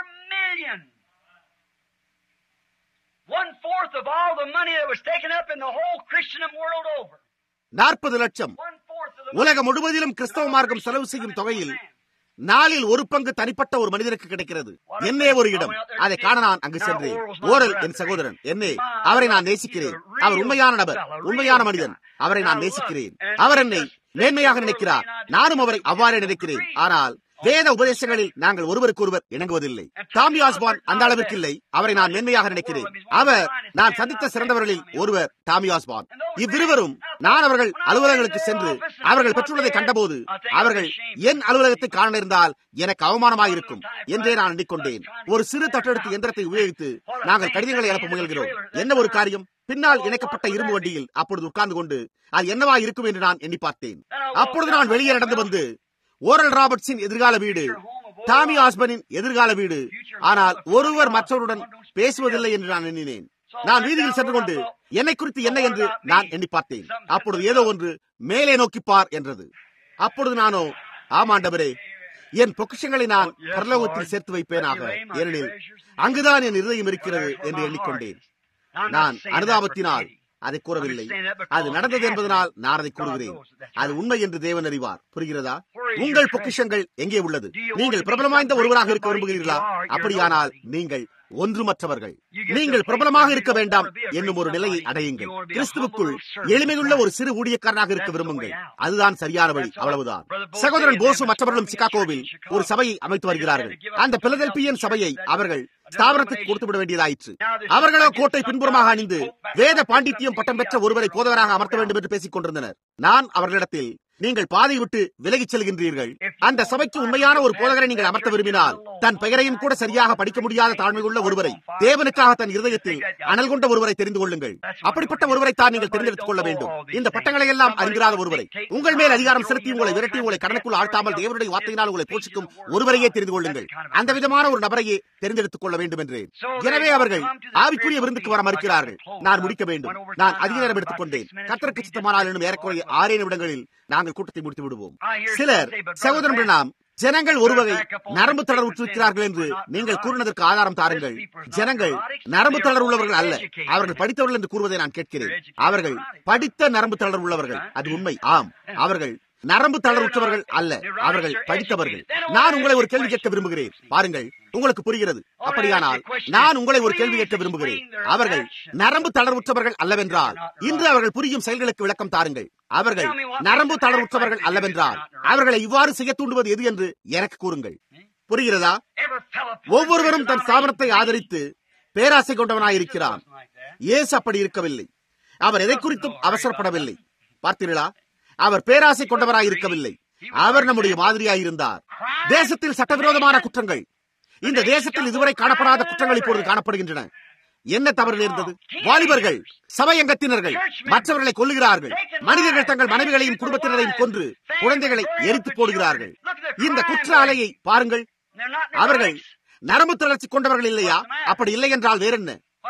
One fourth of all the money that was taken up in the whole Christian world over. நாற்பது லட்சம் One fourth of the உலகம் முழுவதிலும் கிறிஸ்தவ மார்க்கம் செலவு செய்யும் தொகையில் நாளில் ஒரு பங்கு தனிப்பட்ட ஒரு மனிதனுக்கு கிடைக்கிறது என்னே ஒரு இடம் அதை காண நான் அங்கு சென்றேன் ஓரல் என் சகோதரன் என்னே அவரை நான் நேசிக்கிறேன் அவர் உண்மையான நபர் உண்மையான மனிதன் அவரை நான் நேசிக்கிறேன் அவர் என்னை மேன்மையாக நினைக்கிறார் நானும் அவரை அவ்வாறே நினைக்கிறேன் ஆனால் வேத உபதேசங்களில் நாங்கள் ஒருவருக்கு ஒருவர் இணங்குவதில்லை டாமி ஆஸ்பான் அந்த அளவிற்கு இல்லை அவரை நான் மென்மையாக நினைக்கிறேன் அவர் நான் சந்தித்த சிறந்தவர்களில் ஒருவர் டாமி ஆஸ்பான் இவ்விருவரும் நான் அவர்கள் அலுவலகங்களுக்கு சென்று அவர்கள் பெற்றுள்ளதை கண்டபோது அவர்கள் என் அலுவலகத்தை காண இருந்தால் எனக்கு அவமானமாக இருக்கும் என்றே நான் எண்ணிக்கொண்டேன் ஒரு சிறு தட்டெடுத்து எந்திரத்தை உபயோகித்து நாங்கள் கடிதங்களை அனுப்ப முயல்கிறோம் என்ன ஒரு காரியம் பின்னால் இணைக்கப்பட்ட இரும்பு வண்டியில் அப்பொழுது உட்கார்ந்து கொண்டு அது என்னவா இருக்கும் என்று நான் எண்ணி பார்த்தேன் அப்பொழுது நான் வெளியே நடந்து வந்து ஓரல் ராபர்ட்ஸின் எதிர்கால வீடு டாமி ஆஸ்பனின் எதிர்கால வீடு ஆனால் ஒருவர் மற்றவருடன் பேசுவதில்லை என்று நான் எண்ணினேன் நான் வீதியில் சென்று கொண்டு என்னை குறித்து என்ன என்று நான் எண்ணி பார்த்தேன் அப்பொழுது ஏதோ ஒன்று மேலே நோக்கி பார் என்றது அப்பொழுது நானோ ஆமாண்டவரே என் பொக்கிஷங்களை நான் பரலோகத்தில் சேர்த்து வைப்பேனாக ஏனெனில் அங்குதான் என் இருதயம் இருக்கிறது என்று எண்ணிக்கொண்டேன் நான் அனுதாபத்தினால் அதை கூறவில்லை அது நடந்தது என்பதனால் நான் அதை கூறுகிறேன் அது உண்மை என்று தேவன் அறிவார் புரிகிறதா உங்கள் பொக்கிஷங்கள் எங்கே உள்ளது நீங்கள் பிரபலமாய்ந்த ஒருவராக இருக்க விரும்புகிறீர்களா அப்படியானால் நீங்கள் ஒன்றுமற்றவர்கள் நீங்கள் பிரபலமாக இருக்க வேண்டாம் என்னும் ஒரு நிலையை அடையுங்கள் கிறிஸ்துவுக்குள் எளிமையுள்ள ஒரு சிறு ஊழியக்காரனாக இருக்க விரும்புங்கள் அதுதான் சரியான வழி அவ்வளவுதான் சகோதரன் போசு மற்றவர்களும் சிகாகோவில் ஒரு சபையை அமைத்து வருகிறார்கள் அந்த பிலதெல்பியன் சபையை அவர்கள் ஸ்தாபனத்துக்கு கொடுத்து விட வேண்டியதாயிற்று அவர்களோ கோட்டை பின்புறமாக அணிந்து வேத பாண்டித்யம் பட்டம் பெற்ற ஒருவரை போதவராக அமர்த்த வேண்டும் என்று பேசிக் கொண்டிருந்தனர் நான் அவர்களிடத்தில் நீங்கள் பாதை விட்டு விலகிச் செல்கின்றீர்கள் அந்த சபைக்கு உண்மையான ஒரு போதகரை நீங்கள் அமர்த்த விரும்பினால் தன் பெயரையும் கூட சரியாக படிக்க முடியாத தாழ்மை உள்ள ஒருவரை தேவனுக்காக தன் இருதயத்தில் அனல் கொண்ட ஒருவரை தெரிந்து கொள்ளுங்கள் அப்படிப்பட்ட ஒருவரை தான் நீங்கள் தெரிந்தெடுத்துக் கொள்ள வேண்டும் இந்த பட்டங்களை எல்லாம் அறிந்திராத ஒருவரை உங்கள் மேல் அதிகாரம் செலுத்தி உங்களை விரட்டி உங்களை கடனுக்குள் ஆழ்த்தாமல் தேவனுடைய வார்த்தையினால் உங்களை போஷிக்கும் ஒருவரையே தெரிந்து கொள்ளுங்கள் அந்த விதமான ஒரு நபரையே தெரிந்தெடுத்துக் கொள்ள வேண்டும் என்று எனவே அவர்கள் ஆவிக்குரிய விருந்துக்கு வர மறுக்கிறார்கள் நான் முடிக்க வேண்டும் நான் அதிக நேரம் எடுத்துக் கொண்டேன் கத்தருக்கு சித்தமானால் என்னும் ஏறக்குறைய ஆறே நிமிடங்களில் நாங்கள் கூட்டத்தை முடித்து விடுவோம் சிலர் சகோதரன் பிரணாம் ஜனங்கள் ஒரு வகை நரம்பு தளர்வுற்றிருக்கிறார்கள் என்று நீங்கள் கூறினதற்கு ஆதாரம் தாருங்கள் ஜனங்கள் நரம்பு தளர் உள்ளவர்கள் அல்ல அவர்கள் படித்தவர்கள் என்று கூறுவதை நான் கேட்கிறேன் அவர்கள் படித்த நரம்பு தளர் உள்ளவர்கள் அது உண்மை ஆம் அவர்கள் நரம்பு தளர்வுற்றவர்கள் அல்ல அவர்கள் படித்தவர்கள் நான் உங்களை ஒரு கேள்வி கேட்க விரும்புகிறேன் பாருங்கள் உங்களுக்கு புரிகிறது அப்படியானால் நான் உங்களை ஒரு கேள்வி கேட்க விரும்புகிறேன் அவர்கள் நரம்பு தளர்வுற்றவர்கள் அல்லவென்றால் இன்று அவர்கள் புரியும் செயல்களுக்கு விளக்கம் தாருங்கள் அவர்கள் நரம்பு தளர்வுற்றவர்கள் அல்லவென்றால் அவர்களை இவ்வாறு செய்ய தூண்டுவது எது என்று எனக்கு கூறுங்கள் புரிகிறதா ஒவ்வொருவரும் தன் ஸ்தாபனத்தை ஆதரித்து பேராசை கொண்டவனாயிருக்கிறான் இயேசு அப்படி இருக்கவில்லை அவர் எதை குறித்தும் அவசரப்படவில்லை பார்த்தீர்களா அவர் பேராசை கொண்டவராயிருக்கவில்லை அவர் நம்முடைய மாதிரியாயிருந்தார் தேசத்தில் சட்டவிரோதமான குற்றங்கள் இந்த தேசத்தில் இதுவரை காணப்படாத குற்றங்கள் இப்பொழுது காணப்படுகின்றன என்ன தவறு நேர்ந்தது வாலிபர்கள் சபையங்கத்தினர்கள் மற்றவர்களை கொல்லுகிறார்கள் மனிதர்கள் தங்கள் மனைவிகளையும் குடும்பத்தினரையும் கொன்று குழந்தைகளை எரித்து போடுகிறார்கள் இந்த குற்ற அலையை பாருங்கள் அவர்கள் நரம்பு தளர்ச்சி கொண்டவர்கள் இல்லையா அப்படி இல்லை என்றால் வேறென்ன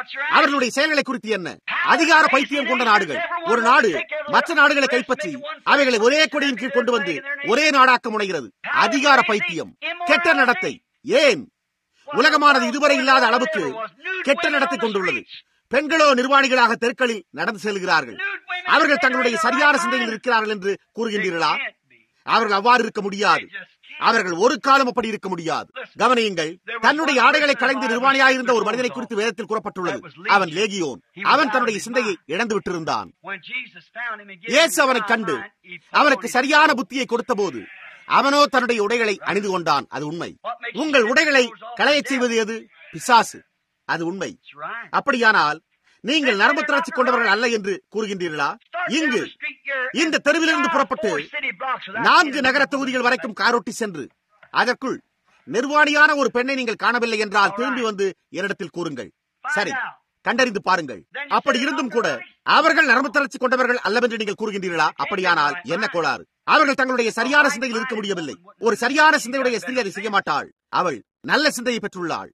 அவர்களுடைய செயல்களை குறித்து என்ன அதிகார பைத்தியம் கொண்ட நாடுகள் ஒரு நாடு மற்ற நாடுகளை கைப்பற்றி அவைகளை ஒரே கொடியின் கீழ் கொண்டு வந்து ஒரே நாடாக்க முனைகிறது அதிகார பைத்தியம் கெட்ட நடத்தை ஏன் உலகமானது இதுவரை இல்லாத அளவுக்கு கெட்ட நடத்தை கொண்டுள்ளது பெண்களோ நிர்வாணிகளாக தெருக்களில் நடந்து செல்கிறார்கள் அவர்கள் தங்களுடைய சரியான சிந்தையில் இருக்கிறார்கள் என்று கூறுகின்றீர்களா அவர்கள் அவ்வாறு இருக்க முடியாது அவர்கள் ஒரு காலம் அப்படி இருக்க முடியாது கவனியுங்கள் தன்னுடைய ஆடைகளை களைந்து நிர்வாணியாயிருந்த ஒரு மனிதனை குறித்து வேதத்தில் கூறப்பட்டுள்ளது அவன் லேகியோன் அவன் தன்னுடைய சிந்தையை இழந்து விட்டிருந்தான் இயேசு அவனை கண்டு அவனுக்கு சரியான புத்தியை கொடுத்த போது அவனோ தன்னுடைய உடைகளை அணிந்து கொண்டான் அது உண்மை உங்கள் உடைகளை களையச் செய்வது எது பிசாசு அது உண்மை அப்படியானால் நீங்கள் நரம்பு தளர்ச்சி கொண்டவர்கள் அல்ல என்று கூறுகின்றீர்களா இங்கு இந்த தெருவிலிருந்து புறப்பட்டு நான்கு நகர தொகுதிகள் வரைக்கும் காரோட்டி சென்று அதற்குள் நிர்வாணியான ஒரு பெண்ணை நீங்கள் காணவில்லை என்றால் திரும்பி வந்து என்னிடத்தில் கூறுங்கள் சரி கண்டறிந்து பாருங்கள் அப்படி இருந்தும் கூட அவர்கள் நரம்பு தளர்ச்சி கொண்டவர்கள் அல்லவென்று நீங்கள் கூறுகின்றீர்களா அப்படியானால் என்ன கோளாறு அவர்கள் தங்களுடைய சரியான சிந்தையில் இருக்க முடியவில்லை ஒரு சரியான சிந்தையுடைய ஸ்திரீ அதை செய்ய மாட்டாள் அவள் நல்ல சிந்தையை பெற்றுள்ளாள்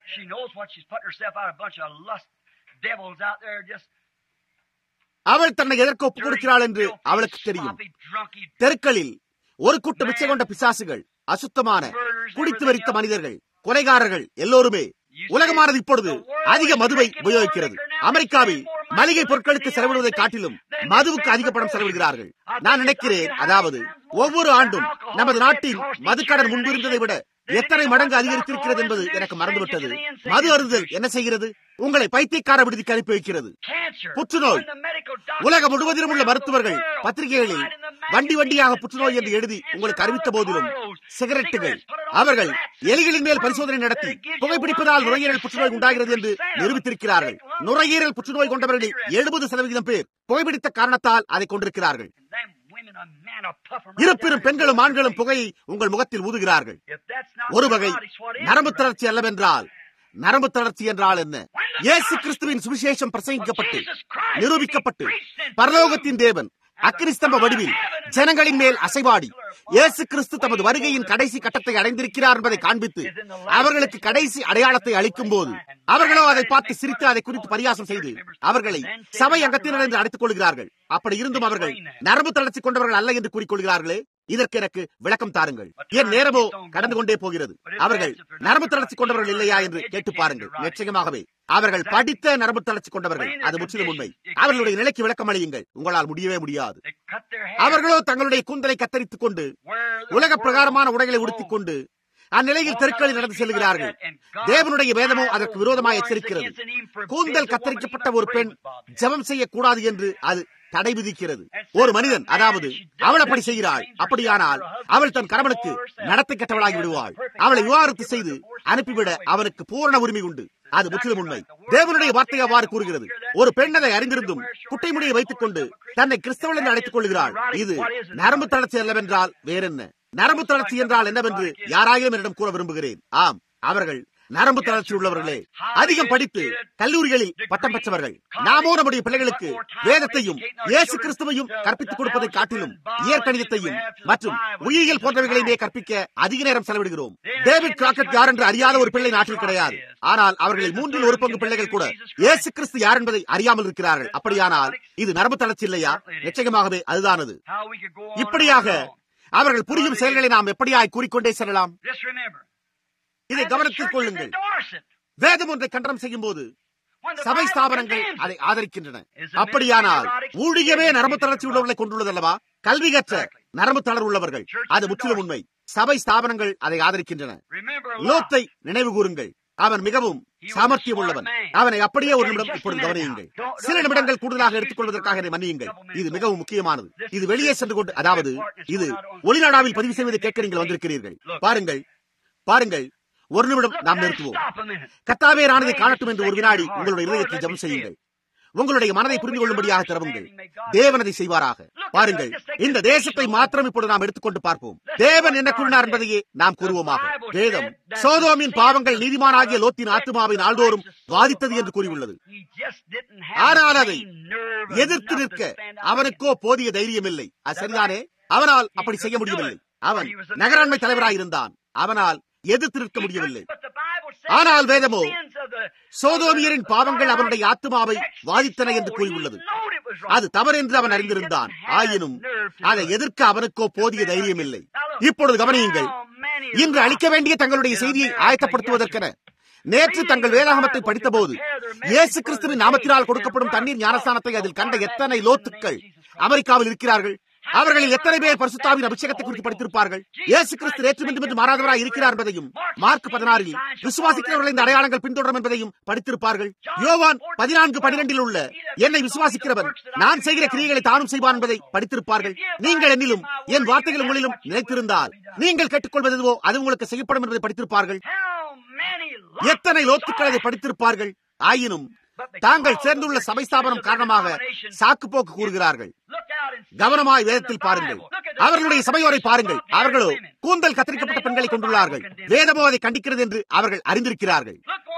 அவள் தன்னை எதற்கு ஒப்புக் கொடுக்கிறாள் என்று அவளுக்கு தெரியும் தெருக்களில் ஒரு கூட்ட மிச்சை கொண்ட பிசாசுகள் அசுத்தமான குடித்து வரித்த மனிதர்கள் கொலைகாரர்கள் எல்லோருமே உலகமானது இப்பொழுது அதிக மதுவை உபயோகிக்கிறது அமெரிக்காவில் மளிகை பொருட்களுக்கு செலவிடுவதை காட்டிலும் மதுவுக்கு அதிக பணம் செலவிடுகிறார்கள் நான் நினைக்கிறேன் அதாவது ஒவ்வொரு ஆண்டும் நமது நாட்டின் மதுக்கடன் முன்பு இருந்ததை விட எத்தனை மடங்கு அதிகரித்திருக்கிறது என்பது எனக்கு மறந்துவிட்டது மது அருந்தல் என்ன செய்கிறது உங்களை பைத்தியக்கார விடுதிக்கு அனுப்பி வைக்கிறது புற்றுநோய் உலகம் முழுவதிலும் உள்ள மருத்துவர்கள் பத்திரிகைகளில் வண்டி வண்டியாக புற்றுநோய் என்று எழுதி உங்களுக்கு அறிவித்த போதிலும் சிகரெட்டுகள் அவர்கள் எலிகளின் மேல் பரிசோதனை நடத்தி புகைப்பிடிப்பதால் நுரையீரல் புற்றுநோய் உண்டாகிறது என்று நிரூபித்திருக்கிறார்கள் நுரையீரல் புற்றுநோய் கொண்டவர்களில் எழுபது சதவீதம் பேர் புகைப்பிடித்த காரணத்தால் அதை கொண்டிருக்கிறார்கள் இருப்பினும் பெண்களும் ஆண்களும் புகையை உங்கள் முகத்தில் ஊதுகிறார்கள் ஒரு வகை நரம்பு தளர்ச்சி அல்லவென்றால் நரம்பு தளர்ச்சி என்றால் என்ன இயேசு கிறிஸ்துவின் சுவிசேஷம் பிரசங்கிக்கப்பட்டு நிரூபிக்கப்பட்டு பரலோகத்தின் தேவன் அக்கிரிஸ்தம்ப வடிவில் ஜனங்களின் மேல் அசைவாடி இயேசு கிறிஸ்து தமது வருகையின் கடைசி கட்டத்தை அடைந்திருக்கிறார் என்பதை காண்பித்து அவர்களுக்கு கடைசி அடையாளத்தை அளிக்கும் போது அவர்களோ அதை பார்த்து சிரித்து அதை குறித்து பரியாசம் செய்து அவர்களை சபை அங்கத்தினர் என்று அழைத்துக் கொள்கிறார்கள் அப்படி இருந்தும் அவர்கள் நரம்பு தளர்ச்சி கொண்டவர்கள் அல்ல என்று கூறிக்கொள்கிறார்களே இதற்கு எனக்கு விளக்கம் தாருங்கள் என் நேரமோ கடந்து கொண்டே போகிறது அவர்கள் நரம்பு தளர்ச்சி கொண்டவர்கள் இல்லையா என்று கேட்டு பாருங்கள் நிச்சயமாகவே அவர்கள் படித்த நரம்பு தளர்ச்சி கொண்டவர்கள் அது முற்றிலும் உண்மை அவர்களுடைய நிலைக்கு விளக்கம் அளியுங்கள் உங்களால் முடியவே முடியாது அவர்களோ தங்களுடைய கூந்தலை கத்தரித்துக் கொண்டு உலக பிரகாரமான உடைகளை உடுத்திக் கொண்டு அந்நிலையில் தெருக்களில் நடந்து செல்கிறார்கள் தேவனுடைய வேதமோ அதற்கு விரோதமாக எச்சரிக்கிறது கூந்தல் கத்தரிக்கப்பட்ட ஒரு பெண் ஜபம் செய்யக்கூடாது என்று அது தடை விதிக்கிறது ஒரு மனிதன் அதாவது அவள் அப்படி செய்கிறாள் அப்படியானால் அவள் தன் கணவனுக்கு நடத்தை கட்டவளாகி விடுவாள் அவளை விவாகரத்து செய்து அனுப்பிவிட அவனுக்கு பூரண உரிமை உண்டு அது முற்றிலும் உண்மை தேவனுடைய வார்த்தை அவ்வாறு கூறுகிறது ஒரு பெண் அதை அறிந்திருந்தும் குட்டை முடியை வைத்துக் கொண்டு தன்னை கிறிஸ்தவள் என்று அழைத்துக் கொள்கிறாள் இது நரம்பு தளர்ச்சி அல்லவென்றால் வேறென்ன நரம்பு தளர்ச்சி என்றால் என்னவென்று யாராயும் என்னிடம் கூற விரும்புகிறேன் ஆம் அவர்கள் நரம்பு தளர்ச்சி உள்ளவர்களே அதிகம் படித்து கல்லூரிகளில் பட்டம் பெற்றவர்கள் நாமோ நம்முடைய பிள்ளைகளுக்கு வேதத்தையும் இயேசு கிறிஸ்துவையும் கற்பித்துக் கொடுப்பதை காட்டிலும் இயற்கணிதத்தையும் மற்றும் உயிரியல் போன்றவைகளையுமே கற்பிக்க அதிக நேரம் செலவிடுகிறோம் டேவிட் கிராக்கெட் யார் என்று அறியாத ஒரு பிள்ளை நாட்டில் கிடையாது ஆனால் அவர்களில் மூன்றில் ஒரு பங்கு பிள்ளைகள் கூட இயேசு கிறிஸ்து யார் என்பதை அறியாமல் இருக்கிறார்கள் அப்படியானால் இது நரம்பு தளர்ச்சி இல்லையா நிச்சயமாகவே அதுதானது இப்படியாக அவர்கள் புரியும் செயல்களை நாம் எப்படியாய் கூறிக்கொண்டே செல்லலாம் இதை கவனத்தில் கொள்ளுங்கள் வேதம் ஒன்றை கண்டனம் செய்யும் போது சபை ஸ்தாபனங்கள் அதை ஆதரிக்கின்றன அப்படியானால் ஊழியமே நரம்பு தளர்ச்சி உள்ளவர்களை கொண்டுள்ளது அல்லவா கல்வி கற்ற நரம்பு தளர் உள்ளவர்கள் அது முற்றிலும் உண்மை சபை ஸ்தாபனங்கள் அதை ஆதரிக்கின்றன லோத்தை நினைவு கூறுங்கள் அவன் மிகவும் சாமர்த்தியம் உள்ளவன் அவனை அப்படியே ஒரு நிமிடம் இப்பொழுது கவனியுங்கள் சில நிமிடங்கள் கூடுதலாக எடுத்துக்கொள்வதற்காக என்னை மன்னியுங்கள் இது மிகவும் முக்கியமானது இது வெளியே சென்று கொண்டு அதாவது இது ஒளிநாடாவில் பதிவு செய்வதை கேட்க நீங்கள் வந்திருக்கிறீர்கள் பாருங்கள் பாருங்கள் ஒரு நிமிடம் நாம் நிறுத்துவோம் கத்தாவே ராணதை காணட்டும் என்று ஒரு வினாடி உங்களுடைய இதயத்தை ஜபம் செய்யுங்கள் உங்களுடைய மனதை புரிந்து கொள்ளும்படியாக திறவுங்கள் தேவனதை செய்வாராக பாருங்கள் இந்த தேசத்தை மாத்திரம் இப்பொழுது நாம் எடுத்துக்கொண்டு பார்ப்போம் தேவன் என்ன கூறினார் என்பதையே நாம் கூறுவோமாக வேதம் சோதோமின் பாவங்கள் நீதிமானாகிய லோத்தின் ஆத்மாவை நாள்தோறும் வாதித்தது என்று கூறியுள்ளது ஆனால் அதை எதிர்த்து நிற்க அவனுக்கோ போதிய தைரியம் இல்லை அது சரிதானே அவனால் அப்படி செய்ய முடியவில்லை அவன் நகராண்மை தலைவராயிருந்தான் அவனால் எதிர்த்து நிற்க முடியவில்லை ஆனால் வேதமோ சோதோமியரின் பாவங்கள் அவனுடைய ஆத்மாவை வாதித்தன என்று கூறியுள்ளது அது தவறு என்று அவன் அறிந்திருந்தான் ஆயினும் அதை எதிர்க்க அவனுக்கோ போதிய தைரியம் இல்லை இப்பொழுது கவனியுங்கள் இன்று அளிக்க வேண்டிய தங்களுடைய செய்தியை ஆயத்தப்படுத்துவதற்கென நேற்று தங்கள் வேதாகமத்தை படித்தபோது இயேசு கிறிஸ்துவின் நாமத்தினால் கொடுக்கப்படும் தண்ணீர் ஞானஸ்தானத்தை அதில் கண்ட எத்தனை லோத்துக்கள் அமெரிக்காவில் இருக்கிறார்கள் அவர்களில் எத்தனை பேர் பரிசுத்தாவின் அபிஷேகத்தை குறித்து படித்திருப்பார்கள் இயேசு கிறிஸ்து நேற்று மீண்டும் என்று மாறாதவராய் இருக்கிறார் என்பதையும் மார்க் பதினாறில் விசுவாசிக்கிறவர்களை இந்த அடையாளங்கள் பின்தொடரும் என்பதையும் படித்திருப்பார்கள் யோவான் பதினான்கு பனிரெண்டில் உள்ள என்னை விசுவாசிக்கிறவன் நான் செய்கிற கிரியைகளை தானும் செய்வான் என்பதை படித்திருப்பார்கள் நீங்கள் என்னிலும் என் வார்த்தைகள் உங்களிலும் நினைத்திருந்தால் நீங்கள் கேட்டுக்கொள்வது எதுவோ அது உங்களுக்கு செய்யப்படும் என்பதை படித்திருப்பார்கள் எத்தனை லோத்துக்கள் அதை படித்திருப்பார்கள் ஆயினும் தாங்கள் சேர்ந்துள்ள சபை ஸ்தாபனம் காரணமாக சாக்கு போக்கு கூறுகிறார்கள் கவனமாய் வேதத்தில் பாருங்கள் அவர்களுடைய சபையோரை பாருங்கள் அவர்களோ கூந்தல் கத்தரிக்கப்பட்ட பெண்களை கொண்டுள்ளார்கள் வேதமோ அதை கண்டிக்கிறது என்று அவர்கள் அறிந்திருக்கிறார்கள்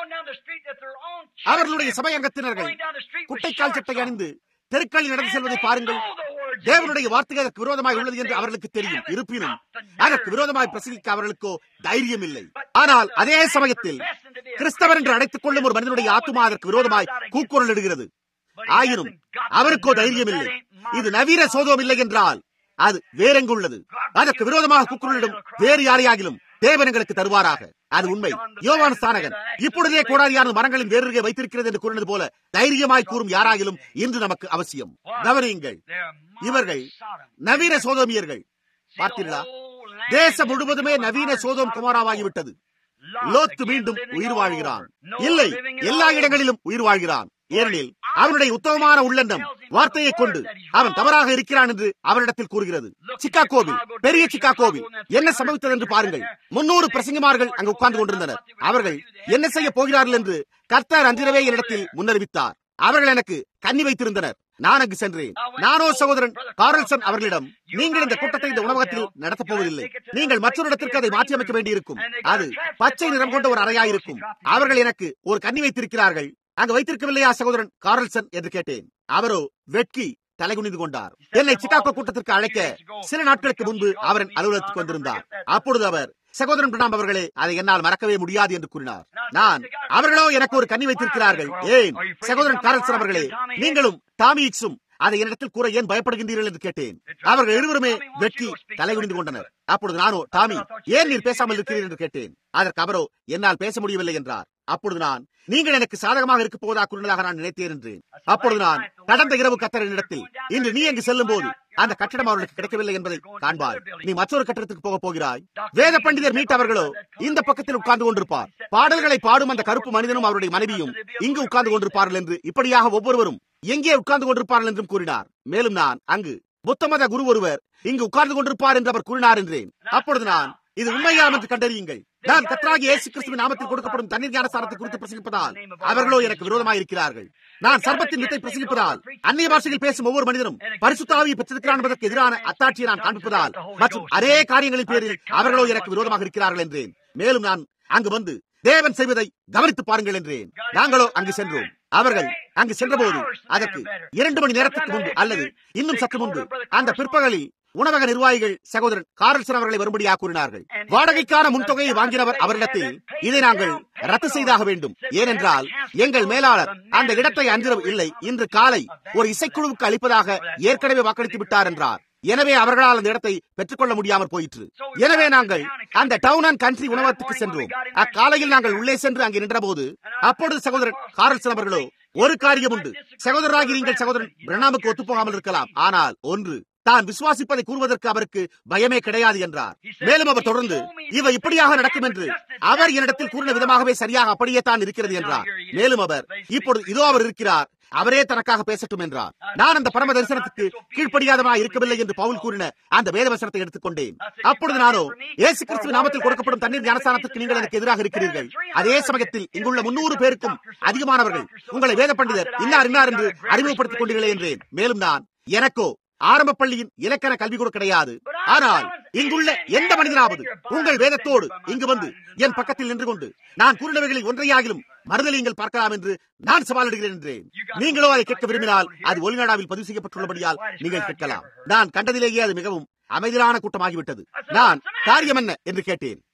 அவர்களுடைய சபை அங்கத்தினர்கள் குட்டைக்கால் சட்டை அணிந்து தெருக்களில் நடந்து செல்வதை பாருங்கள் தேவனுடைய வார்த்தை அதற்கு விரோதமாய் உள்ளது என்று அவர்களுக்கு தெரியும் இருப்பினும் அதற்கு விரோதமாய் பிரசங்கிக்க அவர்களுக்கோ தைரியம் இல்லை ஆனால் அதே சமயத்தில் கிறிஸ்தவர் என்று அழைத்துக் கொள்ளும் ஒரு மனிதனுடைய ஆத்துமா அதற்கு விரோதமாய் கூக்குரல் இடுகிறது ஆயினும் அவருக்கோ தைரியம் இல்லை இது நவீன சோதம் இல்லை என்றால் அது வேறெங்கு உள்ளது அதற்கு விரோதமாக கூக்குரலிடும் வேறு யாரையாகிலும் தேவன் எங்களுக்கு தருவாராக அது உண்மை யோவான் ஸ்தானகன் இப்பொழுதே கோடாரியான மரங்களின் வேறுகை வைத்திருக்கிறது என்று கூறினது போல தைரியமாய் கூறும் யாராகிலும் இன்று நமக்கு அவசியம் கவனியுங்கள் இவர்கள் நவீன சோதோமியர்கள் பார்த்தீர்களா தேசம் முழுவதுமே நவீன சோதோம் குமாராவாகிவிட்டது லோத்து மீண்டும் உயிர் வாழ்கிறான் இல்லை எல்லா இடங்களிலும் உயிர் வாழ்கிறான் ஏனெனில் அவனுடைய உத்தமமான உள்ளெண்ணம் வார்த்தையை கொண்டு அவன் தவறாக இருக்கிறான் என்று அவரிடத்தில் கூறுகிறது சிக்காகோவில் பெரிய சிக்காகோவில் என்ன சம்பவித்தது என்று பாருங்கள் முன்னூறு பிரசங்கமார்கள் அங்கு உட்கார்ந்து கொண்டிருந்தனர் அவர்கள் என்ன செய்ய போகிறார்கள் என்று கர்த்தர் அன்றிரவே என்னிடத்தில் முன்னறிவித்தார் அவர்கள் எனக்கு கண்ணி வைத்திருந்தனர் நான் அங்கு சென்றேன் நானோ சகோதரன் காரல்சன் அவர்களிடம் நீங்கள் இந்த கூட்டத்தை இந்த உணவகத்தில் நடத்தப் போவதில்லை நீங்கள் மற்றொரு இடத்திற்கு அதை மாற்றி அமைக்க வேண்டியிருக்கும் அது பச்சை நிறம் கொண்ட ஒரு அறையாயிருக்கும் அவர்கள் எனக்கு ஒரு கண்ணி வைத்திருக்கிறார்கள் அங்கு வைத்திருக்கவில்லையா சகோதரன் காரல்சன் என்று கேட்டேன் அவரோ வெட்கி தலைகுனிந்து கொண்டார் என்னை சிகாகோ கூட்டத்திற்கு அழைக்க சில நாட்களுக்கு முன்பு அவரின் அலுவலகத்துக்கு வந்திருந்தார் அப்பொழுது அவர் சகோதரன் பிரணாம் அவர்களே அதை என்னால் மறக்கவே முடியாது என்று கூறினார் நான் அவர்களோ எனக்கு ஒரு கண்ணி வைத்திருக்கிறார்கள் ஏன் சகோதரன் காரல்சன் அவர்களே நீங்களும் டாமிக்ஸும் அதை என்னிடத்தில் கூற ஏன் பயப்படுகின்றீர்கள் என்று கேட்டேன் அவர்கள் இருவருமே வெட்கி தலைகுனிந்து கொண்டனர் அப்பொழுது நானோ டாமி ஏன் நீர் பேசாமல் இருக்கிறீர் என்று கேட்டேன் அதற்கு அவரோ என்னால் பேச முடியவில்லை என்றார் அப்பொழுது நான் நீங்கள் எனக்கு சாதகமாக இருக்க போவதா கூறினதாக நான் நினைத்தேன் என்றேன் அப்பொழுது நான் கடந்த இரவு கத்தரின் இடத்தில் இன்று நீ அங்கு செல்லும் போது அந்த கட்டடம் அவர்களுக்கு கிடைக்கவில்லை என்பதை காண்பார் நீ மற்றொரு கட்டடத்துக்கு போக போகிறாய் வேத பண்டிதர் மீட் அவர்களோ இந்த பக்கத்தில் உட்கார்ந்து கொண்டிருப்பார் பாடல்களை பாடும் அந்த கருப்பு மனிதனும் அவருடைய மனைவியும் இங்கு உட்கார்ந்து கொண்டிருப்பார்கள் என்று இப்படியாக ஒவ்வொருவரும் எங்கே உட்கார்ந்து கொண்டிருப்பார்கள் என்றும் கூறினார் மேலும் நான் அங்கு புத்தமத குரு ஒருவர் இங்கு உட்கார்ந்து கொண்டிருப்பார் என்று அவர் கூறினார் என்றேன் அப்பொழுது நான் இது உண்மையாம் என்று கண்டறியுங்கள் நான் கத்ராகி இயேசு கிறிஸ்துவின் நாமத்தில் கொடுக்கப்படும் தண்ணீர் ஞானசாரத்தை குறித்து பிரசங்கிப்பதால் அவர்களோ எனக்கு விரோதமாக இருக்கிறார்கள் நான் சர்பத்தின் வித்தை பிரசங்கிப்பதால் அந்நிய பாஷையில் பேசும் ஒவ்வொரு மனிதனும் பரிசுத்தாவியை பெற்றிருக்கிறான் என்பதற்கு எதிரான அத்தாட்சியை நான் காண்பிப்பதால் மற்றும் அதே காரியங்களின் பேரில் அவர்களோ எனக்கு விரோதமாக இருக்கிறார்கள் என்றேன் மேலும் நான் அங்கு வந்து தேவன் செய்வதை கவனித்து பாருங்கள் என்றேன் நாங்களோ அங்கு சென்றோம் அவர்கள் அங்கு சென்றபோது அதற்கு இரண்டு மணி நேரத்துக்கு முன்பு அல்லது இன்னும் சற்று முன்பு அந்த பிற்பகலில் உணவக நிர்வாகிகள் சகோதரன் காரல்சன் அவர்களை வரும்படியாக கூறினார்கள் வாடகைக்கான முன்தொகையை வாங்கினவர் அவரிடத்தில் இதை நாங்கள் ரத்து செய்தாக வேண்டும் ஏனென்றால் எங்கள் மேலாளர் அந்த இடத்தை அன்றிரவு இல்லை இன்று காலை ஒரு இசைக்குழுவுக்கு அளிப்பதாக ஏற்கனவே வாக்களித்து விட்டார் என்றார் எனவே அவர்களால் அந்த இடத்தை பெற்றுக்கொள்ள முடியாமல் போயிற்று எனவே நாங்கள் அந்த டவுன் அண்ட் கண்ட்ரி உணவகத்துக்கு சென்றோம் அக்காலையில் நாங்கள் உள்ளே சென்று அங்கே நின்றபோது அப்பொழுது சகோதரன் காரல்சன் அவர்களோ ஒரு காரியம் உண்டு சகோதரராகி நீங்கள் சகோதரன் பிரணாமுக்கு ஒத்துப்போகாமல் இருக்கலாம் ஆனால் ஒன்று தான் விசுவாசிப்பதை கூறுவதற்கு அவருக்கு பயமே கிடையாது என்றார் மேலும் அவர் தொடர்ந்து இவை இப்படியாக நடக்கும் என்று அவர் என்னிடத்தில் கூறின விதமாகவே சரியாக அப்படியே தான் இருக்கிறது என்றார் மேலும் அவர் இப்பொழுது இதோ அவர் இருக்கிறார் அவரே தனக்காக பேசட்டும் என்றார் நான் அந்த பரம தரிசனத்துக்கு கீழ்ப்படியாதவா இருக்கவில்லை என்று பவுல் கூறின அந்த வேத வசனத்தை எடுத்துக்கொண்டேன் அப்பொழுது நானோ இயேசு கிறிஸ்துவ நாமத்தில் கொடுக்கப்படும் தண்ணீர் ஞானஸ்தானத்துக்கு நீங்கள் எனக்கு எதிராக இருக்கிறீர்கள் அதே சமயத்தில் இங்குள்ள முன்னூறு பேருக்கும் அதிகமானவர்கள் உங்களை வேத பண்டிதர் இன்னார் இன்னார் என்று அறிமுகப்படுத்திக் கொண்டீர்களே என்றேன் மேலும் நான் எனக்கோ ஆரம்ப பள்ளியின் இலக்கண கல்வி கூட கிடையாது ஆனால் இங்குள்ள எந்த மனிதனாவது உங்கள் வேதத்தோடு இங்கு வந்து என் பக்கத்தில் நின்று கொண்டு நான் கூறினவைகளில் ஒன்றையாகிலும் மறுதலியங்கள் பார்க்கலாம் என்று நான் சவாலிடுகிறேன் என்றேன் நீங்களோ அதை கேட்க விரும்பினால் அது ஒலிநாடாவில் பதிவு செய்யப்பட்டுள்ளபடியால் நீங்கள் கேட்கலாம் நான் கண்டதிலேயே அது மிகவும் அமைதியான கூட்டமாகிவிட்டது நான் காரியம் என்ன என்று கேட்டேன்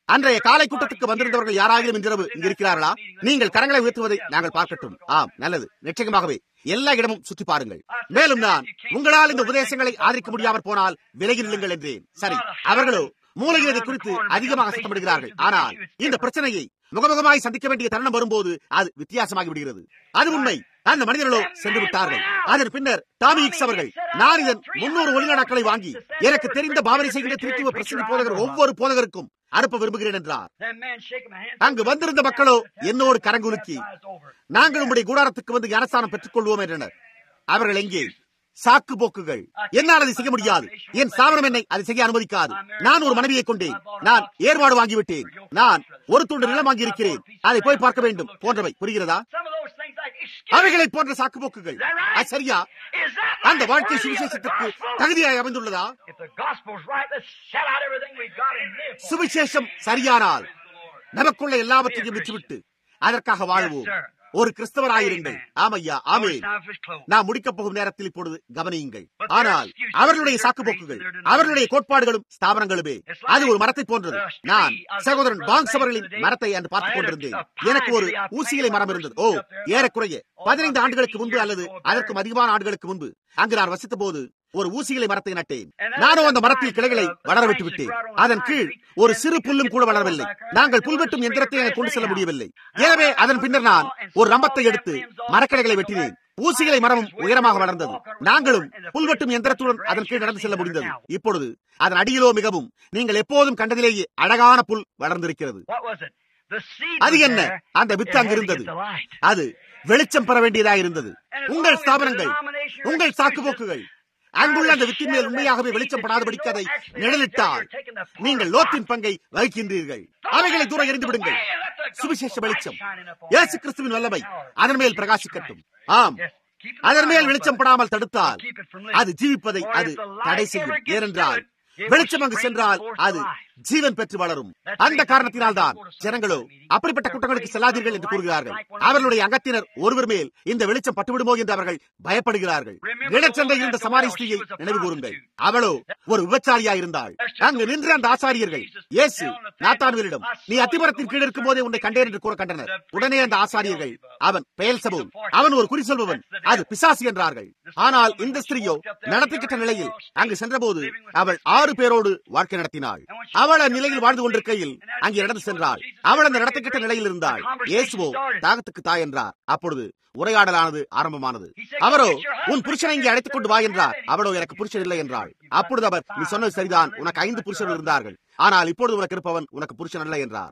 அன்றைய காலை கூட்டத்துக்கு வந்திருந்தவர்கள் யாராகிலும் இன்றிரவு இங்கு இருக்கிறார்களா நீங்கள் கரங்களை உயர்த்துவதை நாங்கள் பார்க்கட்டும் ஆம் நல்லது நிச்சயமாகவே எல்லா இடமும் சுற்றி பாருங்கள் மேலும் நான் உங்களால் இந்த உபதேசங்களை ஆதரிக்க முடியாமல் போனால் விலகி நில்லுங்கள் என்றேன் சரி அவர்களோ மூலையில் இதை குறித்து அதிகமாக சத்தமிடுகிறார்கள் ஆனால் இந்த பிரச்சனையை முகமுகமாய் சந்திக்க வேண்டிய தருணம் வரும்போது அது வித்தியாசமாகி விடுகிறது அது உண்மை அந்த மனிதர்களோ சென்று விட்டார்கள் அதன் பின்னர் டாமி இக்ஸ் அவர்கள் நான் இதன் முன்னூறு ஒளிநாடாக்களை வாங்கி எனக்கு தெரிந்த பாவனை செய்கின்ற திருத்துவ பிரசங்க போதகர் ஒவ்வொரு போதகருக்கும் அனுப்ப விரும்புகிறேன் என்றார் அங்கு வந்திருந்த மக்களோ என்னோடு கரங்குலுக்கி நாங்கள் உங்களுடைய கூடாரத்துக்கு வந்து ஞானஸ்தானம் பெற்றுக் கொள்வோம் என்றனர் அவர்கள் எங்கே சாக்கு போக்குகள் என்னால் அதை செய்ய முடியாது என் சாமரம் என்னை அதை செய்ய அனுமதிக்காது நான் ஒரு மனைவியை கொண்டேன் நான் ஏற்பாடு வாங்கிவிட்டேன் நான் ஒரு துண்டு நிலம் வாங்கி இருக்கிறேன் அதை போய் பார்க்க வேண்டும் போன்றவை புரிகிறதா அவைகளை போன்ற சாக்கு போக்குகள் அது சரியா அந்த வாழ்க்கை சுவிசேஷத்துக்கு தகுதியாய் அமைந்துள்ளதா சுவிசேஷம் சரியானால் நமக்குள்ள எல்லாவற்றையும் விற்றுவிட்டு அதற்காக வாழ்வோம் ஒரு கிறிஸ்தவராயிருங்கள் ஆமையா ஆமே நான் முடிக்கப் போகும் நேரத்தில் இப்பொழுது கவனியுங்கள் ஆனால் அவர்களுடைய சாக்குப்போக்குகள் அவர்களுடைய கோட்பாடுகளும் ஸ்தாபனங்களுமே அது ஒரு மரத்தை போன்றது நான் சகோதரன் பாங்ஸ் அவர்களின் மரத்தை அன்று பார்த்துக் கொண்டிருந்தேன் எனக்கு ஒரு ஊசியிலை மரம் இருந்தது ஓ ஏறக்குறைய பதினைந்து ஆண்டுகளுக்கு முன்பு அல்லது அதற்கும் அதிகமான ஆண்டுகளுக்கு முன்பு அங்கு நான் வசித்த போது ஒரு ஊசிகளை மரத்தை நட்டேன் நானும் அந்த மரத்தில் கிளைகளை வளர விட்டு விட்டேன் அதன் கீழ் ஒரு சிறு புல்லும் கூட வளரவில்லை நாங்கள் புல்வெட்டும் எந்திரத்தை எனக்கு கொண்டு செல்ல முடியவில்லை எனவே அதன் பின்னர் நான் ஒரு ரம்பத்தை எடுத்து மரக்கிளைகளை வெட்டினேன் ஊசிகளை மரமும் உயரமாக வளர்ந்தது நாங்களும் புல்வெட்டும் எந்திரத்துடன் அதன் கீழ் நடந்து செல்ல முடிந்தது இப்பொழுது அதன் அடியிலோ மிகவும் நீங்கள் எப்போதும் கண்டதிலேயே அழகான புல் வளர்ந்திருக்கிறது அது என்ன அந்த வித்து அங்கு இருந்தது அது வெளிச்சம் பெற வேண்டியதாக இருந்தது உங்கள் ஸ்தாபனங்கள் உங்கள் சாக்குப்போக்குகள் அங்குள்ள அந்த வித்தின் மேல் உண்மையாகவே வெளிச்சம் படாதபடிக்கு அதை நிழலிட்டால் நீங்கள் லோத்தின் பங்கை வகிக்கின்றீர்கள் அவைகளை தூரம் எறிந்து விடுங்கள் சுவிசேஷ வெளிச்சம் இயேசு கிறிஸ்துவின் வல்லமை அதன் மேல் பிரகாசிக்கட்டும் ஆம் அதன் மேல் வெளிச்சம் படாமல் தடுத்தால் அது ஜீவிப்பதை அது தடை செய்யும் ஏனென்றால் வெளிச்சம் அங்கு சென்றால் அது ஜீவன் பெற்று வளரும் அந்த காரணத்தினால் தான் ஜனங்களோ அப்படிப்பட்ட குற்றங்களுக்கு செல்லாதீர்கள் என்று கூறுகிறார்கள் அவர்களுடைய அங்கத்தினர் ஒருவர் மேல் இந்த வெளிச்சம் பட்டுவிடுமோ என்று அவர்கள் பயப்படுகிறார்கள் இடச்சந்தை இருந்த சமாரி ஸ்திரியை நினைவு கூறுங்கள் அவளோ ஒரு விபச்சாரியா இருந்தாள் அங்கு நின்ற அந்த ஆசாரியர்கள் இயேசு நாத்தான்வரிடம் நீ அத்திமரத்தின் கீழ் இருக்கும் போதே உன்னை கண்டேன் என்று கூற கண்டனர் உடனே அந்த ஆசாரியர்கள் அவன் பெயல் சபோன் அவன் ஒரு குறி சொல்பவன் அது பிசாசு என்றார்கள் ஆனால் இந்த ஸ்திரியோ நடத்திக்கிட்ட நிலையில் அங்கு சென்றபோது அவள் ஆறு பேரோடு வாழ்க்கை நடத்தினாள் அவள் அந்நிலையில் வாழ்ந்து கொண்டிருக்கையில் அங்கே நடந்து சென்றாள் அவள் அந்த நடத்தக்கிட்ட நிலையில் இருந்தாள் இயேசுவோ தாகத்துக்கு தாய் என்றார் அப்பொழுது உரையாடலானது ஆரம்பமானது அவரோ உன் புருஷனை இங்கே அழைத்துக் கொண்டு வா என்றார் அவளோ எனக்கு புருஷன் இல்லை என்றாள் அப்பொழுது அவர் நீ சொன்னது சரிதான் உனக்கு ஐந்து புருஷர்கள் இருந்தார்கள் ஆனால் இப்பொழுது உனக்கு இருப்பவன் உனக்கு புருஷன் அல்ல என்றார்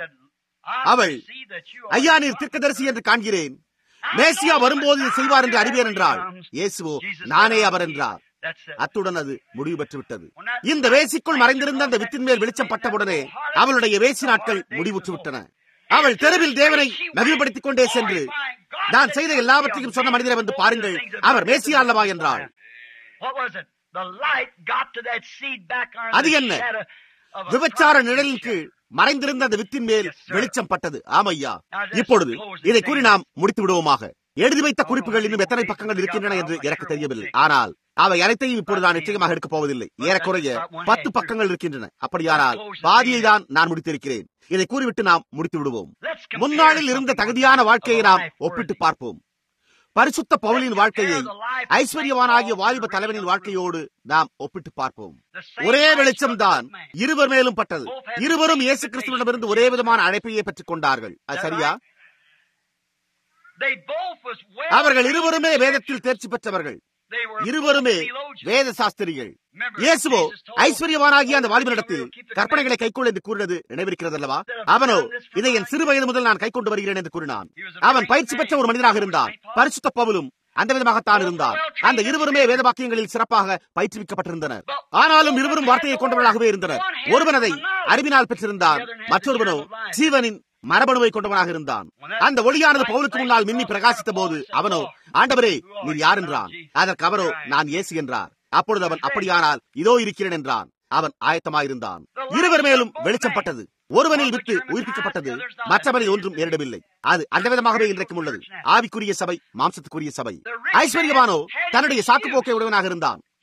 அவள் ஐயா நீர் தீர்க்கதரிசி என்று காண்கிறேன் மேசியா வரும்போது இதை செய்வார் என்று அறிவேன் என்றாள் இயேசுவோ நானே அவர் என்றார் அத்துடன் அது முடிவு பெற்று விட்டது இந்த வேசிக்குள் மறைந்திருந்த அந்த வித்தின் மேல் வெளிச்சம் பட்டவுடனே அவளுடைய வேசி நாட்கள் முடிவுற்று விட்டன அவள் தெருவில் தேவனை நவிப்படுத்திக் கொண்டே சென்று நான் செய்த எல்லாவற்றையும் சொன்ன மனிதரை வந்து பாருங்கள் அவர் மேசியா அல்லவா என்றாள் அது என்ன விபச்சார நிழலின் கீழ் மறைந்திருந்த அந்த வித்தின் மேல் வெளிச்சம் பட்டது ஆமையா இப்பொழுது இதை கூறி நாம் முடித்து விடுவோமாக எழுதி வைத்த குறிப்புகள் இன்னும் எத்தனை பக்கங்கள் இருக்கின்றன என்று எனக்கு தெரியவில்லை ஆனால் அவை அனைத்தையும் இப்பொழுது நான் நிச்சயமாக எடுக்கப் போவதில்லை ஏறக்குறைய பத்து பக்கங்கள் இருக்கின்றன அப்படியானால் பாதியை தான் நான் முடித்திருக்கிறேன் இதை கூறிவிட்டு நாம் முடித்து விடுவோம் முன்னாளில் இருந்த தகுதியான வாழ்க்கையை நாம் ஒப்பிட்டு பார்ப்போம் பரிசுத்த பவுலின் வாழ்க்கையை ஐஸ்வர்யவானாகிய வாலிப தலைவனின் வாழ்க்கையோடு நாம் ஒப்பிட்டு பார்ப்போம் ஒரே வெளிச்சம் தான் இருவர் மேலும் பட்டது இருவரும் இயேசு கிறிஸ்துவிடமிருந்து ஒரே விதமான அழைப்பையே பெற்றுக் கொண்டார்கள் அது சரியா அவர்கள் இருவருமே வேதத்தில் தேர்ச்சி பெற்றவர்கள் இருவருமே வேத சாஸ்திரிகள் இயேசுவோ ஐஸ்வர்யவானாகிய அந்த வாலிபனிடத்தில் கற்பனைகளை கைக்கொள்ள என்று கூறினது நினைவிருக்கிறது அல்லவா அவனோ இதை என் சிறு வயது முதல் நான் கைக்கொண்டு வருகிறேன் என்று கூறினான் அவன் பயிற்சி பெற்ற ஒரு மனிதனாக இருந்தான் பரிசுத்த பவுலும் அந்த விதமாகத்தான் இருந்தார் அந்த இருவருமே வேத வாக்கியங்களில் சிறப்பாக பயிற்றுவிக்கப்பட்டிருந்தனர் ஆனாலும் இருவரும் வார்த்தையை கொண்டவர்களாகவே இருந்தனர் ஒருவன் அதை அறிவினால் பெற்றிருந்தான் மற்றொருவனோ ஜீவனின் மரபணுவை கொண்டவனாக இருந்தான் அந்த ஒளியானது பவுலுக்கு முன்னால் மின்னி பிரகாசித்த போது அவனோ ஆண்டவரே நீர் யார் என்றான் அதற்கு அவரோ நான் இயேசு என்றார் அப்பொழுது அவன் அப்படியானால் இதோ இருக்கிறேன் என்றான் அவன் ஆயத்தமாயிருந்தான் இருவர் மேலும் வெளிச்சம் பட்டது ஒருவனில் விட்டு உயிர்ப்பிக்கப்பட்டது மற்றவனில் ஒன்றும் நேரிடவில்லை அது அந்த விதமாகவே இன்றைக்கும் உள்ளது ஆவிக்குரிய சபை மாம்சத்துக்குரிய சபை ஐஸ்வர்யவானோ தன்னுடைய சாக்கு போக்கை உடையவனாக இருந்தான்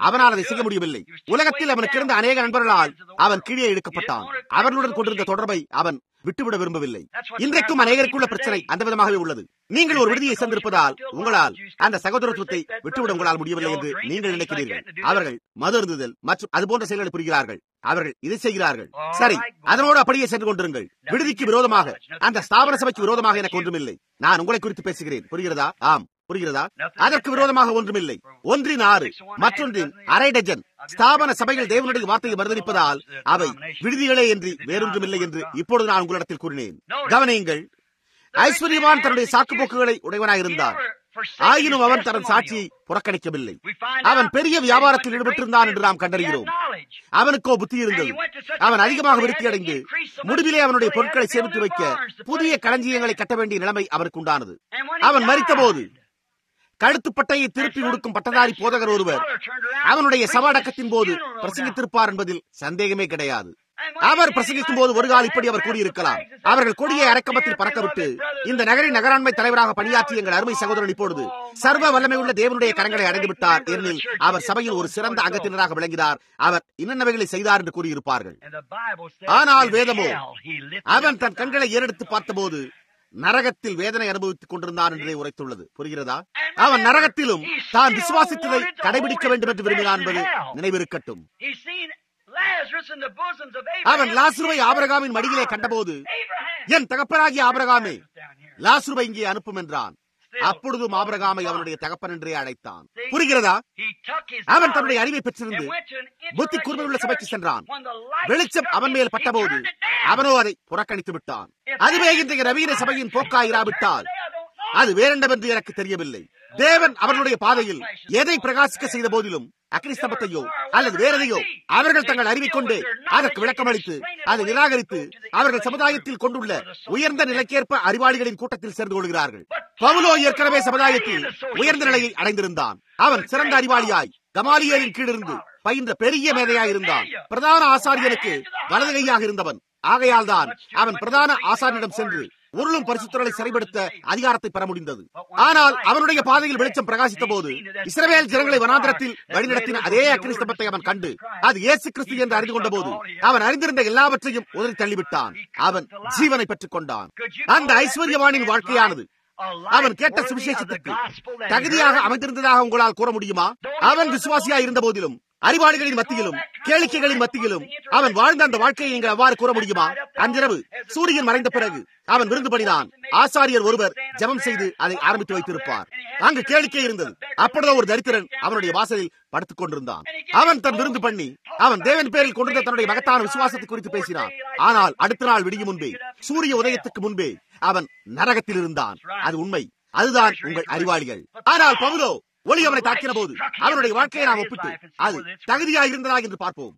அவனால் அதை செய்ய முடியவில்லை உலகத்தில் அவனுக்கு இருந்த அநேக நண்பர்களால் அவன் கீழே இழுக்கப்பட்டான் அவர்களுடன் கொண்டிருந்த தொடர்பை அவன் விட்டுவிட விரும்பவில்லை இன்றைக்கும் அநேகருக்குள்ள பிரச்சனை அந்த விதமாகவே உள்ளது நீங்கள் ஒரு விடுதியை சேர்ந்திருப்பதால் உங்களால் அந்த சகோதரத்துவத்தை விட்டுவிட உங்களால் முடியவில்லை என்று நீங்கள் நினைக்கிறீர்கள் அவர்கள் மது அருந்துதல் மற்றும் அதுபோன்ற செயல்களை புரிகிறார்கள் அவர்கள் இதை செய்கிறார்கள் சரி அதனோடு அப்படியே சென்று கொண்டிருங்கள் விடுதிக்கு விரோதமாக அந்த ஸ்தாபன சபைக்கு விரோதமாக எனக்கு ஒன்றுமில்லை நான் உங்களை குறித்து பேசுகிறேன் புரிகிறதா ஆம் புரிகிறதா அதற்கு விரோதமாக ஒன்றுமில்லை ஒன்றின் ஆறு மற்றொன்றின் அரை டஜன் ஸ்தாபன சபைகள் தேவனுடைய வார்த்தையை மறுதளிப்பதால் அவை விடுதிகளே என்று வேறொன்றுமில்லை என்று இப்பொழுது நான் உங்களிடத்தில் கூறினேன் கவனியுங்கள் ஐஸ்வர்யவான் தன்னுடைய சாக்கு போக்குகளை உடையவனாயிருந்தான் ஆயினும் அவன் தனது சாட்சியை புறக்கணிக்கவில்லை அவன் பெரிய வியாபாரத்தில் ஈடுபட்டிருந்தான் என்று நாம் கண்டறிகிறோம் அவனுக்கோ புத்தி இருந்தது அவன் அதிகமாக விருத்தி அடைந்து முடிவிலே அவனுடைய பொருட்களை சேமித்து வைக்க புதிய களஞ்சியங்களை கட்ட வேண்டிய நிலைமை அவனுக்கு உண்டானது அவன் மறித்தபோது கழுத்துப்பட்டையை திருப்பி கொடுக்கும் பட்டதாரி போதகர் ஒருவர் அவனுடைய சவாடக்கத்தின் போது பிரசங்கித்திருப்பார் என்பதில் சந்தேகமே கிடையாது அவர் பிரசங்கிக்கும் போது ஒரு கால் இப்படி அவர் கூறியிருக்கலாம் அவர்கள் கொடியை அரக்கமத்தில் பறக்கவிட்டு இந்த நகரின் நகராண்மை தலைவராக பணியாற்றிய எங்கள் அருமை சகோதரன் இப்பொழுது சர்வ வல்லமை உள்ள தேவனுடைய கரங்களை அடைந்து விட்டார் ஏனெனில் அவர் சபையில் ஒரு சிறந்த அங்கத்தினராக விளங்கினார் அவர் இன்னவைகளை செய்தார் என்று கூறியிருப்பார்கள் ஆனால் வேதமோ அவன் தன் கண்களை ஏறெடுத்து பார்த்தபோது நரகத்தில் வேதனை அனுபவித்துக் கொண்டிருந்தான் என்றே உரைத்துள்ளது புரிகிறதா அவன் நரகத்திலும் தான் விசுவாசித்ததை கடைபிடிக்க வேண்டும் என்று விரும்பினான் என்பது நினைவிருக்கட்டும் அவன் லாசுருவை ஆபரகாமின் மடியிலே கண்டபோது என் தகப்பனாகிய ஆபரகாமே லாசுருவை இங்கே அனுப்பும் என்றான் அப்பொழுதும் ஆபரகாமை அவனுடைய தகப்பன் என்றே அழைத்தான் புரிகிறதா அவன் தன்னுடைய அறிவை பெற்றிருந்து புத்தி கூர்மையுள்ள சபைக்கு சென்றான் வெளிச்சம் அவன் மேல் பட்டபோது அவனோ அதை புறக்கணித்து விட்டான் அதுவே இன்றைய நவீன சபையின் போக்காயிராவிட்டால் அது வேறெண்டவென்று எனக்கு தெரியவில்லை தேவன் அவர்களுடைய பாதையில் எதை பிரகாசிக்க செய்த போதிலும் அக்னிஸ்தம்பத்தையோ அல்லது வேறதையோ அவர்கள் தங்கள் அறிவை கொண்டு அதற்கு விளக்கம் அளித்து அதை நிராகரித்து அவர்கள் சமுதாயத்தில் கொண்டுள்ள உயர்ந்த நிலைக்கேற்ப அறிவாளிகளின் கூட்டத்தில் சேர்ந்து கொள்கிறார்கள் பவுலோ ஏற்கனவே சமுதாயத்தில் உயர்ந்த நிலையை அடைந்திருந்தான் அவன் சிறந்த அறிவாளியாய் கமாலியரின் கீழிருந்து பயின்ற பெரிய மேதையாயிருந்தான் பிரதான ஆசாரியனுக்கு வலது கையாக இருந்தவன் ஆகையால் தான் அவன் பிரதான ஆசாரியனிடம் சென்று உருளும் பரிசுத்தர்களை சிறைப்படுத்த அதிகாரத்தை பெற முடிந்தது ஆனால் அவனுடைய பாதையில் வெளிச்சம் பிரகாசித்த போது இஸ்ரவேல் ஜனங்களை வனாந்திரத்தில் வழிநடத்தின அதே அக்னிஸ்தம்பத்தை அவன் கண்டு அது இயேசு கிறிஸ்து என்று அறிந்து கொண்ட போது அவன் அறிந்திருந்த எல்லாவற்றையும் உதறி தள்ளிவிட்டான் அவன் ஜீவனை பெற்றுக் கொண்டான் அந்த ஐஸ்வர்யவானின் வாழ்க்கையானது அவன் கேட்ட சுவிசேஷத்திற்கு தகுதியாக அமைந்திருந்ததாக உங்களால் கூற முடியுமா அவன் விசுவாசியா இருந்த போதிலும் அறிவாளிகளின் மத்தியிலும் கேளிக்கைகளின் மத்தியிலும் அவன் வாழ்ந்த அந்த வாழ்க்கையை நீங்கள் அவ்வாறு கூற முடியுமா அன்றிரவு சூரியன் மறைந்த பிறகு அவன் விருந்து பண்ணினான் ஆசாரியர் ஒருவர் ஜெபம் செய்து அதை ஆரம்பித்து வைத்திருப்பார் அங்கு கேளிக்கை இருந்தது அப்பொழுது ஒரு தரித்திரன் அவனுடைய வாசலில் படுத்துக் கொண்டிருந்தான் அவன் தன் விருந்து பண்ணி அவன் தேவன் பேரில் கொண்டிருந்த தன்னுடைய மகத்தான விசுவாசத்தை குறித்து பேசினான் ஆனால் அடுத்த நாள் விடியும் முன்பே சூரிய உதயத்துக்கு முன்பே அவன் நரகத்தில் இருந்தான் அது உண்மை அதுதான் உங்கள் அறிவாளிகள் ஆனால் பவுலோ ஒளி அவனை தாக்கின போது அவனுடைய வாழ்க்கையை நாம் ஒப்பிட்டு அது தகுதியா இருந்ததா என்று பார்ப்போம்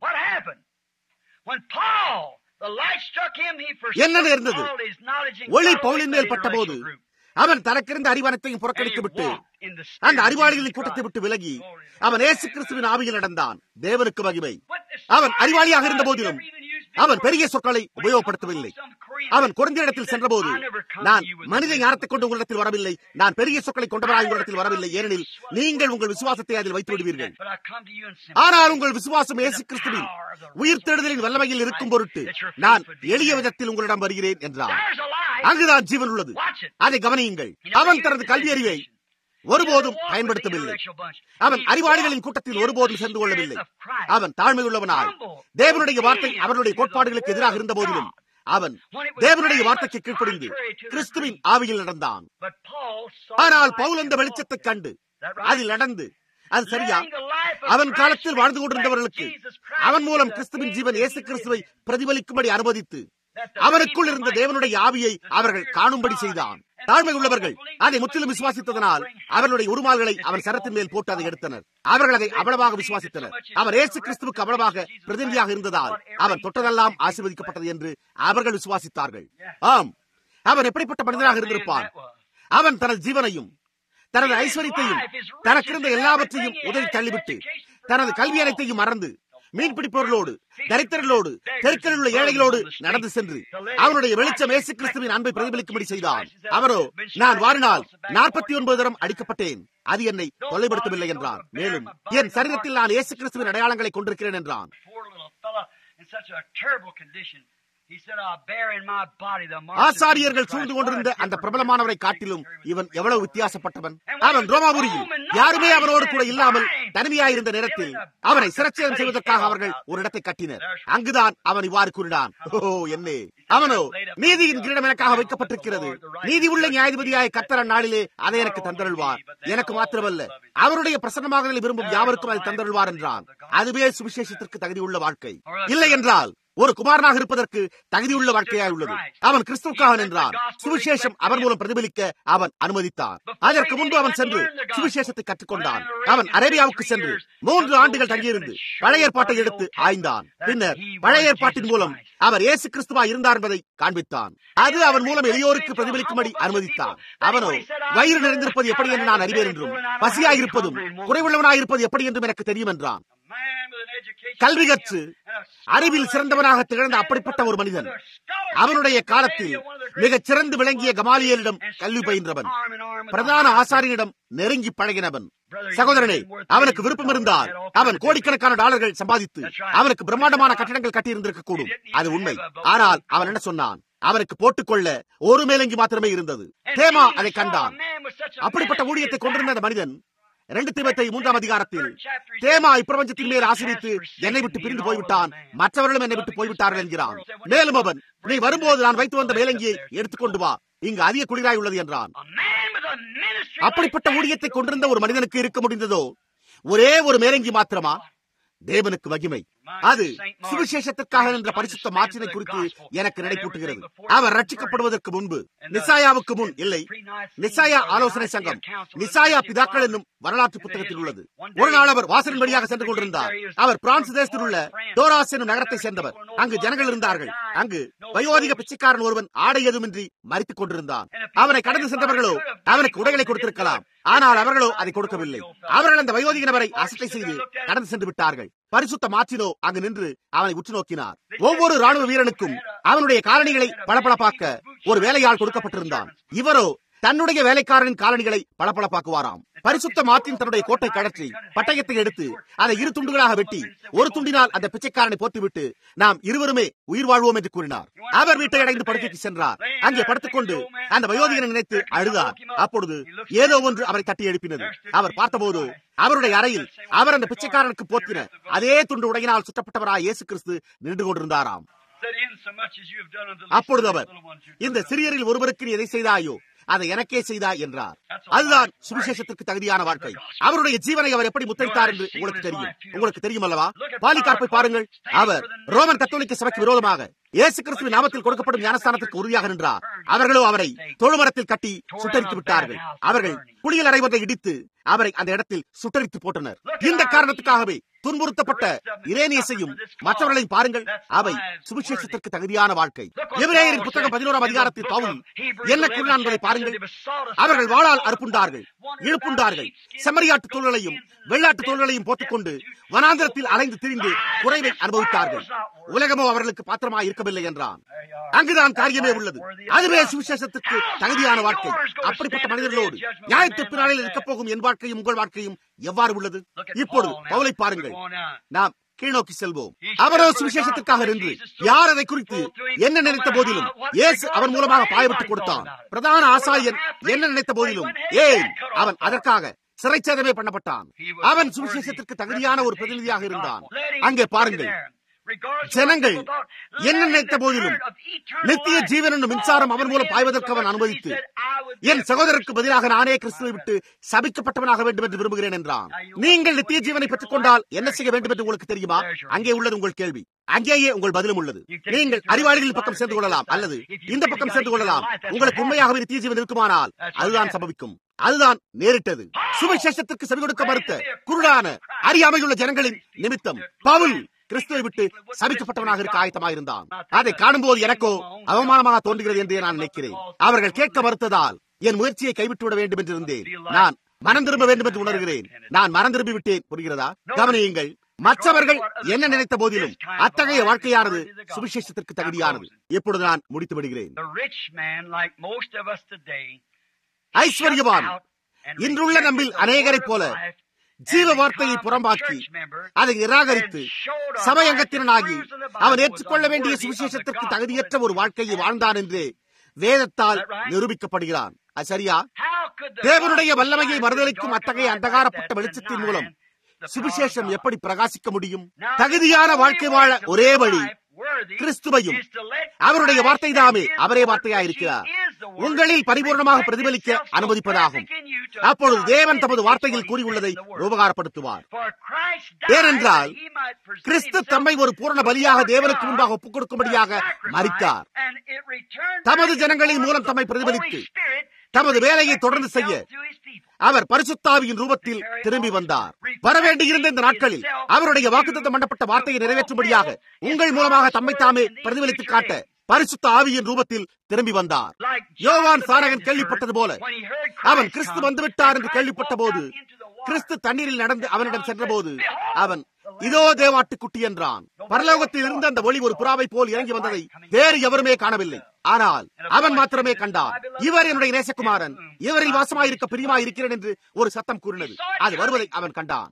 என்ன நேர்ந்தது ஒளி பவுலின் மேல் பட்டபோது அவன் தனக்கிருந்த அறிவானத்தையும் புறக்கணித்து விட்டு அந்த அறிவாளிகளின் கூட்டத்தை விட்டு விலகி அவன் ஏசு கிறிஸ்துவின் ஆவியில் நடந்தான் தேவனுக்கு மகிமை அவன் அறிவாளியாக இருந்த போதிலும் அவன் பெரிய சொற்களை உபயோகப்படுத்தவில்லை அவன் குறைந்த இடத்தில் சென்றபோது நான் மனித ஞானத்தை கொண்டு உங்களிடத்தில் வரவில்லை நான் பெரிய சொற்களை கொண்டவராய் உங்களிடத்தில் வரவில்லை ஏனெனில் நீங்கள் உங்கள் விசுவாசத்தை அதில் வைத்து விடுவீர்கள் ஆனால் உங்கள் விசுவாசம் இயேசு கிறிஸ்துவின் உயிர் தேடுதலின் வல்லமையில் இருக்கும் பொருட்டு நான் எளிய விதத்தில் உங்களிடம் வருகிறேன் என்றார் அங்குதான் ஜீவன் உள்ளது அதை கவனியுங்கள் அவன் தனது கல்வி அறிவை ஒருபோதும் பயன்படுத்தவில்லை அவன் அறிவாளிகளின் கூட்டத்தில் ஒருபோதும் சேர்ந்து கொள்ளவில்லை அவன் தாழ்மையுள்ளவனாய் தேவனுடைய வார்த்தை அவர்களுடைய கோட்பாடுகளுக்கு எதிராக இருந்த போதிலும் அவன் தேவனுடைய வார்த்தைக்கு கீழ்ப்படிந்து கிறிஸ்துவின் ஆவியில் நடந்தான் ஆனால் பவுல் அந்த வெளிச்சத்தை கண்டு அதில் நடந்து அது சரியா அவன் காலத்தில் வாழ்ந்து கொண்டிருந்தவர்களுக்கு அவன் மூலம் கிறிஸ்துவின் ஜீவன் இயேசு கிறிஸ்துவை பிரதிபலிக்கும்படி அனுமதித்து அவனுக்குள் இருந்த தேவனுடைய ஆவியை அவர்கள் காணும்படி செய்தான் தாழ்மை உள்ளவர்கள் அதை முற்றிலும் விசுவாசித்ததனால் அவர்களுடைய உருமால்களை அவன் சரத்தின் மேல் போட்டு அதை எடுத்தனர் அவர்கள் அதை அவ்வளவாக விசுவாசித்தனர் அவர் ஏசு கிறிஸ்துவுக்கு அவ்வளவாக பிரதிநிதியாக இருந்ததால் அவன் தொட்டதெல்லாம் ஆசீர்வதிக்கப்பட்டது என்று அவர்கள் விசுவாசித்தார்கள் ஆம் அவன் எப்படிப்பட்ட மனிதனாக இருந்திருப்பான் அவன் தனது ஜீவனையும் தனது ஐஸ்வர்யத்தையும் தனக்கிருந்த எல்லாவற்றையும் உதவி தள்ளிவிட்டு தனது கல்வி அனைத்தையும் மறந்து மீன்பிடிப்பவர்களோடு தரித்திரர்களோடு தெருக்களில் உள்ள ஏழைகளோடு நடந்து சென்று அவனுடைய வெளிச்சம் இயேசு கிறிஸ்துவின் அன்பை பிரதிபலிக்கும்படி செய்தான் அவரோ நான் வாரினால் நாற்பத்தி ஒன்பது தரம் அடிக்கப்பட்டேன் அது என்னை தொல்லைப்படுத்தவில்லை என்றான் மேலும் என் சரீரத்தில் நான் இயேசு கிறிஸ்துவின் அடையாளங்களை கொண்டிருக்கிறேன் என்றான் Poor little fella in such a terrible condition. He said, I bear in my body the marks of ஆசாரியர்கள் Jesus சூழ்ந்து Christ. கொண்டிருந்த What a அந்த different பிரபலமானவரை difference காட்டிலும் he carried இவன் with him. எவ்வளவு வித்தியாசப்பட்டவன் அவன் ரோமாபுரியில் யாருமே அவனோடு கூட இல்லாமல் தனிமையாயிருந்த நேரத்தில் அவனை சிரச்சேதம் செய்வதற்காக அவர்கள் ஒரு இடத்தை கட்டினர் அங்குதான் அவன் இவ்வாறு கூறினான் ஓ என்னே அவனோ நீதியின் கிரீடம் எனக்காக வைக்கப்பட்டிருக்கிறது நீதி உள்ள நியாயாதிபதியாய கத்தர நாளிலே அதை எனக்கு தந்தருள்வார் எனக்கு மாத்திரமல்ல அவருடைய பிரசன்னமாக விரும்பும் யாவருக்கும் அதை தந்தருள்வார் என்றான் அதுவே சுவிசேஷத்திற்கு தகுதி உள்ள வாழ்க்கை இல்லை என்றால் ஒரு குமாரனாக இருப்பதற்கு தகுதியுள்ள வாழ்க்கையாய் உள்ளது அவன் கிறிஸ்துவுக்காக நின்றான் சுவிசேஷம் அவன் மூலம் பிரதிபலிக்க அவன் அனுமதித்தான் அதற்கு முன்பு அவன் சென்று சுவிசேஷத்தை கற்றுக்கொண்டான் அவன் அரேபியாவுக்கு சென்று மூன்று ஆண்டுகள் தங்கியிருந்து பழைய ஏற்பாட்டை எடுத்து ஆய்ந்தான் பின்னர் பழைய ஏற்பாட்டின் மூலம் அவர் இயேசு கிறிஸ்துவா இருந்தார் என்பதை காண்பித்தான் அது அவன் மூலம் எளியோருக்கு பிரதிபலிக்கும்படி அனுமதித்தான் அவனோ வயிறு நிறைந்திருப்பது எப்படி என்று நான் அறிவேன் என்றும் பசியாயிருப்பதும் குறைவுள்ளவனாயிருப்பது எப்படி என்றும் எனக்கு தெரியும் என்றான் A man with an education கல்வி கற்று and a அறிவில் சிறந்தவனாக திகழ்ந்த அப்படிப்பட்ட ஒரு மனிதன் அவனுடைய காலத்தில் மிகச் சிறந்து விளங்கிய கமாலியலிடம் கல்வி பயின்றவன் பிரதான ஆசாரியனிடம் நெருங்கி பழகினவன் சகோதரனே அவனுக்கு விருப்பம் இருந்தால் அவன் கோடிக்கணக்கான டாலர்கள் சம்பாதித்து அவனுக்கு பிரம்மாண்டமான கட்டிடங்கள் கட்டியிருந்திருக்க கூடும் அது உண்மை ஆனால் அவன் என்ன சொன்னான் அவனுக்கு போட்டுக்கொள்ள ஒரு மேலங்கி மாத்திரமே இருந்தது தேமா அதை கண்டான் அப்படிப்பட்ட ஊழியத்தை கொண்டிருந்த அந்த மனிதன் இரண்டு தீபத்தை மூன்றாம் அதிகாரத்தில் தேமா இப்பிரபஞ்சத்தின் மேல் ஆசிரித்து என்னை விட்டு பிரிந்து போய்விட்டான் மற்றவர்களும் என்னை விட்டு போய்விட்டார்கள் என்கிறான் மேலும் அவன் நீ வரும்போது நான் வைத்து வந்த மேலங்கியை எடுத்துக்கொண்டு வா இங்கு அதிக குளிராய் உள்ளது என்றான் A man with a ministry அப்படிப்பட்ட ஊழியத்தை கொண்டிருந்த ஒரு மனிதனுக்கு இருக்க முடிந்ததோ ஒரே ஒரு மேலங்கி மாத்திரமா தேவனுக்கு மகிமை அது சுவிசேஷத்திற்காக என்ற பரிசுத்த மாற்றினை குறித்து எனக்கு நினைப்பூட்டுகிறது அவர் ரட்சிக்கப்படுவதற்கு முன்பு நிசாயாவுக்கு முன் இல்லை நிசாயா ஆலோசனை சங்கம் நிசாயா பிதாக்கள் என்னும் வரலாற்று புத்தகத்தில் உள்ளது ஒரு நாள் அவர் வாசலின் வழியாக சென்று கொண்டிருந்தார் அவர் பிரான்ஸ் தேசத்தில் உள்ள டோராஸ் என்னும் நகரத்தை சேர்ந்தவர் அங்கு ஜனங்கள் இருந்தார்கள் அங்கு வயோதிக பிச்சைக்காரன் ஒருவன் ஆடை எதுமின்றி மறித்துக் கொண்டிருந்தான் அவனை கடந்து சென்றவர்களோ அவனுக்கு உடைகளை கொடுத்திருக்கலாம் ஆனால் அவர்களோ அதை கொடுக்கவில்லை அவர்கள் அந்த வயோதிக நபரை அசட்டை செய்து கடந்து சென்று விட்டார்கள் பரிசுத்த மாற்றினோ அங்கு நின்று அவனை உற்று நோக்கினார் ஒவ்வொரு ராணுவ வீரனுக்கும் அவனுடைய காலணிகளை பளபளப்பாக்க ஒரு வேலையாள் கொடுக்கப்பட்டிருந்தான் இவரோ தன்னுடைய வேலைக்காரனின் காலணிகளை பளபளப்பாக்குவாராம் பரிசுத்த மார்ட்டின் தன்னுடைய கோட்டை கழற்றி பட்டயத்தை எடுத்து அதை இரு துண்டுகளாக வெட்டி ஒரு துண்டினால் அந்த பிச்சைக்காரனை போட்டுவிட்டு நாம் இருவருமே உயிர் வாழ்வோம் என்று கூறினார் அவர் வீட்டை அடைந்து படுக்கைக்கு சென்றார் அங்கே படுத்துக்கொண்டு அந்த வயோதிகனை நினைத்து அழுதார் அப்பொழுது ஏதோ ஒன்று அவரை தட்டி எழுப்பினது அவர் பார்த்தபோது அவருடைய அறையில் அவர் அந்த பிச்சைக்காரனுக்கு போத்தின அதே துண்டு உடையினால் சுற்றப்பட்டவராய் இயேசு கிறிஸ்து நின்று கொண்டிருந்தாராம் That in so much as you have done unto the அப்பொழுது least of our these little ones, you've இந்த done சிறியரில் ஒருவருக்கு நீ எதை செய்தாயோ அதை எனக்கே செய்தாய் என்றார் அதுதான் சுவிசேஷத்திற்கு தகுதியான வாழ்க்கை அவருடைய ஜீவனை அவர் எப்படி முத்தரித்தார் என்று உங்களுக்கு தெரியும் உங்களுக்கு தெரியும் அல்லவா பாலிகார்ப்பை பாருங்கள் அவர் ரோமன் கத்தோலிக்க சபைக்கு விரோதமாக இயேசு கிறிஸ்துவின் நாமத்தில் கொடுக்கப்படும் ஞானஸ்தானத்திற்கு உறுதியாக நின்றார் அவர்களோ அவரை தொழுமரத்தில் கட்டி சுட்டரித்து விட்டார்கள் அவர்கள் குளியல் அறைவதை இடித்து அவரை அந்த இடத்தில் சுட்டரித்து போட்டனர் இந்த காரணத்துக்காகவே துன்புறுத்தப்பட்ட இரேனியஸையும் மற்றவர்களையும் பாருங்கள் அவை சுவிசேஷத்திற்கு தகுதியான வாழ்க்கை எபிரேயரின் புத்தகம் பதினோராம் அதிகாரத்தில் பவுல் என்ன கூறினான் என்பதை பாருங்கள் அவர்கள் வாளால் அறுப்புண்டார்கள் இழுப்புண்டார்கள் செம்மறியாட்டு தோள்களையும் வெள்ளாட்டு தோள்களையும் போட்டுக்கொண்டு வனாந்திரத்தில் அலைந்து திரிந்து குறைவை அனுபவித்தார்கள் உலகமோ அவர்களுக்கு பாத்திரமாக இருக்கவில்லை என்றான் அங்குதான் காரியமே உள்ளது அதுவே சுவிசேஷத்துக்கு தகுதியான வாழ்க்கை அப்படிப்பட்ட மனிதர்களோடு நியாயத்திற்கு நாளில் இருக்கப் போகும் என் வாழ்க்கையும் உங்கள் வாழ்க்கையும் எவ்வாறு உள்ளது இப்பொழுது பவுலை பாருங்கள் நாம் கீழ்நோக்கி செல்வோம் அவரோ சுவிசேஷத்திற்காக நின்று யார் அதை குறித்து என்ன நினைத்த போதிலும் இயேசு அவன் மூலமாக பாயப்பட்டு கொடுத்தான் பிரதான ஆசாரியன் என்ன நினைத்த போதிலும் ஏன் அவன் அதற்காக சிறைச்சேதமே பண்ணப்பட்டான் அவன் சுவிசேஷத்திற்கு தகுதியான ஒரு பிரதிநிதியாக இருந்தான் அங்கே பாருங்கள் ஜனங்கள் என்ன நினைத்த போதிலும் நித்திய ஜீவன் என்னும் மின்சாரம் அவன் மூலம் பாய்வதற்கு அவன் அனுமதித்து என் சகோதரருக்கு பதிலாக நானே கிறிஸ்துவை விட்டு சபிக்கப்பட்டவனாக வேண்டும் என்று விரும்புகிறேன் என்றான் நீங்கள் நித்திய ஜீவனை பெற்றுக் கொண்டால் என்ன செய்ய வேண்டும் என்று உங்களுக்கு தெரியுமா அங்கே உள்ளது உங்கள் கேள்வி அங்கேயே உங்கள் பதிலும் உள்ளது நீங்கள் அறிவாளிகளின் பக்கம் சேர்ந்து கொள்ளலாம் அல்லது இந்த பக்கம் சேர்ந்து கொள்ளலாம் உங்களுக்கு உண்மையாகவே நித்திய ஜீவன் இருக்குமானால் அதுதான் சம்பவிக்கும் அதுதான் நேரிட்டது சுவிசேஷத்திற்கு செவி கொடுக்க மறுத்த குருடான அறியாமையுள்ள ஜனங்களின் நிமித்தம் பவுல் கிறிஸ்துவை விட்டு சபிக்கப்பட்டவனாக இருக்க ஆயத்தமாயிருந்தான் அதை காணும்போது எனக்கோ அவமானமாக தோன்றுகிறது என்றே நான் நினைக்கிறேன் அவர்கள் கேட்க மறுத்ததால் என் முயற்சியை கைவிட்டு விட வேண்டும் என்று இருந்தேன் நான் மனம் திரும்ப வேண்டும் என்று உணர்கிறேன் நான் மனம் திரும்பி விட்டேன் புரிகிறதா கவனியுங்கள் மற்றவர்கள் என்ன நினைத்த போதிலும் அத்தகைய வாழ்க்கையானது சுவிசேஷத்திற்கு தகுதியானது இப்பொழுது நான் முடித்து விடுகிறேன் ஐஸ்வர்யவான் இன்றுள்ள நம்மில் அநேகரைப் போல ஜீவ வார்த்தையை புறம்பாக்கி அதை நிராகரித்து சபையங்கத்தினனாகி அவன் ஏற்றுக்கொள்ள வேண்டிய சுவிசேஷத்திற்கு தகுதியற்ற ஒரு வாழ்க்கையை வாழ்ந்தான் என்று வேதத்தால் நிரூபிக்கப்படுகிறான் அது சரியா தேவனுடைய வல்லமையை மறுதளிக்கும் அத்தகைய அந்தகாரப்பட்ட வெளிச்சத்தின் மூலம் சுவிசேஷம் எப்படி பிரகாசிக்க முடியும் தகுதியான வாழ்க்கை வாழ ஒரே வழி கிறிஸ்துவையும் அவருடைய வார்த்தை தாமே அவரே வார்த்தையாயிருக்கிறார் உங்களில் பரிபூர்ணமாக பிரதிபலிக்க அனுமதிப்பதாகும் அப்பொழுது தேவன் தமது வார்த்தையில் கூறியுள்ளதை உபகாரப்படுத்துவார் ஏனென்றால் கிறிஸ்து தம்மை ஒரு பூரண பலியாக தேவனுக்கு முன்பாக ஒப்புக் கொடுக்கும்படியாக மறித்தார் தமது ஜனங்களின் மூலம் தம்மை பிரதிபலித்து தமது வேலையை தொடர்ந்து செய்ய அவர் பரிசுத்தாவியின் ரூபத்தில் திரும்பி வந்தார் வரவேண்டியிருந்த இந்த நாட்களில் அவருடைய வாக்குத்தம் பண்ணப்பட்ட வார்த்தையை நிறைவேற்றும்படியாக உங்கள் மூலமாக தம்மை தாமே பிரதிபலித்து காட்ட பரிசுத்த ஆவியின் ரூபத்தில் திரும்பி வந்தார் யோவான் சாரகன் கேள்விப்பட்டது போல அவன் கிறிஸ்து வந்துவிட்டார் என்று கேள்விப்பட்ட போது கிறிஸ்து தண்ணீரில் நடந்து அவனிடம் சென்றபோது அவன் இதோ தேவாட்டுக்குட்டி என்றான் பரலோகத்தில் இருந்த அந்த ஒளி ஒரு புறாவை போல் இறங்கி வந்ததை வேறு எவருமே காணவில்லை ஆனால் அவன் மாத்திரமே கண்டான் இவர் என்னுடைய நேசகுமாரன் இவரில் வாசமாயிருக்க பிரியமாயிருக்கிறேன் என்று ஒரு சத்தம் கூறினது அது வருவதை அவன் கண்டான்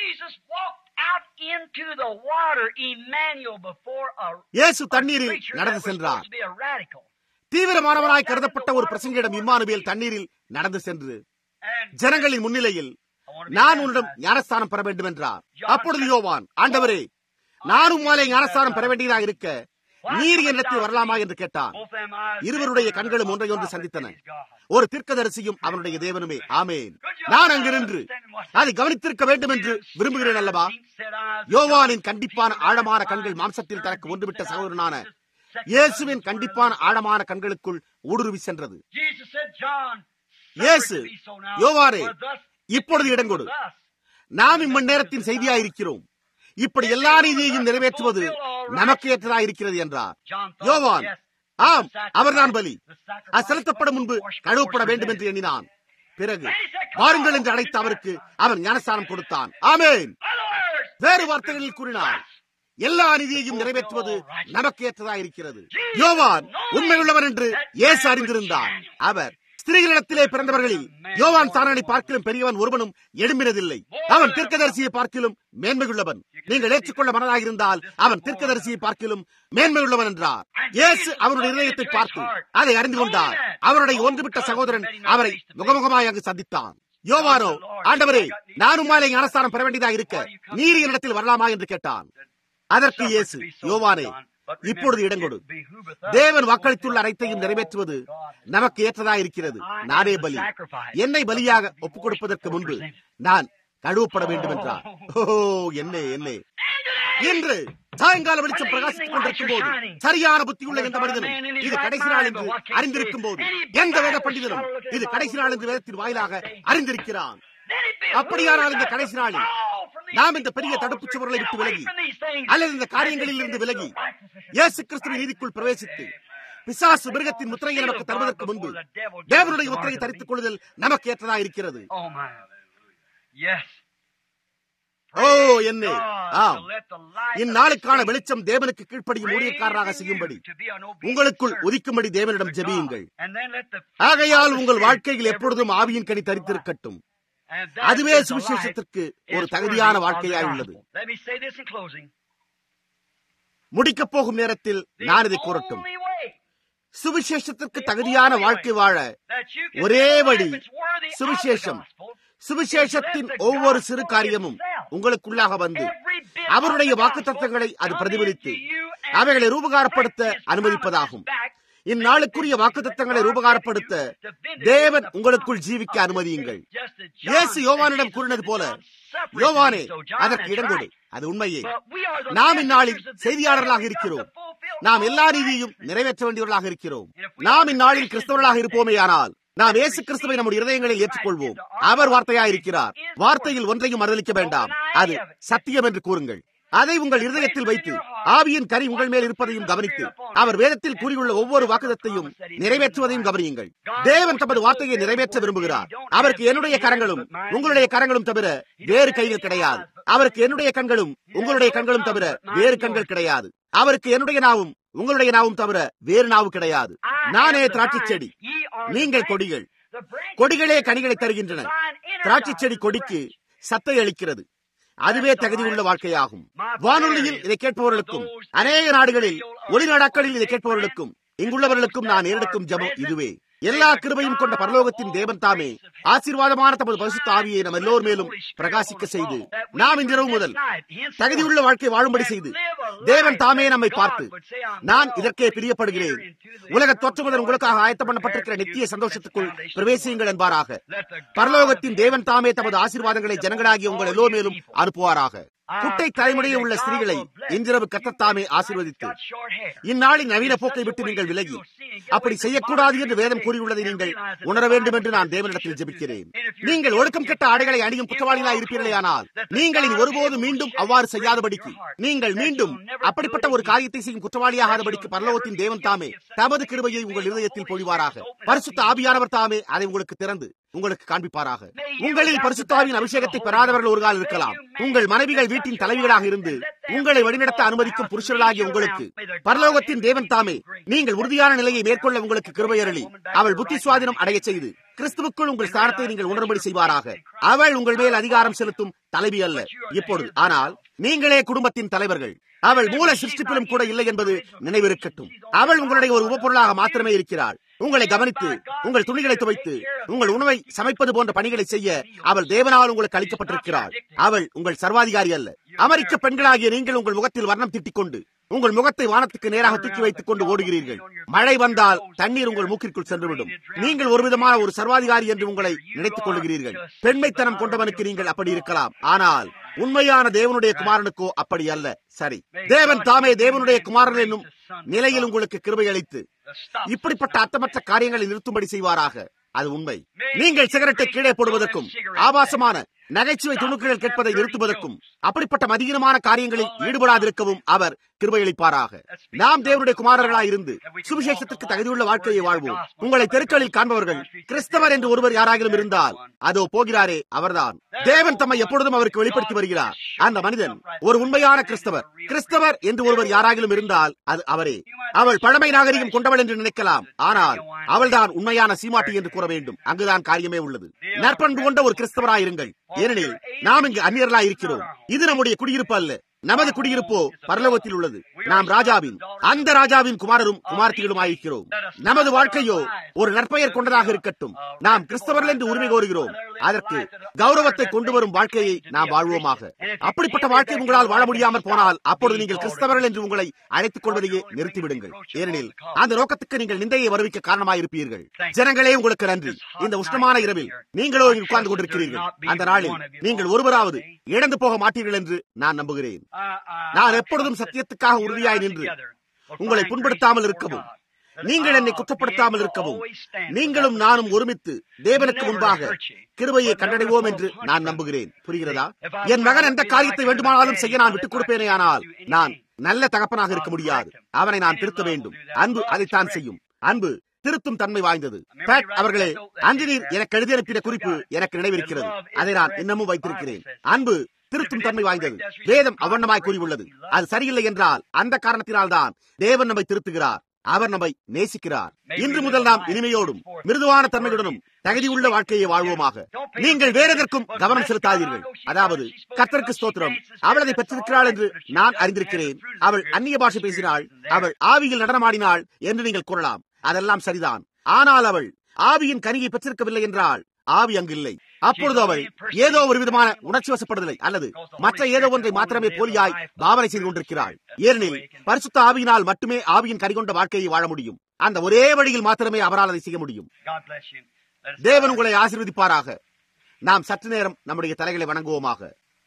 இயேசு தண்ணீரில் நடந்து சென்றார் தீவிரமானவனாய் கருதப்பட்ட ஒரு பிரசங்கிடம் இம்மானுவேல் தண்ணீரில் நடந்து சென்று ஜனங்களின் முன்னிலையில் நான் உன்னிடம் ஞானஸ்தானம் பெற வேண்டும் என்றார் அப்பொழுது யோவான் ஆண்டவரே நானும் மாலை ஞானஸ்தானம் பெற வேண்டியதாக இருக்க நீர் என்னத்தில் வரலாமா என்று கேட்டான் இருவருடைய கண்களும் ஒன்றை ஒன்று சந்தித்தன ஒரு தீர்க்கதரிசியும் அவனுடைய தேவனுமே ஆமேன் நான் அங்கு நின்று அதை கவனித்திருக்க வேண்டும் என்று விரும்புகிறேன் அல்லவா யோவானின் கண்டிப்பான ஆழமான கண்கள் மாம்சத்தில் தனக்கு ஒன்றுவிட்ட சகோதரனான இயேசுவின் கண்டிப்பான ஆழமான கண்களுக்குள் ஊடுருவி சென்றது இயேசு யோவாரே இப்பொழுது இடங்கொடு நாம் இம்மண் நேரத்தின் செய்தியாயிருக்கிறோம் இப்படி எல்லா நீதியையும் நிறைவேற்றுவது நமக்கு ஏற்றதாக இருக்கிறது என்றார் யோவான் ஆம் அவர்தான் பலி அது செலுத்தப்படும் முன்பு கழுவப்பட வேண்டும் என்று எண்ணினான் பிறகு வாருங்கள் என்று அழைத்து அவருக்கு அவன் ஞானஸ்தானம் கொடுத்தான் ஆமேன் வேறு வார்த்தைகளில் கூறினார் எல்லா நீதியையும் நிறைவேற்றுவது நமக்கு ஏற்றதாக இருக்கிறது யோவான் உண்மையுள்ளவர் என்று இயேசு அறிந்திருந்தார் அவர் ஸ்திரீகளிடத்திலே பிறந்தவர்களில் யோவான் சாரனை பார்க்கிலும் பெரியவன் ஒருவனும் எழும்பினதில்லை அவன் தீர்க்கதரிசியை பார்க்கிலும் மேன்மையுள்ளவன் நீங்கள் ஏற்றுக்கொள்ள மனதாக இருந்தால் அவன் தீர்க்கதரிசியை பார்க்கிலும் மேன்மையுள்ளவன் என்றார் இயேசு அவருடைய இதயத்தை பார்த்து அதை அறிந்து கொண்டார் அவருடைய ஒன்றுவிட்ட சகோதரன் அவரை முகமுகமாய் அங்கு சந்தித்தான் யோவானோ ஆண்டவரே நானும் மாலை ஞானஸ்தானம் பெற வேண்டியதாக இருக்க நீர் என்னிடத்தில் வரலாமா என்று கேட்டான் அதற்கு இயேசு யோவானே இப்பொழுது இடங்கொடு தேவன் வாக்களித்துள்ள அனைத்தையும் நிறைவேற்றுவது நமக்கு ஏற்றதாக இருக்கிறது நானே பலி என்னை பலியாக ஒப்புக் கொடுப்பதற்கு முன்பு நான் கழுவப்பட வேண்டும் என்றார் ஓ என்னே என்னே இன்று சாயங்கால வெளிச்சம் பிரகாசித்துக் கொண்டிருக்கும் போது சரியான புத்தியுள்ள எந்த மனிதனும் இது கடைசி நாள் என்று அறிந்திருக்கும் போது எந்த வேத பண்டிதனும் இது கடைசி நாள் என்று வேதத்தின் வாயிலாக அறிந்திருக்கிறான் அப்படியானால் இந்த கடைசி நாளில் நாம் இந்த பெரிய தடுப்பு சுவர்களை விட்டு விலகி அல்லது இந்த காரியங்களில் இருந்து விலகி இயேசு கிறிஸ்துவின் நீதிக்குள் பிரவேசித்து பிசாசு மிருகத்தின் முத்திரையை நமக்கு தருவதற்கு முன்பு தேவனுடைய முத்திரையை தரித்துக் கொள்ளுதல் நமக்கு ஏற்றதாக இருக்கிறது ஓ என்ன ஆம் இந்நாளுக்கான வெளிச்சம் தேவனுக்கு கீழ்ப்படியும் ஊழியக்காரராக செய்யும்படி உங்களுக்குள் உதிக்கும்படி தேவனிடம் ஜெபியுங்கள் ஆகையால் உங்கள் வாழ்க்கையில் எப்பொழுதும் ஆவியின் கனி தரித்திருக்கட்டும் அதுவே சுவிசேஷத்திற்கு ஒரு தகுதியான வாழ்க்கையாய் உள்ளது முடிக்கப் போகும் நேரத்தில் நான் இதை கூறட்டும் சுவிசேஷத்திற்கு தகுதியான வாழ்க்கை வாழ ஒரே வழி சுவிசேஷம் சுவிசேஷத்தின் ஒவ்வொரு சிறு காரியமும் உங்களுக்குள்ளாக வந்து அவருடைய வாக்கு தத்துவங்களை அது பிரதிபலித்து அவைகளை ரூபகாரப்படுத்த அனுமதிப்பதாகும் இந்நாளுக்குரிய வாக்கு தத்தங்களை ரூபகாரப்படுத்த தேவன் உங்களுக்குள் ஜீவிக்க அனுமதியுங்கள் இயேசு யோவானிடம் கூறினது போல யோவானே அதற்கு இடம் கொடு அது உண்மையே நாம் இந்நாளில் செய்தியாளர்களாக இருக்கிறோம் நாம் எல்லா நீதியையும் நிறைவேற்ற வேண்டியவர்களாக இருக்கிறோம் நாம் இந்நாளில் கிறிஸ்தவர்களாக இருப்போமே ஆனால் நாம் இயேசு கிறிஸ்துவை நம்முடைய இருதயங்களில் ஏற்றுக்கொள்வோம் அவர் வார்த்தையா இருக்கிறார் வார்த்தையில் ஒன்றையும் மறுதளிக்க வேண்டாம் அது சத்தியம் என்று கூறுங்கள் அதை உங்கள் இருதயத்தில் வைத்து ஆவியின் கரி உங்கள் மேல் இருப்பதையும் கவனித்து அவர் வேதத்தில் கூறியுள்ள ஒவ்வொரு வாக்குதத்தையும் நிறைவேற்றுவதையும் கவனியுங்கள் தேவன் தமது வார்த்தையை நிறைவேற்ற விரும்புகிறார் அவருக்கு என்னுடைய கரங்களும் உங்களுடைய கரங்களும் தவிர வேறு கைகள் கிடையாது அவருக்கு என்னுடைய கண்களும் உங்களுடைய கண்களும் தவிர வேறு கண்கள் கிடையாது அவருக்கு என்னுடைய நாவும் உங்களுடைய நாவும் தவிர வேறு நாவு கிடையாது நானே திராட்சை செடி நீங்கள் கொடிகள் கொடிகளே கனிகளை தருகின்றன திராட்சை செடி கொடிக்கு சத்தை அளிக்கிறது அதுவே தகுதியுள்ள வாழ்க்கையாகும் வானொலியில் இதை கேட்பவர்களுக்கும் அநேக நாடுகளில் ஒளிநாடாக்களில் இதை கேட்பவர்களுக்கும் இங்குள்ளவர்களுக்கும் நான் ஏறெடுக்கும் ஜபம் இதுவே எல்லா கிருபையும் கொண்ட பரலோகத்தின் தேவன் தாமே ஆசீர்வாதமான தமது பரிசுத்த ஆவியை நம் எல்லோர் மேலும் பிரகாசிக்க செய்து நாம் இன்றிரவு முதல் தகுதியுள்ள வாழ்க்கை வாழும்படி செய்து தேவன் தாமே நம்மை பார்த்து நான் இதற்கே பிரியப்படுகிறேன் உலக தோற்றம் முதல் உங்களுக்காக ஆயத்தம் பண்ணப்பட்டிருக்கிற நித்திய சந்தோஷத்துக்குள் பிரவேசியுங்கள் என்பாராக பரலோகத்தின் தேவன் தாமே தமது ஆசீர்வாதங்களை ஜனங்களாகிய உங்கள் எல்லோர் மேலும் அனுப்புவாராக குட்டை தலைமுறையை உள்ள ஸ்திரீகளை இன்றிரவு கத்தத்தாமே ஆசீர்வதித்து இந்நாளின் நவீன போக்கை விட்டு நீங்கள் விலகி அப்படி செய்யக்கூடாது என்று வேதம் கூறியுள்ளதை நீங்கள் உணர வேண்டும் என்று நான் தேவனிடத்தில் ஜெபிக்கிறேன் நீங்கள் ஒழுக்கம் கெட்ட ஆடைகளை அணியும் குற்றவாளிகளா இருப்பீர்களே ஆனால் நீங்கள் இனி ஒருபோது மீண்டும் அவ்வாறு செய்யாதபடிக்கு நீங்கள் மீண்டும் அப்படிப்பட்ட ஒரு காரியத்தை செய்யும் குற்றவாளியாகாதபடிக்கு பரலோகத்தின் தேவன் தாமே தமது கிருபையை உங்கள் இருதயத்தில் பொழிவாராக பரிசுத்த ஆவியானவர் தாமே அதை உங்களுக்கு திறந்து உங்களுக்கு காண்பிப்பாராக உங்களில் பரிசுத்தாவின் அபிஷேகத்தை பெறாதவர்கள் ஒரு கால் இருக்கலாம் உங்கள் மனைவிகள் வீட்டின் தலைவிகளாக இருந்து உங்களை வழிநடத்த அனுமதிக்கும் புருஷர்களாகிய உங்களுக்கு பரலோகத்தின் தேவன் தாமே நீங்கள் உறுதியான நிலையை மேற்கொள்ள உங்களுக்கு கிருபையரளி அவள் புத்தி சுவாதினம் அடைய செய்து கிறிஸ்துவுக்குள் உங்கள் ஸ்தானத்தை நீங்கள் உணரும்படி செய்வாராக அவள் உங்கள் மேல் அதிகாரம் செலுத்தும் தலைவி அல்ல இப்பொழுது ஆனால் நீங்களே குடும்பத்தின் தலைவர்கள் அவள் மூல சிருஷ்டிப்பிலும் கூட இல்லை என்பது நினைவிருக்கட்டும் அவள் உங்களுடைய ஒரு உபப்பொருளாக மாத்திரமே இருக்கிறாள் உங்களை கவனித்து உங்கள் துணிகளை துவைத்து உங்கள் உணவை சமைப்பது போன்ற பணிகளை செய்ய அவள் தேவனால் உங்களுக்கு அளிக்கப்பட்டிருக்கிறாள் அவள் உங்கள் சர்வாதிகாரி அல்ல அமெரிக்க பெண்களாகிய நீங்கள் உங்கள் முகத்தில் வர்ணம் திட்டிக் கொண்டு உங்கள் முகத்தை வானத்துக்கு நேராக தூக்கி வைத்துக் கொண்டு ஓடுகிறீர்கள் மழை வந்தால் தண்ணீர் உங்கள் மூக்கிற்குள் சென்றுவிடும் நீங்கள் ஒரு விதமான ஒரு சர்வாதிகாரி என்று உங்களை நினைத்துக் கொள்கிறீர்கள் பெண்மைத்தனம் கொண்டவனுக்கு நீங்கள் அப்படி இருக்கலாம் ஆனால் உண்மையான தேவனுடைய குமாரனுக்கோ அப்படி அல்ல சரி தேவன் தாமே தேவனுடைய குமாரன் என்னும் நிலையில் உங்களுக்கு கிருபை அளித்து இப்படிப்பட்ட அர்த்தமற்ற காரியங்களை நிறுத்தும்படி செய்வாராக அது உண்மை நீங்கள் சிகரெட்டை கீழே போடுவதற்கும் ஆபாசமான நகைச்சுவை துணுக்குகள் கேட்பதை நிறுத்துவதற்கும் அப்படிப்பட்ட மதியீனமான காரியங்களில் ஈடுபடாதிருக்கவும் அவர் கிருபையளிப்பாராக நாம் தேவனுடைய குமாரர்களாய் இருந்து சுவிசேஷத்திற்கு தகுதியுள்ள வாழ்க்கையை வாழ்வோம் உங்களை தெருக்களில் காண்பவர்கள் கிறிஸ்தவர் என்று ஒருவர் யாராகிலும் இருந்தால் அதோ போகிறாரே அவர்தான் தேவன் தம்மை எப்பொழுதும் அவருக்கு வெளிப்படுத்தி வருகிறார் அந்த மனிதன் ஒரு உண்மையான கிறிஸ்தவர் கிறிஸ்தவர் என்று ஒருவர் யாராகிலும் இருந்தால் அது அவரே அவள் பழமை நாகரிகம் கொண்டவள் என்று நினைக்கலாம் ஆனால் அவள்தான் உண்மையான சீமாட்டி என்று கூற வேண்டும் அங்குதான் காரியமே உள்ளது நற்பண்பு கொண்ட ஒரு கிறிஸ்தவராயிருங்கள் ஏனெனில் நாம் இங்கு அந்நியர்களாய் இருக்கிறோம் இது நம்முடைய குடியிருப்பு அல்ல நமது குடியிருப்போ பரலோகத்தில் உள்ளது நாம் ராஜாவின் அந்த ராஜாவின் குமாரரும் குமார்த்திகளுமாயிருக்கிறோம் நமது வாழ்க்கையோ ஒரு நற்பெயர் கொண்டதாக இருக்கட்டும் நாம் கிறிஸ்தவர்கள் என்று உரிமை கோருகிறோம் அதற்கு கௌரவத்தை கொண்டு வரும் வாழ்க்கையை நாம் வாழ்வோமாக அப்படிப்பட்ட வாழ்க்கை உங்களால் வாழ முடியாமல் போனால் அப்பொழுது நீங்கள் கிறிஸ்தவர்கள் என்று உங்களை அழைத்துக் கொள்வதையே நிறுத்திவிடுங்கள் ஏனெனில் அந்த நோக்கத்துக்கு நீங்கள் நிந்தையை வருவிக்க காரணமாயிருப்பீர்கள் ஜனங்களே உங்களுக்கு நன்றி இந்த உஷ்ணமான இரவில் நீங்களோ இங்கு உட்கார்ந்து கொண்டிருக்கிறீர்கள் அந்த நாளில் நீங்கள் ஒருவராவது இழந்து போக மாட்டீர்கள் என்று நான் நம்புகிறேன் நான் எப்பொழுதும் சத்தியத்துக்காக உறுதியாய் நின்று உங்களை புண்படுத்தாமல் இருக்கவும் நீங்கள் என்னை குற்றப்படுத்தாமல் இருக்கவும் நீங்களும் நானும் ஒருமித்து தேவனுக்கு முன்பாக கிருபையை கண்டடைவோம் என்று நான் நம்புகிறேன் புரிகிறதா என் மகன் எந்த காரியத்தை வேண்டுமானாலும் செய்ய நான் விட்டுக் கொடுப்பேனே ஆனால் நான் நல்ல தகப்பனாக இருக்க முடியாது அவனை நான் திருத்த வேண்டும் அன்பு அதைத்தான் செய்யும் அன்பு திருத்தும் தன்மை வாய்ந்தது பேட் அவர்களே அன்று நீர் எனக்கு எழுதி அனுப்பின குறிப்பு எனக்கு நினைவிருக்கிறது அதை நான் இன்னமும் வைத்திருக்கிறேன் அன்பு திருத்தும் தன்மை வாய்ந்தது வேதம் அவண்ணமாய் கூறியுள்ளது அது சரியில்லை என்றால் அந்த காரணத்தினால் தான் தேவன் நம்மை திருத்துகிறார் அவர் நம்மை நேசிக்கிறார் இன்று முதல் நாம் இனிமையோடும் மிருதுவான தன்மையுடனும் தகுதியுள்ள வாழ்க்கையை வாழ்வோமாக நீங்கள் வேற எதற்கும் கவனம் செலுத்தாதீர்கள் அதாவது கத்தருக்கு ஸ்தோத்திரம் அவள் அதை பெற்றிருக்கிறாள் என்று நான் அறிந்திருக்கிறேன் அவள் அந்நிய பாஷை பேசினாள் அவள் ஆவியில் நடனமாடினாள் என்று நீங்கள் கூறலாம் அதெல்லாம் சரிதான் ஆனால் அவள் ஆவியின் கனியை பெற்றிருக்கவில்லை என்றால் ஆவி அங்கு இல்லை அப்பொழுது அவள் ஏதோ ஒரு விதமான உணர்ச்சி வசப்படுதலை அல்லது மற்ற ஏதோ ஒன்றை மாத்திரமே போலியாய் பாவனை செய்து கொண்டிருக்கிறாள் ஏனெனில் பரிசுத்த ஆவியினால் மட்டுமே ஆவியின் கரிகொண்ட வாழ்க்கையை வாழ முடியும் அந்த ஒரே வழியில் மாத்திரமே அவரால் அதை செய்ய முடியும் தேவன் உங்களை ஆசீர்வதிப்பாராக நாம் சற்று நேரம் நம்முடைய தலைகளை வணங்குவோமாக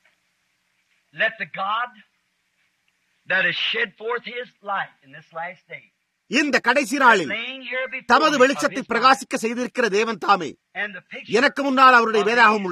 Let the God that has shed forth his light in this last day, இந்த கடைசி நாளில் laying here before தமது me of வெளிச்சத்தை his பிரகாசிக்க செய்திருக்கிற தேவன் தாமே and the picture எனக்கு முன்னால் அவருடைய வேதாகம் உள்ளது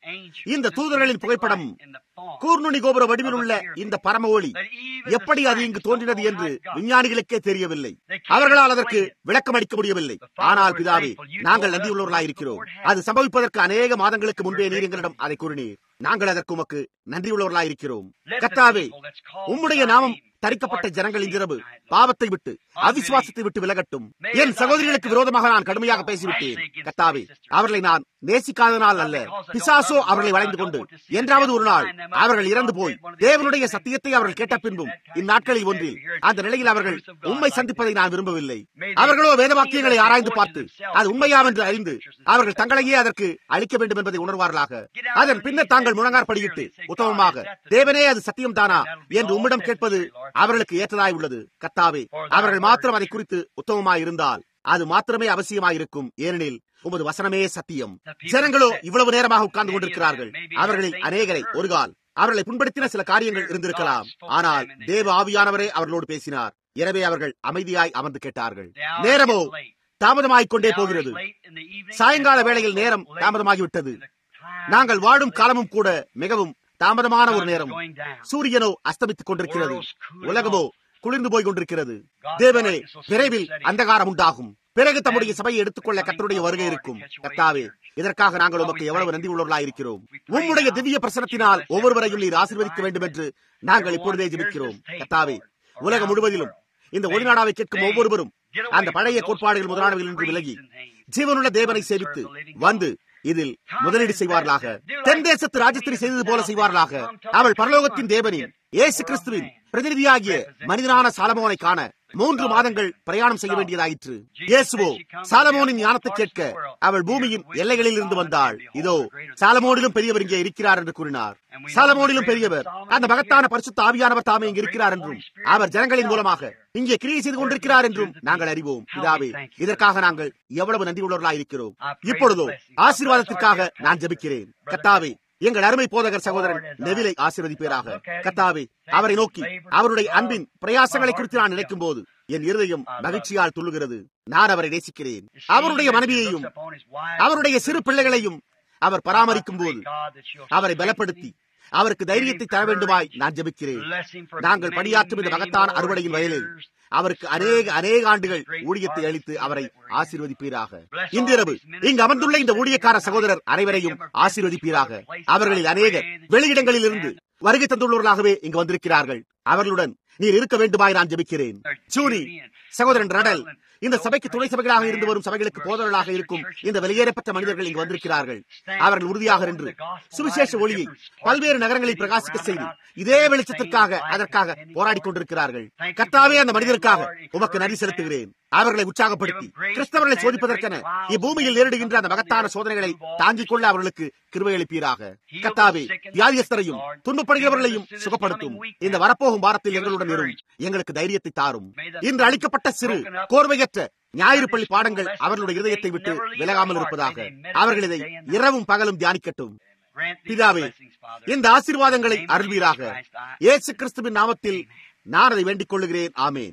இந்த தூதர்களின் புகைப்படம் கூர்நுனி கோபுர வடிவில் உள்ள இந்த பரம ஒளி எப்படி அது இங்கு தோன்றினது என்று விஞ்ஞானிகளுக்கே தெரியவில்லை அவர்களால் அதற்கு விளக்கம் அளிக்க முடியவில்லை ஆனால் பிதாவே நாங்கள் நன்றியுள்ளவர்களாயிருக்கிறோம் அது சம்பவிப்பதற்கு அநேக மாதங்களுக்கு முன்பே நீர் எங்களிடம் அதை கூறினீர் நாங்கள் அதற்கு உமக்கு நன்றியுள்ளவர்களாயிருக்கிறோம் கத்தாவே உம்முடைய நாமம் தரிக்கப்பட்ட ஜனங்கள் இன்றிரவு பாவத்தை விட்டு அவிசுவாசத்தை விட்டு விலகட்டும் என் சகோதரிகளுக்கு விரோதமாக நான் கடுமையாக பேசிவிட்டேன் கத்தாவே அவர்களை நான் நேசிக்காதனால் அல்ல பிசாசோ அவர்களை வளைந்து கொண்டு என்றாவது ஒரு நாள் அவர்கள் இறந்து போய் தேவனுடைய சத்தியத்தை அவர்கள் கேட்ட பின்பும் இந்நாட்களில் ஒன்றில் அந்த நிலையில் அவர்கள் உண்மை சந்திப்பதை நான் விரும்பவில்லை அவர்களோ வேதவாக்கியங்களை ஆராய்ந்து பார்த்து அது உண்மையாம் என்று அறிந்து அவர்கள் தங்களையே அதற்கு அளிக்க வேண்டும் என்பதை உணர்வார்களாக அதன் பின்னர் தாங்கள் முழங்கார் படியிட்டு உத்தமமாக தேவனே அது சத்தியம் தானா என்று உம்மிடம் கேட்பது அவர்களுக்கு ஏற்றதாய் உள்ளது கத்தாவே அவர்கள் மாத்திரம் அதை குறித்து உத்தமமாய் இருந்தால் அது மாத்திரமே அவசியமாயிருக்கும் ஏனெனில் உமது வசனமே சத்தியம் ஜனங்களோ இவ்வளவு நேரமாக உட்கார்ந்து கொண்டிருக்கிறார்கள் அவர்களில் அநேகரை ஒரு கால் அவர்களை புண்படுத்தின சில காரியங்கள் இருந்திருக்கலாம் ஆனால் தேவ ஆவியானவரே அவர்களோடு பேசினார் எனவே அவர்கள் அமைதியாய் அமர்ந்து கேட்டார்கள் நேரமோ தாமதமாகிக் கொண்டே போகிறது சாயங்கால வேளையில் நேரம் தாமதமாகிவிட்டது நாங்கள் வாழும் காலமும் கூட மிகவும் தாமதமான ஒரு நேரம் சூரியனோ அஸ்தமித்துக் கொண்டிருக்கிறது உலகமோ குளிர்ந்து போய் கொண்டிருக்கிறது தேவனே விரைவில் அந்தகாரம் உண்டாகும் பிறகு தம்முடைய சபையை எடுத்துக்கொள்ள கத்தருடைய வருகை இருக்கும் கத்தாவே இதற்காக நாங்கள் உமக்கு எவ்வளவு நன்றி உள்ளவர்களாய் இருக்கிறோம் உம்முடைய திவ்ய பிரசனத்தினால் ஒவ்வொருவரையும் நீர் ஆசீர்வதிக்க வேண்டும் என்று நாங்கள் இப்பொழுதே ஜெபிக்கிறோம் கத்தாவே உலகம் முழுவதிலும் இந்த ஒளிநாடாவை கேட்கும் ஒவ்வொருவரும் அந்த பழைய கோட்பாடுகள் முதலானவைகள் என்று விலகி ஜீவனுள்ள தேவனை சேவித்து வந்து இதில் முதலீடு செய்வார்களாக தென் தேசத்து ராஜஸ்திரி செய்தது போல செய்வார்களாக அவள் பரலோகத்தின் தேவனின் இயேசு கிறிஸ்துவின் பிரதிநிதியாகிய மனிதனான சாலமோனை காண மூன்று மாதங்கள் பிரயாணம் செய்ய வேண்டியதாயிற்று இயேசுவோ சாலமோனின் ஞானத்தை கேட்க அவள் பூமியின் எல்லைகளில் இருந்து வந்தாள் இதோ சாலமோனிலும் பெரியவர் இங்கே இருக்கிறார் என்று கூறினார் சாலமோனிலும் பெரியவர் அந்த மகத்தான பரிசுத்த ஆவியானவர் தாமே இங்கு இருக்கிறார் என்றும் அவர் ஜனங்களின் மூலமாக இங்கே கிரியை செய்து கொண்டிருக்கிறார் என்றும் நாங்கள் அறிவோம் இதாவே இதற்காக நாங்கள் எவ்வளவு நன்றி உள்ளவர்களாக இருக்கிறோம் இப்பொழுதோ ஆசீர்வாதத்திற்காக நான் ஜபிக்கிறேன் கத்தாவே எங்கள் அருமை போதகர் சகோதரன் நெவிலை ஆசீர்வதிப்பேராக கத்தாவே அவரை நோக்கி அவருடைய அன்பின் பிரயாசங்களை குறித்து நான் நினைக்கும் போது என் இருதயம் மகிழ்ச்சியால் துள்ளுகிறது நான் அவரை நேசிக்கிறேன் அவருடைய மனைவியையும் அவருடைய சிறு பிள்ளைகளையும் அவர் பராமரிக்கும் போது அவரை பலப்படுத்தி அவருக்கு தைரியத்தை தர வேண்டுமாய் நான் ஜபிக்கிறேன் நாங்கள் பணியாற்றும் இந்த மகத்தான அறுவடையின் வயலில் அவருக்கு அநேக அநேக ஆண்டுகள் ஊழியத்தை அளித்து அவரை ஆசீர்வதிப்பீராக இன்றிரவு இங்கு அமர்ந்துள்ள இந்த ஊழியக்கார சகோதரர் அனைவரையும் ஆசீர்வதிப்பீராக அவர்களில் அநேகர் வெளியிடங்களில் இருந்து வருகை தந்துள்ளவர்களாகவே இங்கு வந்திருக்கிறார்கள் அவர்களுடன் நீர் இருக்க வேண்டுமாய் நான் ஜபிக்கிறேன் சூனி சகோதரன் ரடல் இந்த சபைக்கு துணை சபைகளாக இருந்து வரும் சபைகளுக்கு போதவர்களாக இருக்கும் இந்த வெளியேறப்பட்ட மனிதர்கள் இங்கு வந்திருக்கிறார்கள் அவர்கள் உறுதியாக நின்று சுவிசேஷ ஒளியை பல்வேறு நகரங்களில் பிரகாசிக்க செய்து இதே வெளிச்சத்திற்காக அதற்காக போராடி கொண்டிருக்கிறார்கள் கத்தாவே அந்த மனிதருக்காக உமக்கு நன்றி செலுத்துகிறேன் அவர்களை உற்சாகப்படுத்தி கிறிஸ்தவர்களை சோதிப்பதற்கென இப்பூமியில் நேரிடுகின்ற அந்த மகத்தான சோதனைகளை தாங்கிக் கொள்ள அவர்களுக்கு கிருபை அளிப்பீராக கத்தாவே வியாதியஸ்தரையும் துன்பப்படுகிறவர்களையும் சுகப்படுத்தும் இந்த வரப்போகும் வாரத்தில் எங்களுடன் இரும் எங்களுக்கு தைரியத்தை தாரும் இன்று அளிக்கப்பட்ட சிறு கோர்வையற்ற ஞாயிறு பள்ளி பாடங்கள் அவர்களுடைய இருதயத்தை விட்டு விலகாமல் இருப்பதாக அவர்கள் இதை இரவும் பகலும் தியானிக்கட்டும் பிதாவே இந்த ஆசீர்வாதங்களை அருள்வீராக இயேசு கிறிஸ்துவின் நாமத்தில் நான் அதை வேண்டிக் கொள்ளுகிறேன் ஆமேன்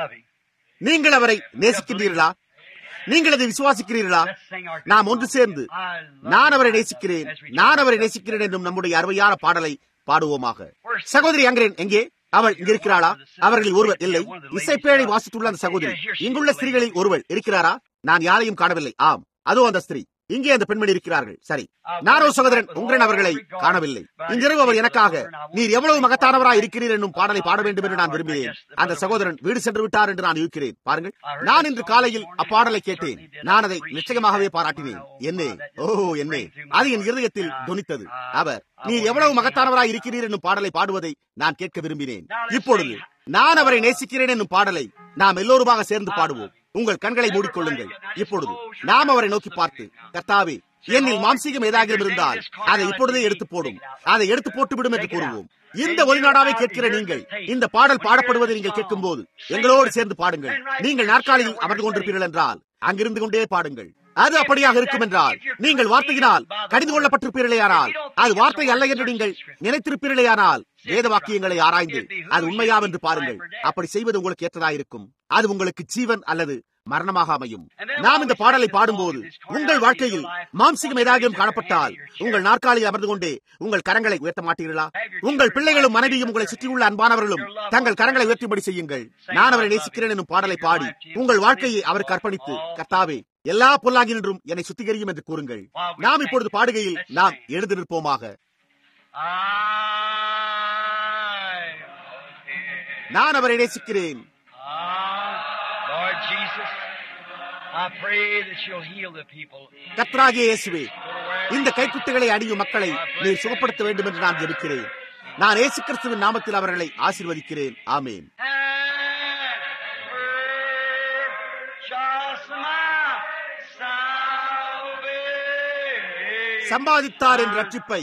நீங்கள் அவரை நேசிக்கின்றீர்களா நீங்கள் அதை விசுவாசிக்கிறீர்களா நாம் ஒன்று சேர்ந்து நான் அவரை நேசிக்கிறேன் நான் அவரை நேசிக்கிறேன் என்றும் நம்முடைய அருமையான பாடலை பாடுவோமாக சகோதரி அங்கிரேன் எங்கே அவள் இங்க இருக்கிறாளா அவர்களில் ஒருவர் இல்லை இசைப்பேழை வாசித்துள்ள அந்த சகோதரி இங்குள்ள ஸ்திரீகளில் ஒருவர் இருக்கிறாரா நான் யாரையும் காணவில்லை ஆம் அதோ அந்த ஸ்திரீ இங்கே அந்த பெண்மணி இருக்கிறார்கள் சரி நானோ சகோதரன் உங்கரன் அவர்களை காணவில்லை இன்றிரவு அவர் எனக்காக நீர் எவ்வளவு மகத்தானவராய் இருக்கிறீர் என்னும் பாடலை பாட வேண்டும் என்று நான் விரும்பினேன் அந்த சகோதரன் வீடு சென்று விட்டார் என்று நான் இருக்கிறேன் பாருங்கள் நான் இன்று காலையில் அப்பாடலை கேட்டேன் நான் அதை நிச்சயமாகவே பாராட்டினேன் என்னே ஓ என்னே அது என் இருதயத்தில் துணித்தது அவர் நீர் எவ்வளவு மகத்தானவராய் இருக்கிறீர் என்னும் பாடலை பாடுவதை நான் கேட்க விரும்பினேன் இப்பொழுது நான் அவரை நேசிக்கிறேன் என்னும் பாடலை நாம் எல்லோருமாக சேர்ந்து பாடுவோம் உங்கள் கண்களை மூடிக்கொள்ளுங்கள் இப்பொழுது நாம் அவரை நோக்கி பார்த்து கர்த்தாவே என்னில் மாம்சீகம் ஏதாகிலும் இருந்தால் அதை இப்பொழுதே எடுத்து போடும் அதை எடுத்து போட்டு விடும் என்று கூறுவோம் இந்த ஒளிநாடாவை கேட்கிற நீங்கள் இந்த பாடல் பாடப்படுவதை நீங்கள் கேட்கும் போது எங்களோடு சேர்ந்து பாடுங்கள் நீங்கள் நாற்காலியில் அமர்ந்து கொண்டிருப்பீர்கள் என்றால் அங்கிருந்து கொண்டே பாடுங்கள் அது அப்படியாக இருக்கும் என்றால் நீங்கள் வார்த்தையினால் கடிந்து கொள்ளப்பட்டிருப்பீர்களேயானால் அது வார்த்தை அல்ல என்று நீங்கள் நினைத்திருப்பீர்களேயானால் வேத வாக்கியங்களை ஆராய்ந்து அது உண்மையா என்று பாருங்கள் அப்படி செய்வது உங்களுக்கு ஏற்றதாயிருக்கும் அது உங்களுக்கு ஜீவன் அல்லது மரணமாக அமையும் நாம் இந்த பாடலை பாடும்போது உங்கள் வாழ்க்கையில் மாம்சிகம் ஏதாகிலும் காணப்பட்டால் உங்கள் நாற்காலியில் அமர்ந்து கொண்டே உங்கள் கரங்களை உயர்த்த மாட்டீர்களா உங்கள் பிள்ளைகளும் மனைவியும் உங்களை சுற்றியுள்ள அன்பானவர்களும் தங்கள் கரங்களை உயர்த்தும்படி செய்யுங்கள் நான் அவரை நேசிக்கிறேன் என்னும் பாடலை பாடி உங்கள் வாழ்க்கையை அவருக்கு அர்ப்பணித்து கர்த்தாவே எல்லா பொல்லாங்கினின்றும் என்னை சுத்திகரியும் என்று கூறுங்கள் நாம் இப்பொழுது பாடுகையில் நாம் எழுந்து நிற்போமாக நான் அவரை நேசிக்கிறேன் Lord Jesus, I pray that you'll heal the people. கத்ராகிய இயேசுவே இந்த கைக்குட்டுகளை அணியும் மக்களை நீர் சுகப்படுத்த வேண்டும் என்று நான் ஜெபிக்கிறேன் நான் இயேசு கிறிஸ்துவின் நாமத்தில் அவர்களை ஆசீர்வதிக்கிறேன் ஆமேன் சம்பாதித்தார் என்ற ரட்சிப்பை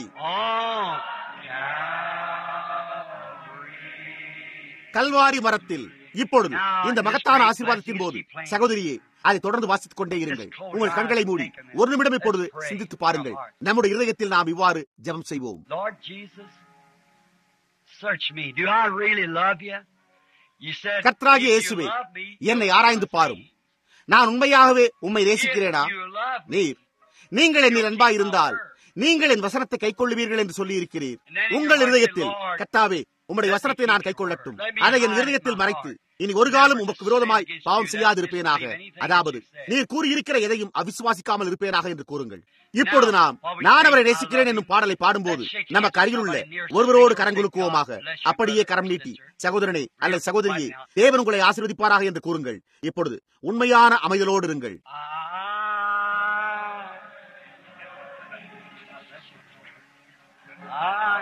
கல்வாரி மரத்தில் இப்பொழுது இந்த மகத்தான ஆசீர்வாதத்தின் போது சகோதரியே அதை தொடர்ந்து வாசித்துக் கொண்டே இருங்கள் உங்கள் கண்களை மூடி ஒரு நிமிடம் இப்பொழுது சிந்தித்து பாருங்கள் நம்முடைய இருதயத்தில் நாம் இவ்வாறு ஜெபம் செய்வோம் Lord Jesus, search me. Do I really love you? You said, கர்த்தராகிய if you இயேசுவே love me, என்னை you'll ஆராய்ந்து love பாரும் me. நான் உண்மையாகவே உம்மை நேசிக்கிறேனா If you love me, நீர் நீங்கள் என்னில் அன்பாய் இருந்தால் நீங்கள் என் வசனத்தை கைக்கொள்ளுவீர்கள் என்று சொல்லி இருக்கிறீர் உங்கள் இருதயத்தில் கத்தாவே உம்முடைய வசனத்தை நான் கைக்கொள்ளட்டும் அதை என் இருதயத்தில் மறைத்து இனி ஒரு காலம் உமக்கு விரோதமாய் பாவம் செய்யாதிருப்பேனாக அதாவது நீர் கூறியிருக்கிற எதையும் அவிசுவாசிக்காமல் இருப்பேனாக என்று கூறுங்கள் இப்பொழுது நாம் நான் அவரை நேசிக்கிறேன் என்னும் பாடலை பாடும்போது நமக்கு அருகிலுள்ள ஒருவரோடு கரங்குலுக்குவோமாக அப்படியே கரம் நீட்டி சகோதரனே அல்லது சகோதரியே தேவன் உங்களை ஆசீர்வதிப்பாராக என்று கூறுங்கள் இப்பொழுது உண்மையான அமைதலோடு இருங்கள் I, I,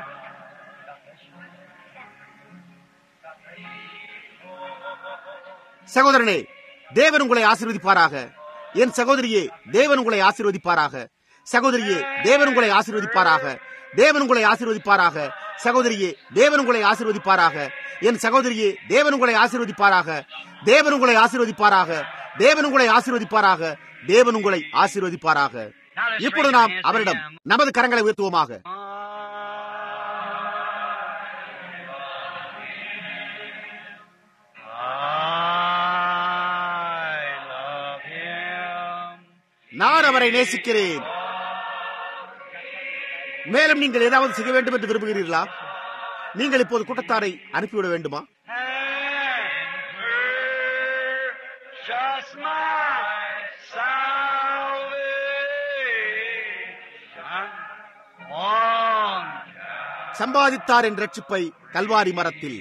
சகோதரனே தேவன் உங்களை ஆசீர்வதிப்பாராக என் சகோதரியே தேவன் உங்களை ஆசீர்வதிப்பாராக சகோதரியே தேவன் உங்களை ஆசீர்வதிப்பாராக தேவன் உங்களை ஆசீர்வதிப்பாராக சகோதரியே தேவன் உங்களை ஆசீர்வதிப்பாராக என் சகோதரியே தேவன் உங்களை ஆசீர்வதிப்பாராக தேவன் உங்களை ஆசீர்வதிப்பாராக தேவன் உங்களை ஆசீர்வதிப்பாராக தேவன் உங்களை ஆசீர்வதிப்பாராக இப்பொழுது நாம் அவரிடம் நமது கரங்களை உயர்த்துவோமாக I love him. நான் அவரை நேசிக்கிறேன் மேலும் நீங்கள் ஏதாவது செய்ய வேண்டும் என்று விரும்புகிறீர்களா நீங்கள் இப்போது கூட்டத்தாரை அனுப்பிவிட வேண்டுமா Just my salvation on சம்பாதித்தார் என்ற ரட்சிப்பை கல்வாரி மரத்தில்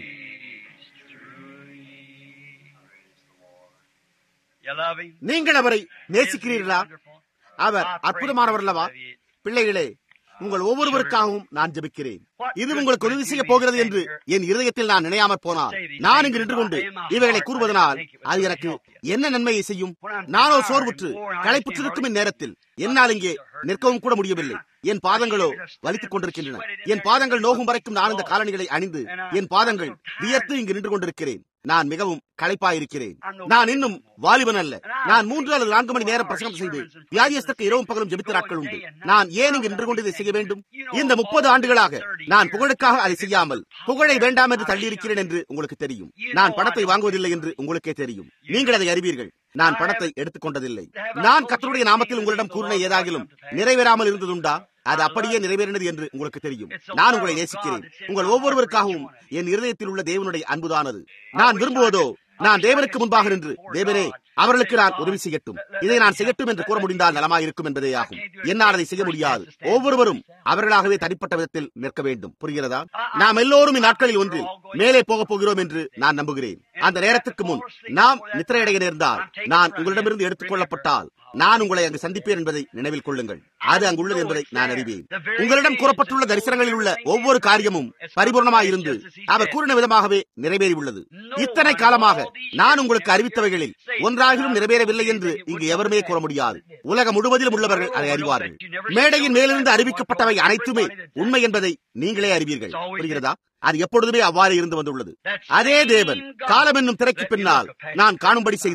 You love him? நீங்கள் அவரை நேசிக்கிறீர்களா அவர் அற்புதமானவர் அல்லவா பிள்ளைகளே உங்கள் ஒவ்வொருவருக்காகவும் நான் ஜெபிக்கிறேன் இது உங்களுக்கு உதவி செய்ய போகிறது என்று என் இருதயத்தில் நான் நினையாமற் போனால் நான் இங்கு நின்று கொண்டு இவைகளை கூறுவதனால் அது எனக்கு என்ன நன்மையை செய்யும் நானோ சோர்வுற்று களைப்புற்றிருக்கும் இந்நேரத்தில் என்னால் இங்கே நிற்கவும் கூட முடியவில்லை என் பாதங்களோ வலித்துக் கொண்டிருக்கின்றன என் பாதங்கள் நோகும் வரைக்கும் நான் இந்த காலணிகளை அணிந்து என் பாதங்கள் வியர்த்து இங்கு நின்று கொண்டிருக்கிறேன் நான் மிகவும் களைப்பாயிருக்கிறேன் நான் இன்னும் வாலிபன் அல்ல நான் மூன்று அல்லது நான்கு மணி நேரம் பிரசங்கம் செய்து வியாதியஸ்தற்கு இரவும் பகலும் ஜெபித்த நாட்கள் உண்டு நான் ஏன் இங்கு நின்று கொண்டு இதை செய்ய வேண்டும் இந்த முப்பது ஆண்டுகளாக நான் புகழுக்காக அதை செய்யாமல் புகழை வேண்டாம் என்று தள்ளியிருக்கிறேன் என்று உங்களுக்கு தெரியும் நான் பணத்தை வாங்குவதில்லை என்று உங்களுக்கே தெரியும் நீங்கள் அதை அறிவீர்கள் நான் பணத்தை எடுத்துக் கொண்டதில்லை நான் கத்தருடைய நாமத்தில் உங்களிடம் கூறின ஏதாகிலும் நிறைவேறாமல் இருந்ததுண்டா அது அப்படியே நிறைவேறினது என்று உங்களுக்கு தெரியும் நான் உங்களை நேசிக்கிறேன் உங்கள் ஒவ்வொருவருக்காகவும் என் இருதயத்தில் உள்ள தேவனுடைய அன்புதானது நான் விரும்புவதோ நான் தேவனுக்கு முன்பாக நின்று தேவனே அவர்களுக்கு நான் உதவி செய்யட்டும் இதை நான் செய்யட்டும் என்று கூற முடிந்தால் நலமாயிருக்கும் என்பதே ஆகும் என்னால் அதை செய்ய முடியாது ஒவ்வொருவரும் அவர்களாகவே தனிப்பட்ட விதத்தில் நிற்க வேண்டும் புரிகிறதா நாம் எல்லோரும் இந்நாட்களில் ஒன்றில் மேலே போகப் போகிறோம் என்று நான் நம்புகிறேன் அந்த நேரத்துக்கு முன் நாம் நித்திரையடைய நேர்ந்தால் நான் உங்களிடமிருந்து எடுத்துக் கொள்ளப்பட்டால் நான் உங்களை அங்கு சந்திப்பேன் என்பதை நினைவில் கொள்ளுங்கள் அது அங்குள்ளது என்பதை நான் அறிவேன் உங்களிடம் கூறப்பட்டுள்ள தரிசனங்களில் உள்ள ஒவ்வொரு காரியமும் பரிபூர்ணமாயிருந்து அவர் கூறின விதமாகவே நிறைவேறியுள்ளது இத்தனை காலமாக நான் உங்களுக்கு அறிவித்தவைகளில் ஒன்றாகிலும் நிறைவேறவில்லை என்று இங்கு எவருமே கூற முடியாது உலகம் முழுவதிலும் உள்ளவர்கள் அதை அறிவார்கள் மேடையின் மேலிருந்து அறிவிக்கப்பட்டவை அனைத்துமே உண்மை என்பதை நீங்களே அறிவீர்கள் புரிகிறதா அது எப்பொழுதுமே அவ்வாறு இருந்து வந்துள்ளது அதே தேவன் காலம் என்னும் திரைக்கு பின்னால் நான் காணும்படி செய்தார்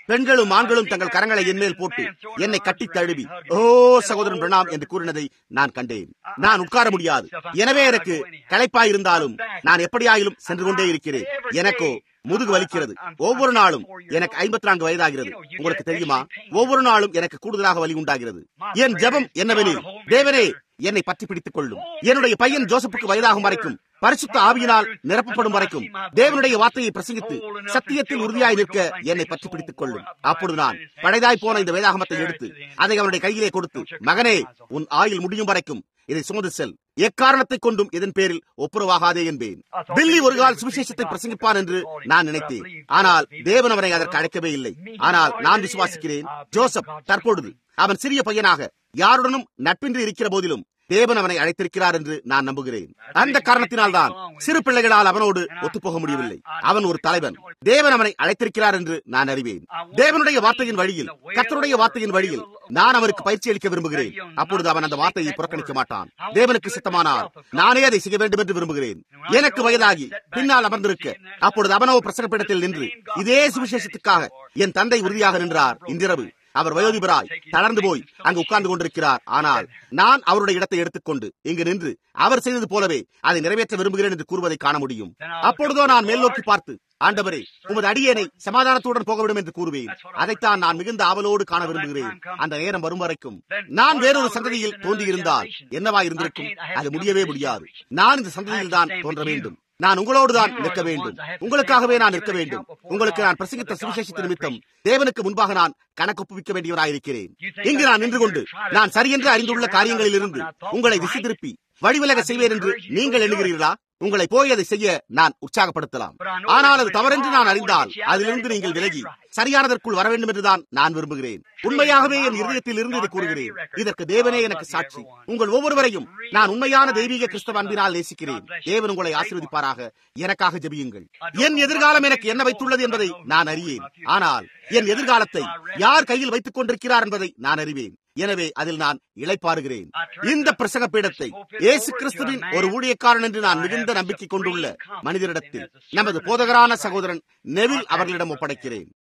பெண்களும் ஆண்களும் தங்கள் கரங்களை என்மேல் போட்டு என்னை கட்டி தழுவி ஓ சகோதரன் பிரணாம் என்று கூறினதை நான் கண்டேன் நான் உட்கார முடியாது எனவே எனக்கு களைப்பாயிருந்தாலும் நான் எப்படியாயிலும் சென்று கொண்டே இருக்கிறேன் எனக்கோ முதுகு வலிக்கிறது ஒவ்வொரு நாளும் எனக்கு ஐம்பத்தி நான்கு வயதாகிறது உங்களுக்கு தெரியுமா ஒவ்வொரு நாளும் எனக்கு கூடுதலாக வலி உண்டாகிறது என் ஜெபம் என்னவெனில் தேவனே என்னை பற்றி பிடித்துக் கொள்ளும் என்னுடைய பையன் ஜோசப்புக்கு வயதாகும் வரைக்கும் பரிசுத்த ஆவியினால் நிரப்பப்படும் வரைக்கும் தேவனுடைய வார்த்தையை பிரசங்கித்து சத்தியத்தில் உறுதியாய் நிற்க என்னை பற்றி பிடித்துக் கொள்ளும் அப்பொழுது நான் படைதாய் போன இந்த வேதாகமத்தை எடுத்து அதை அவனுடைய கையிலே கொடுத்து மகனே உன் ஆயுள் முடியும் வரைக்கும் இதை சுமந்து செல் எக்காரணத்தை கொண்டும் இதன் பேரில் ஒப்புரவாகாதே என்பேன் பில்லி ஒரு கால் சுவிசேஷத்தை பிரசங்கிப்பான் என்று நான் நினைத்தேன் ஆனால் தேவன் அவனை அதற்கு அழைக்கவே இல்லை ஆனால் நான் விசுவாசிக்கிறேன் ஜோசப் தற்பொழுது அவன் சிறிய பையனாக யாருடனும் நட்பின்றி இருக்கிற போதிலும் தேவன் அவனை அழைத்திருக்கிறார் என்று நான் நம்புகிறேன் அந்த காரணத்தினால்தான் சிறு பிள்ளைகளால் அவனோடு ஒத்துப்போக முடியவில்லை அவன் ஒரு தலைவன் தேவன் அவனை அழைத்திருக்கிறார் என்று நான் அறிவேன் தேவனுடைய வார்த்தையின் வழியில் கத்தருடைய வார்த்தையின் வழியில் நான் அவருக்கு பயிற்சி அளிக்க விரும்புகிறேன் அப்பொழுது அவன் அந்த வார்த்தையை புறக்கணிக்க மாட்டான் தேவனுக்கு சித்தமானால் நானே அதை செய்ய வேண்டும் என்று விரும்புகிறேன் எனக்கு வயதாகி பின்னால் அமர்ந்திருக்க அப்பொழுது அவனோ பிரசங்கப்பிடத்தில் நின்று இதே சுவிசேஷத்துக்காக என் தந்தை உறுதியாக நின்றார் இன்றிரவு அவர் வயோதிபராய் தளர்ந்து போய் அங்கு உட்கார்ந்து கொண்டிருக்கிறார் ஆனால் நான் அவருடைய இடத்தை எடுத்துக்கொண்டு இங்கு நின்று அவர் செய்தது போலவே அதை நிறைவேற்ற விரும்புகிறேன் என்று கூறுவதை காண முடியும் அப்பொழுதோ நான் மேல் நோக்கி பார்த்து ஆண்டவரே உமது அடியேனை சமாதானத்துடன் போகவிடும் என்று கூறுவேன் அதைத்தான் நான் மிகுந்த ஆவலோடு காண விரும்புகிறேன் அந்த நேரம் வரும் வரைக்கும் நான் வேறொரு சந்ததியில் தோன்றியிருந்தால் என்னவா இருந்திருக்கும் அது முடியவே முடியாது நான் இந்த சந்ததியில் தான் தோன்ற வேண்டும் நான் உங்களோடு தான் நிற்க வேண்டும் உங்களுக்காகவே நான் நிற்க வேண்டும் உங்களுக்கு நான் பிரசங்கித்த சுவிசேஷத்தின் நிமித்தம் தேவனுக்கு முன்பாக நான் கணக்கு ஒப்புவிக்க வேண்டியவராயிருக்கிறேன் இங்கு நான் நின்று கொண்டு நான் சரியென்று அறிந்துள்ள காரியங்களில் இருந்து உங்களை திசை திருப்பி வழிவிலக செய்வேன் என்று நீங்கள் எண்ணுகிறீர்களா உங்களை போய் அதை செய்ய நான் உற்சாகப்படுத்தலாம் ஆனால் அது தவறென்று நான் அறிந்தால் அதிலிருந்து நீங்கள் விலகி சரியானதற்குள் வர வேண்டும் என்றுதான் நான் விரும்புகிறேன் உண்மையாகவே என் இருதயத்தில் இருந்து இதை கூறுகிறேன் இதற்கு தேவனே எனக்கு சாட்சி உங்கள் ஒவ்வொருவரையும் நான் உண்மையான தெய்வீக கிறிஸ்தவ அன்பினால் நேசிக்கிறேன் தேவன் உங்களை ஆசீர்வதிப்பாராக எனக்காக ஜெபியுங்கள் என் எதிர்காலம் எனக்கு என்ன வைத்துள்ளது என்பதை நான் அறியேன் ஆனால் என் எதிர்காலத்தை யார் கையில் வைத்துக் கொண்டிருக்கிறார் என்பதை நான் அறிவேன் எனவே அதில் நான் இழைப்பாருகிறேன் இந்த பிரசங்க பீடத்தை இயேசு கிறிஸ்துவின் ஒரு ஊழியக்காரன் என்று நான் மிகுந்த நம்பிக்கை கொண்டுள்ள மனிதரிடத்தில் நமது போதகரான சகோதரன் நெவில் அவர்களிடம் ஒப்படைக்கிறேன்